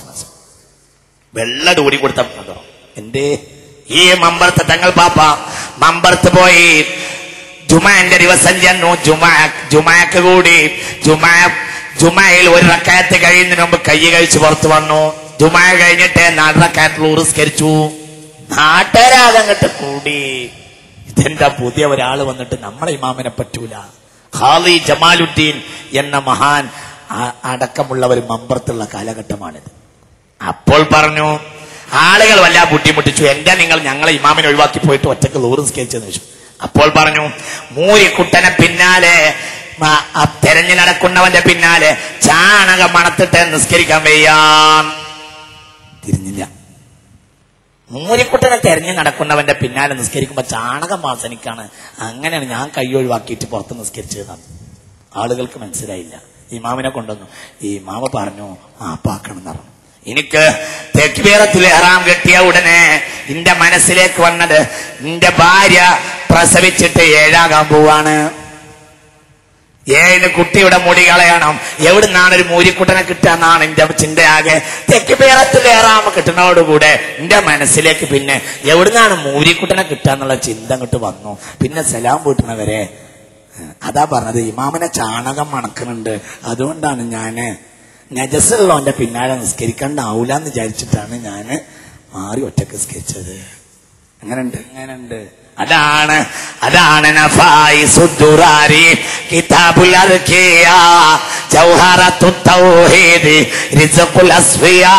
വെള്ള ഡൂടി കൊടുത്ത അതോ എന്തേ ഈ മമ്പർത്ത് തങ്ങൾ പാപ്പ മമ്പർത്ത് പോയി ജുമാന്റെ ദിവസം ചെന്നു ജുമാ ജുമാക്ക് കൂടി ജുമാ ജുമായിൽ ഒരു റക്കായത്ത് കഴിയുന്നതിന് മുമ്പ് കൈ കഴിച്ച് പുറത്തു വന്നു ജുമാ കഴിഞ്ഞിട്ട് നാല് റക്കായത്തിൽ ഉറുസ്കരിച്ചു നാട്ടുകാരാകങ്ങട്ട് കൂടി ഇതെന്താ പുതിയ ഒരാൾ വന്നിട്ട് നമ്മളെ ഇമാമിനെ പറ്റൂല ഖാലി ജമാലുദ്ദീൻ എന്ന മഹാൻ ആ- അടക്കമുള്ളവർ മമ്പർത്തുള്ള കാലഘട്ടമാണിത് അപ്പോൾ പറഞ്ഞു ആളുകൾ വല്ല ബുദ്ധിമുട്ടിച്ചു എന്താ നിങ്ങൾ ഞങ്ങളെ ഇമാമിനെ ഒഴിവാക്കി പോയിട്ട് ഒറ്റക്ക് ലൂറ് സ്കെച്ചെന്ന് ചോദിച്ചു അപ്പോൾ പറഞ്ഞു മൂരിക്കുട്ടനെ പിന്നാലെ മ- ആ തെരഞ്ഞു നടക്കുന്നവന്റെ പിന്നാലെ ചാണകം മണത്തിട്ട് നിസ്കരിക്കാൻ വയ്യാൻ തിരിഞ്ഞില്ല മൂരിക്കുട്ടനെ തെരഞ്ഞു നടക്കുന്നവന്റെ പിന്നാലെ നിസ്കരിക്കുമ്പോ ചാണകം വാസനിക്കാണ് അങ്ങനെയാണ് ഞാൻ കൈ ഒഴിവാക്കിയിട്ട് പുറത്ത് നിസ്കരിച്ചതാണ് ആളുകൾക്ക് മനസ്സിലായില്ല ഇമാമിനെ കൊണ്ടുവന്നു ഈ ഇമാമ പറഞ്ഞു മാപ്പാക്കണം എന്ന് പറഞ്ഞു എനിക്ക് തെക്കുപേറത്തിൽ എറാം കെട്ടിയ ഉടനെ എന്റെ മനസ്സിലേക്ക് വന്നത് എന്റെ ഭാര്യ പ്രസവിച്ചിട്ട് ഏഴാകാൻ പോവാണ് ഏഴിന് കുട്ടിയുടെ മുടി കളയണം എവിടുന്നാണ് ഒരു മൂരിക്കുട്ടനെ കിട്ടുക എന്നാണ് എന്റെ ചിന്തയാകെ തെക്ക് പേരത്തിൽ ഏറാമ കിട്ടുന്നതോടുകൂടെ എന്റെ മനസ്സിലേക്ക് പിന്നെ എവിടുന്നാണ് മൂരിക്കുട്ടനെ കിട്ടുക എന്നുള്ള ചിന്ത അങ്ങോട്ട് വന്നു പിന്നെ സലാം വീട്ടുന്നവരെ അതാ പറഞ്ഞത് ഇമാമനെ ചാണകം മണക്കുന്നുണ്ട് അതുകൊണ്ടാണ് ഞാന് നജസുള്ളവന്റെ പിന്നാലെ നിസ്കരിക്കണ്ടാവൂല എന്ന് വിചാരിച്ചിട്ടാണ് ഞാന് മാറി ഒറ്റക്ക് നിസ്കരിച്ചത് അങ്ങനുണ്ട് അങ്ങനുണ്ട് അതാണ് അതാണ് നഫായി സുദ്ദുറാരി കിതാബുൽ അർക്കിയ ജൗഹറത്തു തൗഹീദ് റിസ്ഖുൽ അസ്ഫിയാ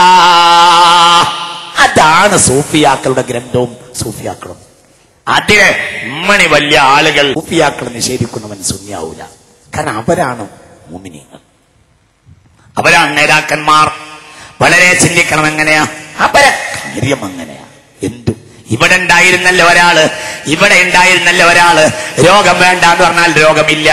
അതാണ് സൂഫിയാക്കളുടെ ഗ്രന്ഥവും സൂഫിയാക്കളും അതിന് മണി വലിയ ആളുകൾ സൂഫിയാക്കളെ നിഷേധിക്കുന്നവൻ സുന്യാവൂല കാരണം അവരാണ് മുമിനിങ്ങൾ അവരാണ് നേതാക്കന്മാർ വളരെ ചിന്തിക്കണം എങ്ങനെയാ അവരെ കാര്യം അങ്ങനെയാ എന്തു ഇവിടെ ഉണ്ടായിരുന്നല്ലോ ഒരാള് ഇവിടെ ഉണ്ടായിരുന്നല്ലോ ഒരാള് രോഗം വേണ്ട എന്ന് പറഞ്ഞാൽ രോഗമില്ല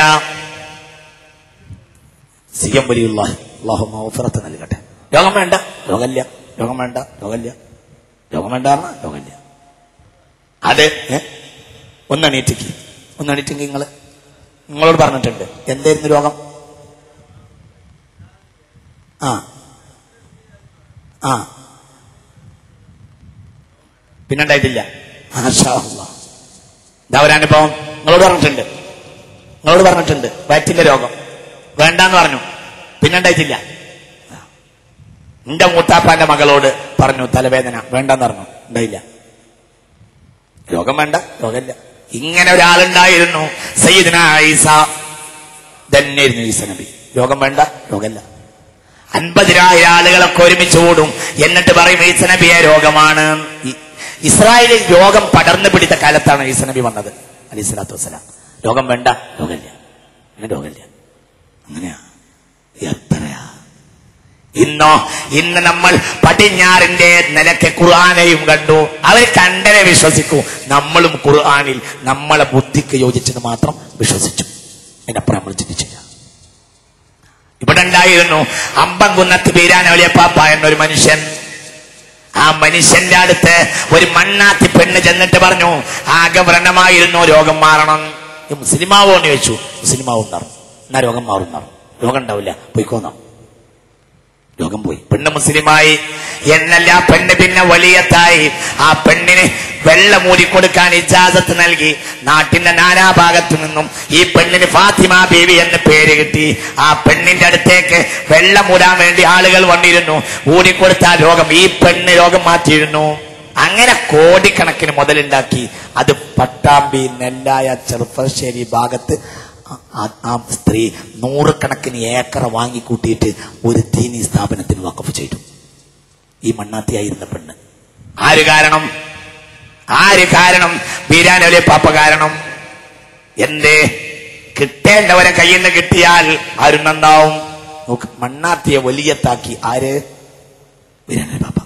സി എം വലിയുള്ള അള്ളാഹു മൗഫറത്ത് നൽകട്ടെ രോഗം വേണ്ട രോഗമില്ല രോഗം വേണ്ട രോഗമില്ല രോഗം വേണ്ട പറഞ്ഞാ രോഗമില്ല അത് ഏ? ഒന്ന് എണീറ്റിക്ക് ഒന്ന് എണീറ്റെങ്കിൽ നിങ്ങള് നിങ്ങളോട് പറഞ്ഞിട്ടുണ്ട് എന്തായിരുന്നു രോഗം ആ ആ പിന്നെ ഉണ്ടായിട്ടില്ല മാഷാ അല്ലാ. ഇതാ ഒരു അനുഭവം നിങ്ങളോട് പറഞ്ഞിട്ടുണ്ട് നിങ്ങളോട് പറഞ്ഞിട്ടുണ്ട് വയറ്റിന്റെ രോഗം വേണ്ടാന്ന് പറഞ്ഞു പിന്നെ ഉണ്ടായിട്ടില്ല എന്റെ മൂത്താപ്പാന്റെ മകളോട് പറഞ്ഞു തലവേദന വേണ്ടെന്ന് പറഞ്ഞു ഉണ്ടായില്ല രോഗം വേണ്ട രോഗമില്ല ഇങ്ങനെ ഒരാളുണ്ടായിരുന്നു സയ്യിദ്ന ഈസ തന്നെയായിരുന്നു ഈസ നബി രോഗം വേണ്ട രോഗമില്ല അൻപതിനായിരം ആളുകളൊക്കെ ഒരുമിച്ച് കൂടും എന്നിട്ട് പറയും ഈസ നബിയെ രോഗമാണ് ഈ- ഇസ്രായേലിൽ രോഗം പടർന്നു പിടിച്ച കാലത്താണ് ഈസ നബി വന്നത് അലി സ്വലാത്തു വസ്സലാം രോഗം വേണ്ട രോഗമില്ല അങ്ങനെ രോഗമില്ല അങ്ങനെയാ എത്രയാ ഇന്നോ ഇന്ന് നമ്മൾ പടിഞ്ഞാറിന്റെ നിലയ്ക്ക് ഖുർആാനെയും കണ്ടു അവർ കണ്ടനെ വിശ്വസിക്കൂ നമ്മളും ഖുർആാനിൽ നമ്മളെ ബുദ്ധിക്ക് യോജിച്ചത് മാത്രം വിശ്വസിച്ചു അതിനപ്പുറം നമ്മൾ ചിന്തിച്ചില്ല ഇവിടെ ഉണ്ടായിരുന്നു അമ്പംകുന്നത്ത് ബീരാനോലിയ പാപ്പ എന്നൊരു മനുഷ്യൻ ആ മനുഷ്യന്റെ അടുത്ത് ഒരു മണ്ണാത്തി പെണ്ണ് ചെന്നിട്ട് പറഞ്ഞു ആകെ വ്രണമായിരുന്നു രോഗം മാറണം ഈ മുസ്ലിമാവോ എന്ന് ചോദിച്ചു മുസ്ലിമാവും പറഞ്ഞു എന്നാ രോഗം മാറും പറഞ്ഞു രോഗം ഉണ്ടാവില്ല പോയിക്കോന്നാം രോഗം പോയി പെണ്ണ് മുസ്ലിമായി എന്നല്ല ആ പെണ്ണ് പിന്നെ വലിയത്തായി ആ പെണ്ണിന് വെള്ളം മൂടിക്കൊടുക്കാൻ ഇജാസത്ത് നൽകി നാട്ടിന്റെ നാനാഭാഗത്തു നിന്നും ഈ പെണ്ണിന് ഫാത്തിമ ബീവി എന്ന് പേര് കിട്ടി ആ പെണ്ണിന്റെ അടുത്തേക്ക് വെള്ളം മൂടാൻ വേണ്ടി ആളുകൾ വന്നിരുന്നു ഊടിക്കൊടുത്ത രോഗം ഈ പെണ്ണ് രോഗം മാറ്റിയിരുന്നു അങ്ങനെ കോടിക്കണക്കിന് മുതലുണ്ടാക്കി അത് പട്ടാമ്പി നെല്ലായ ചെറുപ്പശ്ശേരി ഭാഗത്ത് ആ- ആ- ആ സ്ത്രീ നൂറുകണക്കിന് ഏക്കർ വാങ്ങിക്കൂട്ടിയിട്ട് ഒരു തീനി സ്ഥാപനത്തിന് വക്കഫ് ചെയ്തു ഈ മണ്ണാത്തിയായിരുന്ന പെണ്ണ് ആര് കാരണം ആര് കാരണം ബീരാനോലെ പാപ്പ കാരണം എന്തേ കിട്ടേണ്ടവരെ കയ്യിൽ നിന്ന് കിട്ടിയാൽ ആരും നന്നാവും നോക്ക് മണ്ണാത്തിയെ വലിയത്താക്കി ആര് ബീരാനോലെ പാപ്പ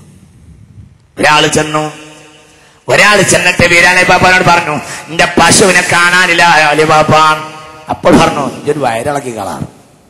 ഒരാള് ചെന്നു ഒരാൾ ചെന്നിട്ട് വീരാനെ പാപ്പാനോട് പറഞ്ഞു എന്റെ പശുവിനെ കാണാനില്ല അലി പാപ്പാൻ അപ്പോൾ പറഞ്ഞു ഈ ഒരു വയറിളക്കി കളാറ്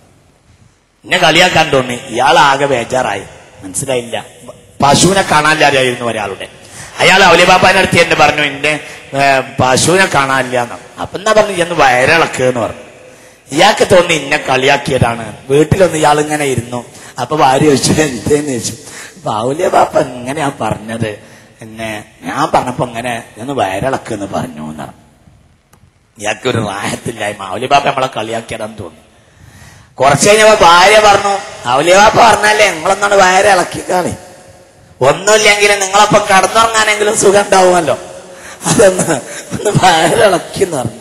എന്നെ കളിയാക്കാൻ തോന്നി ഇയാൾ ആകെ ബേജാറായി മനസ്സിലായില്ല പശുവിനെ കാണാനില്ലാതായിരുന്നു ഒരാളുടെ അയാൾ ഔലിബാപ്പാന്റെ അടുത്ത് എന്ന് പറഞ്ഞു എന്റെ ഏ, പശുവിനെ കാണാനില്ല എന്ന് അപ്പൊ എന്നാ പറഞ്ഞു എന്ന് വയറിളക്ക് എന്ന് പറഞ്ഞു ഇയാൾക്ക് തോന്നി ഇന്നെ കളിയാക്കിയതാണ് വീട്ടിലൊന്ന് ഇയാൾ ഇങ്ങനെ ഇരുന്നു അപ്പൊ ഭാര്യ ചോദിച്ചു എന്തേന്ന് ചോദിച്ചു അപ്പൊ ഔലിയ ബാപ്പ എങ്ങനെയാ പറഞ്ഞത് എന്നെ ഞാൻ പറഞ്ഞപ്പോ ഇങ്ങനെ ഒന്ന് വയറിളക്ക് എന്ന് പറഞ്ഞു എന്നാണ് ഇയാൾക്ക് ഒരു റാഹത്തില്ലായ്മ ഔലിബാപ്പ നമ്മളെ കളിയാക്കിയതാന്ന് തോന്നി കുറച്ച് കഴിഞ്ഞപ്പോ ഭാര്യ പറഞ്ഞു ഔലിബാപ്പ പറഞ്ഞല്ലേ നിങ്ങളൊന്നാണ് വയറെ ഇളക്കിക്കാളി ഒന്നുമില്ലെങ്കിലും നിങ്ങളൊപ്പം കടന്നുറങ്ങാനെങ്കിലും സുഖം ഉണ്ടാവുമല്ലോ അതൊന്ന് ഒന്ന് വയറിളക്കി എന്ന് പറഞ്ഞു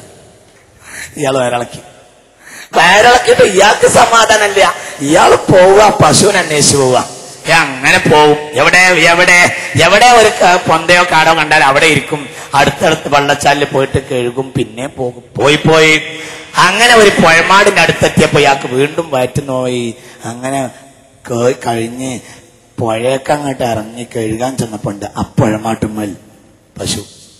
ഇയാൾ വയറിളക്കി വയറിളക്കിട്ട് ഇയാൾക്ക് സമാധാനമില്ല ഇയാൾ പോവുക പശുവിനെ അന്വേഷിച്ച് പോവുക ഏ, അങ്ങനെ പോവും എവിടെ എവിടെ എവിടെ ഒരു ക- പൊന്തയോ കാടോ കണ്ടാൽ അവിടെ ഇരിക്കും അടുത്തടുത്ത് വെള്ളച്ചാലിൽ പോയിട്ട് കഴുകും പിന്നെ പോകും പോയി പോയി അങ്ങനെ ഒരു പുഴമാടിന്റെ അടുത്തെത്തിയപ്പോ ഇയാൾക്ക് വീണ്ടും വയറ്റുനോയി അങ്ങനെ കേ- കഴിഞ്ഞ് പുഴയൊക്കെ അങ്ങോട്ട് ഇറങ്ങി കഴുകാൻ ചെന്നപ്പോണ്ട് ആ പുഴമാട്ടുമ്മൽ പശു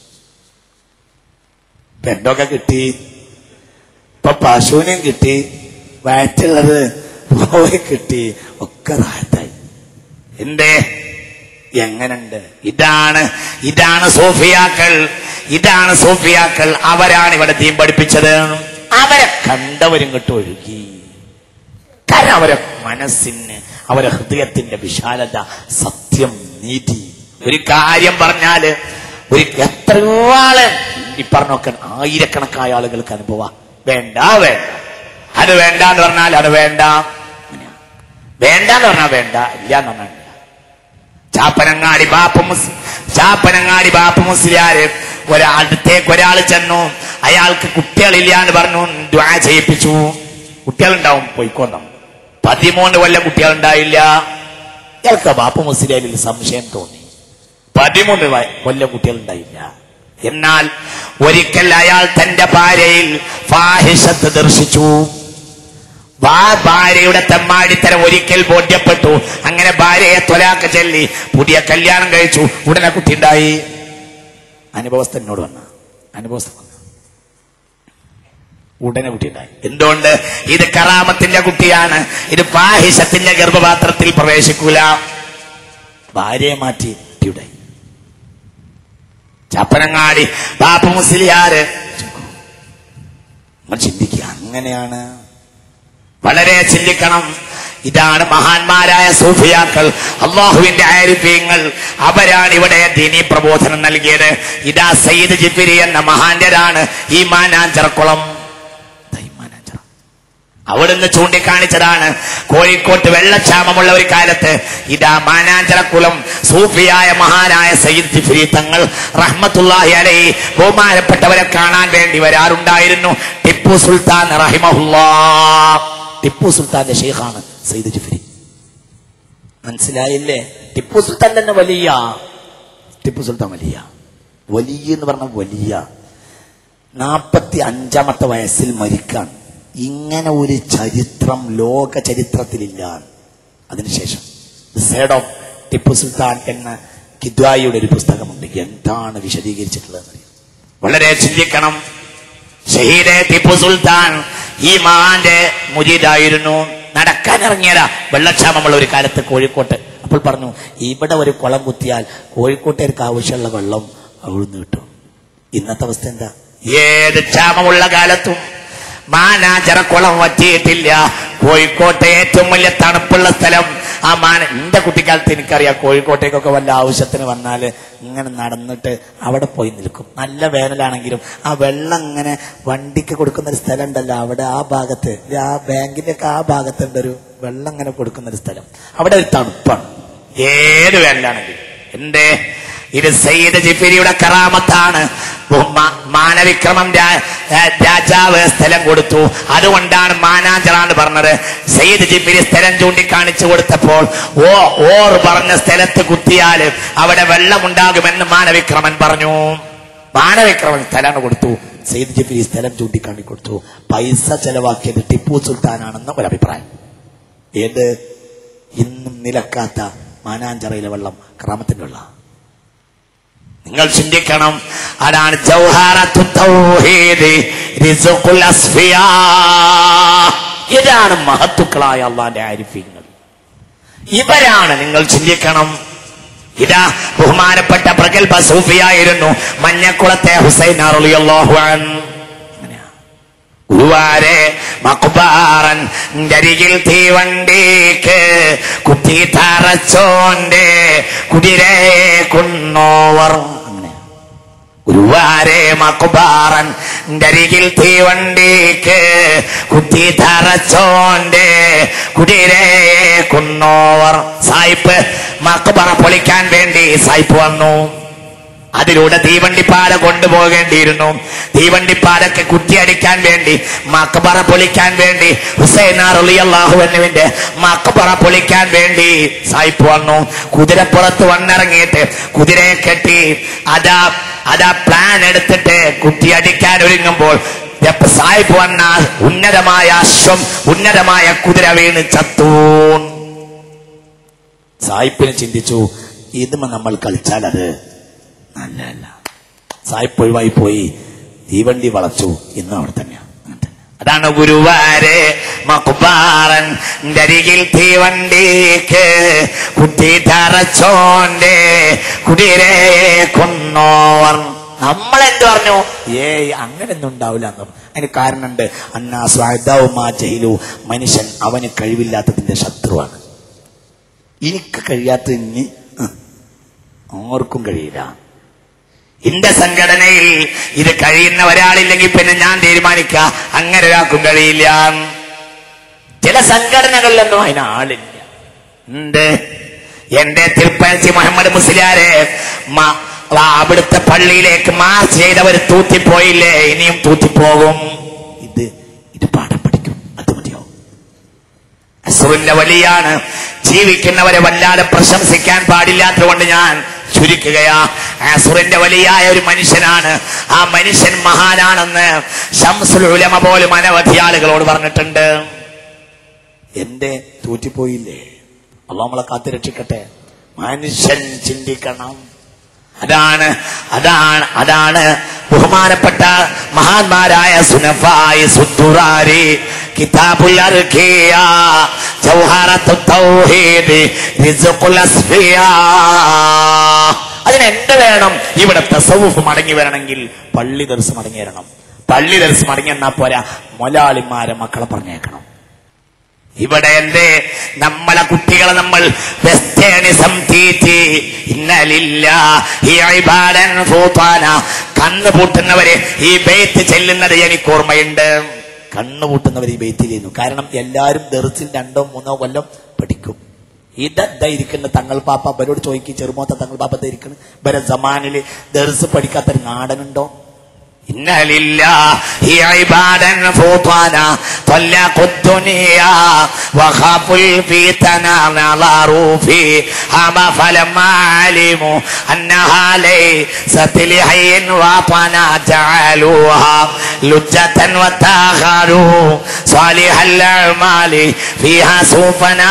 പെണ്ടൊക്കെ കിട്ടി ഇപ്പൊ പശുവിനെയും കിട്ടി വയറ്റുള്ളത് പോയി കിട്ടി ഒക്കെ റാഹത്തായി എന്തേ എങ്ങനുണ്ട് ഇതാണ് ഇതാണ് സോഫിയാക്കൾ ഇതാണ് സോഫിയാക്കൾ അവരാണ് ഇവിടെ തീം പഠിപ്പിച്ചത് അവരെ കണ്ടവരും ഇങ്ങോട്ട് ഒഴുകി കാരണം അവരെ മനസ്സിന് അവരെ ഹൃദയത്തിന്റെ വിശാലത സത്യം നീതി ഒരു കാര്യം പറഞ്ഞാല് ഒരു എത്രയോ ആള് ഈ പറഞ്ഞൊക്കെ ആയിരക്കണക്കായ ആളുകൾക്ക് അനുഭവ വേണ്ട വേണ്ട അത് വേണ്ട എന്ന് പറഞ്ഞാൽ അത് വേണ്ട അങ്ങനെയാ. വേണ്ട എന്ന് പറഞ്ഞാൽ വേണ്ട ഇല്ല എന്ന് പറഞ്ഞാൽ ഇല്ല ചാപ്പനങ്ങാടി ബാപ്പ മുസ് ചാപ്പനങ്ങാടി ബാപ്പ മുസ്ലിയാര് ഒരാളത്തേക്ക് ഒരാൾ ചെന്നു അയാൾക്ക് കുട്ടികളില്ല എന്ന് പറഞ്ഞു ദ്വാ ചെയ്യിപ്പിച്ചു കുട്ടികളുണ്ടാവും പോയിക്കൊന്നും പതിമൂന്ന് കൊല്ലം കുട്ടികളുണ്ടായില്ല ഇയാൾക്ക് ബാപ്പ മുസ്ലിയാരിൽ സംശയം തോന്നി പതിമൂന്ന് വയ- കൊല്ലം കുട്ടികളുണ്ടായില്ല എന്നാൽ ഒരിക്കൽ അയാൾ തന്റെ ഭാര്യയിൽ ഫാഹിഷത്ത് ദർശിച്ചു വാ ഭാര്യയുടെ തെമ്മാടിത്തരം ഒരിക്കൽ ബോധ്യപ്പെട്ടു അങ്ങനെ ഭാര്യയെ തൊലാക്ക് ചൊല്ലി പുതിയ കല്യാണം കഴിച്ചു ഉടനെ കുട്ടി ഉണ്ടായി അനുഭവസ്ഥ എന്നോട് വന്ന അനുഭവസ്ഥ വന്ന ഉടനെ കുട്ടി ഉണ്ടായി എന്തുകൊണ്ട് ഇത് കറാമത്തിന്റെ കുട്ടിയാണ് ഇത് പാഹിഷത്തിന്റെ ഗർഭപാത്രത്തിൽ പ്രവേശിക്കൂല ഭാര്യയെ മാറ്റി കുട്ടിയുണ്ടായി ചപ്പനങ്ങാടി ബാപ്പ മുസ്ലിയാര് നമ്മൾ ചിന്തിക്കുക അങ്ങനെയാണ് വളരെ ചിന്തിക്കണം ഇതാണ് മഹാന്മാരായ സൂഫിയാക്കൾ അള്ളാഹുവിന്റെ ആരിഫ്യങ്ങൾ അവരാണ് ഇവിടെ ദീനി പ്രബോധനം നൽകിയത് ഇതാ സയ്യിദ് ജിഫിരി എന്ന മഹാന്യരാണ് ഈ മാനാഞ്ചറക്കുളം ദാ ഈ മാനാഞ്ചിറ. അവിടുന്ന് ചൂണ്ടിക്കാണിച്ചതാണ് കോഴിക്കോട്ട് വെള്ളക്ഷാമമുള്ള ഒരു കാലത്ത് ഇതാ മാനാഞ്ചറക്കുളം സൂഫിയായ മഹാനായ സയ്യിദ് ജിഫ്രി തങ്ങൾ റഹ്മത്തുല്ലാഹി അലൈ ബഹുമാനപ്പെട്ടവരെ കാണാൻ വേണ്ടി വരാറുണ്ടായിരുന്നു ടിപ്പു സുൽത്താൻ റഹിമഹുല്ലാ ടിപ്പു സുൽത്താന്റെ ഷെയ്ഖാണ് സയ്യിദ് ജിഫ്രി മനസ്സിലായില്ലേ ടിപ്പു സുൽത്താൻ തന്നെ വലിയ ടിപ്പു സുൽത്താൻ വലിയ വലിയ എന്ന് പറഞ്ഞ വലിയ നാൽപ്പത്തി അഞ്ചാമത്തെ വയസ്സിൽ മരിക്കാൻ ഇങ്ങനെ ഒരു ചരിത്രം ലോക ചരിത്രത്തിലില്ല അതിനുശേഷം സേഡ് ഓഫ് ടിപ്പു സുൽത്താൻ എന്ന കിദ്വായിയുടെ ഒരു പുസ്തകമുണ്ട് എന്താണ് വിശദീകരിച്ചിട്ടുള്ളത് വളരെ ചിന്തിക്കണം ഷഹീദെ ടിപ്പു സുൽത്താൻ ഈ മഹാന്റെ മുരീദായിരുന്നു നടക്കാൻ ഇറങ്ങിയതാ വെള്ളക്ഷാമമുള്ള ഒരു കാലത്ത് കോഴിക്കോട്ട് അപ്പോൾ പറഞ്ഞു ഇവിടെ ഒരു കുളം കുത്തിയാൽ കോഴിക്കോട്ടേർക്ക് ആവശ്യമുള്ള വെള്ളം അവിടുന്ന് കിട്ടും ഇന്നത്തെ അവസ്ഥ എന്താ ഏത് ക്ഷാമമുള്ള കാലത്തും മാനാചറ കുളം വറ്റിയിട്ടില്ല കോഴിക്കോട്ടെ ഏറ്റവും വലിയ തണുപ്പുള്ള സ്ഥലം ആ മാന എന്റെ കുട്ടിക്കാലത്ത് എനിക്കറിയാം കോഴിക്കോട്ടേക്കൊക്കെ വല്ല ആവശ്യത്തിന് വന്നാല് ഇങ്ങനെ നടന്നിട്ട് അവിടെ പോയി നിൽക്കും നല്ല വേനലാണെങ്കിലും ആ വെള്ളം ഇങ്ങനെ വണ്ടിക്ക് കൊടുക്കുന്ന ഒരു സ്ഥലം ഉണ്ടല്ലോ അവിടെ ആ ഭാഗത്ത് ആ ബാങ്കിന്റെ ഒക്കെ ആ ഭാഗത്തുണ്ട് ഒരു വെള്ളം ഇങ്ങനെ കൊടുക്കുന്ന ഒരു സ്ഥലം അവിടെ ഒരു തണുപ്പാണ് ഏത് വേനലാണെങ്കിലും എന്തേ ഇത് സയ്യിദ് ജിഫിരിയുടെ കറാമത്താണ് ബഹുമാ- മാനവിക്രമം രാ- ഏ, രാജാവ് സ്ഥലം കൊടുത്തു അതുകൊണ്ടാണ് മാനാഞ്ചറാണ് പറഞ്ഞത് സയ്യിദ് ജിഫിരി സ്ഥലം ചൂണ്ടിക്കാണിച്ചു കൊടുത്തപ്പോൾ ഓ ഓർ പറഞ്ഞ സ്ഥലത്ത് കുത്തിയാല് അവിടെ വെള്ളമുണ്ടാകുമെന്ന് മാനവിക്രമൻ പറഞ്ഞു മാനവിക്രമൻ സ്ഥലം കൊടുത്തു സയ്യിദ് ജിഫിരി സ്ഥലം ചൂണ്ടിക്കാണി കൊടുത്തു പൈസ ചെലവാക്കിയത് ടിപ്പു സുൽത്താനാണെന്ന് ഒരു അഭിപ്രായം ഏത് ഇന്നും നിലക്കാത്ത മാനാഞ്ചറയിലെ വെള്ളം ക്രമത്തിന്റെ വെള്ളം നിങ്ങൾ ചിന്തിക്കണം അതാണ് ജൗഹാറത്തു തൗഹീദ് റിസുഖുൽ അസ്ഫിയാ ഇതാണ് മഹത്തുക്കളായ അള്ളാന്റെ ആരിഫ്യങ്ങൾ ഇവരാണ് നിങ്ങൾ ചിന്തിക്കണം ഇതാ ബഹുമാനപ്പെട്ട പ്രഗത്ഭ സൂഫിയായിരുന്നു മഞ്ഞക്കുളത്തെ ഹുസൈൻ റളിയല്ലാഹു അൻഹു അങ്ങനെയാ. ഗുരുവാരെ മക്ബാറൻ കരികിൽ തീവണ്ടിക്ക് കുത്തി തറച്ചോന്റെ കുതിരെ കുന്നോവർ അങ്ങനെ ഗുരുവാരെ മക്ബാറൻ കരികിൽ തീവണ്ടിക്ക് കുത്തി തറച്ചോന്റെ കുതിരെ കുന്നോവർ സായിപ്പ് മക്ബറ പൊളിക്കാൻ വേണ്ടി സായിപ്പ് വന്നു അതിലൂടെ തീവണ്ടിപ്പാല കൊണ്ടുപോകേണ്ടിയിരുന്നു തീവണ്ടിപ്പാലൊക്കെ കുറ്റിയടിക്കാൻ വേണ്ടി മക്കബറ പൊളിക്കാൻ വേണ്ടി ഹുസൈൻ അള്ളാഹുവിന്റെ മക്കബറ പൊളിക്കാൻ വേണ്ടി സായിപ്പ് വന്നു കുതിരപ്പുറത്ത് വന്നിറങ്ങിയിട്ട് കുതിരയെ കെട്ടി അതാ അതാ പ്ലാൻ എടുത്തിട്ട് കുറ്റിയടിക്കാൻ ഒരുങ്ങുമ്പോൾ എപ്പ സായിപ്പ് വന്ന ഉന്നതമായ അശ്വം ഉന്നതമായ കുതിര വീണ് ചത്തൂൺ സായിപ്പിന് ചിന്തിച്ചു ഇതും നമ്മൾ കളിച്ചാൽ അത് നല്ലതല്ല സായിപ്പ് ഒഴിവായി പോയി തീവണ്ടി വളച്ചു ഇന്നും അവിടെ തന്നെയാണ് അങ്ങനെ തന്നെ. അതാണ് ഗുരുവാരെ മക്കുപാറൻ കരികിൽ തീവണ്ടിക്ക് കുത്തി തറച്ചോന്റെ കുടിരെ കൊന്നോവർ നമ്മൾ എന്ത് പറഞ്ഞു ഏയ് അങ്ങനെയൊന്നും ഉണ്ടാവില്ല എന്നും അതിന് കാരണമുണ്ട് അന്നാ സ്വാദവുമാ ജയിലു മനുഷ്യൻ അവന് കഴിവില്ലാത്തതിന്റെ ശത്രുവാണ് എനിക്ക് കഴിയാത്ത ഇനി ആർക്കും കഴിയില്ല എന്റെ സംഘടനയിൽ ഇത് കഴിയുന്ന ഒരാളില്ലെങ്കിൽ പിന്നെ ഞാൻ തീരുമാനിക്ക അങ്ങനെ ഒരാൾക്കും കഴിയില്ല ചില സംഘടനകളിലൊന്നും അതിന് ആളില്ല ഉണ്ട് എന്റെ തിരുപ്പനച്ചി മുഹമ്മദ് മുസ്ലിയാരെ മ- ആ അവിടുത്തെ പള്ളിയിലേക്ക് മാർച്ച് ചെയ്തവർ തൂത്തിപ്പോയില്ലേ ഇനിയും തൂത്തിപ്പോകും ഇത് ഇത് പാഠം പഠിക്കും അത് മതിയാവും അസുറിന്റെ വലിയാണ് ജീവിക്കുന്നവരെ വല്ലാതെ പ്രശംസിക്കാൻ പാടില്ലാത്തതുകൊണ്ട് ഞാൻ ചുരുക്കുകയാ അസുറിന്റെ വലിയായ ഒരു മനുഷ്യനാണ് ആ മനുഷ്യൻ മഹാനാണെന്ന് ഷംസുൽ ഉലമ പോലും അനവധി ആളുകളോട് പറഞ്ഞിട്ടുണ്ട് എന്റെ തൂറ്റിപ്പോയില്ലേ അള്ളാഹ് നമ്മളെ കാത്തു രക്ഷിക്കട്ടെ മനുഷ്യൻ ചിന്തിക്കണം അതാണ് അതാണ് അതാണ് ബഹുമാനപ്പെട്ട മഹാന്മാരായ സുനഫായി സുദ്ദുറാരി കിതാബുൽ അർഖിയ ജൗഹറത്തു തൗഹീദ് റിസ്ഖുൽ അസ്ഫിയാ അതിന് എന്ത് വേണം ഇവിടെ തസവുഫ് മടങ്ങി വരണമെങ്കിൽ പള്ളി ദർസ് മടങ്ങി വരണം പള്ളി ദർസ് മടങ്ങി എന്നാ പോരാ മൊലാളിമാരെ മക്കളെ പറഞ്ഞേക്കണം ഇവിടെ എന്റെ നമ്മളെ കുട്ടികളെ നമ്മൾ വെസ്റ്റേണിസം തീറ്റി ഇന്നലില്ല ഈ അഴിബാടൻ ഫൂത്താന കണ്ണ് പൂട്ടുന്നവര് ഈ ബെയ്ത്ത് ചെല്ലുന്നത് എനിക്ക് ഓർമ്മയുണ്ട് കണ്ണ് പൂട്ടുന്നവർ ഈ ബെയ്ത്തിൽ ചെയ്യുന്നു കാരണം എല്ലാവരും ദർസിൽ രണ്ടോ മൂന്നോ കൊല്ലം പഠിക്കും ഇതാ ഇരിക്കുന്ന തങ്ങൾ പാപ്പ അവരോട് ചോദിക്കും ചെറുമോത്ത തങ്ങൾ പാപ്പ ദാ ഇരിക്കുന്നു ഇവരെ ജമാനില് ദർസ് പഠിക്കാത്തൊരു നാടനുണ്ടോ إن لله عبادا فطانا طلقوا الدنيا وخافوا الفتنة نظروا فيها فلما علموا أنها ليست لحي وطنا جعلوها لجة واتخذوا صالح الأعمال فيها سوفنا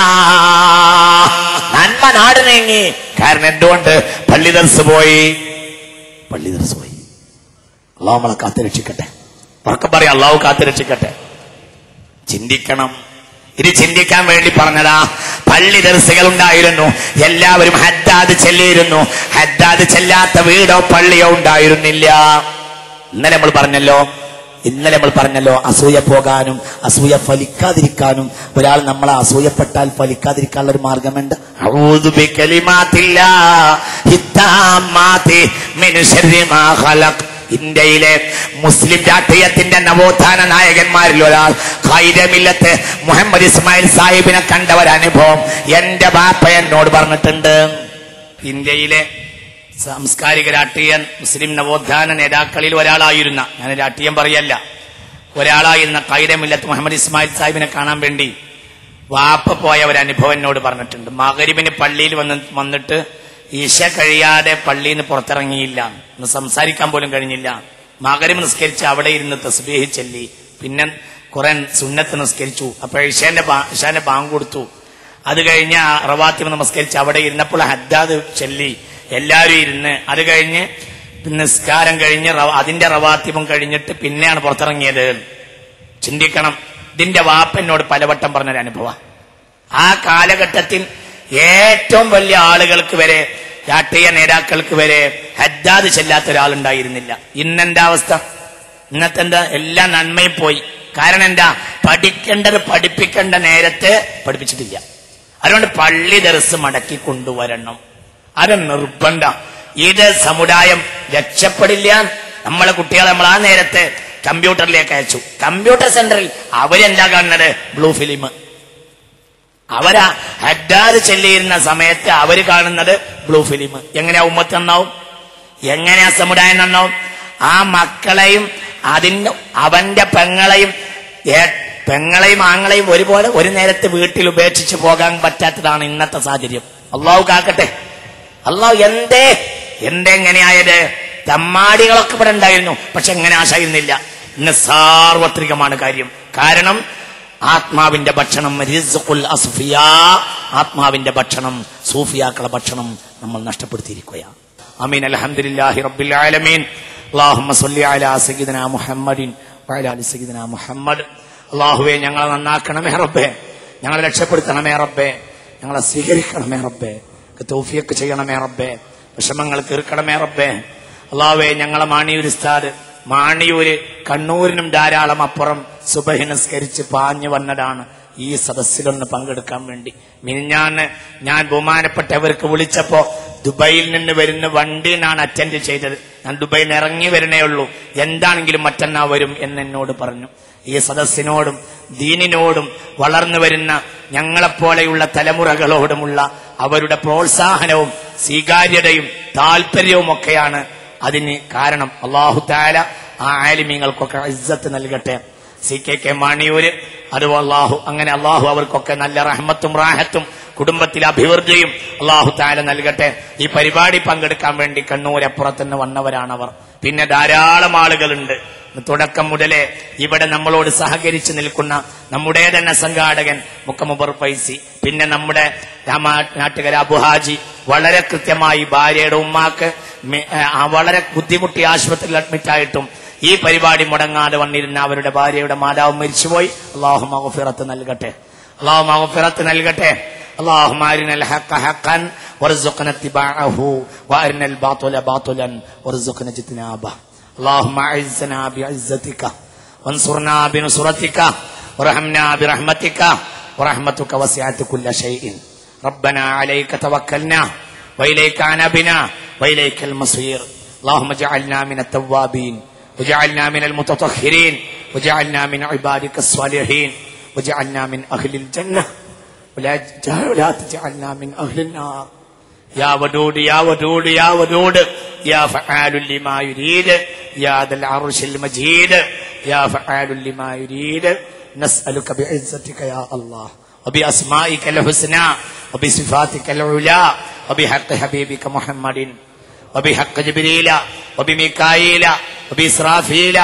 നന്മ നാട് നീങ്ങി കാരണം എന്തുകൊണ്ട് പള്ളി ദർസ് പോയി പള്ളി ദർസ് പോയി അള്ളാഹു നമ്മളെ കാത്തുരക്ഷിക്കട്ടെ ഉറക്കം പറയാം അള്ളാഹു കാത്തുരക്ഷിക്കട്ടെ ചിന്തിക്കണം ഇത് ചിന്തിക്കാൻ വേണ്ടി പറഞ്ഞതാ പള്ളി ദർസുകൾ ഉണ്ടായിരുന്നു എല്ലാവരും ഹദ്ദാദ് ചെല്ലിയിരുന്നു ഹദ്ദാദ് ചെല്ലാത്ത വീടോ പള്ളിയോ ഉണ്ടായിരുന്നില്ല ഇന്നലെ നമ്മൾ പറഞ്ഞല്ലോ ഇന്നലെ നമ്മൾ പറഞ്ഞല്ലോ അസൂയ പോകാനും അസൂയ ഫലിക്കാതിരിക്കാനും ഒരാൾ നമ്മളെ അസൂയപ്പെട്ടാൽ ഫലിക്കാതിരിക്കാനുള്ള ഒരു മാർഗമുണ്ട് അഊദു ബികലിമാത്തില്ലാഹി താമ്മാത്തി മിൻ ശർരി മാ ഖലഖ് ഇന്ത്യയിലെ മുസ്ലിം രാഷ്ട്രീയത്തിന്റെ നവോത്ഥാന നായകന്മാരിൽ ഒരാൾ ഖൈരമില്ലത്ത് മുഹമ്മദ് ഇസ്മായിൽ സാഹിബിനെ കണ്ട ഒരു അനുഭവം എന്റെ ബാപ്പ എന്നോട് പറഞ്ഞിട്ടുണ്ട് ഇന്ത്യയിലെ സാംസ്കാരിക രാഷ്ട്രീയ മുസ്ലിം നവോത്ഥാന നേതാക്കളിൽ ഒരാളായിരുന്ന ഞാൻ രാഷ്ട്രീയം പറയല്ല ഒരാളായിരുന്ന ഖൈരമില്ലത്ത് മുഹമ്മദ് ഇസ്മായിൽ സാഹിബിനെ കാണാൻ വേണ്ടി വാപ്പ പോയ ഒരു അനുഭവം എന്നോട് പറഞ്ഞിട്ടുണ്ട് മകരിബിന് പള്ളിയിൽ വന്ന് വന്നിട്ട് ഈശ കഴിയാതെ പള്ളിയിൽ നിന്ന് പുറത്തിറങ്ങിയില്ല ഒന്ന് സംസാരിക്കാൻ പോലും കഴിഞ്ഞില്ല മകരം നിസ്കരിച്ച് അവിടെ ഇരുന്ന് തസ്ബീഹ് ചെല്ലി പിന്നെ കുറെ സുന്നത്ത് നിസ്കരിച്ചു അപ്പൊ ഇഷാന്റെ ബാ- ഇഷാന്റെ ബാങ്ക് കൊടുത്തു അത് കഴിഞ്ഞ് ആ റവാത്തിമ നമസ്കരിച്ച് അവിടെ ഇരുന്നപ്പോൾ ഹദ്ദാദ് ചെല്ലി എല്ലാവരും ഇരുന്ന് അത് കഴിഞ്ഞ് നിസ്കാരം കഴിഞ്ഞ് റവ- അതിന്റെ റവാത്തിമം കഴിഞ്ഞിട്ട് പിന്നെയാണ് പുറത്തിറങ്ങിയത് ചിന്തിക്കണം ഇതിന്റെ വാപ്പനോട് പലവട്ടം പറഞ്ഞൊരു അനുഭവം ആ കാലഘട്ടത്തിൽ ഏറ്റവും വലിയ ആളുകൾക്ക് വരെ രാഷ്ട്രീയ നേതാക്കൾക്ക് വരെ ഹദ്ദാദ് ചെല്ലാത്ത ഒരാളുണ്ടായിരുന്നില്ല ഇന്നെന്താ അവസ്ഥ ഇന്നത്തെ എന്താ എല്ലാ നന്മയും പോയി കാരണം എന്താ പഠിക്കേണ്ടത് പഠിപ്പിക്കേണ്ട നേരത്തെ പഠിപ്പിച്ചിട്ടില്ല അതുകൊണ്ട് പള്ളി ദർസ് മടക്കി കൊണ്ടുവരണം അത് നിർബന്ധ ഇത് സമുദായം രക്ഷപ്പെടില്ല നമ്മളെ കുട്ടികളെ നമ്മൾ ആ നേരത്തെ കമ്പ്യൂട്ടറിലേക്ക് അയച്ചു കമ്പ്യൂട്ടർ സെന്ററിൽ അവരെന്താ കാണുന്നത് ബ്ലൂ ഫിലിം അവരാ ഹദ്ദാദ് ചെല്ലിയിരുന്ന സമയത്ത് അവര് കാണുന്നത് ബ്ലൂ ഫിലിം എങ്ങനെയാ ഉമ്മത്ത് നന്നാവും എങ്ങനെയാ സമുദായം നന്നാവും ആ മക്കളെയും അതിന്റെ അവന്റെ പെങ്ങളെയും ഏ- പെങ്ങളെയും ആങ്ങളെയും ഒരുപോലെ ഒരു നേരത്തെ വീട്ടിൽ ഉപേക്ഷിച്ച് പോകാൻ പറ്റാത്തതാണ് ഇന്നത്തെ സാഹചര്യം അള്ളാഹു കാക്കട്ടെ അള്ളാഹു എന്തേ എന്തെങ്ങനെയായത് തമ്മാടികളൊക്കെ ഇവിടെ ഉണ്ടായിരുന്നു പക്ഷെ എങ്ങനെ ആശായിരുന്നില്ല ഇന്ന് സാർവത്രികമാണ് കാര്യം കാരണം ആത്മാവിന്റെ ഭക്ഷണം റിസ്ഖുൽ അസ്ഫിയാ ആത്മാവിന്റെ ഭക്ഷണം സൂഫിയാക്കളെ ഭക്ഷണം നമ്മൾ നഷ്ടപ്പെടുത്തിയിരിക്കുകയാണ് അമീൻ അൽഹംദുലില്ലാഹി റബ്ബിൽ ആലമീൻ അല്ലാഹുമ്മ സ്വല്ലി അലാ സയ്യിദിനാ മുഹമ്മദിൻ വഅലാ ആലി സയ്യിദിനാ മുഹമ്മദ് അല്ലാഹുവേ ഞങ്ങളെ നന്നാക്കണമേ റബ്ബേ ഞങ്ങളെ രക്ഷപ്പെടുത്തണമേ റബ്ബേ ഞങ്ങളെ സ്വീകരിക്കണമേ റബ്ബേ തൗഫീഖ് ചെയ്യണമേ റബ്ബേ വിഷമങ്ങൾ തീർക്കണമേ റബ്ബേ അള്ളാഹുവേ ഞങ്ങളെ മാണിയൂർ ഉസ്താദ് മാണിയൂര് കണ്ണൂരിനും ധാരാളം അപ്പുറം സുബഹി നിസ്കരിച്ച് പാഞ്ഞു വന്നതാണ് ഈ സദസ്സിലൊന്ന് പങ്കെടുക്കാൻ വേണ്ടി മിനിഞ്ഞാന്ന് ഞാൻ ബഹുമാനപ്പെട്ടവർക്ക് വിളിച്ചപ്പോ ദുബൈയിൽ നിന്ന് വരുന്ന വണ്ടിനാണ് അറ്റൻഡ് ചെയ്തത് ഞാൻ ദുബൈയിൽ നിന്ന് ഇറങ്ങി വരണേ ഉള്ളൂ എന്താണെങ്കിലും മറ്റന്നാ വരും എന്ന് എന്നോട് പറഞ്ഞു ഈ സദസ്സിനോടും ദീനിനോടും വളർന്നു വരുന്ന ഞങ്ങളെപ്പോലെയുള്ള തലമുറകളോടുമുള്ള അവരുടെ പ്രോത്സാഹനവും സ്വീകാര്യതയും താല്പര്യവും ഒക്കെയാണ് അതിന് കാരണം അള്ളാഹു താല ആ ആലിമീങ്ങൾക്കൊക്കെ ഇജ്ജത്ത് നൽകട്ടെ സി കെ കെ മാണിയൂര് അതുപോലെ അള്ളാഹു അങ്ങനെ അള്ളാഹു അവർക്കൊക്കെ നല്ല റഹ്മത്തും റാഹത്തും കുടുംബത്തിലെ അഭിവൃദ്ധിയും അള്ളാഹു താല നൽകട്ടെ ഈ പരിപാടി പങ്കെടുക്കാൻ വേണ്ടി കണ്ണൂരപ്പുറത്തുനിന്ന് വന്നവരാണവർ പിന്നെ ധാരാളം ആളുകളുണ്ട് തുടക്കം മുതലേ ഇവിടെ നമ്മളോട് സഹകരിച്ച് നിൽക്കുന്ന നമ്മുടെ തന്നെ സംഘാടകൻ മുക്കമുബർ ഫൈസി പിന്നെ നമ്മുടെ രാമ നാട്ടുകര അബുഹാജി വളരെ കൃത്യമായി ഭാര്യയുടെ ഉമ്മാക്ക് മെ- ആ വളരെ ബുദ്ധിമുട്ടി ആശുപത്രിയിൽ അഡ്മിറ്റ് ആയിട്ടും ഈ പരിപാടി മുടങ്ങാതെ വന്നിരുന്ന അവരുടെ ഭാര്യയുടെ മാതാവ് മരിച്ചുപോയി അള്ളാഹു മഹഫിറത്ത് നൽകട്ടെ അള്ളാഹു മഹഫിറത്ത് നൽകട്ടെ اللهم أرنا الحق حقا وارزقنا اتباعه وأرنا الباطل باطلا وارزقنا اجتنابه اللهم أعزنا بعزتك وانصرنا بنصرتك وارحمنا برحمتك ورحمتك وسعت كل شيء ربنا عليك توكلنا وإليك عنبنا وإليك المصير اللهم اجعلنا من التوابين وجعلنا من المتطهرين وجعلنا من عبادك الصالحين وجعلنا من أهل الجنة ولا ولا تجعلنا من أهل النار يا ودود يا ودود يا ودود يا فعال لما يريد يا ذا العرش المجيد يا فعال لما يريد نسألك بعزتك يا الله وبأسمائك الحسنى وبصفاتك العلى وبحق حبيبك محمد وبحق جبريل وبميكائيل وبإسرافيل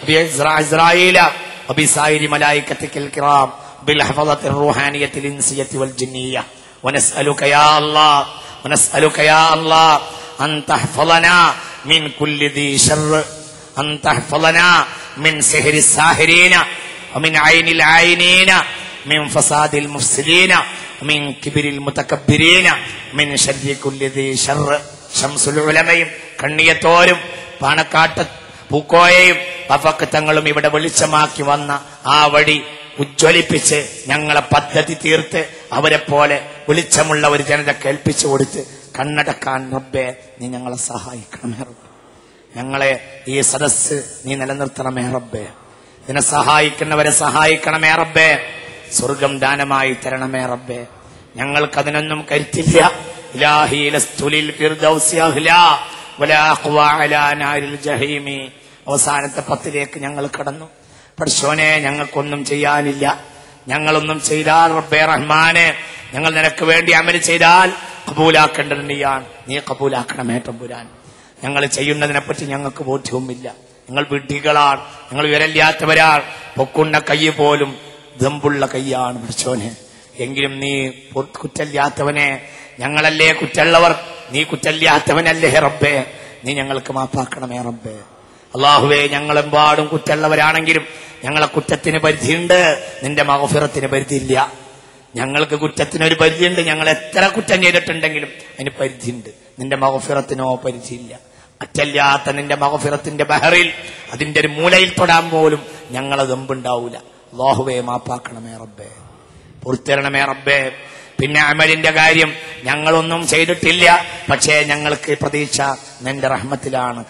وبإسرائيل وبسائر ملائكتك الكرام بالحفظة الروحانية الإنسية والجنية ونسألك يا الله ونسألك يا الله أن تحفظنا من كل ذي شر أن تحفظنا من سحر الساحرين ومن عين العينين من فساد المفسدين من كبر المتكبرين من شر كل ذي شر شمس العلمയും കണ്ണിയത്തോരും പാണക്കാട്ട് പൂക്കോയയും പഫക്കത്തങ്ങളും ഇവിടെ വെളിച്ചമാക്കി വന്ന ആ വഴി ഉജ്ജ്വലിപ്പിച്ച് ഞങ്ങളെ പദ്ധതി തീർത്ത് അവരെ പോലെ വെളിച്ചമുള്ള ഒരു ജനത കേൾപ്പിച്ചു കൊടുത്ത് കണ്ണടക്കാൻ റബ്ബേ നീ ഞങ്ങളെ സഹായിക്കണമേ റബ്ബേ ഞങ്ങളെ ഈ സദസ്സ് നീ നിലനിർത്തണമേ റബ്ബേ ഇതിനെ സഹായിക്കുന്നവരെ സഹായിക്കണമേ റബ്ബേ സ്വർഗം ദാനമായി തരണമേ റബ്ബേ ഞങ്ങൾക്കതിനൊന്നും കരുത്തില്ല ഇലാഹി ലസ്തുലിൽ ഫിർദൗസി അഹ്ലാ വലാ അഖ്വാ അലാ നാരിൽ ജഹീമി അവസാനത്തെ പത്തിലേക്ക് ഞങ്ങൾ കടന്നു പഠിച്ചോനെ ഞങ്ങൾക്കൊന്നും ചെയ്യാനില്ല ഞങ്ങളൊന്നും ചെയ്താൽ റബ്ബേ റഹ്മാനെ ഞങ്ങൾ നിനക്ക് വേണ്ടി അമൽ ചെയ്താൽ കബൂലാക്കേണ്ടത് നീയാണ് നീ കബൂലാക്കണമേ തമ്പുരാൻ ഞങ്ങൾ ചെയ്യുന്നതിനെ പറ്റി ഞങ്ങൾക്ക് ബോധ്യവുമില്ല ഞങ്ങൾ വിഡ്ഢികളാണ് ഞങ്ങൾ വിരല്ലാത്തവരാണ് പൊക്കുന്ന കൈ പോലും ദമ്പുള്ള കൈയാണ് പിടിച്ചോനെ എങ്കിലും നീ പൊ- കുറ്റല്ലാത്തവനെ ഞങ്ങളല്ലേ കുറ്റുള്ളവർ നീ കുറ്റല്ലാത്തവനല്ലേ റബ്ബേ നീ ഞങ്ങൾക്ക് മാപ്പാക്കണമേ റബ്ബേ അള്ളാഹുവേ ഞങ്ങളെമ്പാടും കുറ്റുള്ളവരാണെങ്കിലും ഞങ്ങളെ കുറ്റത്തിന് പരിധിയുണ്ട് നിന്റെ മഹഫിറത്തിന് പരിധിയില്ല ഞങ്ങൾക്ക് കുറ്റത്തിനൊരു പരിധിയുണ്ട് ഞങ്ങൾ എത്ര കുറ്റം ചെയ്തിട്ടുണ്ടെങ്കിലും അതിന് പരിധിയുണ്ട് നിന്റെ മഹഫിറത്തിനോ പരിധിയില്ല അറ്റല്ലാത്ത നിന്റെ മഹഫിറത്തിന്റെ ബഹറിൽ അതിന്റെ ഒരു മൂലയിൽ തൊടാൻ പോലും ഞങ്ങളെ ദമ്പുണ്ടാവൂല അള്ളാഹുവേ മാപ്പാക്കണമേ റബ്ബേ പുറത്തിരണമേ റബ്ബേ പിന്നെ അമലിന്റെ കാര്യം ഞങ്ങളൊന്നും ചെയ്തിട്ടില്ല പക്ഷേ ഞങ്ങൾക്ക് പ്രതീക്ഷ നിന്റെ റഹ്മത്തിലാണ്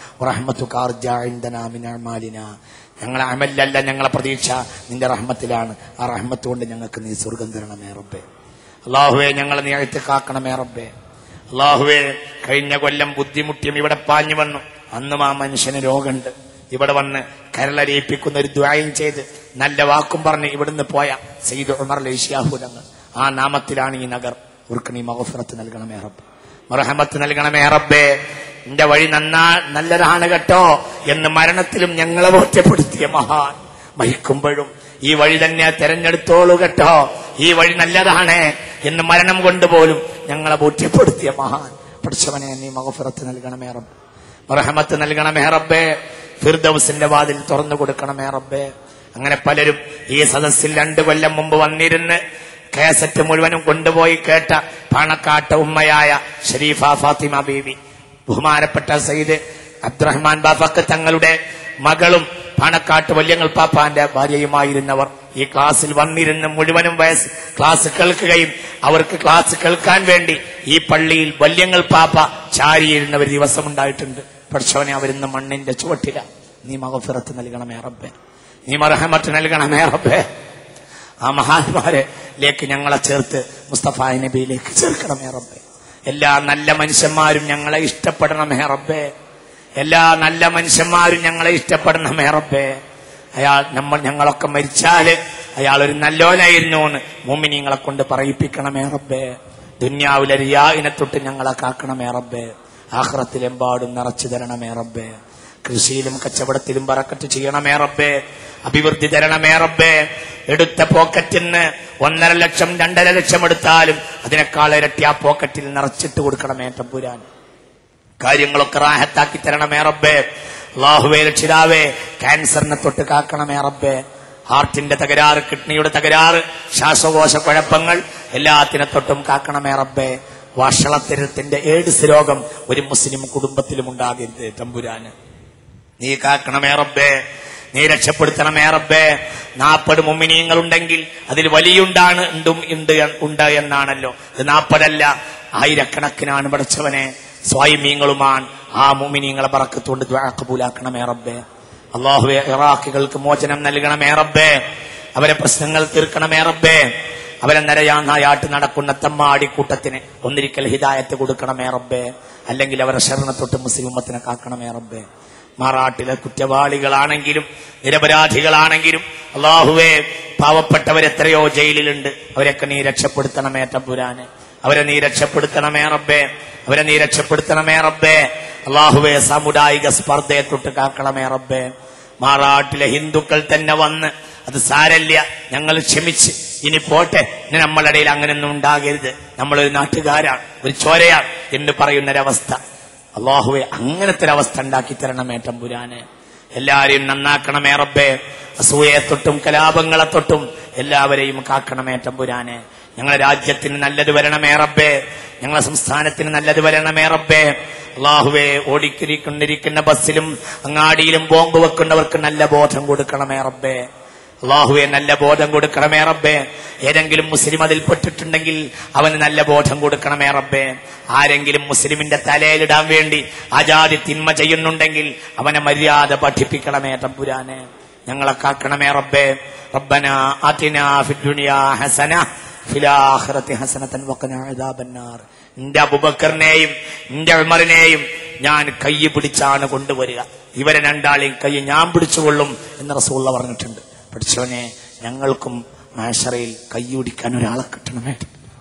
റഹ്മത്തുമാലിന ഞങ്ങളെ അമലല്ല ഞങ്ങളെ പ്രതീക്ഷ നിന്റെ റഹ്മത്തിലാണ് ആ റഹ്മത്ത് കൊണ്ട് ഞങ്ങൾക്ക് നീ സ്വർഗം തരണമേ റബ്ബേ അള്ളാഹുവെ ഞങ്ങളെ നീ അഴുത്ത് കാക്കണമേ റബ്ബേ അള്ളാഹുവെ കഴിഞ്ഞ കൊല്ലം ബുദ്ധിമുട്ടിയും ഇവിടെ പാഞ്ഞു വന്നു അന്നും ആ മനുഷ്യന് രോഗമുണ്ട് ഇവിടെ വന്ന് കരളരിയിപ്പിക്കുന്ന ഒരു ദ്വായം ചെയ്ത് നല്ല വാക്കും പറഞ്ഞ് ഇവിടുന്ന് പോയ സെയ്ദ് ഉമർ ലേഷ്യാഹുലങ്ങൾ ആ നാമത്തിലാണ് ഈ നഗർ അവർക്ക് നീ മഹഫിറത്ത് നൽകണമേ റബ്ബ് മറഹമത്ത് നൽകണമേ റബ്ബേ എന്റെ വഴി നന്നാ നല്ലതാണ് കേട്ടോ എന്ന് മരണത്തിലും ഞങ്ങളെ ബോധ്യപ്പെടുത്തിയ മഹാൻ മരിക്കുമ്പോഴും ഈ വഴി തന്നെ തെരഞ്ഞെടുത്തോളൂ കേട്ടോ ഈ വഴി നല്ലതാണ് എന്ന് മരണം കൊണ്ടുപോലും ഞങ്ങളെ ബോധ്യപ്പെടുത്തിയ മഹാൻ പഠിച്ചവനെ നീ മഹഫിറത്ത് നൽകണമേ റബ്ബ് റഹമത്ത് നൽകണമേ റബ്ബേ ഫിർദൌസിന്റെ വാതിൽ തുറന്നു കൊടുക്കണമേ റബ്ബേ അങ്ങനെ പലരും ഈ സദസ്സിൽ രണ്ടു കൊല്ലം മുമ്പ് വന്നിരുന്ന് കേസറ്റ് മുഴുവനും കൊണ്ടുപോയി കേട്ട പാണക്കാട്ട് ഉമ്മയായ ഷരീഫ ഫാത്തിമ ബീവി ബഹുമാനപ്പെട്ട സയ്യിദ് അബ്ദുറഹ്മാൻ ബാഫക്ക് തങ്ങളുടെ മകളും പാണക്കാട്ട് വല്യങ്ങൾ പാപ്പാന്റെ ഭാര്യയുമായിരുന്നവർ ഈ ക്ലാസ്സിൽ വന്നിരുന്ന് മുഴുവനും വയസ്സ് ക്ലാസ് കേൾക്കുകയും അവർക്ക് ക്ലാസ് കേൾക്കാൻ വേണ്ടി ഈ പള്ളിയിൽ വല്യങ്ങൾ പാപ്പ ചാരിയിരുന്ന ഒരു ദിവസം ഉണ്ടായിട്ടുണ്ട് പഠിച്ചവനെ അവരിന്ന് മണ്ണിന്റെ ചുവട്ടില നീ മകഫിറത്ത് നൽകണമേ റബ്ബേ നീ മറഹമത്ത് നൽകണമേ റബ്ബേ ആ മഹാന്മാരിലേക്ക് ഞങ്ങളെ ചേർത്ത് മുസ്തഫ നബിയിലേക്ക് ചേർക്കണമേ റബ്ബേ എല്ലാ നല്ല മനുഷ്യന്മാരും ഞങ്ങളെ ഇഷ്ടപ്പെടണമേ റബ്ബേ എല്ലാ നല്ല മനുഷ്യന്മാരും ഞങ്ങളെ ഇഷ്ടപ്പെടണമേ റബ്ബേ അയാൾ നമ്മൾ ഞങ്ങളൊക്കെ മരിച്ചാല് അയാൾ ഒരു നല്ലോനായിരുന്നു എന്ന് മുമ്മിനിങ്ങളെ കൊണ്ട് പറയിപ്പിക്കണമേ റബ്ബേ ദുന്യാവിലെ റിയാവിനെ തൊട്ട് ഞങ്ങളെ കാക്കണമേ റബ്ബേ ആഹ്റത്തിലെമ്പാടും നിറച്ചു തരണമേ റബ്ബേ കൃഷിയിലും കച്ചവടത്തിലും പറക്കറ്റ് ചെയ്യണമേ റബ്ബേ അഭിവൃദ്ധി തരണമേ റബ്ബേ എടുത്ത പോക്കറ്റിൽ നിന്ന് ഒന്നര ലക്ഷം രണ്ടര ലക്ഷം എടുത്താലും അതിനേക്കാൾ ഇരട്ടി ആ പോക്കറ്റിൽ നിറച്ചിട്ട് കൊടുക്കണമേ തമ്പുരാൻ കാര്യങ്ങളൊക്കെ റാഹത്താക്കി തരണമേ റബ്ബേ അള്ളാഹുവേ രക്ഷിതാവേ ക്യാൻസറിനെ തൊട്ട് കാക്കണമേ റബ്ബേ ഹാർട്ടിന്റെ തകരാറ് കിഡ്നിയുടെ തകരാറ് ശ്വാസകോശ കുഴപ്പങ്ങൾ എല്ലാത്തിനെ തൊട്ടും കാക്കണമേ റബ്ബേ വഷളത്തരത്തിന്റെ ഏഡ്സ് രോഗം ഒരു മുസ്ലിം കുടുംബത്തിലും ഉണ്ടാകരുത് തമ്പുരാന് നീ കാക്കണമേ റബ്ബേ നീ രക്ഷപ്പെടുത്തണമേ റബ്ബേ നാൽപ്പത് മുമ്മിനീങ്ങൾ ഉണ്ടെങ്കിൽ അതിൽ വലിയുണ്ടാണ് ഉണ്ടും ഉണ്ട് എൻ- ഉണ്ട് എന്നാണല്ലോ ഇത് നാൽപ്പതല്ല ആയിരക്കണക്കിനാണ് പഠിച്ചവനെ സ്വായമീങ്ങളുമാണ് ആ മുമിനീങ്ങളെ പറക്കത്തുകൊണ്ട് കബൂലാക്കണമേ റബ്ബേ അള്ളാഹുവെ ഇറാഖികൾക്ക് മോചനം നൽകണമേ റബ്ബേ അവരെ പ്രശ്നങ്ങൾ തീർക്കണമേ റബ്ബേ അവരെ നരയാനായാട്ട് നടക്കുന്ന തമ്മാടിക്കൂട്ടത്തിന് ഒന്നിരിക്കൽ ഹിദായത്ത് കൊടുക്കണമേ റബ്ബേ അല്ലെങ്കിൽ അവരെ ശരണത്തൊട്ട് മുസ്ലിം ഉമ്മത്തിനെ കാക്കണമേ റബ്ബേ മാറാട്ടിലെ കുറ്റവാളികളാണെങ്കിലും നിരപരാധികളാണെങ്കിലും അള്ളാഹുവെ പാവപ്പെട്ടവരെത്രയോ ജയിലിലുണ്ട് അവരെയൊക്കെ നീ രക്ഷപ്പെടുത്തണമേ തമ്പുരാനെ അവരെ നീ രക്ഷപ്പെടുത്തണമേ റബ്ബേ അവരെ നീ രക്ഷപ്പെടുത്തണമേ റബ്ബേ അള്ളാഹുവെ സാമുദായിക സ്പർദ്ധയെ തൊട്ട് കാക്കണമേ റബ്ബേ മാറാട്ടിലെ ഹിന്ദുക്കൾ തന്നെ വന്ന് അത് സാരല്ല ഞങ്ങൾ ക്ഷമിച്ച് ഇനി പോട്ടെ ഇനി നമ്മളുടെ ഇടയിൽ അങ്ങനെയൊന്നും ഉണ്ടാകരുത് നമ്മളൊരു നാട്ടുകാരാണ് ഒരു ചോരയാണ് എന്ന് പറയുന്നൊരവസ്ഥ അള്ളാഹുവെ അങ്ങനത്തെ ഒരു അവസ്ഥ ഉണ്ടാക്കി തരണമേ തമ്പുരാനെ എല്ലാരെയും നന്നാക്കണമേ റബ്ബേ അസൂയയെ തൊട്ടും കലാപങ്ങളെ തൊട്ടും എല്ലാവരെയും കാക്കണമേ തമ്പുരാനെ ഞങ്ങളെ രാജ്യത്തിന് നല്ലത് വരണമേ റബ്ബേ ഞങ്ങളെ സംസ്ഥാനത്തിന് നല്ലത് വരണമേ റബ്ബേ അള്ളാഹുവെ ഓടിക്കൊണ്ടിരിക്കുന്ന ബസ്സിലും അങ്ങാടിയിലും ബോംബ് വെക്കുന്നവർക്ക് നല്ല ബോധം കൊടുക്കണമേ റബ്ബേ അള്ളാഹുവെ നല്ല ബോധം കൊടുക്കണമേ റബ്ബേ ഏതെങ്കിലും മുസ്ലിം അതിൽ പെട്ടിട്ടുണ്ടെങ്കിൽ അവന് നല്ല ബോധം കൊടുക്കണമേ റബ്ബേ ആരെങ്കിലും മുസ്ലിമിന്റെ തലയിലിടാൻ വേണ്ടി ആജാതി തിന്മ ചെയ്യുന്നുണ്ടെങ്കിൽ അവനെ മര്യാദ പഠിപ്പിക്കണമേ തമ്പുരാനെ ഞങ്ങളെ കാക്കണമേ റബ്ബേ റബ്ബന ആതിനാ ഫിദ്ദുനിയാ ഹസന ഫിലാഖിറതി ഹസനതൻ വഖനാ അദാബന്നാർ എന്റെ അബുബക്കറിനെയും എന്റെ ഉമറിനെയും ഞാൻ കൈ പിടിച്ചാണ് കൊണ്ടുവരിക ഇവരെ രണ്ടാളെയും കൈ ഞാൻ പിടിച്ചുകൊള്ളും എന്ന് റസൂള്ള പറഞ്ഞിട്ടുണ്ട് പഠിച്ചവനെ ഞങ്ങൾക്കും മാഷറയിൽ കൈയൊടിക്കാൻ ഒരാളെ കിട്ടണമേ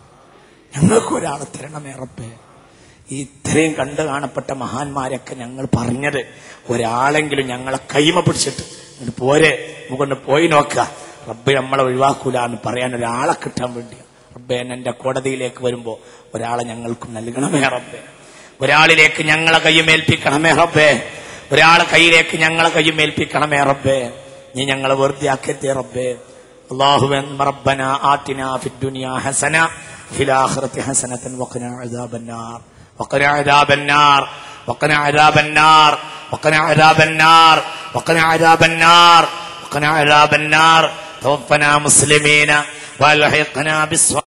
ഞങ്ങൾക്ക് ഒരാളെ തരണമേ റബ്ബേ ഈ ഇത്രയും കണ്ടു കാണപ്പെട്ട മഹാന്മാരൊക്കെ ഞങ്ങൾ പറഞ്ഞത് ഒരാളെങ്കിലും ഞങ്ങളെ കൈമ പിടിച്ചിട്ട് ഇങ്ങോട്ട് പോരെ നമുക്കൊന്ന് പോയി നോക്കുക റബ്ബ് നമ്മളെ ഒഴിവാക്കൂല എന്ന് പറയാൻ ഒരാളെ കിട്ടാൻ വേണ്ടി റബ്ബെ എന്റെ കോടതിയിലേക്ക് വരുമ്പോ ഒരാളെ ഞങ്ങൾക്കും നൽകണമേ റബ്ബേ ഒരാളിലേക്ക് ഞങ്ങളെ കയ്യുമേൽപ്പിക്കണമേ റബ്ബേ ഒരാളെ കയ്യിലേക്ക് ഞങ്ങളെ കയ്യുമേൽപ്പിക്കണമേ റബ്ബേ നീ ഞങ്ങളെ വെറുതെ ആക്കരുതേ റബ്ബേ اللهم ربنا آتنا في الدنيا حسنة في الآخرة حسنة وقنا عذاب النار وقنا عذاب النار وقنا عذاب النار وقنا عذاب النار وقنا عذاب النار وقنا عذاب النار توفنا مسلمين والحقنا بالصالحين